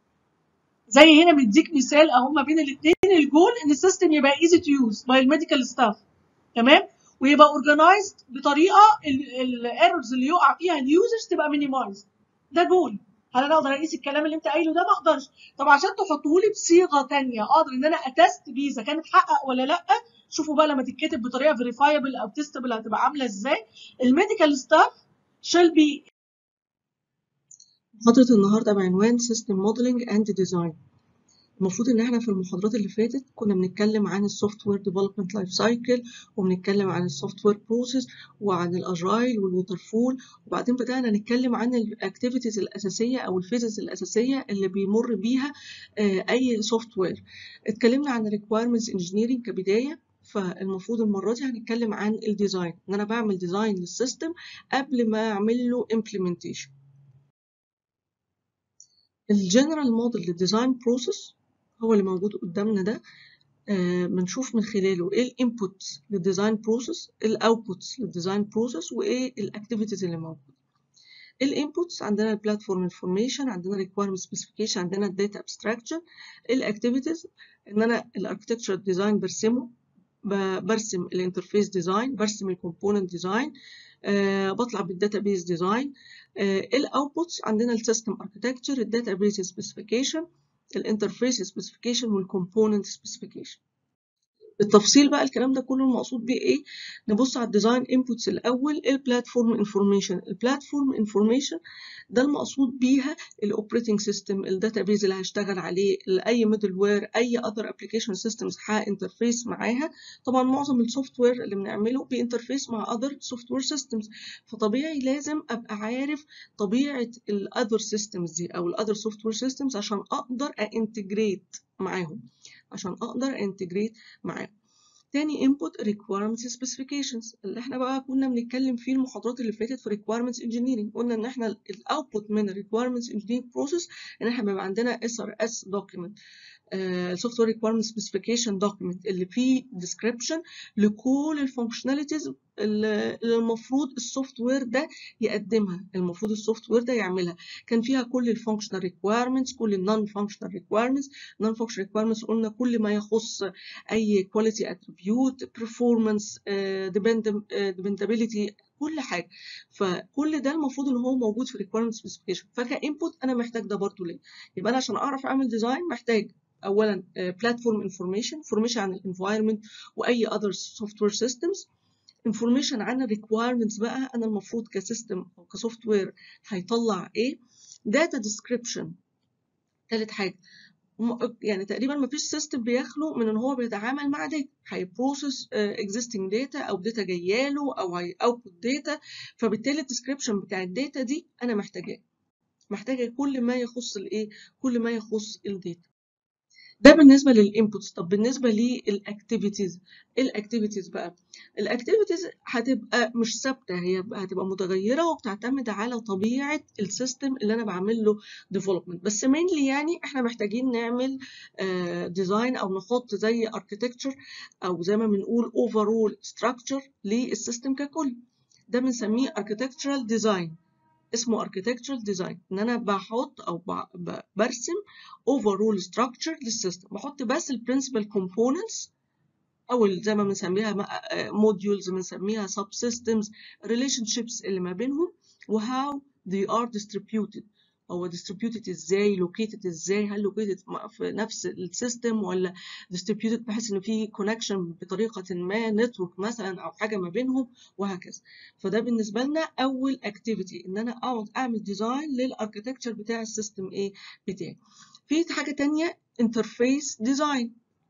زي هنا مديك مثال اهو ما بين الاثنين الجول ان السيستم يبقى ايزي تو يوز باي الميديكال ستاف تمام ويبقى اورجنايزد بطريقه الايرورز اللي يقع فيها اليوزرز تبقى مينيمايز ده جول هل انا اقدر اقيس الكلام اللي انت قايله ده ما اقدرش طب عشان تحطه لي بصيغه ثانيه اقدر ان انا اتست بيه اذا كان اتحقق ولا لا شوفوا بقى لما تتكتب بطريقه فيريفايبل او تيستبل هتبقى عامله ازاي الميديكال ستاف shall be محاضرة النهاردة بعنوان System Modeling and Design المفروض إن إحنا في المحاضرات اللي فاتت كنا بنتكلم عن السوفت وير ديفلوبمنت لايف سايكل وبنتكلم عن السوفت وير بروسيس وعن الاجايل والووتر فول وبعدين بدأنا نتكلم عن الاكتيفيتيز الأساسية أو الفيزز الأساسية اللي بيمر بيها آه، أي سوفت وير اتكلمنا عن الريكويرمنتس انجينيرنج كبداية فالمفروض المرة دي هنتكلم عن الديزاين إن أنا بعمل ديزاين للسيستم قبل ما أعمل له implementation الجنرال موديل للديزاين بروسيس هو اللي موجود قدامنا ده آه، بنشوف من خلاله ايه الانبوت للديزاين بروسيس الاوتبوتس للديزاين بروسيس وايه الاكتيفيتيز اللي موجوده الانبوتس عندنا البلاتفورم انفورميشن عندنا ريكويرمنت سبيسيفيكيشن عندنا الداتا ابستراكشن الاكتيفيتيز ان انا الاركتكتشر ديزاين برسمه ب- برسم الانترفيس ديزاين برسم الكومبوننت ديزاين آه بطلع بالداتابيز ديزاين آه الاوتبوتس عندنا السيستم اركتكتشر الداتابيز سبيسيفيكيشن الانترفيس سبيسيفيكيشن والكومبوننت سبيسيفيكيشن بالتفصيل بقى الكلام ده كله المقصود بيه ايه نبص على الديزاين انبوتس الاول البلاتفورم انفورميشن البلاتفورم انفورميشن ده المقصود بيها الاوبريتنج سيستم الداتابيز اللي هشتغل عليه اي ميدل وير اي اذر ابلكيشن سيستمز انترفيس معاها طبعا معظم السوفت وير اللي بنعمله بينترفيس مع اذر سوفت وير سيستمز فطبيعي لازم ابقى عارف طبيعه الاذر سيستمز دي او الاذر سوفت وير سيستمز عشان اقدر انتجريت معاهم عشان اقدر انتجريت معاهم تاني input requirements specifications اللي احنا بقى كنا بنتكلم فيه المحاضرات اللي فاتت في requirements engineering قلنا ان احنا الاوتبوت من requirements engineering process ان احنا بيبقى عندنا SRS document السوفت وير ريكويرمنت سبيسيفيكيشن دوكيمنت اللي فيه ديسكريبشن لكل الفانكشناليتيز اللي المفروض السوفت وير ده يقدمها المفروض السوفت وير ده يعملها كان فيها كل الفانكشنال ريكويرمنتس كل النون فانكشنال ريكويرمنتس نون فانكشنال ريكويرمنتس قلنا كل ما يخص اي كواليتي اتريبيوت performance dependability كل حاجه فكل ده المفروض ان هو موجود في requirement specification فكانبوت انا محتاج ده برضه ليه يبقى انا عشان اعرف اعمل ديزاين محتاج اولا بلاتفورم انفورميشن انفورميشن عن الانفايرمنت واي اذر سوفت وير سيستمز انفورميشن عن الريكويرمنتس بقى انا المفروض كسيستم او كسوفت وير هيطلع ايه داتا ديسكريبشن ثالث حاجه يعني تقريبا ما فيش سيستم بيخلو من ان هو بيتعامل مع داتا هيبروسس اكزيستنج داتا او داتا جايه له او هي اوتبوت داتا فبالتالي الديسكريبشن بتاع الداتا دي انا محتاجاه محتاجه كل ما يخص الايه كل ما يخص الداتا ده بالنسبة للإنبوتس طب بالنسبة للأكتيفيتيز الأكتيفيتيز بقى الأكتيفيتيز هتبقى مش ثابتة هي هتبقى متغيرة وبتعتمد على طبيعة السيستم اللي أنا بعمل له ديفلوبمنت بس mainly يعني إحنا محتاجين نعمل ديزاين أو نحط زي architecture أو زي ما بنقول overall structure للسيستم ككل ده بنسميه architectural design اسمه architectural design ان انا بحط او برسم overall structure للسيستم بحط بس ال principal components او زي ما بنسميها modules بنسميها subsystems relationships اللي ما بينهم و how they are distributed هو distributed ازاي located ازاي هل located في نفس السيستم ولا distributed بحيث ان في connection بطريقه ما network مثلا او حاجه ما بينهم وهكذا فده بالنسبه لنا اول activity ان انا اقعد اعمل ديزاين للاركتكتشر بتاع السيستم ايه بتاعي في حاجه تانية interface design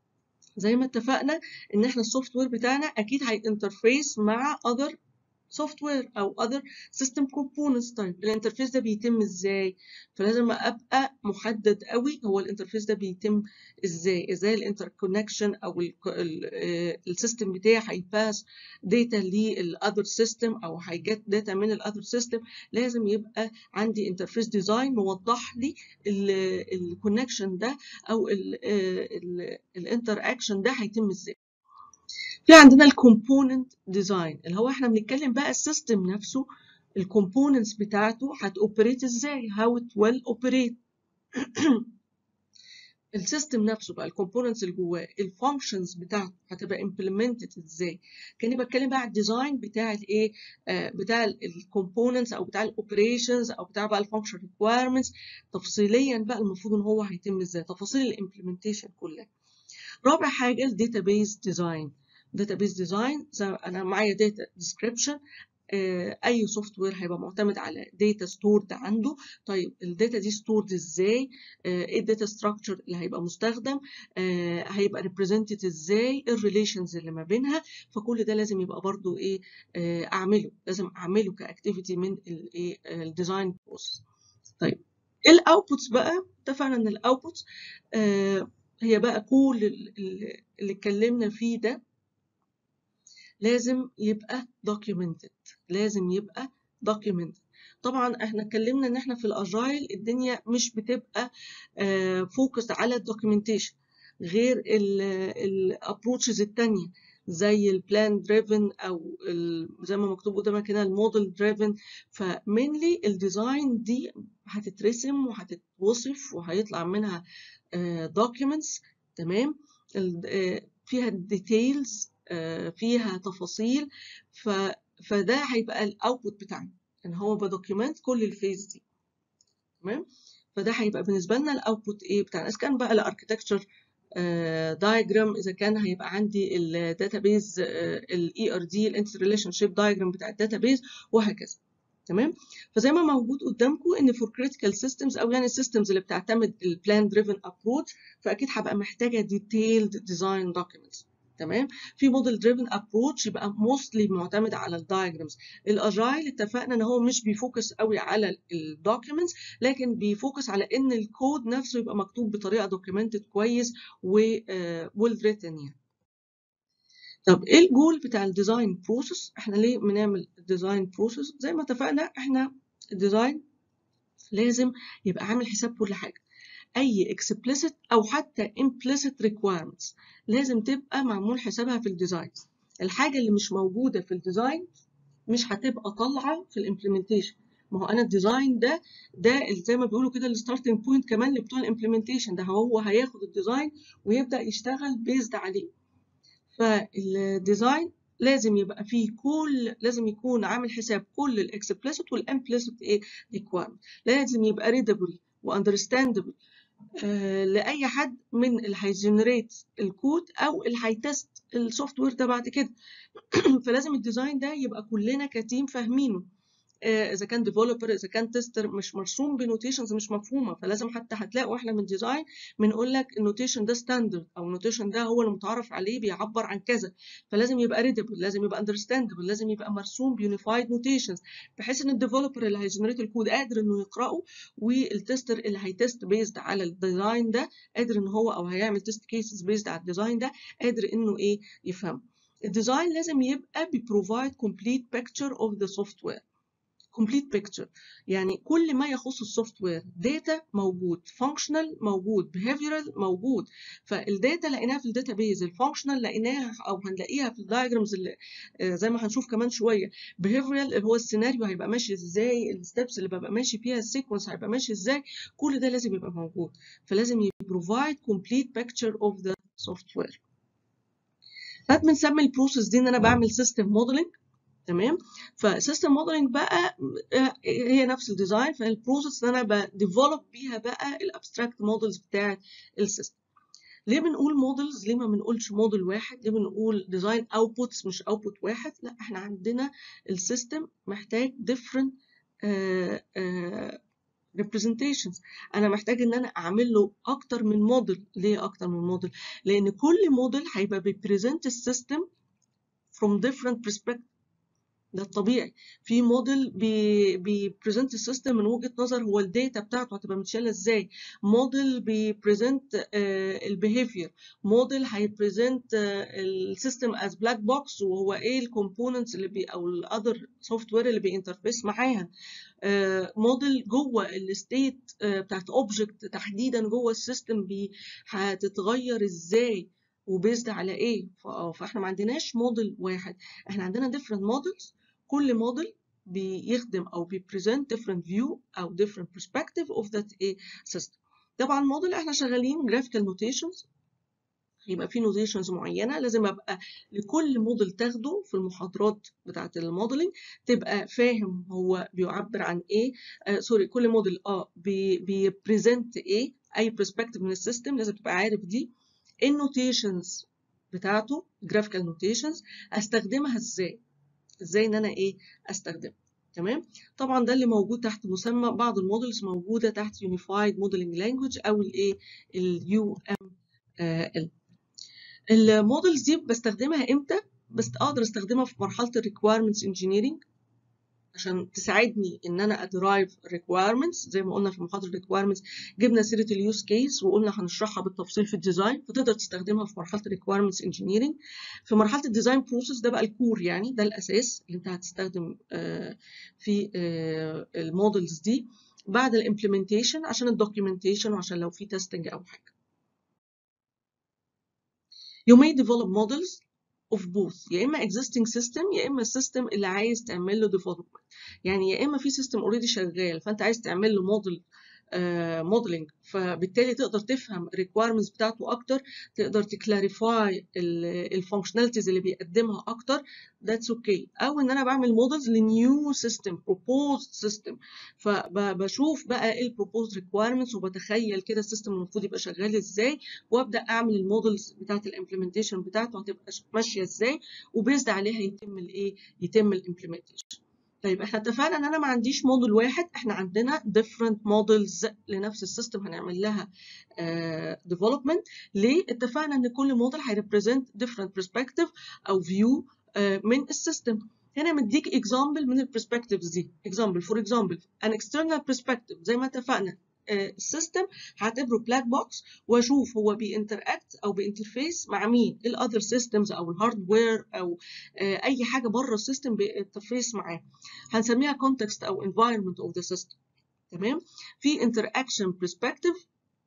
زي ما اتفقنا ان احنا السوفت وير بتاعنا اكيد هينترفيس مع other سوفت وير او other system components طيب الانترفيس ده بيتم ازاي فلازم ابقى محدد قوي هو الانترفيس ده بيتم ازاي ازاي الانتر كونكشن او السيستم بتاعي هيباس داتا للاذر سيستم او هيجت داتا من الاذر سيستم لازم يبقى عندي انترفيس ديزاين موضح لي الكونكشن ده او الانتر اكشن ده هيتم ازاي في عندنا الكومبوننت ديزاين اللي هو احنا بنتكلم بقى السيستم نفسه الكومبوننتس بتاعته هتوبريت ازاي هاو ات ويل اوبريت السيستم نفسه بقى الكومبوننتس اللي جواه الفانكشنز بتاعته هتبقى امبلمنتد ازاي كاني بتكلم بقى على الديزاين بتاع الايه آه بتاع الكومبوننتس او بتاع الاوبريشنز او بتاع بقى الفانكشن ريكويرمنتس تفصيليا بقى المفروض ان هو هيتم ازاي تفاصيل الامبلمنتيشن كلها رابع حاجه الداتابيز ديزاين database design زي انا معايا data description اي سوفت وير هيبقى معتمد على داتا ستورد عنده طيب الداتا دي ستورد ازاي ايه الداتا ستراكشر اللي هيبقى مستخدم هيبقى ريبريزنتد ازاي الريليشنز اللي ما بينها فكل ده لازم يبقى برضو ايه اعمله لازم اعمله كاكتيفيتي من الايه الديزاين بروسس طيب الاوتبوتس بقى اتفقنا ان الاوتبوتس هي بقى كل اللي اتكلمنا فيه ده لازم يبقى documented لازم يبقى documented طبعا احنا اتكلمنا ان احنا في الاجايل الدنيا مش بتبقى فوكس على الدوكيومنتيشن غير الابروتشز التانية زي البلان دريفن او ال- زي ما مكتوب قدامك هنا الموديل دريفن فمينلي الديزاين دي هتترسم وهتتوصف وهيطلع منها دوكيومنتس تمام ال- آه، فيها ديتيلز فيها تفاصيل ف فده هيبقى الاوتبوت بتاعنا ان هو بدوكيومنت كل الفيز دي تمام فده هيبقى بالنسبه لنا الاوتبوت ايه بتاعنا اذا كان بقى الاركتكتشر دايجرام اذا كان هيبقى عندي الداتابيز الاي ار دي الانتر ريليشن شيب دايجرام بتاع الداتابيز وهكذا تمام فزي ما موجود قدامكم ان فور كريتيكال سيستمز او يعني السيستمز اللي بتعتمد البلان دريفن ابروتش فاكيد هبقى محتاجه ديتيلد ديزاين دوكيومنتس تمام في موديل دريفن ابروتش يبقى موستلي معتمد على الدايجرامز الاجايل اتفقنا ان هو مش بيفوكس قوي على الدوكيومنتس لكن بيفوكس على ان الكود نفسه يبقى مكتوب بطريقه دوكيومنتد كويس و ويل ريتن يعني طب ايه الجول بتاع الديزاين بروسيس احنا ليه بنعمل الديزاين بروسيس زي ما اتفقنا احنا الديزاين لازم يبقى عامل حساب كل حاجه اي explicit او حتى implicit requirements لازم تبقى معمول حسابها في الديزاين الحاجه اللي مش موجوده في الديزاين مش هتبقى طالعه في الامبلمنتيشن ما هو انا الديزاين ده ده زي ما بيقولوا كده الستارتنج بوينت كمان لبتوع الامبلمنتيشن ده هو هياخد الديزاين ويبدا يشتغل بيزد عليه فالديزاين لازم يبقى فيه كل لازم يكون عامل حساب كل الاكسبلسيت والامبلسيت ايه ريكويرمنت لازم يبقى ريدابل واندرستاندبل لاي حد من اللي هيجنريت الكود او اللي هيتست السوفت وير ده بعد كده فلازم الديزاين ده يبقى كلنا كتيم فاهمينه اذا كان ديفلوبر اذا كان تيستر مش مرسوم بنوتيشنز مش مفهومه فلازم حتى هتلاقوا احنا من ديزاين بنقول لك النوتيشن ده ستاندرد او النوتيشن ده هو المتعارف عليه بيعبر عن كذا فلازم يبقى ريدبل لازم يبقى اندرستاندبل لازم يبقى مرسوم بيونيفايد نوتيشنز بحيث ان الديفلوبر اللي هيجنريت الكود قادر انه يقراه والتستر اللي هيتست بيزد على الديزاين ده قادر ان هو او هيعمل تيست كيسز بيزد على الديزاين ده قادر انه ايه يفهم الديزاين لازم يبقى بيبروفايد كومبليت بيكتشر اوف ذا سوفت وير complete picture يعني كل ما يخص السوفت وير داتا موجود فانكشنال موجود behavioral موجود فالداتا لقيناها في الداتابيز الفانكشنال لقيناها او هنلاقيها في الدايجرامز اللي زي ما هنشوف كمان شويه behavioral اللي هو السيناريو هيبقى ماشي ازاي الستبس اللي ببقى ماشي فيها السيكونس هيبقى ماشي ازاي كل ده لازم يبقى موجود فلازم يبروفايد complete picture of the software ساعات بنسمي البروسيس دي ان انا بعمل سيستم موديلنج تمام فسيستم موديلنج بقى هي نفس الديزاين فالبروسيس اللي انا بديفلوب بيها بقى الابستراكت موديلز بتاعه السيستم ليه بنقول موديلز ليه ما بنقولش موديل واحد ليه بنقول ديزاين اوتبوتس مش اوتبوت واحد لا احنا عندنا السيستم محتاج different uh, uh, representations انا محتاج ان انا اعمل له اكتر من موديل ليه اكتر من موديل لان كل موديل هيبقى بيبريزنت السيستم from different perspective ده الطبيعي في موديل بيبريزنت السيستم من وجهه نظر هو الداتا بتاعته هتبقى متشاله ازاي موديل بيبريزنت البيهيفير موديل هيبريزنت السيستم از بلاك بوكس وهو ايه الكومبوننتس اللي بي او الاذر سوفت وير اللي بينترفيس معاها موديل جوه الستيت بتاعت اوبجكت تحديدا جوه السيستم هتتغير ازاي وبيزد على ايه فاحنا ما عندناش موديل واحد احنا عندنا different models كل موديل بيخدم او بيبريزنت different view او different perspective of that a system طبعا موديل احنا شغالين graphical notations يبقى في نوتيشنز معينه لازم ابقى لكل موديل تاخده في المحاضرات بتاعه الموديلنج تبقى فاهم هو بيعبر عن ايه آه سوري كل موديل اه بيبريزنت ايه اي برسبكتيف من السيستم لازم تبقى عارف دي النوتيشنز بتاعته جرافيكال نوتيشنز استخدمها ازاي ازاي ان انا ايه استخدمها تمام طبعا ده اللي موجود تحت مسمى بعض المودلز موجوده تحت يونيفايد موديلنج لانجويج او الايه اليو ام ال المودلز دي بستخدمها امتى بس اقدر استخدمها في مرحله الريكويرمنتس انجينيرنج عشان تساعدني ان انا ادرايف ريكويرمنتس زي ما قلنا في محاضره ريكويرمنتس جبنا سيره اليوز كيس وقلنا هنشرحها بالتفصيل في الديزاين فتقدر تستخدمها في مرحله الريكويرمنتس انجينيرنج في مرحله الديزاين بروسيس ده بقى الكور يعني ده الاساس اللي انت هتستخدم في المودلز دي بعد الامبلمنتيشن عشان الدوكيومنتيشن وعشان لو في تيستنج او حاجه you may develop models of both يا اما existing system يا اما السيستم اللي عايز تعمل له development يعني يا اما في سيستم اوريدي شغال فانت عايز تعمل له موديل موديلنج فبالتالي تقدر تفهم الريكويرمنتس بتاعته اكتر تقدر تكلاريفاي الفانكشناليتيز اللي بيقدمها اكتر ذاتس اوكي okay. او ان انا بعمل مودلز لنيو سيستم بروبوزد سيستم فبشوف بقى ايه البروبوزد ريكويرمنتس وبتخيل كده السيستم المفروض يبقى شغال ازاي وابدا اعمل المودلز بتاعت الامبلمنتيشن بتاعته هتبقى ماشيه ازاي وبيزد عليها يتم الايه يتم الامبلمنتيشن طيب احنا اتفقنا ان انا ما عنديش موديل واحد احنا عندنا different models لنفس السيستم هنعمل لها uh, development ليه اتفقنا ان كل موديل هيريبريزنت different perspective او view uh, من السيستم هنا مديك example من البرسبكتيفز دي example for example an external perspective زي ما اتفقنا السيستم هعتبره بلاك بوكس واشوف هو بينتراكت او بينترفيس مع مين الاذر سيستمز او الهاردوير او اي حاجه بره السيستم بينترفيس معاه هنسميها context او environment of the system تمام في interaction perspective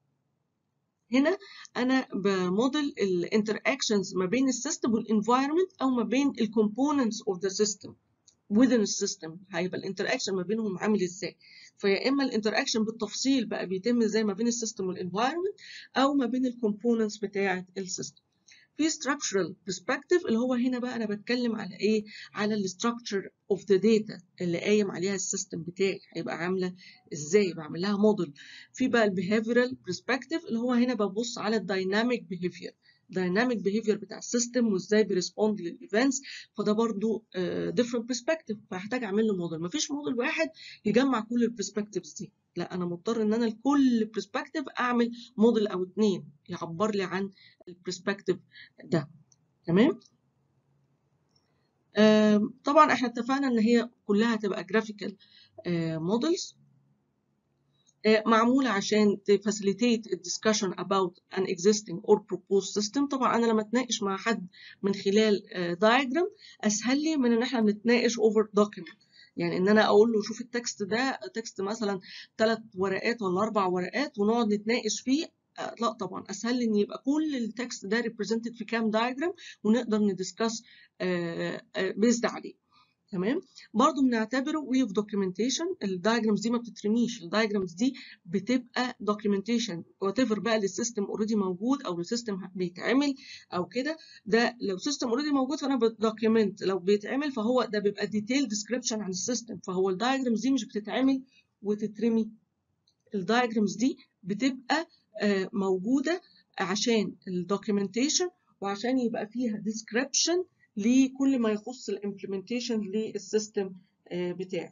هنا انا بموديل الانتراكشنز ما بين السيستم والانفايرمنت او ما بين الكومبوننتس اوف ذا سيستم within السيستم هيبقى الانتراكشن ما بينهم عامل ازاي فيا اما الانتراكشن بالتفصيل بقى بيتم ازاي ما بين السيستم والانفايرمنت او ما بين الكومبوننتس بتاعه السيستم في structural perspective اللي هو هنا بقى انا بتكلم على ايه على الستراكشر اوف ذا داتا اللي قايم عليها السيستم بتاعي هيبقى عامله ازاي بعمل لها موديل في بقى البيهيفيرال perspective اللي هو هنا ببص على الدايناميك behavior dynamic behavior بتاع السيستم وازاي بيرسبوند للايفنتس فده برضو uh, different perspective فهحتاج اعمل له موديل مفيش موديل واحد يجمع كل البرسبكتيفز دي لا انا مضطر ان انا لكل برسبكتيف اعمل موديل او اتنين يعبر لي عن البرسبكتيف ده تمام uh, طبعا احنا اتفقنا ان هي كلها تبقى جرافيكال موديلز معمولة عشان facilitate a discussion about an existing or proposed system طبعا أنا لما أتناقش مع حد من خلال diagram أسهل لي من إن إحنا بنتناقش over document يعني إن أنا أقول له شوف التكست ده تكست مثلا ثلاث ورقات ولا أربع ورقات ونقعد نتناقش فيه لا طبعا اسهل لي ان يبقى كل التكست ده represented في كام diagram ونقدر ندسكس بيزد عليه تمام برضو بنعتبره way of documentation الدايجرامز دي ما بتترميش الدايجرامز دي بتبقى documentation whatever بقى للسيستم اوريدي موجود او السيستم بيتعمل او كده ده لو سيستم اوريدي موجود فانا بدوكيمنت لو بيتعمل فهو ده بيبقى detailed description عن السيستم فهو الدايجرامز دي مش بتتعمل وتترمي الدايجرامز دي بتبقى موجوده عشان الدوكيومنتيشن وعشان يبقى فيها description لكل ما يخص الامبلمنتيشن للسيستم بتاعي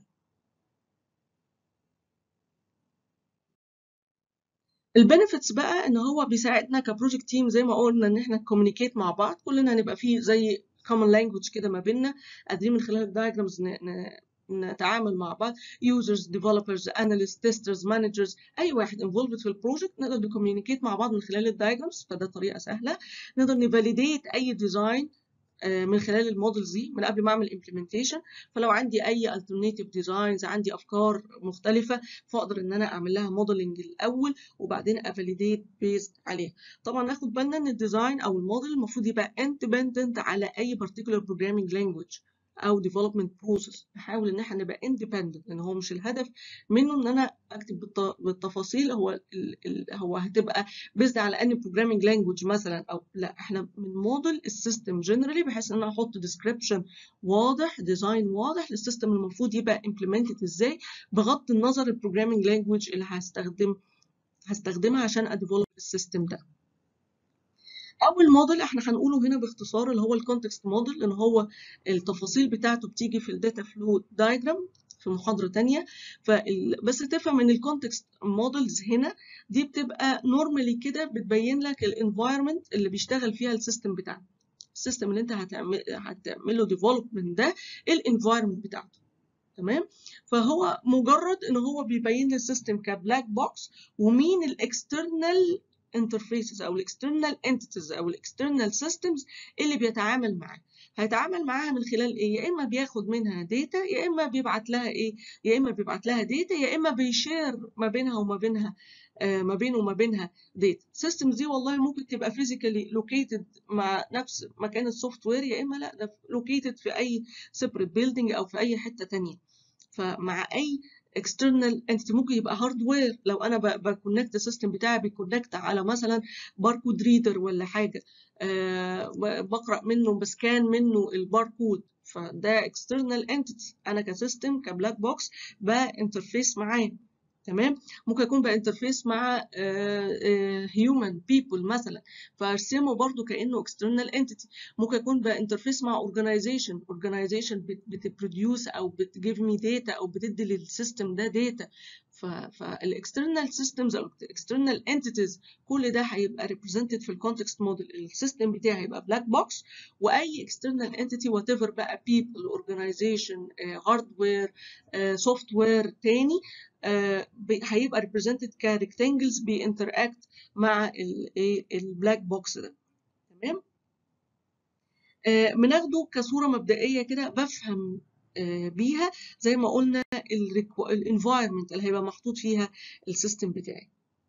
البنفيتس بقى ان هو بيساعدنا كبروجكت تيم زي ما قلنا ان احنا كوميونيكيت مع بعض كلنا هنبقى فيه زي common language كده ما بيننا قادرين من خلال الدايجرامز نتعامل مع بعض users developers analysts testers managers اي واحد involved في البروجكت نقدر نكوميونيكيت مع بعض من خلال الدايجرامز فده طريقه سهله نقدر نفاليديت اي ديزاين من خلال المودلز دي من قبل ما اعمل implementation فلو عندي اي alternative designs عندي افكار مختلفه فاقدر ان انا اعمل لها modeling الاول وبعدين افاليديت بيزد عليها طبعا ناخد بالنا ان الديزاين او الموديل المفروض يبقى independent على اي particular programming language او development process نحاول ان احنا نبقى independent لان هو مش الهدف منه ان انا اكتب بالتفاصيل هو ال ال هو هتبقى بيزد على اني programming language مثلا او لا احنا من موديل السيستم جنرالي بحيث ان انا احط description واضح ديزاين واضح للسيستم المفروض يبقى implemented ازاي بغض النظر البروجرامينج لانجوج اللي هستخدم هستخدمها عشان اديفلوب السيستم ده اول موديل احنا هنقوله هنا باختصار اللي هو الكونتكست موديل لان هو التفاصيل بتاعته بتيجي في الداتا فلو دايجرام في محاضره تانية فال... بس تفهم ان الكونتكست موديلز هنا دي بتبقى نورمالي كده بتبين لك الانفايرمنت اللي بيشتغل فيها السيستم بتاعك السيستم اللي انت هتعمل هتعمل له ديفلوبمنت ده الانفايرمنت بتاعته تمام فهو مجرد ان هو بيبين لي السيستم كبلاك بوكس ومين الاكسترنال انترفيسز او الاكسترنال انتيتيز او الاكسترنال سيستمز اللي بيتعامل معاه هيتعامل معاها من خلال ايه يا اما بياخد منها داتا يا اما بيبعت لها ايه يا اما بيبعت لها داتا يا اما بيشير ما بينها وما بينها آه ما بينه وما بينها داتا السيستمز دي والله ممكن تبقى فيزيكالي لوكيتد مع نفس مكان السوفت وير يا اما لا ده لوكيتد في اي سيبريت بيلدينج او في اي حته تانية فمع اي external entity ممكن يبقى هاردوير لو انا بكونكت السيستم بتاعي بيكونكت على مثلا باركود ريدر ولا حاجه أه بقرا منه بسكان منه الباركود فده external entity انا كسيستم كبلاك بوكس بانترفيس معاه تمام ممكن يكون بانترفيس مع هيومن بيبل مثلا فارسمه برضو كانه external entity ممكن يكون بانترفيس مع organization organization بتبروديوس او بتجيف مي داتا او بتدي للسيستم ده داتا فالاكسترنال سيستمز او الاكسترنال انتيتيز كل ده هيبقى represented في الكونتكست موديل السيستم بتاعي هيبقى بلاك بوكس واي external entity وات ايفر بقى people organization هاردوير سوفت وير تاني uh, هيبقى represented كريكتانجلز بينتراكت مع البلاك بوكس ده تمام uh, بناخده كصوره مبدئيه كده بفهم بيها زي ما قلنا الانفايرمنت اللي هيبقى محطوط فيها السيستم بتاعي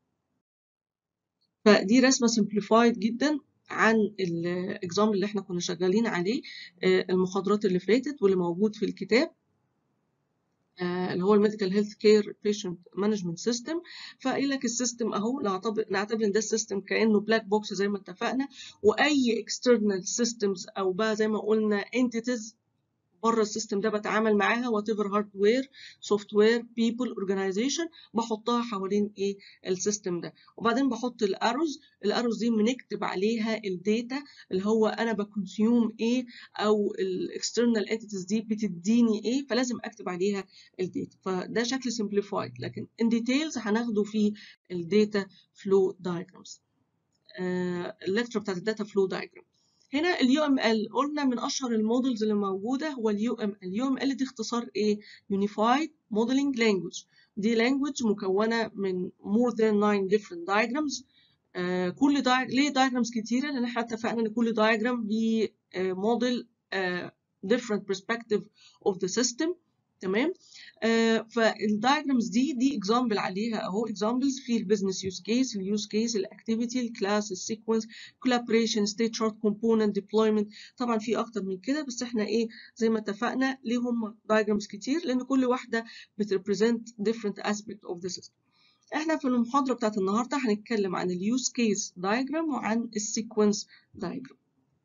فدي رسمه سمبليفايد جدا عن الاكزامبل اللي احنا كنا شغالين عليه المحاضرات اللي فاتت واللي موجود في الكتاب اللي هو الميديكال هيلث كير بيشنت مانجمنت سيستم فقال لك السيستم اهو نعتبر نعتبر ان ده السيستم كانه بلاك بوكس زي ما اتفقنا واي اكسترنال سيستمز او بقى زي ما قلنا انتيتيز بره السيستم ده بتعامل معاها وات ايفر هاردوير سوفت وير بيبل اورجانيزيشن بحطها حوالين ايه السيستم ده وبعدين بحط الاروز الاروز دي بنكتب عليها الداتا اللي هو انا بكونسيوم ايه او الاكسترنال انتيتيز دي بتديني ايه فلازم اكتب عليها الداتا فده شكل سمبليفايد لكن ان ديتيلز هناخده في الداتا فلو دايجرامز الليكتشر بتاعت الداتا فلو دايجرام هنا اليو ام ال قلنا من اشهر المودلز اللي موجوده هو اليو ام ال اليو ام ال دي اختصار ايه Unified Modeling Language دي language مكونه من more than 9 different diagrams آه كل دايج... ليه diagrams كتيره لان احنا اتفقنا ان كل diagram بي موديل آه different perspective of the system تمام آه فالدايجرامز دي دي اكزامبل عليها اهو اكزامبلز في البيزنس يوز كيس اليوز كيس الاكتيفيتي الكلاس السيكونس كولابريشن ستيت شارت كومبوننت ديبلويمنت طبعا في اكتر من كده بس احنا ايه زي ما اتفقنا ليه هم دايجرامز كتير لان كل واحده بتريبريزنت different aspect of the system احنا في المحاضره بتاعت النهارده هنتكلم عن اليوز كيس دايجرام وعن السيكونس دايجرام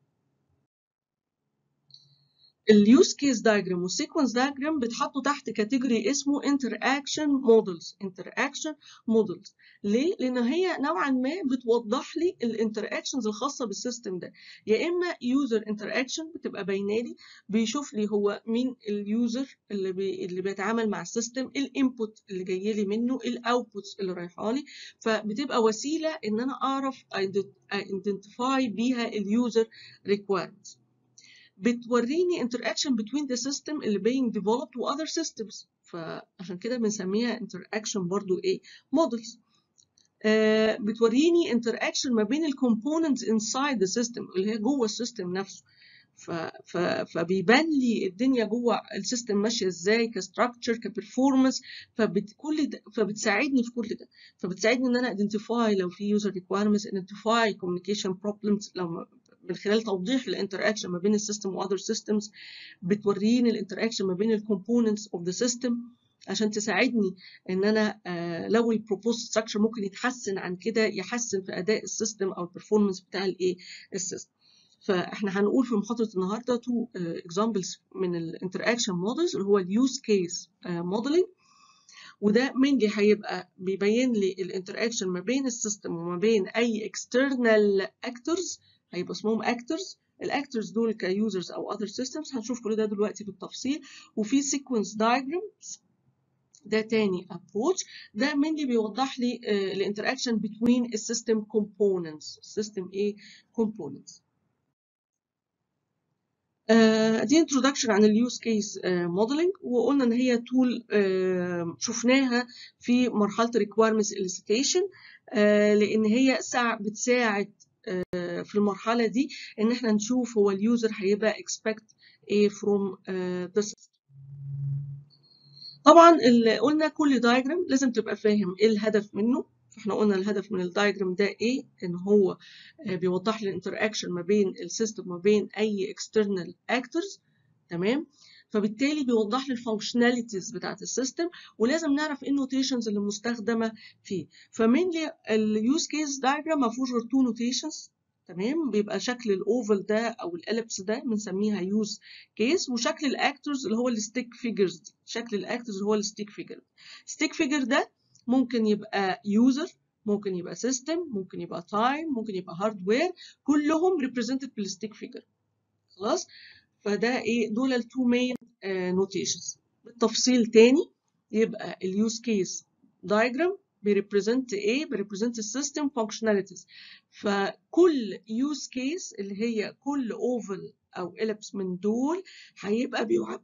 اليوز كيس دايجرام والسيكونس دايجرام بيتحطوا تحت كاتيجوري اسمه انتراكشن مودلز انتراكشن مودلز ليه لان هي نوعا ما بتوضح لي الانتراكشنز الخاصه بالسيستم ده يا اما يوزر انتراكشن بتبقى باينه لي بيشوف لي هو مين اليوزر اللي بي اللي بيتعامل مع السيستم الانبوت اللي جاي لي منه الاوتبوتس اللي رايحه لي فبتبقى وسيله ان انا اعرف ايدنتيفاي بيها اليوزر ريكويرمنتس بتوريني interaction between the system اللي being developed و other systems فعشان كده بنسميها interaction برضو ايه models آه بتوريني interaction ما بين ال components inside the system اللي هي جوه السيستم نفسه ف... ف... فبيبان لي الدنيا جوه السيستم ماشيه ازاي كستراكشر كبرفورمانس فبت... ده... فبتساعدني في كل ده فبتساعدني ان انا identify لو في user requirements identify communication problems لو من خلال توضيح الانتراكشن ما بين السيستم واذر سيستمز بتوريني الانتراكشن ما بين الكومبوننتس اوف ذا سيستم عشان تساعدني ان انا آه لو البروبوز ستراكشر ممكن يتحسن عن كده يحسن في اداء السيستم او البرفورمانس بتاع الايه السيستم فاحنا هنقول في محاضره النهارده تو اكزامبلز من الانتراكشن مودلز اللي هو اليوز كيس موديلنج وده mainly هيبقى بيبين لي الانتراكشن ما بين السيستم وما بين اي external actors هيبقى اسمهم actors الاكتورز دول كيوزرز او other systems هنشوف كل ده دلوقتي بالتفصيل وفي sequence diagrams ده تاني approach ده mainly بيوضح لي الانتراكشن between السيستم components السيستم ايه components Uh, دي introduction عن اليوز كيس موديلنج وقلنا ان هي تول uh, شفناها في مرحله requirements elicitation uh, لان هي ساع بتساعد آه، في المرحله دي ان احنا نشوف هو اليوزر هيبقى expect ايه from آه، the system طبعا اللي قلنا كل دايجرام لازم تبقى فاهم ايه الهدف منه فاحنا قلنا الهدف من الدايجرام ده ايه ان هو آه، بيوضح لي الانتراكشن ما بين السيستم وما بين اي external actors تمام فبالتالي بيوضح لي الفانكشناليتيز بتاعت السيستم ولازم نعرف ايه النوتيشنز اللي مستخدمه فيه فمينلي اليوز كيس دايجرام ما فيهوش غير تو نوتيشنز تمام بيبقى شكل الاوفل ده او الاليبس ده بنسميها يوز كيس وشكل الاكتورز اللي هو الستيك فيجرز دي شكل الاكتورز اللي هو الستيك فيجر ستيك فيجر ده ممكن يبقى يوزر ممكن يبقى سيستم ممكن يبقى تايم ممكن يبقى هاردوير كلهم ريبريزنتد بالستيك فيجر خلاص فده ايه دول التو مين نوتيشنز بالتفصيل تاني يبقى اليوز كيس دايجرام بيريبريزنت ايه بيريبريزنت السيستم فانكشناليتيز فكل يوز كيس اللي هي كل اوفل او اليبس من دول هيبقى بيعب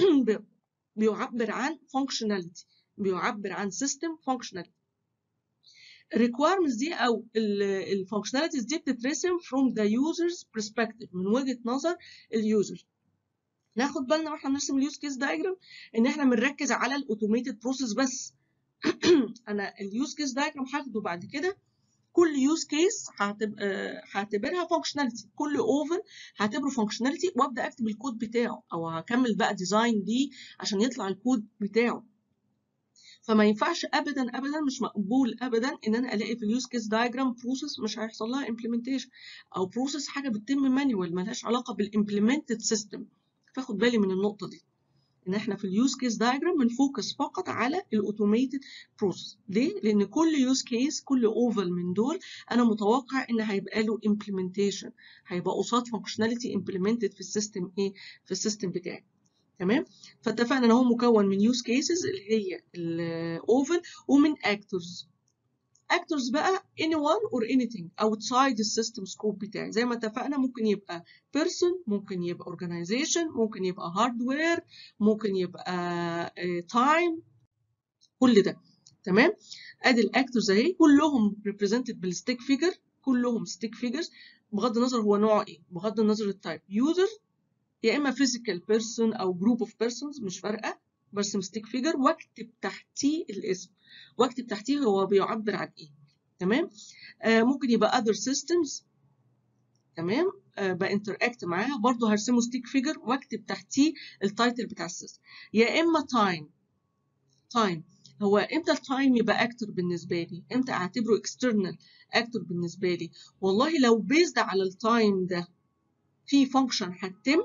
بيعبر عن فانكشناليتي بيعبر عن سيستم فانكشناليتي الريكويرمنتس دي او الفانكشناليتيز دي بتترسم from the user's perspective من وجهة نظر اليوزر ناخد بالنا واحنا بنرسم اليوز كيس دايجرام ان احنا بنركز على الاوتوميتد بروسيس بس انا اليوز كيس دايجرام هاخده بعد كده كل يوز كيس هعتبرها فانكشناليتي كل اوفر هعتبره فانكشناليتي وابدا اكتب الكود بتاعه او هكمل بقى ديزاين ليه عشان يطلع الكود بتاعه فما ينفعش ابدا ابدا مش مقبول ابدا ان انا الاقي في اليوز كيس دايجرام بروسيس مش هيحصل لها امبلمنتيشن او بروسيس حاجه بتتم مانيوال ملهاش علاقه بالامبلمنتد سيستم فاخد بالي من النقطه دي ان احنا في اليوز كيس دايجرام بنفوكس فقط على الاوتوميتد بروسيس ليه لان كل يوز كيس كل اوفل من دول انا متوقع ان هيبقى له امبلمنتيشن هيبقى قصاد فانكشناليتي امبلمنتد في السيستم ايه في السيستم بتاعي تمام فاتفقنا ان هو مكون من يوز كيسز اللي هي الاوفل ومن اكتورز actors بقى anyone or anything outside السيستم سكوب بتاعي زي ما اتفقنا ممكن يبقى person ممكن يبقى organization ممكن يبقى hardware ممكن يبقى time كل ده تمام ادي الاكتورز اهي كلهم represented بالستيك فيجر كلهم ستيك فيجرز بغض النظر هو نوع ايه بغض النظر التايب يوزر يا اما physical person او group of persons مش فارقه برسم ستيك فيجر واكتب تحتيه الاسم واكتب تحتيه هو بيعبر عن ايه تمام آه ممكن يبقى other systems تمام آه بانتراكت معاها برضه هرسمه ستيك فيجر واكتب تحتيه التايتل بتاع السيستم يا اما تايم تايم هو امتى التايم يبقى اكتر بالنسبه لي امتى اعتبره اكسترنال اكتر بالنسبه لي والله لو بيزد على التايم ده في فانكشن هتتم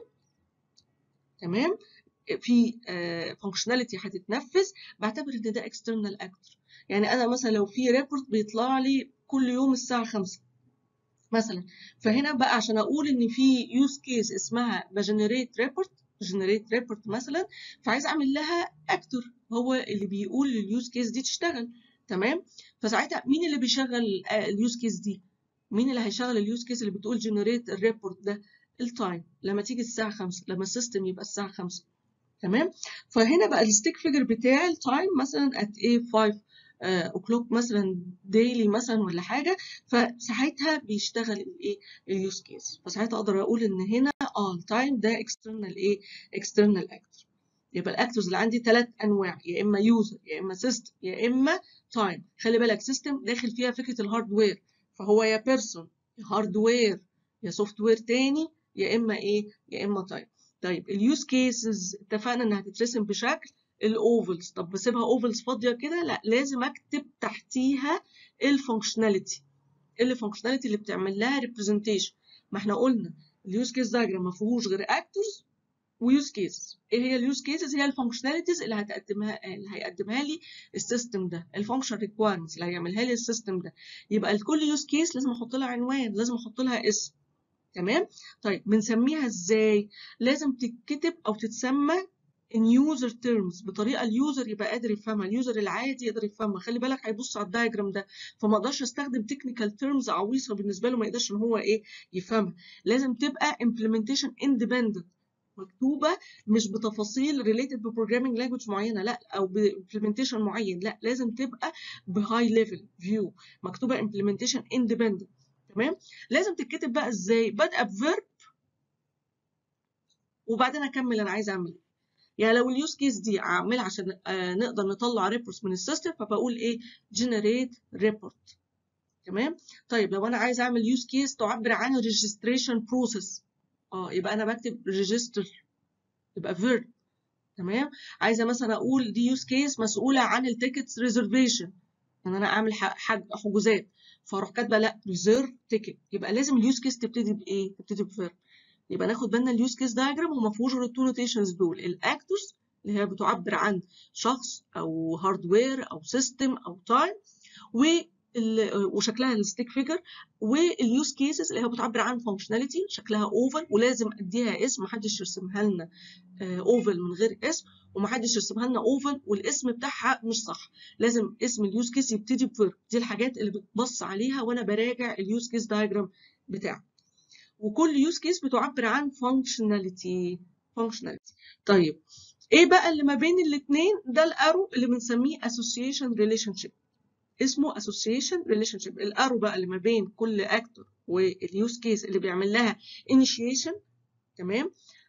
تمام في فانكشناليتي هتتنفذ بعتبر ان ده اكسترنال اكتر يعني انا مثلا لو في ريبورت بيطلع لي كل يوم الساعه 5 مثلا فهنا بقى عشان اقول ان في يوز كيس اسمها بجنريت ريبورت جنريت ريبورت مثلا فعايز اعمل لها اكتور هو اللي بيقول لليوز كيس دي تشتغل تمام فساعتها مين اللي بيشغل اليوز كيس دي مين اللي هيشغل اليوز كيس اللي بتقول جنريت الريبورت ده التايم لما تيجي الساعه 5 لما السيستم يبقى الساعه 5 تمام فهنا بقى الستيك فيجر بتاعي التايم مثلا at ايه 5 اوكلوك مثلا ديلي مثلا ولا حاجه فساعتها بيشتغل الايه اليوز كيس فساعتها اقدر اقول ان هنا اه التايم ده اكسترنال ايه اكسترنال اكتور يبقى الاكتورز اللي عندي ثلاث انواع يا اما يوزر يا اما سيستم يا اما تايم خلي بالك سيستم داخل فيها فكره الهاردوير فهو يا بيرسون يا هاردوير يا سوفت وير تاني يا اما ايه يا اما تايم طيب اليوز كيسز اتفقنا انها تترسم بشكل الاوفلز طب بسيبها اوفلز فاضيه كده لا لازم اكتب تحتيها الفانكشناليتي الفانكشناليتي اللي بتعمل لها ريبريزنتيشن ما احنا قلنا اليوز كيس دايجرام ما فيهوش غير اكتورز ويوز كيسز ايه هي اليوز كيسز هي الفانكشناليتيز اللي هتقدمها اللي هيقدمها لي السيستم ده الفانكشن ريكويرمنتس اللي هيعملها لي السيستم ده يبقى لكل يوز كيس لازم احط لها عنوان لازم احط لها اسم تمام طيب بنسميها ازاي لازم تتكتب او تتسمى in user terms بطريقه اليوزر يبقى قادر يفهمها اليوزر العادي يقدر يفهمها خلي بالك هيبص على الدايجرام ده فما اقدرش استخدم technical terms عويصه بالنسبه له ما يقدرش ان هو ايه يفهمها لازم تبقى implementation independent مكتوبه مش بتفاصيل related ببروجرامينج لانجوج معينه لا او بامبلمنتيشن معين لا لازم تبقى بهاي ليفل فيو مكتوبه implementation independent تمام لازم تتكتب بقى ازاي بادئه بفيرب وبعدين اكمل انا عايزه اعمل ايه يعني لو اليوز كيس دي اعملها عشان آه نقدر نطلع ريبورتس من السيستم فبقول ايه generate report تمام طيب لو انا عايز اعمل يوز كيس تعبر عن registration process اه يبقى انا بكتب register يبقى verb تمام عايزه مثلا اقول دي يوز كيس مسؤوله عن التيكتس ريزرفيشن ان انا اعمل حجوزات فاروح كاتبه لا ريزيرف تيكت يبقى لازم اليوز كيس تبتدي بايه تبتدي بفيرب يبقى ناخد بالنا اليوز كيس دايجرام وما فيهوش غير التو نوتيشنز دول الاكتورز اللي هي بتعبر عن شخص او هاردوير او سيستم او تايم و وشكلها الستيك فيجر واليوز كيسز اللي هي بتعبر عن فانكشناليتي شكلها اوفل ولازم اديها اسم محدش يرسمها لنا اوفل من غير اسم ومحدش يرسمها لنا اوفل والاسم بتاعها مش صح لازم اسم اليوز كيس يبتدي بفيرب دي الحاجات اللي بتبص عليها وانا براجع اليوز كيس دايجرام بتاعي وكل يوز كيس بتعبر عن فانكشناليتي فانكشناليتي طيب ايه بقى اللي ما بين الاثنين ده الارو اللي بنسميه association relationship اسمه association relationship الارو بقى اللي ما بين كل اكتور واليوز كيس اللي بيعمل لها initiation تمام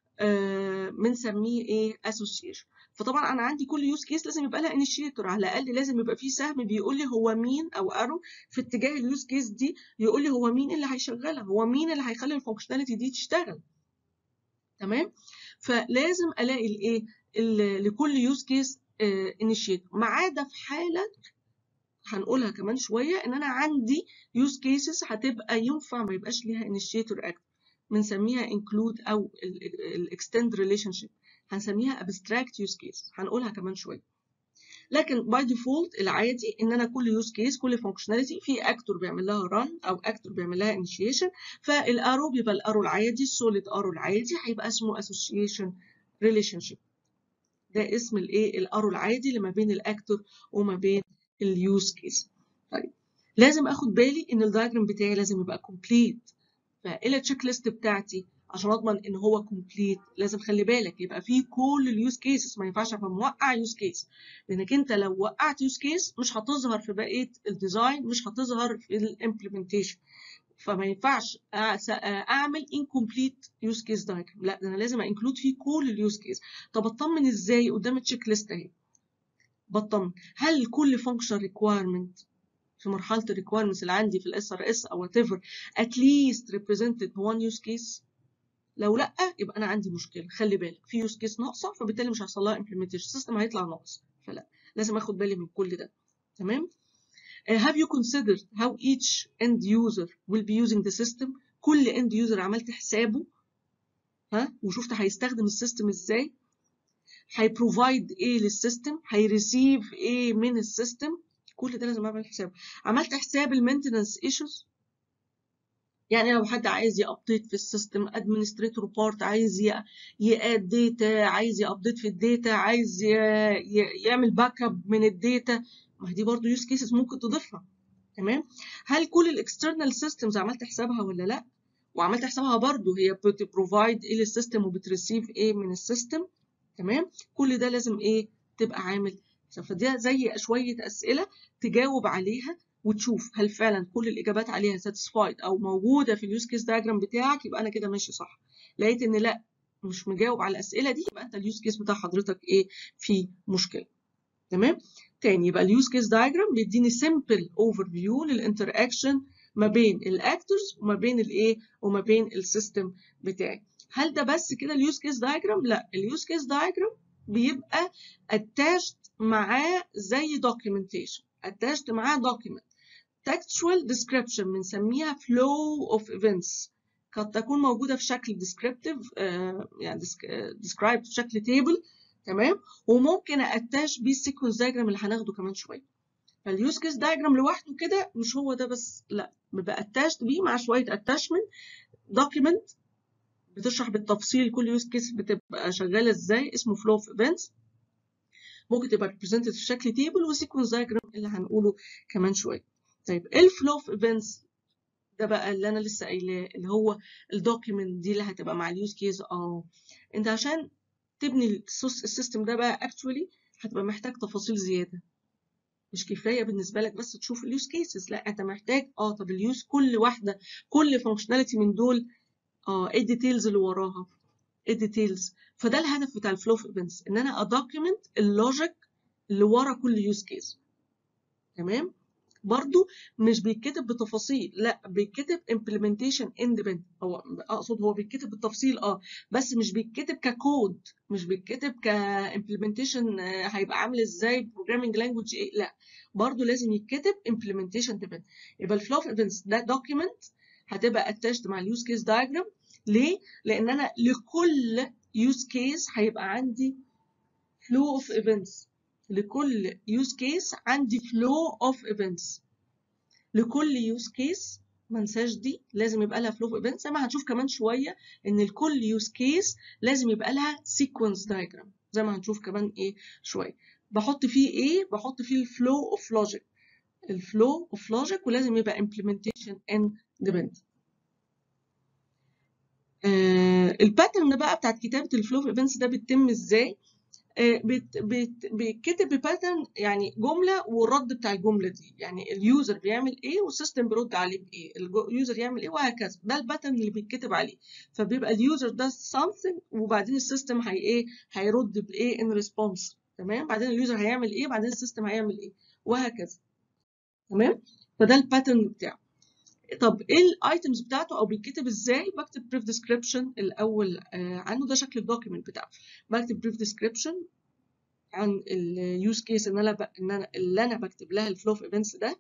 بنسميه آه ايه association فطبعا انا عندي كل يوز كيس لازم يبقى لها initiator على الاقل لازم يبقى فيه سهم بيقول لي هو مين او ارو في اتجاه اليوز كيس دي يقول لي هو مين اللي هيشغلها هو مين اللي هيخلي الفانكشناليتي دي تشتغل تمام فلازم الاقي الايه لكل يوز كيس initiator ما عدا في حاله هنقولها كمان شويه ان انا عندي يوز كيسز هتبقى ينفع ما يبقاش ليها initiator act بنسميها include او الاكستند ريليشن شيب هنسميها abstract use case هنقولها كمان شويه لكن باي ديفولت العادي ان انا كل يوز كيس كل فانكشناليتي في اكتور بيعمل لها ران او اكتور بيعمل لها انيشيشن فالارو بيبقى الارو العادي السوليد ارو العادي هيبقى اسمه اسوشيشن ريليشن شيب ده اسم الايه الارو العادي اللي ما بين الاكتور وما بين اليوز كيس طيب لازم اخد بالي ان الدايجرام بتاعي لازم يبقى كومبليت فالى تشيك ليست بتاعتي عشان اضمن ان هو كومبليت لازم خلي بالك يبقى فيه كل اليوز كيسز ما ينفعش ابقى موقع يوز كيس لانك انت لو وقعت يوز كيس مش هتظهر في بقيه الديزاين مش هتظهر في الامبلمنتيشن فما ينفعش اعمل incomplete use case diagram لا ده انا لازم انكلود فيه كل اليوز كيس طب اطمن ازاي قدام التشيك ليست اهي بطمن هل كل function requirement في مرحله الريكويرمنتس اللي عندي في الاس ار اس او whatever at least represented one use case لو لا يبقى انا عندي مشكله خلي بالك في يوز كيس ناقصه فبالتالي مش هيحصل لها امبلمنتيشن السيستم هيطلع ناقص فلا لازم اخد بالي من كل ده تمام uh, have you considered how each end user will be using the system كل end user عملت حسابه ها وشفت هيستخدم السيستم ازاي هيبروفايد ايه للسيستم هيريسيف ايه من السيستم كل ده لازم اعمل حسابه عملت حساب المينتنس ايشوز يعني لو حد عايز يابديت في السيستم ادمنستريتور بارت عايز ياد داتا عايز يابديت في الداتا عايز يعمل باك اب من الداتا ما دي برضو يوز كيسز ممكن تضيفها تمام هل كل الاكسترنال سيستمز عملت حسابها ولا لا وعملت حسابها برضو هي بتبروفايد ايه للسيستم وبتريسيف ايه من السيستم تمام كل ده لازم ايه تبقى عامل فدي زي شويه اسئله تجاوب عليها وتشوف هل فعلا كل الاجابات عليها ساتيسفايد او موجوده في اليوز كيس دايجرام بتاعك يبقى انا كده ماشي صح لقيت ان لا مش مجاوب على الاسئله دي يبقى انت اليوز كيس بتاع حضرتك ايه في مشكله تمام تاني يبقى اليوز كيس دايجرام بيديني سمبل اوفر فيو للانتر اكشن ما بين الاكتورز وما بين الايه وما بين السيستم بتاعي هل ده بس كده اليوز كيس دايجرام لا اليوز كيس دايجرام بيبقى اتاشت معاه زي دوكيومنتيشن اتاشت معاه دوكيمنت textual description بنسميها flow of events قد تكون موجودة في شكل descriptive uh, يعني described في شكل table تمام وممكن اتاش بيه السيكونس دايجرام اللي هناخده كمان شوية فاليوز كيس دايجرام لوحده كده مش هو ده بس لا بيبقى اتاشت بيه مع شوية اتاشمنت دوكيمنت بتشرح بالتفصيل كل يوز كيس بتبقى شغالة ازاي اسمه flow of events ممكن تبقى represented في شكل table وسيكونس دايجرام اللي هنقوله كمان شوية طيب ايه الفلو اوف ايفنتس ده بقى اللي انا لسه قايلاه اللي هو الدوكيمنت دي اللي هتبقى مع اليوز كيس اه انت عشان تبني السيستم ده بقى اكشولي هتبقى محتاج تفاصيل زياده مش كفايه بالنسبه لك بس تشوف اليوز كيسز لا انت محتاج اه طب اليوز كل واحده كل فانكشناليتي من دول اه ايه الديتيلز اللي وراها ايه الديتيلز فده الهدف بتاع الفلو اوف ايفنتس ان انا ادوكيمنت اللوجيك اللي ورا كل يوز كيس تمام برضو مش بيتكتب بتفاصيل لا بيتكتب implementation independent هو اقصد هو بيتكتب بالتفصيل اه بس مش بيتكتب ككود مش بيتكتب ك implementation آه، هيبقى عامل ازاي programming language ايه لا برضو لازم يتكتب implementation dependent يبقى الفلو اوف ايفنتس ده document هتبقى attached مع اليوز كيس diagram ليه؟ لان انا لكل يوز كيس هيبقى عندي flow of events لكل use case عندي flow of events لكل use case ما انساش دي لازم يبقى لها flow of events زي ما هنشوف كمان شوية ان لكل use case لازم يبقى لها sequence diagram زي ما هنشوف كمان ايه شوية بحط فيه ايه بحط فيه الفلو of logic الفلو of logic ولازم يبقى implementation independent آه الباترن بقى بتاعت كتابة الفلو of events ده بتتم ازاي آه، بت بت بيتكتب بباترن يعني جمله والرد بتاع الجمله دي يعني اليوزر بيعمل ايه والسيستم بيرد عليه بايه اليوزر يعمل ايه وهكذا ده الباترن اللي بيتكتب عليه فبيبقى اليوزر ده something وبعدين السيستم هي ايه هيرد بايه ان ريسبونس تمام بعدين اليوزر هيعمل ايه بعدين السيستم هيعمل ايه وهكذا تمام فده الباترن بتاعه طب ايه الايتمز بتاعته او بيتكتب ازاي بكتب بريف ديسكريبشن الاول آه عنه ده شكل الدوكيمنت بتاعه بكتب بريف ديسكريبشن عن اليوز كيس ان انا ب... ان انا اللي انا بكتب لها الفلو اوف ايفنتس ده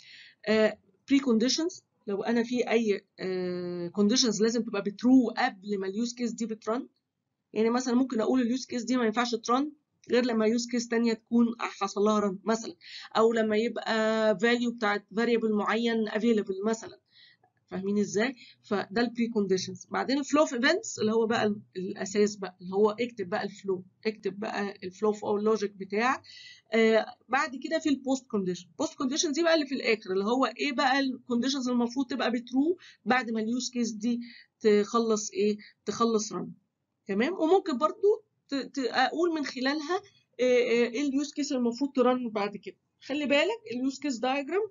بري كونديشنز لو انا في اي كونديشنز لازم تبقى بترو قبل ما اليوز كيس دي بترن يعني مثلا ممكن اقول اليوز كيس دي ما ينفعش ترن غير لما يوز كيس تانية تكون حصل لها رن مثلا او لما يبقى فاليو بتاعت فاريبل معين افيلبل مثلا فاهمين ازاي فده البري كونديشنز بعدين الفلو اوف ايفنتس اللي هو بقى ال- الاساس بقى اللي هو اكتب بقى الفلو اكتب بقى الفلو او اللوجيك بتاعك آه بعد كده في البوست كونديشن البوست كونديشن دي بقى اللي في الاخر اللي هو ايه بقى الكونديشنز المفروض تبقى بترو بعد ما اليوز كيس دي تخلص ايه تخلص رن تمام وممكن برضو ت- ت- اقول من خلالها آه، آه، ايه اليوز كيس المفروض ترن بعد كده خلي بالك اليوز كيس دايجرام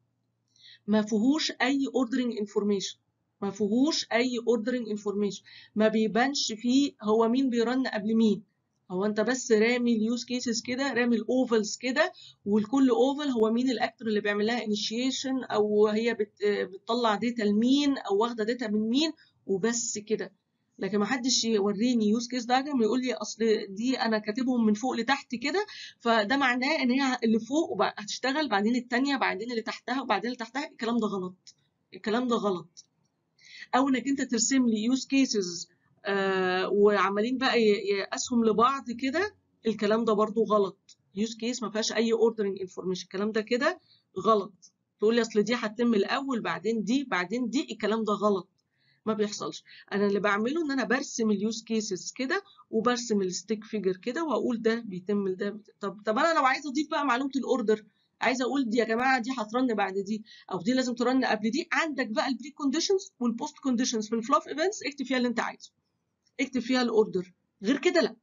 ما فيهوش اي اوردرنج انفورميشن ما فيهوش اي اوردرنج انفورميشن ما بيبانش فيه هو مين بيرن قبل مين هو انت بس رامي اليوز كيسز كده رامي الاوفلز كده والكل اوفل هو مين الاكتور اللي بيعمل لها انيشيشن او هي بت بتطلع داتا لمين او واخده داتا من مين وبس كده لكن ما حدش يوريني يوز كيس دايجرام ويقول لي اصل دي انا كاتبهم من فوق لتحت كده فده معناه ان هي اللي فوق وبع- هتشتغل بعدين التانية بعدين اللي تحتها وبعدين اللي تحتها الكلام ده غلط الكلام ده غلط او انك انت ترسم لي يوز كيسز آه وعمالين بقى ي- يقاسهم لبعض كده الكلام ده برضو غلط يوز كيس ما فيهاش اي اوردرنج انفورميشن الكلام ده كده غلط تقول لي اصل دي هتتم الاول بعدين دي بعدين دي الكلام ده غلط ما بيحصلش انا اللي بعمله ان انا برسم اليوز كيسز كده وبرسم الستيك فيجر كده واقول ده بيتم ده طب طب انا لو عايزه اضيف بقى معلومه الاوردر عايزه اقول دي يا جماعه دي هترن بعد دي او دي لازم ترن قبل دي عندك بقى البري كونديشنز والبوست كونديشنز في الفلوف ايفنتس اكتب فيها اللي انت عايزه اكتب فيها الاوردر غير كده لا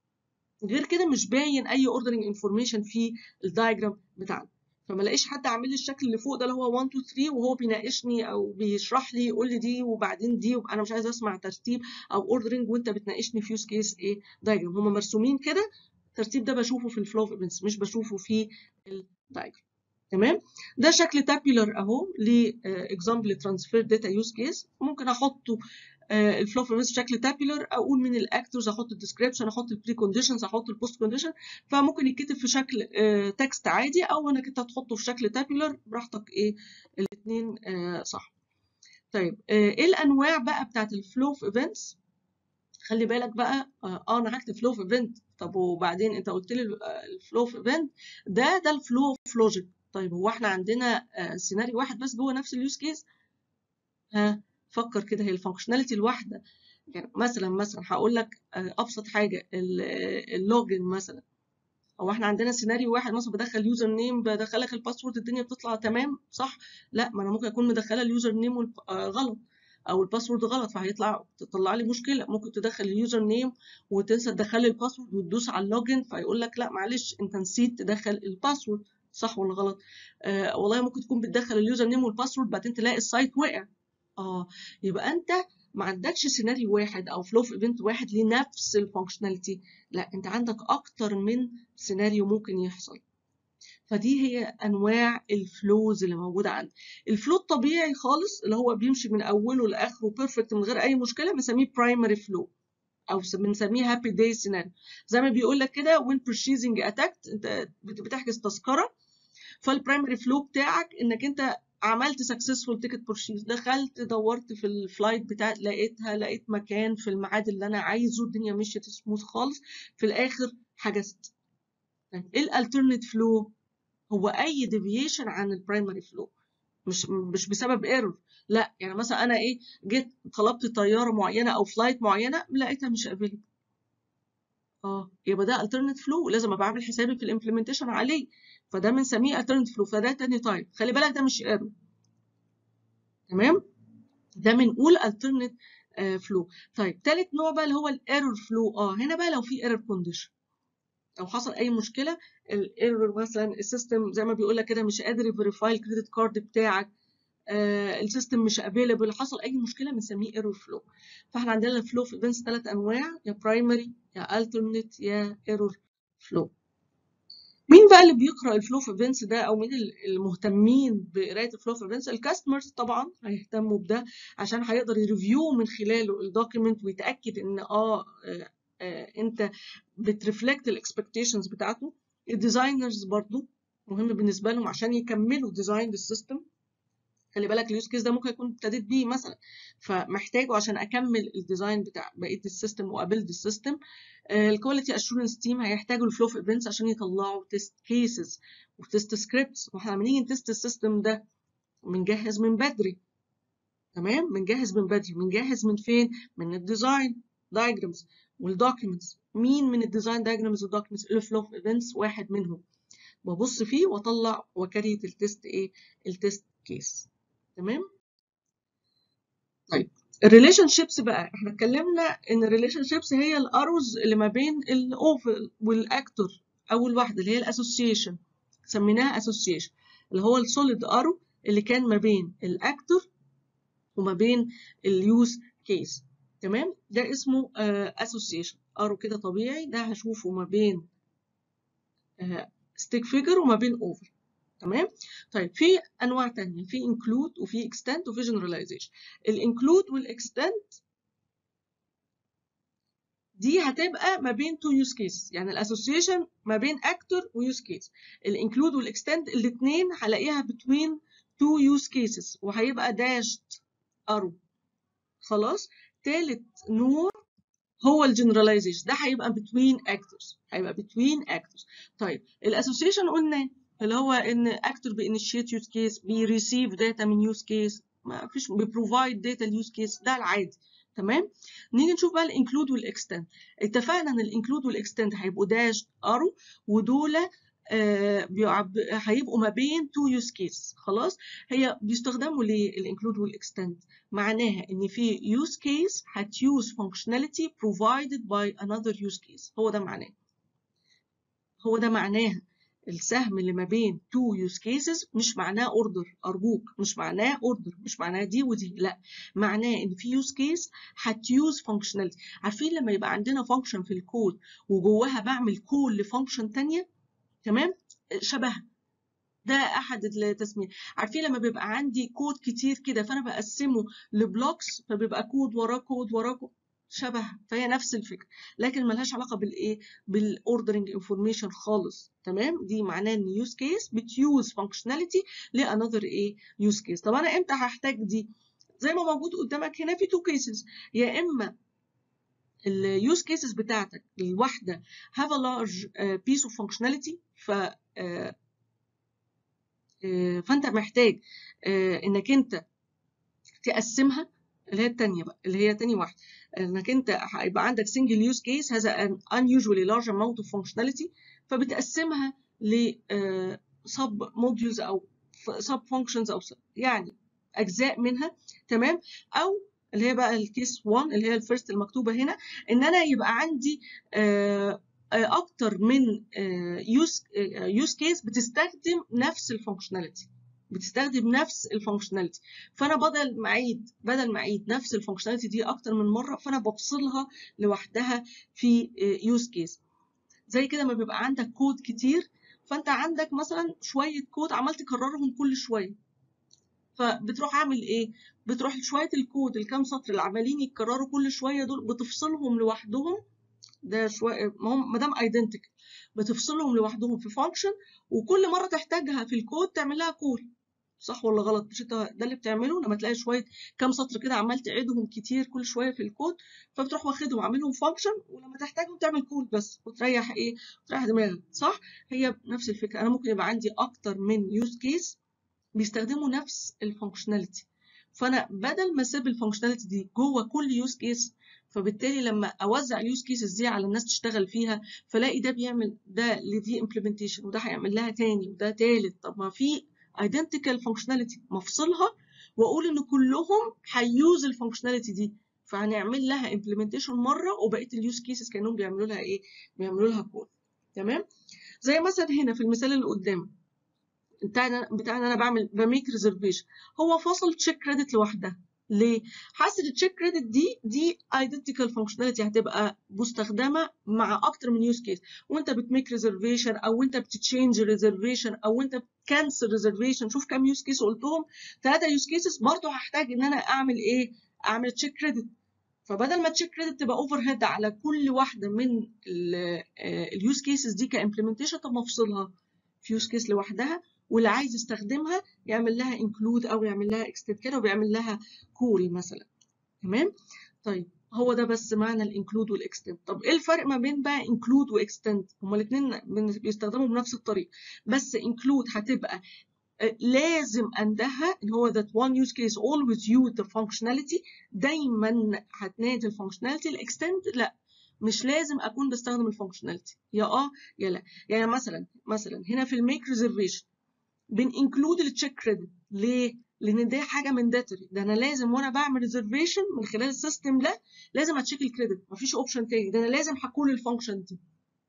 غير كده مش باين اي اوردرنج انفورميشن في الدايجرام بتاعنا فما لاقيش حد عامل لي الشكل اللي فوق ده اللي هو 1 2 3 وهو بيناقشني او بيشرح لي يقول لي دي وبعدين دي انا مش عايزه اسمع ترتيب او اوردرنج وانت بتناقشني في يوز كيس ايه دايجرام هم مرسومين كده الترتيب ده بشوفه في الفلو اوف ايفنتس مش بشوفه في الدايجرام تمام ده شكل تابيلر اهو لاكزامبل ترانسفير داتا يوز كيس ممكن احطه الفلو اوف ايفنتس بشكل تابيلر اقول من الاكتورز احط الديسكريبشن احط البري كونديشنز احط البوست كونديشن فممكن يتكتب في شكل تكست عادي او انك انت تحطه في شكل تابيلر براحتك ايه الاثنين صح طيب آه، ايه الانواع بقى بتاعت الفلو اوف ايفنتس خلي بالك بقى اه آه، انا هكتب فلو اوف ايفنت طب وبعدين انت قلت لي الفلو اوف ايفنت ده ده الفلو اوف لوجيك طيب هو احنا عندنا آه، سيناريو واحد بس جوه نفس اليوز كيس ها فكر كده هي الفانكشناليتي الواحده يعني مثلا مثلا هقول لك آه، ابسط حاجه ال- آه، اللوجن مثلا هو احنا عندنا سيناريو واحد مثلا بدخل يوزر نيم بدخلك الباسورد الدنيا بتطلع تمام صح لا ما انا ممكن اكون مدخله اليوزر نيم غلط او الباسورد غلط فهيطلع تطلع لي مشكله ممكن تدخل اليوزر نيم وتنسى تدخل الباسورد وتدوس على اللوجن فيقول لك لا معلش انت نسيت تدخل الباسورد صح ولا غلط آه والله ممكن تكون بتدخل اليوزر نيم والباسورد بعدين تلاقي السايت وقع اه يبقى انت ما عندكش سيناريو واحد او فلو في ايفنت واحد لنفس الفانكشناليتي لا انت عندك اكتر من سيناريو ممكن يحصل فدي هي انواع الفلوز اللي موجوده عندي الفلو الطبيعي خالص اللي هو بيمشي من اوله لاخره بيرفكت من غير اي مشكله بنسميه برايمري فلو او بنسميه هابي داي سيناريو زي ما بيقول لك كده وين purchasing اتاكت انت بتحجز تذكره فالبرايمري فلو بتاعك انك انت عملت سكسسفول تيكت بورشيز دخلت دورت في الفلايت بتاع لقيتها لقيت مكان في الميعاد اللي انا عايزه الدنيا مشيت سموث خالص في الاخر حجزت ايه الالترنت فلو هو اي ديفيشن عن البرايمري فلو مش مش بسبب ايرور لا يعني مثلا انا ايه جيت طلبت طياره معينه او فلايت معينه لقيتها مش افيلبل اه يبقى ده alternate flow لازم ابقى عامل حسابي في الامبلمنتيشن عليه فده بنسميه alternate flow فده تاني تايب خلي بالك ده مش ايرور تمام ده بنقول alternate آه flow طيب تالت نوع بقى اللي هو الايرور فلو اه هنا بقى لو في ايرور كونديشن لو حصل اي مشكله الايرور مثلا السيستم زي ما بيقول لك كده مش قادر يفيريفاي الكريدت كارد بتاعك آه السيستم مش افيلبل حصل اي مشكله بنسميه ايرور فلو فاحنا عندنا الفلو في ايفنتس ثلاث انواع يا برايمري يا الترنت يا ايرور فلو مين بقى اللي بيقرا الفلو في ايفنتس ده او مين المهتمين بقرايه الفلو في ايفنتس الكاستمرز طبعا هيهتموا بده عشان هيقدر يريفيو من خلاله الدوكيمنت ويتاكد ان اه, آه, آه انت بترفلكت الاكسبكتيشنز بتاعته الديزاينرز برضو مهم بالنسبه لهم عشان يكملوا ديزاين السيستم خلي بالك اليوز كيس ده ممكن يكون ابتديت بيه مثلا فمحتاجه عشان اكمل الديزاين بتاع بقيه السيستم وابيلد السيستم الكواليتي اشورنس تيم هيحتاجوا الفلو في ايفنتس عشان يطلعوا تيست كيسز وتيست سكريبتس واحنا لما نيجي نتست السيستم ده بنجهز من بدري تمام بنجهز من بدري بنجهز من فين من الديزاين دايجرامز والدوكيومنتس مين من الديزاين دايجرامز والدوكيومنتس الفلو في ايفنتس واحد منهم ببص فيه واطلع وكريت التيست ايه التيست كيس تمام طيب الريليشن شيبس بقى احنا اتكلمنا ان الريليشن شيبس هي الاروز اللي ما بين الاوفر والاكتور اول واحده اللي هي الاسوسيشن سميناها اسوسيشن اللي هو السوليد ارو اللي كان ما بين الاكتور وما بين اليوز كيس تمام ده اسمه اسوسيشن ارو كده طبيعي ده هشوفه ما بين ستيك فيجر وما بين اوفر تمام طيب في انواع تانية في include وفي extend وفي generalization الانكلود والاكستند دي هتبقى ما بين تو use cases يعني الاسوسيشن ما بين actor ويوز كيس الانكلود والاكستند الاثنين هلاقيها between two use cases وهيبقى dashed arrow خلاص تالت نوع هو الجنراليزيشن ده هيبقى between actors هيبقى between actors طيب الاسوسيشن قلنا اللي هو ان اكتور بانيشيت يوز كيس بيريسيف داتا من يوز كيس ما فيش بيبروفايد داتا اليوز كيس ده العادي تمام نيجي نشوف بقى الانكلود والاكستند اتفقنا ان الانكلود والاكستند هيبقوا داش ارو ودول آه هيبقوا ما بين تو يوز كيس خلاص هي بيستخدموا ليه الانكلود والاكستند معناها ان في يوز كيس هتيوز فانكشناليتي provided by another use case هو ده معناه هو ده معناها السهم اللي ما بين تو يوز كيسز مش معناه اوردر ارجوك مش معناه اوردر مش معناه دي ودي لا معناه ان في يوز كيس هتيوز فانكشناليتي عارفين لما يبقى عندنا فانكشن في الكود وجواها بعمل كول لفانكشن تانية تمام شبهها ده احد التسميه عارفين لما بيبقى عندي كود كتير كده فانا بقسمه لبلوكس فبيبقى كود وراه كود وراه كود شبه فهي نفس الفكره لكن ملهاش علاقه بالايه بالاوردرنج انفورميشن خالص تمام دي معناه ان يوز كيس بتيوز فانكشناليتي لانذر ايه يوز كيس طب انا امتى هحتاج دي زي ما موجود قدامك هنا في تو كيسز يا اما اليوز كيسز بتاعتك الواحده have a large uh, piece of functionality ف uh, uh, فانت محتاج انك انت تقسمها اللي هي التانية بقى اللي هي تاني واحدة انك انت هيبقى عندك single use case has an unusually large amount of functionality فبتقسمها ل sub modules او sub functions او يعني اجزاء منها تمام او اللي هي بقى الكيس 1 اللي هي الفيرست المكتوبه هنا ان انا يبقى عندي آه، اكتر من يوز يوز كيس بتستخدم نفس الفانكشناليتي بتستخدم نفس الفانكشناليتي فانا بدل ما اعيد بدل ما اعيد نفس الفانكشناليتي دي اكتر من مره فانا بفصلها لوحدها في يوز كيس زي كده ما بيبقى عندك كود كتير فانت عندك مثلا شويه كود عمال تكررهم كل شويه فبتروح عامل ايه بتروح شويه الكود الكام سطر اللي عمالين يتكرروا كل شويه دول بتفصلهم لوحدهم ده شويه ما هم ما دام ايدنتيكال بتفصلهم لوحدهم في فانكشن وكل مره تحتاجها في الكود تعمل لها كول صح ولا غلط مش انت ده اللي بتعمله لما تلاقي شويه كام سطر كده عمال تعيدهم كتير كل شويه في الكود فبتروح واخدهم عاملهم فانكشن ولما تحتاجهم تعمل كول بس وتريح ايه تريح دماغك صح هي نفس الفكره انا ممكن يبقى عندي اكتر من يوز كيس بيستخدموا نفس الفانكشناليتي فانا بدل ما اسيب الفانكشناليتي دي جوه كل يوز كيس فبالتالي لما اوزع اليوز كيسز دي على الناس تشتغل فيها فلاقي ده بيعمل ده لدي امبلمنتيشن وده هيعمل لها تاني وده تالت طب ما في ايدنتيكال فانكشناليتي مفصلها واقول ان كلهم هيوز الفانكشناليتي دي فهنعمل لها امبلمنتيشن مره وبقيه اليوز كيسز كانهم بيعملوا لها ايه بيعملوا لها كود تمام زي مثلا هنا في المثال اللي قدامي بتاعنا بتاعنا انا بعمل بميك ريزرفيشن هو فصل تشيك كريدت لوحدها ليه؟ حاسه التشيك كريدت دي دي ايدنتيكال فانكشناليتي هتبقى مستخدمه مع اكتر من يوز كيس وانت بتميك ريزرفيشن او انت بتتشينج ريزرفيشن او انت بتكنسل ريزرفيشن شوف كام يوز كيس قلتهم ثلاثه يوز كيسز برضه هحتاج ان انا اعمل ايه؟ اعمل تشيك كريدت فبدل ما تشيك كريدت تبقى اوفر هيد على كل واحده من اليوز كيسز دي كامبلمنتيشن طب ما افصلها في يوز كيس لوحدها واللي عايز يستخدمها يعمل لها انكلود او يعمل لها اكستند كده وبيعمل لها كول مثلا تمام طيب هو ده بس معنى الانكلود والاكستند طب ايه الفرق ما بين بقى انكلود واكستند هما الاثنين بيستخدموا بنفس الطريقه بس انكلود هتبقى لازم عندها ان هو that one use case always use the functionality دايما هتنادي الفانكشناليتي الاكستند لا مش لازم اكون بستخدم الفانكشناليتي يا اه يا لا يعني مثلا مثلا هنا في الميك ريزرفيشن بننكلود التشيك كريدت ليه؟ لان دي حاجه مانداتوري ده انا لازم وانا بعمل ريزرفيشن من خلال السيستم ده لازم اتشيك الكريدت مفيش اوبشن تاني ده انا لازم هكون الفانكشن دي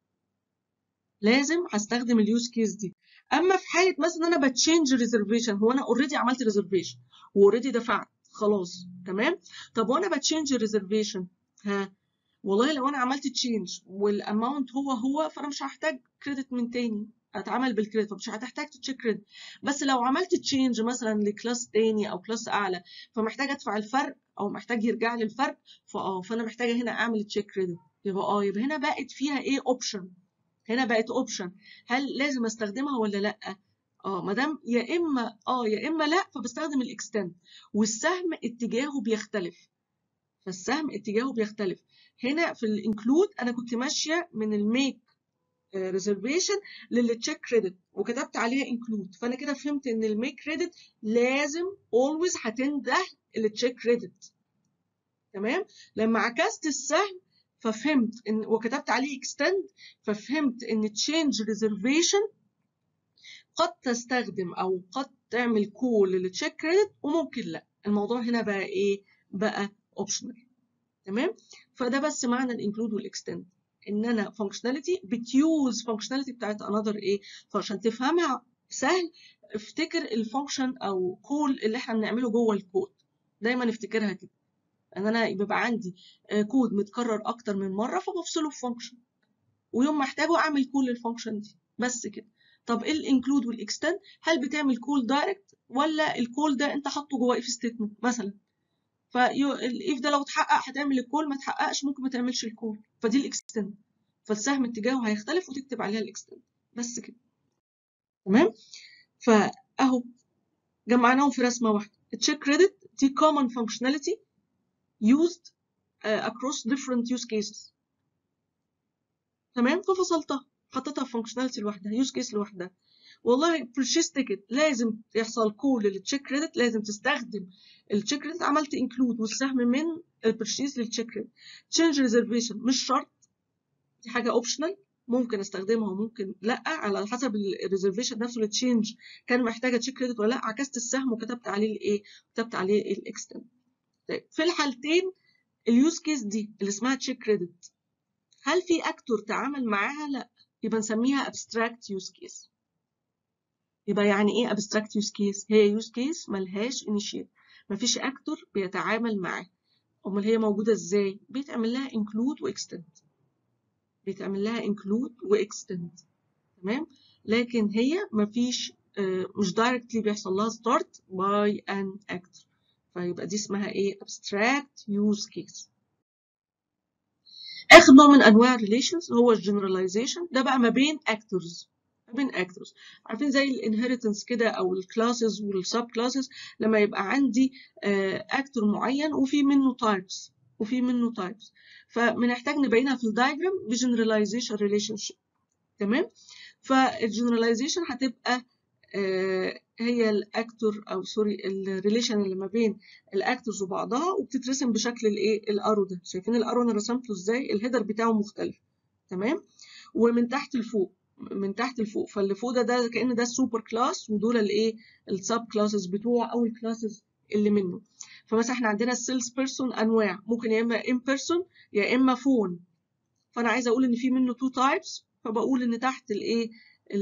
لازم هستخدم اليوز كيس دي اما في حاله مثلا انا بتشينج ريزرفيشن هو انا اوريدي عملت ريزرفيشن واوريدي دفعت خلاص تمام طب وانا بتشينج ريزرفيشن ها والله لو انا عملت تشينج والاماونت هو هو فانا مش هحتاج كريدت من تاني اتعامل بالكريدت فمش هتحتاج تشيك كريدت بس لو عملت تشينج مثلا لكلاس تاني او كلاس اعلى فمحتاج ادفع الفرق او محتاج يرجع لي الفرق فاه فانا محتاجه هنا اعمل تشيك كريدت يبقى اه يبقى هنا بقت فيها ايه اوبشن هنا بقت اوبشن هل لازم استخدمها ولا لا اه ما دام يا اما اه يا اما لا فبستخدم الاكستند والسهم اتجاهه بيختلف فالسهم اتجاهه بيختلف هنا في الانكلود انا كنت ماشيه من الميك ريزرفيشن للتشيك كريدت وكتبت عليها انكلود فانا كده فهمت ان الميك كريدت لازم اولويز هتنده التشيك كريدت تمام لما عكست السهم ففهمت ان وكتبت عليه اكستند ففهمت ان تشينج ريزرفيشن قد تستخدم او قد تعمل كول للتشيك كريدت وممكن لا الموضوع هنا بقى ايه بقى اوبشنال تمام فده بس معنى الانكلود والاكستند ان انا فانكشناليتي بتيوز فانكشناليتي بتاعت انذر ايه فعشان تفهمها سهل افتكر الفانكشن او كول اللي احنا بنعمله جوه الكود دايما افتكرها كده ان انا بيبقى عندي كود متكرر اكتر من مره فبفصله في فانكشن ويوم ما احتاجه اعمل كول للفانكشن دي بس كده طب ايه الانكلود والاكستند هل بتعمل كول دايركت ولا الكول ده انت حاطه جوه اف ستيتمنت مثلا فالاف ده لو اتحقق هتعمل الكول ما اتحققش ممكن ما تعملش الكول فدي الاكستند فالسهم اتجاهه هيختلف وتكتب عليها الاكستند بس كده تمام فاهو جمعناهم في رسمه واحده التشيك كريدت دي common functionality used uh, across different use cases تمام ففصلتها حطيتها في functionality لوحدها use case لوحدها والله purchase ticket لازم يحصل كول للتشيك كريدت لازم تستخدم التشيك كريدت عملت انكلود والسهم من البرشيز للتشيك كريدت تشينج ريزرفيشن مش شرط دي حاجه اوبشنال ممكن استخدمها وممكن لا على حسب الريزرفيشن نفسه التشينج كان محتاجه تشيك كريدت ولا لا عكست السهم وكتبت عليه الايه كتبت عليه الاكستند طيب في الحالتين اليوز كيس دي اللي اسمها تشيك كريدت هل في اكتور تعامل معاها لا يبقى نسميها abstract use case يبقى يعني ايه abstract use case هي use case ملهاش initiate مفيش اكتور بيتعامل معاها امال هي موجوده ازاي بيتعمل لها include واكستند بيتعمل لها include واكستند تمام لكن هي مفيش آه، مش directly بيحصل لها start by an actor فيبقى دي اسمها ايه abstract use case اخر نوع من انواع الريليشنز هو الجنراليزيشن ده بقى ما بين actors ما بين actors عارفين زي الانهيرتنس كده او الكلاسز والسب كلاسز لما يبقى عندي اكتور معين وفي منه تايبس وفي منه تايبس فبنحتاج نبينها في الدايجرام بجنراليزيشن ريليشن شيب تمام فالجنراليزيشن هتبقى آه، هي الاكتور او سوري الريليشن اللي ما بين الاكتورز وبعضها وبتترسم بشكل الايه الارو ده شايفين الارو انا رسمته ازاي الهيدر بتاعه مختلف تمام ومن تحت لفوق من تحت لفوق فاللي فوق ده ده كأن ده السوبر كلاس ودول الايه السب كلاسز بتوع او الكلاسز اللي منه فمثلا احنا عندنا السيلز بيرسون انواع ممكن يا اما ان بيرسون يا اما فون فانا عايزه اقول ان في منه تو تايبس فبقول ان تحت الايه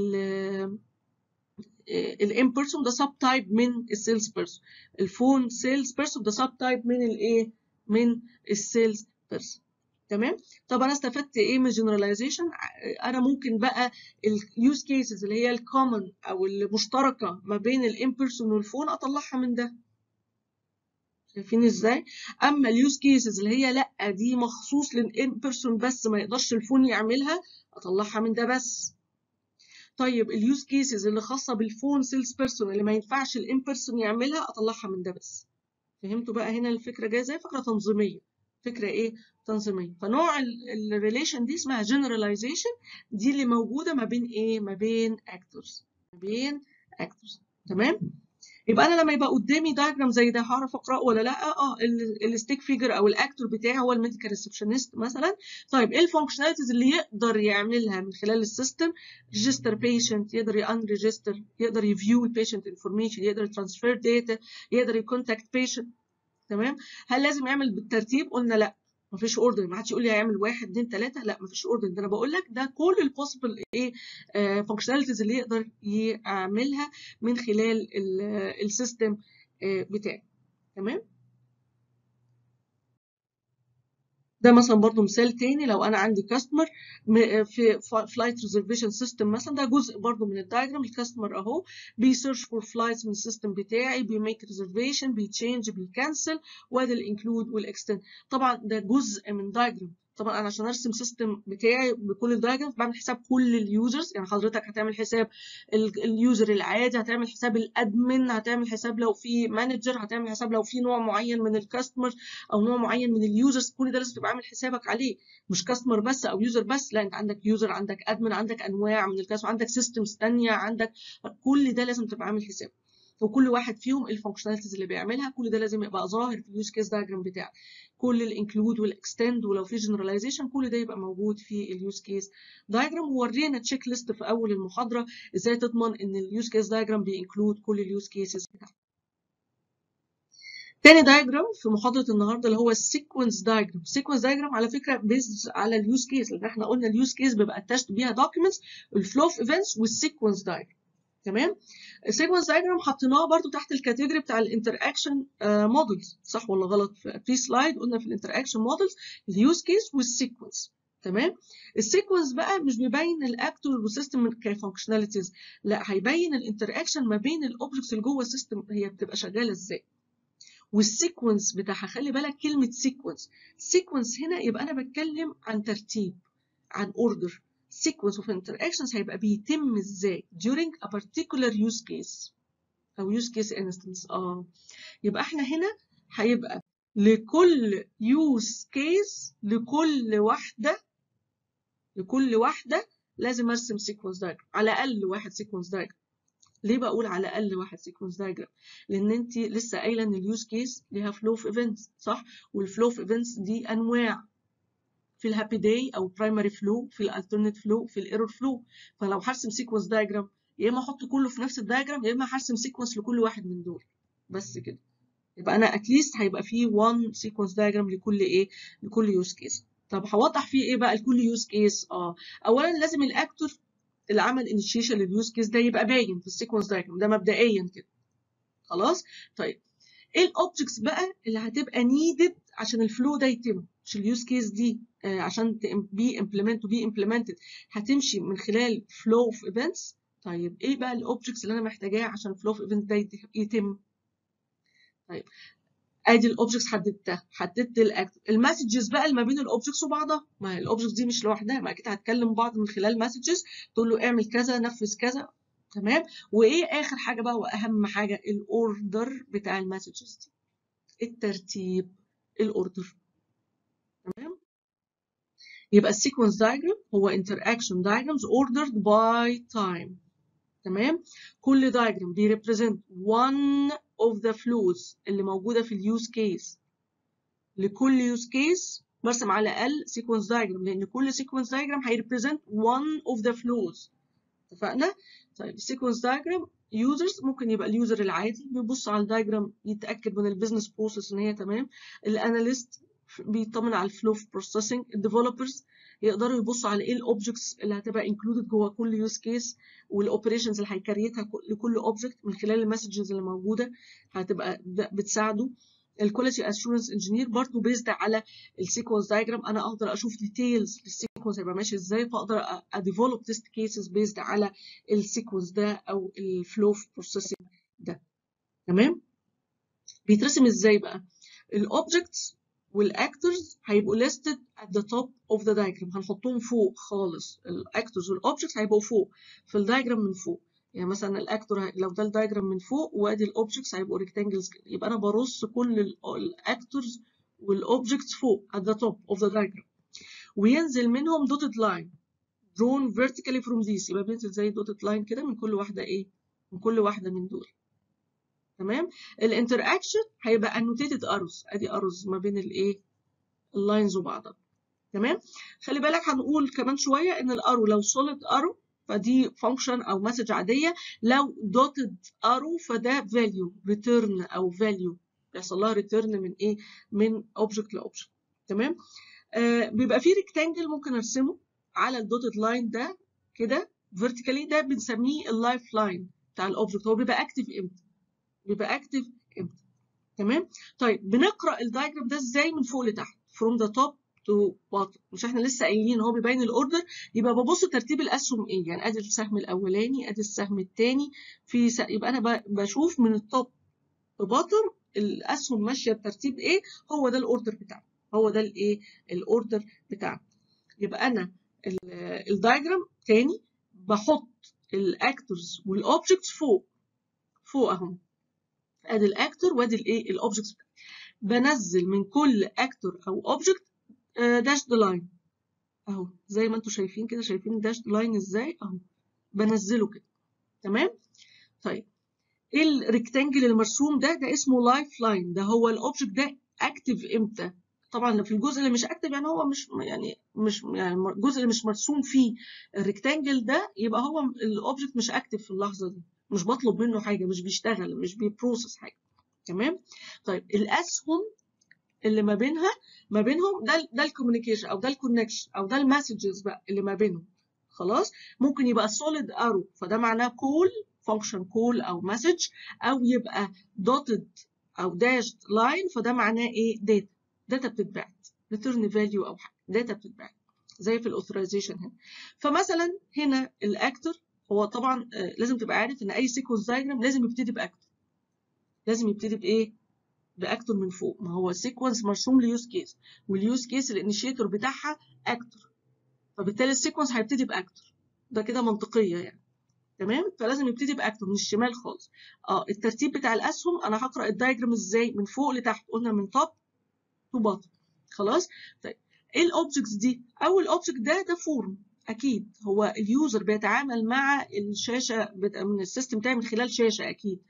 الان بيرسون ده سب تايب من السيلز بيرسون الفون سيلز بيرسون ده سب تايب من الايه من السيلز بيرسون تمام طب انا استفدت ايه من الجنراليزيشن انا ممكن بقى اليوز كيسز اللي هي الكومن او المشتركه ما بين الان بيرسون والفون اطلعها من ده شايفين ازاي اما اليوز كيسز اللي هي لا دي مخصوص للان بيرسون بس ما يقدرش الفون يعملها اطلعها من ده بس طيب اليوز كيسز اللي خاصه بالفون سيلز بيرسون اللي ما ينفعش الان بيرسون يعملها اطلعها من ده بس فهمتوا بقى هنا الفكره جايه ازاي فكره تنظيميه فكره ايه تنظيميه فنوع الريليشن دي اسمها جنراليزيشن دي اللي موجوده ما بين ايه ما بين اكتورز ما بين اكتورز تمام يبقى انا لما يبقى قدامي دايجرام زي ده هعرف اقراه ولا لا اه الستيك فيجر او الاكتور بتاعي هو الميديكال ريسبشنست مثلا طيب ايه الفانكشناليتيز اللي يقدر يعملها من خلال السيستم ريجستر بيشنت يقدر يان ريجستر يقدر يفيو البيشنت انفورميشن يقدر يترانسفير داتا يقدر يكونتاكت بيشنت تمام هل لازم يعمل بالترتيب قلنا لا مفيش اوردر ما حدش يقول لي هيعمل واحد اتنين تلاته لا مفيش اوردر ده انا بقول لك ده كل البوسيبل ايه فانكشناليتيز اللي يقدر يعملها من خلال السيستم بتاعي تمام ده مثلا برضو مثال تاني لو انا عندي كاستمر في فلايت ريزرفيشن سيستم مثلا ده جزء برضو من الدايجرام الكاستمر اهو بيسيرش فور فلايتس من السيستم بتاعي بيميك ريزرفيشن بيتشينج بيكنسل وادي الانكلود والاكستند طبعا ده جزء من دايجرام طبعا انا عشان ارسم سيستم بتاعي بكل الدايجرامز بعمل حساب كل اليوزرز يعني حضرتك هتعمل حساب اليوزر العادي هتعمل حساب الادمن هتعمل حساب لو في مانجر هتعمل حساب لو في نوع معين من الكاستمر او نوع معين من اليوزرز كل ده لازم تبقى عامل حسابك عليه مش كاستمر بس او يوزر بس لا انت عندك يوزر عندك ادمن عندك انواع من الكاستمر عندك سيستمز ثانيه عندك كل ده لازم تبقى عامل حساب وكل واحد فيهم الفانكشناليتيز اللي بيعملها كل ده لازم يبقى ظاهر في اليوز كيس دايجرام بتاعك كل الانكلود والاكستند ولو في جنراليزيشن كل ده يبقى موجود في اليوز كيس دايجرام وورينا تشيك ليست في اول المحاضره ازاي تضمن ان اليوز كيس دايجرام بينكلود كل اليوز كيسز بتاعتك تاني دايجرام في محاضرة النهاردة اللي هو السيكونس دايجرام السيكونس دايجرام على فكرة بيز على اليوز كيس لأن احنا قلنا اليوز كيس بيبقى اتاشت بيها دوكيومنتس الفلو اوف ايفنتس والسيكونس دايجرام تمام السيكونس دايجرام حطيناه برضو تحت الكاتيجوري بتاع الانتر اكشن مودلز صح ولا غلط في بري سلايد قلنا في الانتر اكشن مودلز اليوز كيس والسيكونس تمام السيكونس بقى مش بيبين الاكتور والسيستم كفانكشناليتيز لا هيبين الانتر اكشن ما بين الاوبجكتس اللي جوه السيستم هي بتبقى شغاله ازاي والسيكونس بتاعها خلي بالك كلمه سيكونس سيكونس هنا يبقى انا بتكلم عن ترتيب عن اوردر sequence of interactions هيبقى بيتم ازاي during a particular use case او use case instance اه يبقى احنا هنا هيبقى لكل use case لكل واحدة لكل واحدة لازم ارسم sequence diagram على الاقل واحد sequence diagram ليه بقول على الاقل واحد sequence diagram لان انت لسه قايله ان اليوز كيس ليها flow of events صح والفلو of events دي انواع في الهابي داي او برايمري فلو في الالترنت فلو في الايرور فلو فلو هرسم سيكونس دايجرام يا اما احط كله في نفس الدايجرام يا اما هرسم سيكونس لكل واحد من دول بس كده يبقى انا اتليست هيبقى فيه 1 سيكونس دايجرام لكل ايه لكل يوز كيس طب هوضح فيه ايه بقى لكل يوز كيس اه اولا لازم الاكتور اللي عمل انيشيشن لليوز كيس ده يبقى باين في السيكونس دايجرام ده مبدئيا كده خلاص طيب ايه الاوبجكتس بقى اللي هتبقى نيدد عشان الفلو ده يتم مش اليوز كيس دي آه عشان بي امبلمنت وبي امبلمنتد هتمشي من خلال فلو اوف ايفنتس طيب ايه بقى الاوبجكتس اللي انا محتاجاها عشان الفلو اوف ايفنت ده يت- يتم طيب ادي الاوبجكتس حددتها حددت الاكت المسجز بقى اللي ما بين الاوبجكتس وبعضها ما الاوبجكتس دي مش لوحدها ما اكيد هتكلم بعض من خلال مسجز تقول له اعمل كذا نفذ كذا تمام وايه اخر حاجه بقى واهم حاجه الاوردر بتاع المسجز دي الترتيب الاوردر تمام يبقى السيكونس دايجرام هو interaction diagrams ordered by time تمام كل diagram بيريبريزنت one of the flows اللي موجودة في اليوز كيس لكل يوز كيس برسم على الأقل sequence diagram لأن كل sequence diagram هيريبريزنت one of the flows اتفقنا؟ طيب السيكونس diagram users ممكن يبقى اليوزر العادي بيبص على الدايجرام يتأكد من البيزنس بروسيس إن هي تمام الاناليست بيطمن على الفلو في بروسيسنج الديفلوبرز يقدروا يبصوا على ايه الاوبجكتس اللي هتبقى انكلودد جوه كل يوز كيس والاوبريشنز اللي هيكريتها لكل اوبجكت من خلال المسجز اللي موجوده هتبقى ب- بتساعده الكواليتي اشورنس انجينير برضه بيزد على السيكونس دايجرام انا اقدر اشوف ديتيلز للسيكونس هيبقى ماشي ازاي فاقدر اديفلوب تيست كيسز بيزد على السيكونس ده او الفلو في بروسيسنج ده تمام بيترسم ازاي بقى الاوبجكتس والاكتورز هيبقوا listed at the top of the diagram هنحطهم فوق خالص الاكتورز والاوبجكتس هيبقوا فوق في الدايجرام من فوق يعني مثلا الاكتور لو ده الدايجرام من فوق وادي الاوبجكتس هيبقوا ريكتانجلز كده يبقى انا برص كل الاكتورز والاوبجكتس فوق at the top of the diagram وينزل منهم dotted line drawn vertically from these يبقى بينزل زي dotted line كده من كل واحده ايه من كل واحده من دول تمام الانتراكشن هيبقى annotated arrows ادي arrows ما بين الايه اللاينز وبعضها تمام خلي بالك هنقول كمان شويه ان الارو لو solid arrow فدي فانكشن او مسج عاديه لو dotted arrow فده value return او value بيحصل لها return من ايه من object لاوبجكت تمام آه بيبقى فيه ريكتانجل ممكن ارسمه على الدوتد لاين ده كده vertically ده بنسميه اللايف لاين بتاع الاوبجكت هو بيبقى اكتف امتى بيبقى اكتف امتى تمام طيب بنقرا الدايجرام ده ازاي من فوق لتحت from the top to bottom مش احنا لسه قايلين ان هو بيبين الاوردر يبقى ببص ترتيب الاسهم ايه يعني ادي السهم الاولاني ادي السهم الثاني في س... يبقى انا ب... بشوف من التوب to bottom الاسهم ماشيه بترتيب ايه هو ده الاوردر بتاعنا هو ده الايه الاوردر بتاعنا يبقى انا الدايجرام تاني بحط الاكتورز والاوبجكتس فوق فوق اهم ادي الاكتور وادي الايه الاوبجكتس بنزل من كل اكتور او اوبجكت داشد لاين اهو زي ما انتم شايفين كده شايفين الداشد لاين ازاي اهو بنزله كده تمام طيب ايه الريكتانجل المرسوم ده ده اسمه لايف لاين ده هو الاوبجكت ده اكتف امتى طبعا في الجزء اللي مش اكتف يعني هو مش يعني مش يعني الجزء اللي مش مرسوم فيه الريكتانجل ده يبقى هو الاوبجكت مش اكتف في اللحظه دي مش بطلب منه حاجه مش بيشتغل مش بيبروسس حاجه تمام طيب الاسهم اللي ما بينها ما بينهم ده ده الكوميونيكيشن او ده الكونكشن او ده المسجز بقى اللي ما بينهم خلاص ممكن يبقى سوليد ارو فده معناه كول فانكشن كول او مسج او يبقى دوتد او داشد لاين فده معناه ايه داتا داتا بتتبعت ريتيرن فاليو او حاجه داتا بتتبعت زي في الاوثرايزيشن هنا فمثلا هنا الاكتور هو طبعا لازم تبقى عارف ان اي سيكونس دايجرام لازم يبتدي باكتور لازم يبتدي بايه باكتور من فوق ما هو سيكونس مرسوم ليوز كيس واليوز كيس الانيشيتور بتاعها اكتور فبالتالي السيكونس هيبتدي باكتور ده كده منطقيه يعني تمام فلازم يبتدي باكتور من الشمال خالص اه الترتيب بتاع الاسهم انا هقرا الدايجرام ازاي من فوق لتحت قلنا من توب تو باتم خلاص طيب ايه الاوبجكتس دي اول اوبجكت ده ده فورم اكيد هو اليوزر بيتعامل مع الشاشه من السيستم بتاعي من خلال شاشه اكيد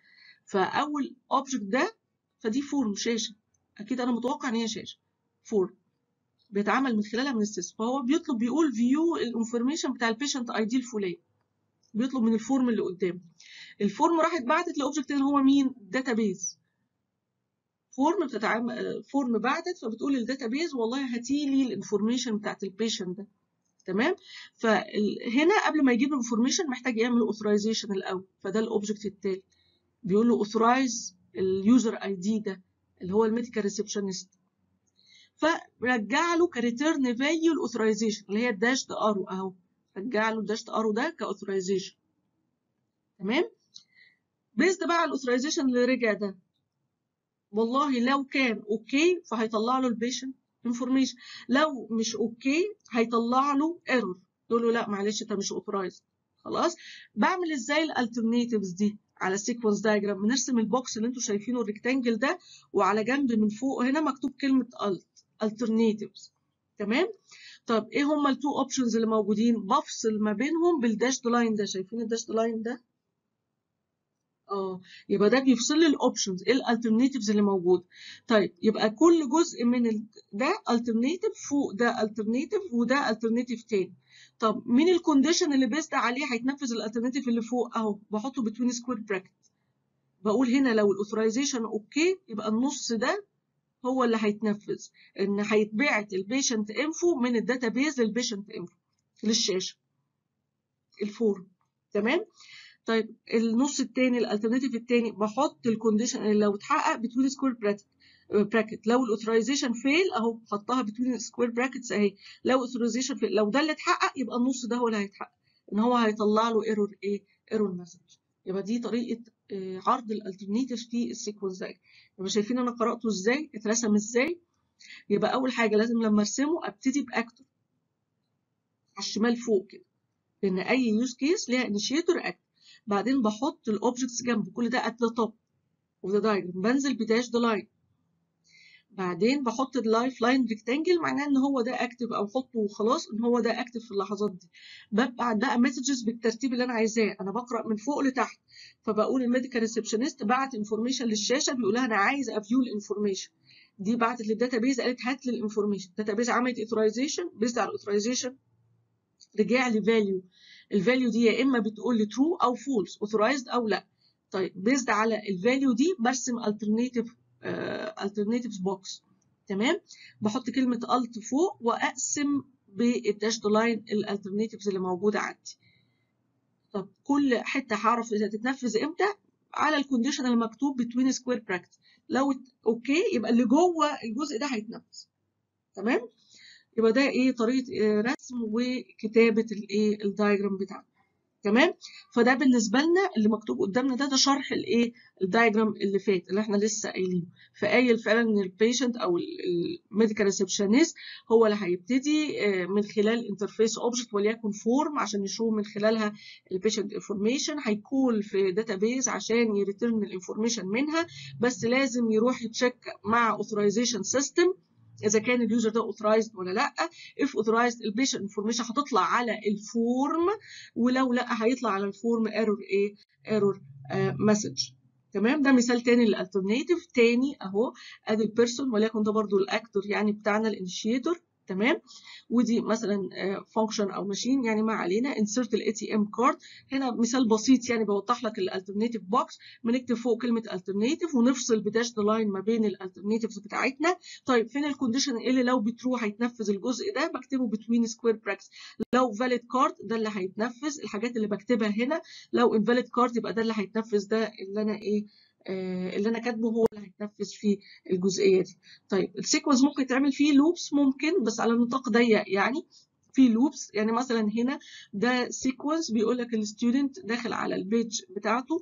فاول اوبجكت ده فدي فورم شاشه اكيد انا متوقع ان هي شاشه فورم بيتعامل من خلالها من السيستم فهو بيطلب بيقول فيو الانفورميشن بتاع البيشنت اي دي الفلاني بيطلب من الفورم اللي قدامه الفورم راحت بعتت لاوبجكت اللي هو مين داتابيز فورم بتتعامل فورم بعتت فبتقول للداتابيز والله هاتي لي الانفورميشن بتاعت البيشنت ده تمام فهنا قبل ما يجيب الانفورميشن محتاج يعمل اوثرايزيشن الاول فده الاوبجكت التالي بيقول له اوثرايز اليوزر اي دي ده اللي هو الميديكال ريسبشنست فرجع له كريتيرن فاليو الاوثرايزيشن اللي هي الداش ارو اهو رجع له الداش ارو ده كاوثرايزيشن تمام بيزد بقى على الاوثرايزيشن اللي رجع ده والله لو كان اوكي فهيطلع له البيشنت انفورميشن لو مش اوكي هيطلع له ايرور يقول له لا معلش انت مش اوثرايز خلاص بعمل ازاي الالترناتيفز دي على السيكونس دايجرام بنرسم البوكس اللي انتوا شايفينه الريكتانجل ده وعلى جنب من فوق هنا مكتوب كلمه الت alternatives تمام طب ايه هما التو اوبشنز اللي موجودين بفصل ما بينهم بالداش لاين ده شايفين الداش لاين ده اه يبقى ده بيفصل لي الاوبشنز ايه الالترناتيفز اللي موجوده طيب يبقى كل جزء من ال... ده الترناتيف فوق ده الترناتيف وده الترناتيف تاني طب مين الكونديشن اللي بيست عليه هيتنفذ الالترناتيف اللي فوق اهو بحطه بتوين سكوير براكت بقول هنا لو الاوثرايزيشن اوكي يبقى النص ده هو اللي هيتنفذ ان هيتبعت البيشنت انفو من الداتابيز للبيشنت انفو للشاشه الفورم تمام طيب النص التاني الالترناتيف التاني بحط الكونديشن اللي لو اتحقق بتوين سكوير براكت لو الاوثرايزيشن فيل اهو حطها بتوين سكوير براكتس اهي لو الاوثرايزيشن فيل لو ده اللي اتحقق يبقى النص ده هو اللي هيتحقق ان هو هيطلع له ايرور ايه ايرور مسج يبقى دي طريقه عرض الالترناتيف في السيكونس ده يبقى شايفين انا قراته ازاي اترسم ازاي يبقى اول حاجه لازم لما ارسمه ابتدي باكتور على الشمال فوق كده لان اي يوز كيس ليها انيشيتور اكت بعدين بحط الاوبجكتس جنبه كل ده ات ذا توب اوف ذا دايجرام بنزل بداش ذا لاين بعدين بحط اللايف لاين ريكتانجل معناه ان هو ده اكتف او احطه وخلاص ان هو ده اكتف في اللحظات دي ببعت بقى مسجز بالترتيب اللي انا عايزاه انا بقرا من فوق لتحت فبقول الميديكال ريسبشنست بعت انفورميشن للشاشه بيقول لها انا عايز افيو الانفورميشن دي بعتت للداتابيز قالت هات لي الانفورميشن الداتابيز عملت اوثرايزيشن بيزد على الاوثرايزيشن رجع لي فاليو الفاليو دي يا اما بتقول لي ترو او فولس اوثرايزد او لا طيب بيزد على الفاليو دي برسم الترناتيف alternatives بوكس تمام بحط كلمه الت فوق واقسم بالداش لاين الالترناتيفز اللي موجوده عندي طب كل حته هعرف اذا تتنفذ امتى على الكونديشن اللي مكتوب بتوين سكوير براكتس لو اوكي يبقى اللي جوه الجزء ده هيتنفذ تمام يبقى ده ايه طريقه رسم وكتابه الايه الدايجرام بتاعنا تمام فده بالنسبه لنا اللي مكتوب قدامنا ده ده شرح الايه الدايجرام اللي فات اللي احنا لسه قايلينه فقايل فعلا ان البيشنت او الميديكال ريسبشنست هو اللي هيبتدي من خلال انترفيس اوبجكت وليكن فورم عشان يشوف من خلالها البيشنت انفورميشن هيكول في داتابيز عشان يريتيرن الانفورميشن منها بس لازم يروح يتشيك مع اوثرايزيشن سيستم اذا كان اليوزر ده اوثرايزد ولا لا اف اوثرايزد البيشنت انفورميشن هتطلع على الفورم ولو لا هيطلع على الفورم ايرور ايه ايرور مسج تمام ده مثال تاني للالترناتيف تاني اهو ادي البيرسون وليكن ده برضو الاكتور يعني بتاعنا الانيشيتور تمام ودي مثلا فانكشن او ماشين يعني ما علينا انسرت الاي تي ام كارد هنا مثال بسيط يعني بوضح لك الالترناتيف بوكس بنكتب فوق كلمه الترناتيف ونفصل بداش لاين ما بين الالترناتيفز بتاعتنا طيب فين الكونديشن اللي لو بترو هيتنفذ الجزء ده بكتبه بتوين سكوير براكس لو فاليد كارد ده اللي هيتنفذ الحاجات اللي بكتبها هنا لو انفاليد كارد يبقى ده اللي هيتنفذ ده اللي انا ايه اللي انا كاتبه هو اللي هيتنفذ في الجزئيه دي طيب السيكونس ممكن تعمل فيه لوبس ممكن بس على نطاق ضيق يعني في لوبس يعني مثلا هنا ده سيكونس بيقول لك الستودنت داخل على البيج بتاعته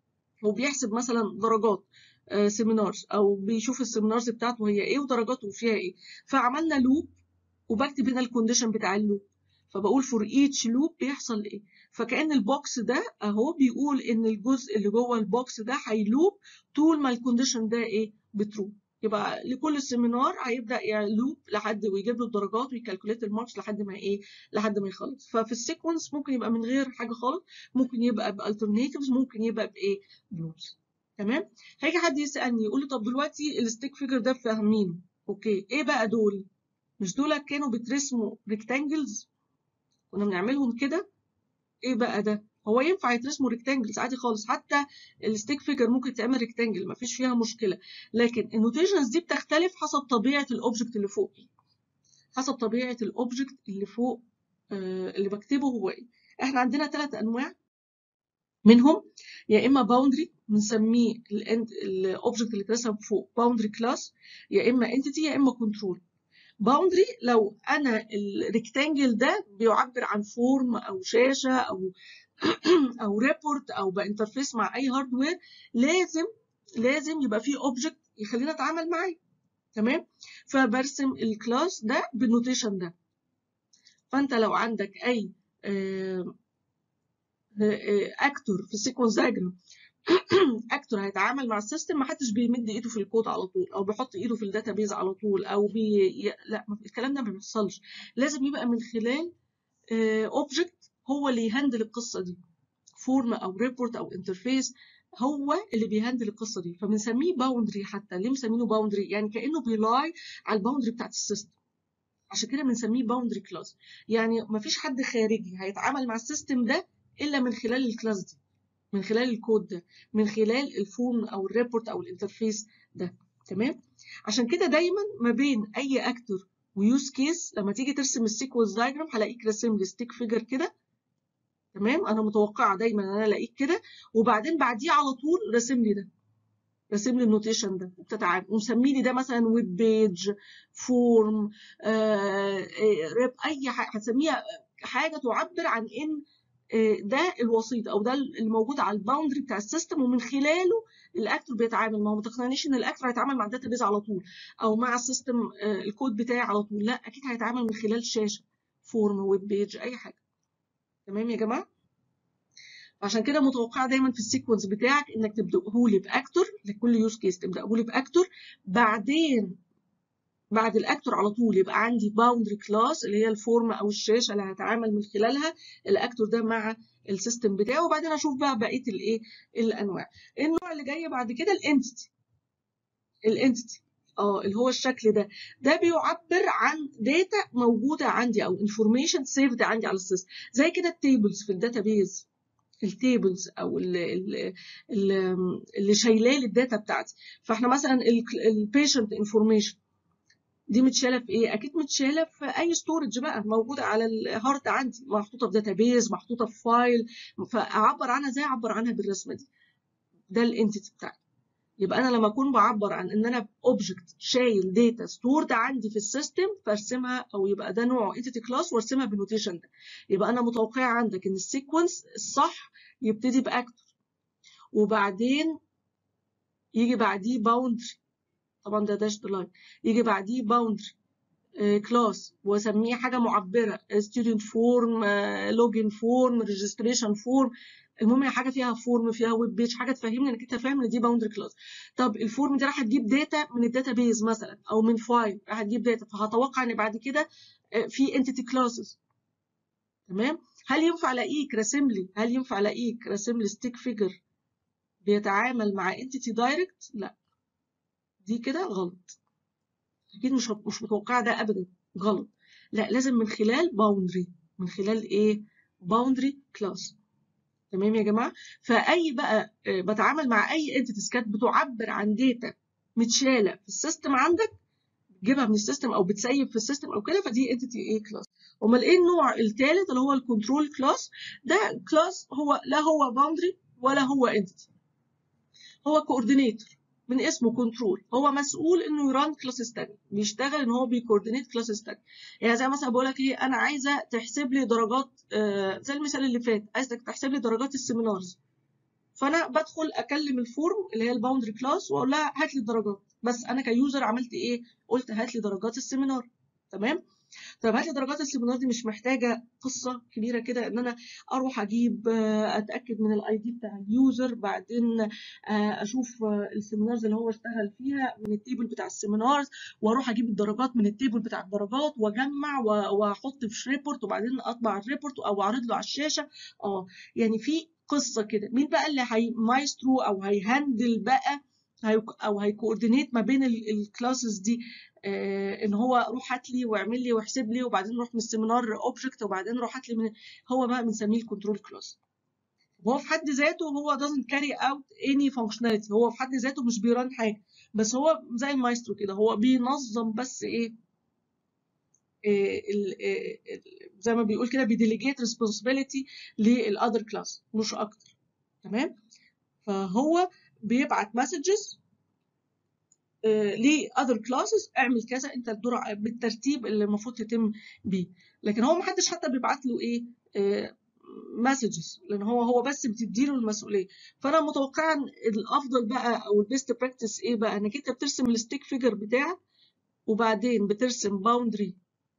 وبيحسب مثلا درجات سيمينارز او بيشوف السيمينارز بتاعته هي ايه ودرجاته فيها ايه فعملنا لوب وبكتب هنا الكونديشن بتاع اللوب فبقول فور ايتش لوب بيحصل ايه فكأن البوكس ده اهو بيقول ان الجزء اللي جوه البوكس ده هيلوب طول ما الكونديشن ده ايه بترو يبقى لكل سيمينار هيبدا يلوب لحد ويجيب له الدرجات ويكالكوليت الماركس لحد ما ايه لحد ما يخلص ففي السيكونس ممكن يبقى من غير حاجه خالص ممكن يبقى بالترناتيفز ممكن يبقى بايه بلوبس تمام هيجي حد يسالني يقول لي طب دلوقتي الستيك فيجر ده فاهمينه اوكي ايه بقى دول مش دول كانوا بيترسموا ريكتانجلز كنا بنعملهم كده ايه بقى ده هو ينفع يترسموا ريكتانجلز عادي خالص حتى الستيك فيجر ممكن تعمل ريكتانجل مفيش فيها مشكله لكن النوتيشنز دي بتختلف حسب طبيعه الاوبجكت اللي فوق حسب طبيعه الاوبجكت اللي فوق آه اللي بكتبه هو ايه احنا عندنا ثلاث انواع منهم يا اما باوندري بنسميه الاوبجكت اللي اترسم فوق باوندري كلاس يا اما انتيتي يا اما كنترول باوندري لو انا الريكتانجل ده بيعبر عن فورم او شاشه او او ريبورت او بانترفيس مع اي هاردوير لازم لازم يبقى فيه اوبجكت يخلينا اتعامل معاه تمام فبرسم الكلاس ده بالنوتيشن ده فانت لو عندك اي اكتور في السيكونس دايجرام اكتور هيتعامل مع السيستم ما حدش بيمد ايده في الكود على طول او بيحط ايده في الداتابيز على طول او بي... لا الكلام ده ما بيحصلش لازم يبقى من خلال اوبجكت هو اللي يهندل القصه دي فورم او ريبورت او انترفيس هو اللي بيهندل القصه دي فبنسميه باوندري حتى ليه مسمينه باوندري يعني كانه بيلاي على الباوندري بتاعت السيستم عشان كده بنسميه باوندري كلاس يعني مفيش حد خارجي هيتعامل مع السيستم ده الا من خلال الكلاس دي من خلال الكود ده من خلال الفورم او الريبورت او الانترفيس ده تمام عشان كده دايما ما بين اي اكتور ويوز كيس لما تيجي ترسم السيكونس دايجرام هلاقيك راسم لي ستيك فيجر كده تمام انا متوقعه دايما ان انا الاقيك كده وبعدين بعديه على طول راسم لي ده راسم لي النوتيشن ده وبتتعامل ومسمي لي ده مثلا ويب بيج فورم آه اي حاجه هتسميها حاجه تعبر عن ان ده الوسيط او ده اللي موجود على الباوندري بتاع السيستم ومن خلاله الاكتور بيتعامل ما هو ما تقنعنيش ان الاكتور هيتعامل مع الداتابيز على طول او مع السيستم الكود بتاعي على طول لا اكيد هيتعامل من خلال شاشه فورم ويب بيج اي حاجه تمام يا جماعه عشان كده متوقعه دايما في السيكونس بتاعك انك تبداه لي باكتور لكل يوز كيس تبداه لي باكتور بعدين بعد الاكتور على طول يبقى عندي باوندري كلاس اللي هي الفورم او الشاشه اللي هتعامل من خلالها الاكتور ده مع السيستم بتاعه وبعدين اشوف بقى بقيه الايه الانواع النوع اللي جاي بعد كده الانتيتي الانتيتي اه اللي هو الشكل ده ده بيعبر عن داتا موجوده عندي او انفورميشن سيفد عندي على السيستم زي كده التيبلز في الداتابيز التيبلز او اللي, اللي شايلاه الداتا بتاعتي فاحنا مثلا البيشنت انفورميشن دي متشاله في ايه؟ اكيد متشاله في اي ستورج بقى موجوده على الهارد عندي محطوطه في داتابيز محطوطه في فايل فاعبر عنها ازاي اعبر عنها بالرسمه دي ده الانتيتي بتاعي يبقى انا لما اكون بعبر عن ان انا اوبجكت شايل داتا ستورد عندي في السيستم فارسمها او يبقى ده نوع انتيتي كلاس وارسمها بالنوتيشن ده يبقى انا متوقعه عندك ان السيكونس الصح يبتدي باكتور وبعدين يجي بعديه باوندري طبعا ده داش لاين يجي بعديه باوندري كلاس واسميه حاجه معبره ستودنت فورم لوجن فورم ريجستريشن فورم المهم حاجه فيها فورم فيها ويب بيج حاجه تفهمني انك انت فاهم ان دي باوندري كلاس طب الفورم دي راح تجيب داتا من الداتا بيز مثلا او من فايل راح تجيب داتا فهتوقع ان بعد كده في انتيتي كلاسز تمام هل ينفع الاقيك راسم لي هل ينفع الاقيك راسم لي ستيك فيجر بيتعامل مع انتيتي دايركت لا دي كده غلط اكيد مش مش متوقعه ده ابدا غلط لا لازم من خلال باوندري من خلال ايه باوندري كلاس تمام يا جماعه فاي بقى بتعامل مع اي انتيتيز كانت بتعبر عن داتا متشاله في السيستم عندك بتجيبها من السيستم او بتسيب في السيستم او كده فدي انتيتي ايه كلاس امال ايه النوع الثالث اللي هو الكنترول كلاس ده كلاس هو لا هو باوندري ولا هو انتيتي هو كوردينيتور من اسمه كنترول هو مسؤول انه يران كلاسز تانية بيشتغل ان هو بيكوردينيت كلاسز تانية يعني زي مثلا بقول لك ايه انا عايزه تحسب لي درجات آه زي المثال اللي فات عايزك تحسب لي درجات السيمينارز فانا بدخل اكلم الفورم اللي هي الباوندري كلاس واقول لها هات لي الدرجات بس انا كيوزر عملت ايه قلت هات لي درجات السيمينار تمام طب هات لي درجات السيمينار دي مش محتاجه قصه كبيره كده ان انا اروح اجيب اتاكد من الاي دي بتاع اليوزر بعدين اشوف السيمينارز اللي هو اشتغل فيها من التيبل بتاع السيمينارز واروح اجيب الدرجات من التيبل بتاع الدرجات واجمع واحط في ريبورت وبعدين اطبع الريبورت او اعرض له على الشاشه اه يعني في قصه كده مين بقى اللي هي مايسترو او هيهندل بقى او هيكوردينيت ما بين الكلاسز دي آه ان هو روح هات لي واعمل لي واحسب لي وبعدين روح من السيمينار اوبجكت وبعدين روح هات لي من هو بقى بنسميه الكنترول كلاس هو في حد ذاته هو doesn't carry out any functionality هو في حد ذاته مش بيران حاجه بس هو زي المايسترو كده هو بينظم بس ايه إيه ال- إيه ال- زي ما بيقول كده بيديليجيت responsibility للاذر كلاس مش اكتر تمام فهو بيبعت مسجز ل other classes اعمل كذا انت الدور ع- بالترتيب اللي المفروض تتم بيه لكن هو محدش حتى بيبعت له ايه مسجز لان هو هو بس بتديله المسؤوليه فانا متوقعه ان الافضل بقى او البيست براكتس ايه بقى انك انت بترسم الستيك فيجر بتاعك وبعدين بترسم باوندري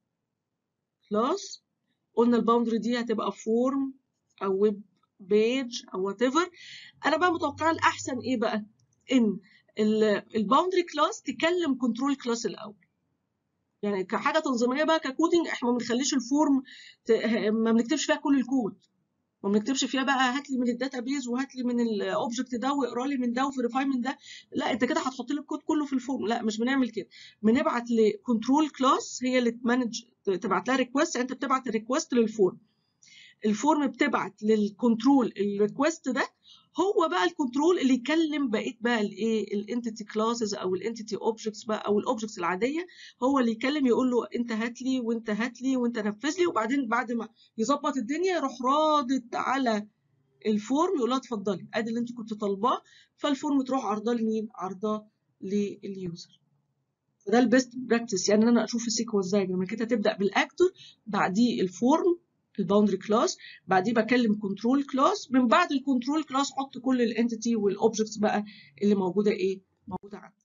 كلاس قلنا الباوندري دي هتبقى فورم او ويب بيج او وات ايفر انا بقى متوقعه الاحسن ايه بقى ان الباوندري كلاس تكلم كنترول كلاس الاول يعني كحاجه تنظيميه بقى ككودنج احنا ما بنخليش الفورم ت... ما بنكتبش فيها كل الكود ما بنكتبش فيها بقى هات لي من الداتا بيز وهات لي من الاوبجكت ده واقرا لي من ده وفيريفاي من ده لا انت كده هتحط لي الكود كله في الفورم لا مش بنعمل كده بنبعت لكنترول كلاس هي اللي تمانج تبعت لها ريكوست انت بتبعت الريكوست للفورم الفورم بتبعت للكنترول الريكوست ده هو بقى الكنترول اللي يكلم بقيه بقى الايه الانتيتي كلاسز او الانتيتي اوبجكتس بقى او الاوبجكتس العاديه هو اللي يكلم يقول له انت هات لي وانت هات لي وانت نفذ لي وبعدين بعد ما يظبط الدنيا يروح رادد على الفورم يقول لها اتفضلي ادي اللي انت كنت طالباه فالفورم تروح عرضاه لمين؟ عرضاه لليوزر فده البيست براكتس يعني ان انا اشوف السيكونس دايجرام انك انت تبدا بالاكتور بعديه الفورم الباوندري كلاس بعديه بكلم كنترول كلاس من بعد الكنترول كلاس حط كل الانتيتي والاوبجكتس بقى اللي موجوده ايه موجوده عندك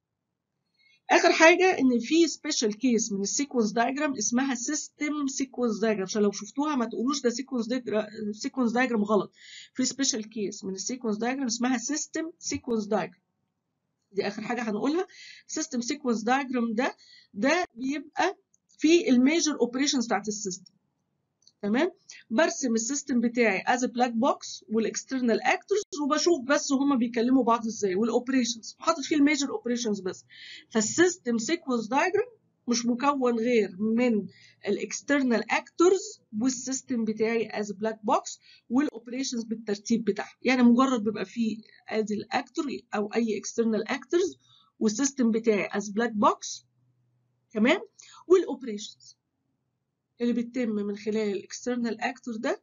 اخر حاجه ان في سبيشال كيس من السيكونس دايجرام اسمها سيستم سيكونس دايجرام عشان لو شفتوها ما تقولوش ده سيكونس سيكونس دايجرام غلط في سبيشال كيس من السيكونس دايجرام اسمها سيستم سيكونس دايجرام دي اخر حاجه هنقولها سيستم سيكونس دايجرام ده ده بيبقى في الميجر اوبريشنز بتاعت السيستم تمام برسم السيستم بتاعي از بلاك بوكس والاكسترنال اكتورز وبشوف بس هما بيكلموا بعض ازاي والاوبريشنز حاطط فيه الميجر اوبريشنز بس فالسيستم سيكونس دايجرام مش مكون غير من الاكسترنال اكتورز والسيستم بتاعي از بلاك بوكس والاوبريشنز بالترتيب بتاعها يعني مجرد بيبقى فيه ادي الاكتور او اي اكسترنال اكتورز والسيستم بتاعي از بلاك بوكس تمام والاوبريشنز اللي بتتم من خلال الاكسترنال اكتور ده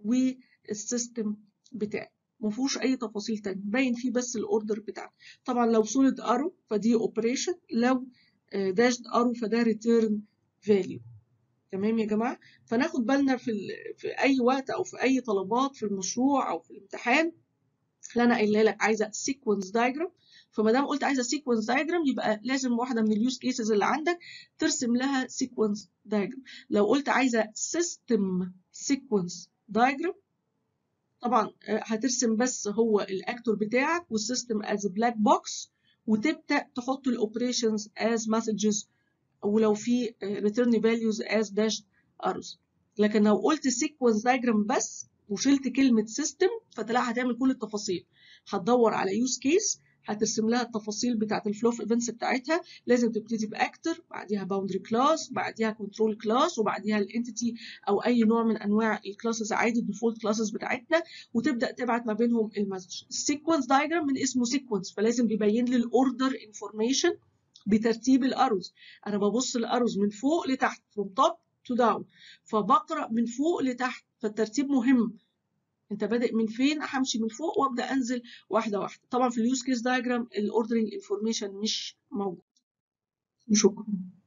والسيستم بتاعي ما فيهوش اي تفاصيل تانية باين فيه بس الاوردر بتاعنا طبعا لو سوليد ارو فدي اوبريشن لو داشد ارو فده ريتيرن فاليو تمام يا جماعه فناخد بالنا في ال... في اي وقت او في اي طلبات في المشروع او في الامتحان اللي انا قايله لك عايزه سيكونس دايجرام فما دام قلت عايزه سيكونس دايجرام يبقى لازم واحده من اليوز كيسز اللي عندك ترسم لها سيكونس دايجرام لو قلت عايزه سيستم سيكونس دايجرام طبعا هترسم بس هو الاكتور بتاعك والسيستم از بلاك بوكس وتبدا تحط الاوبريشنز از مسجز ولو في ريتيرن فاليوز از داش ارز لكن لو قلت سيكونس دايجرام بس وشلت كلمه سيستم فتلاقي هتعمل كل التفاصيل هتدور على يوز كيس هترسم لها التفاصيل بتاعت الفلو اوف ايفنتس بتاعتها لازم تبتدي باكتر بعديها باوندري كلاس بعديها كنترول كلاس وبعديها الانتيتي او اي نوع من انواع الكلاسز عادي الديفولت كلاسز بتاعتنا وتبدا تبعت ما بينهم المسج السيكونس دايجرام من اسمه سيكونس فلازم بيبين لي الاوردر انفورميشن بترتيب الاروز انا ببص الاروز من فوق لتحت from top to down فبقرا من فوق لتحت فالترتيب مهم انت بادئ من فين همشي من فوق وابدا انزل واحده واحده طبعا في اليوز كيس دايجرام الاوردرنج انفورميشن مش موجود شكرا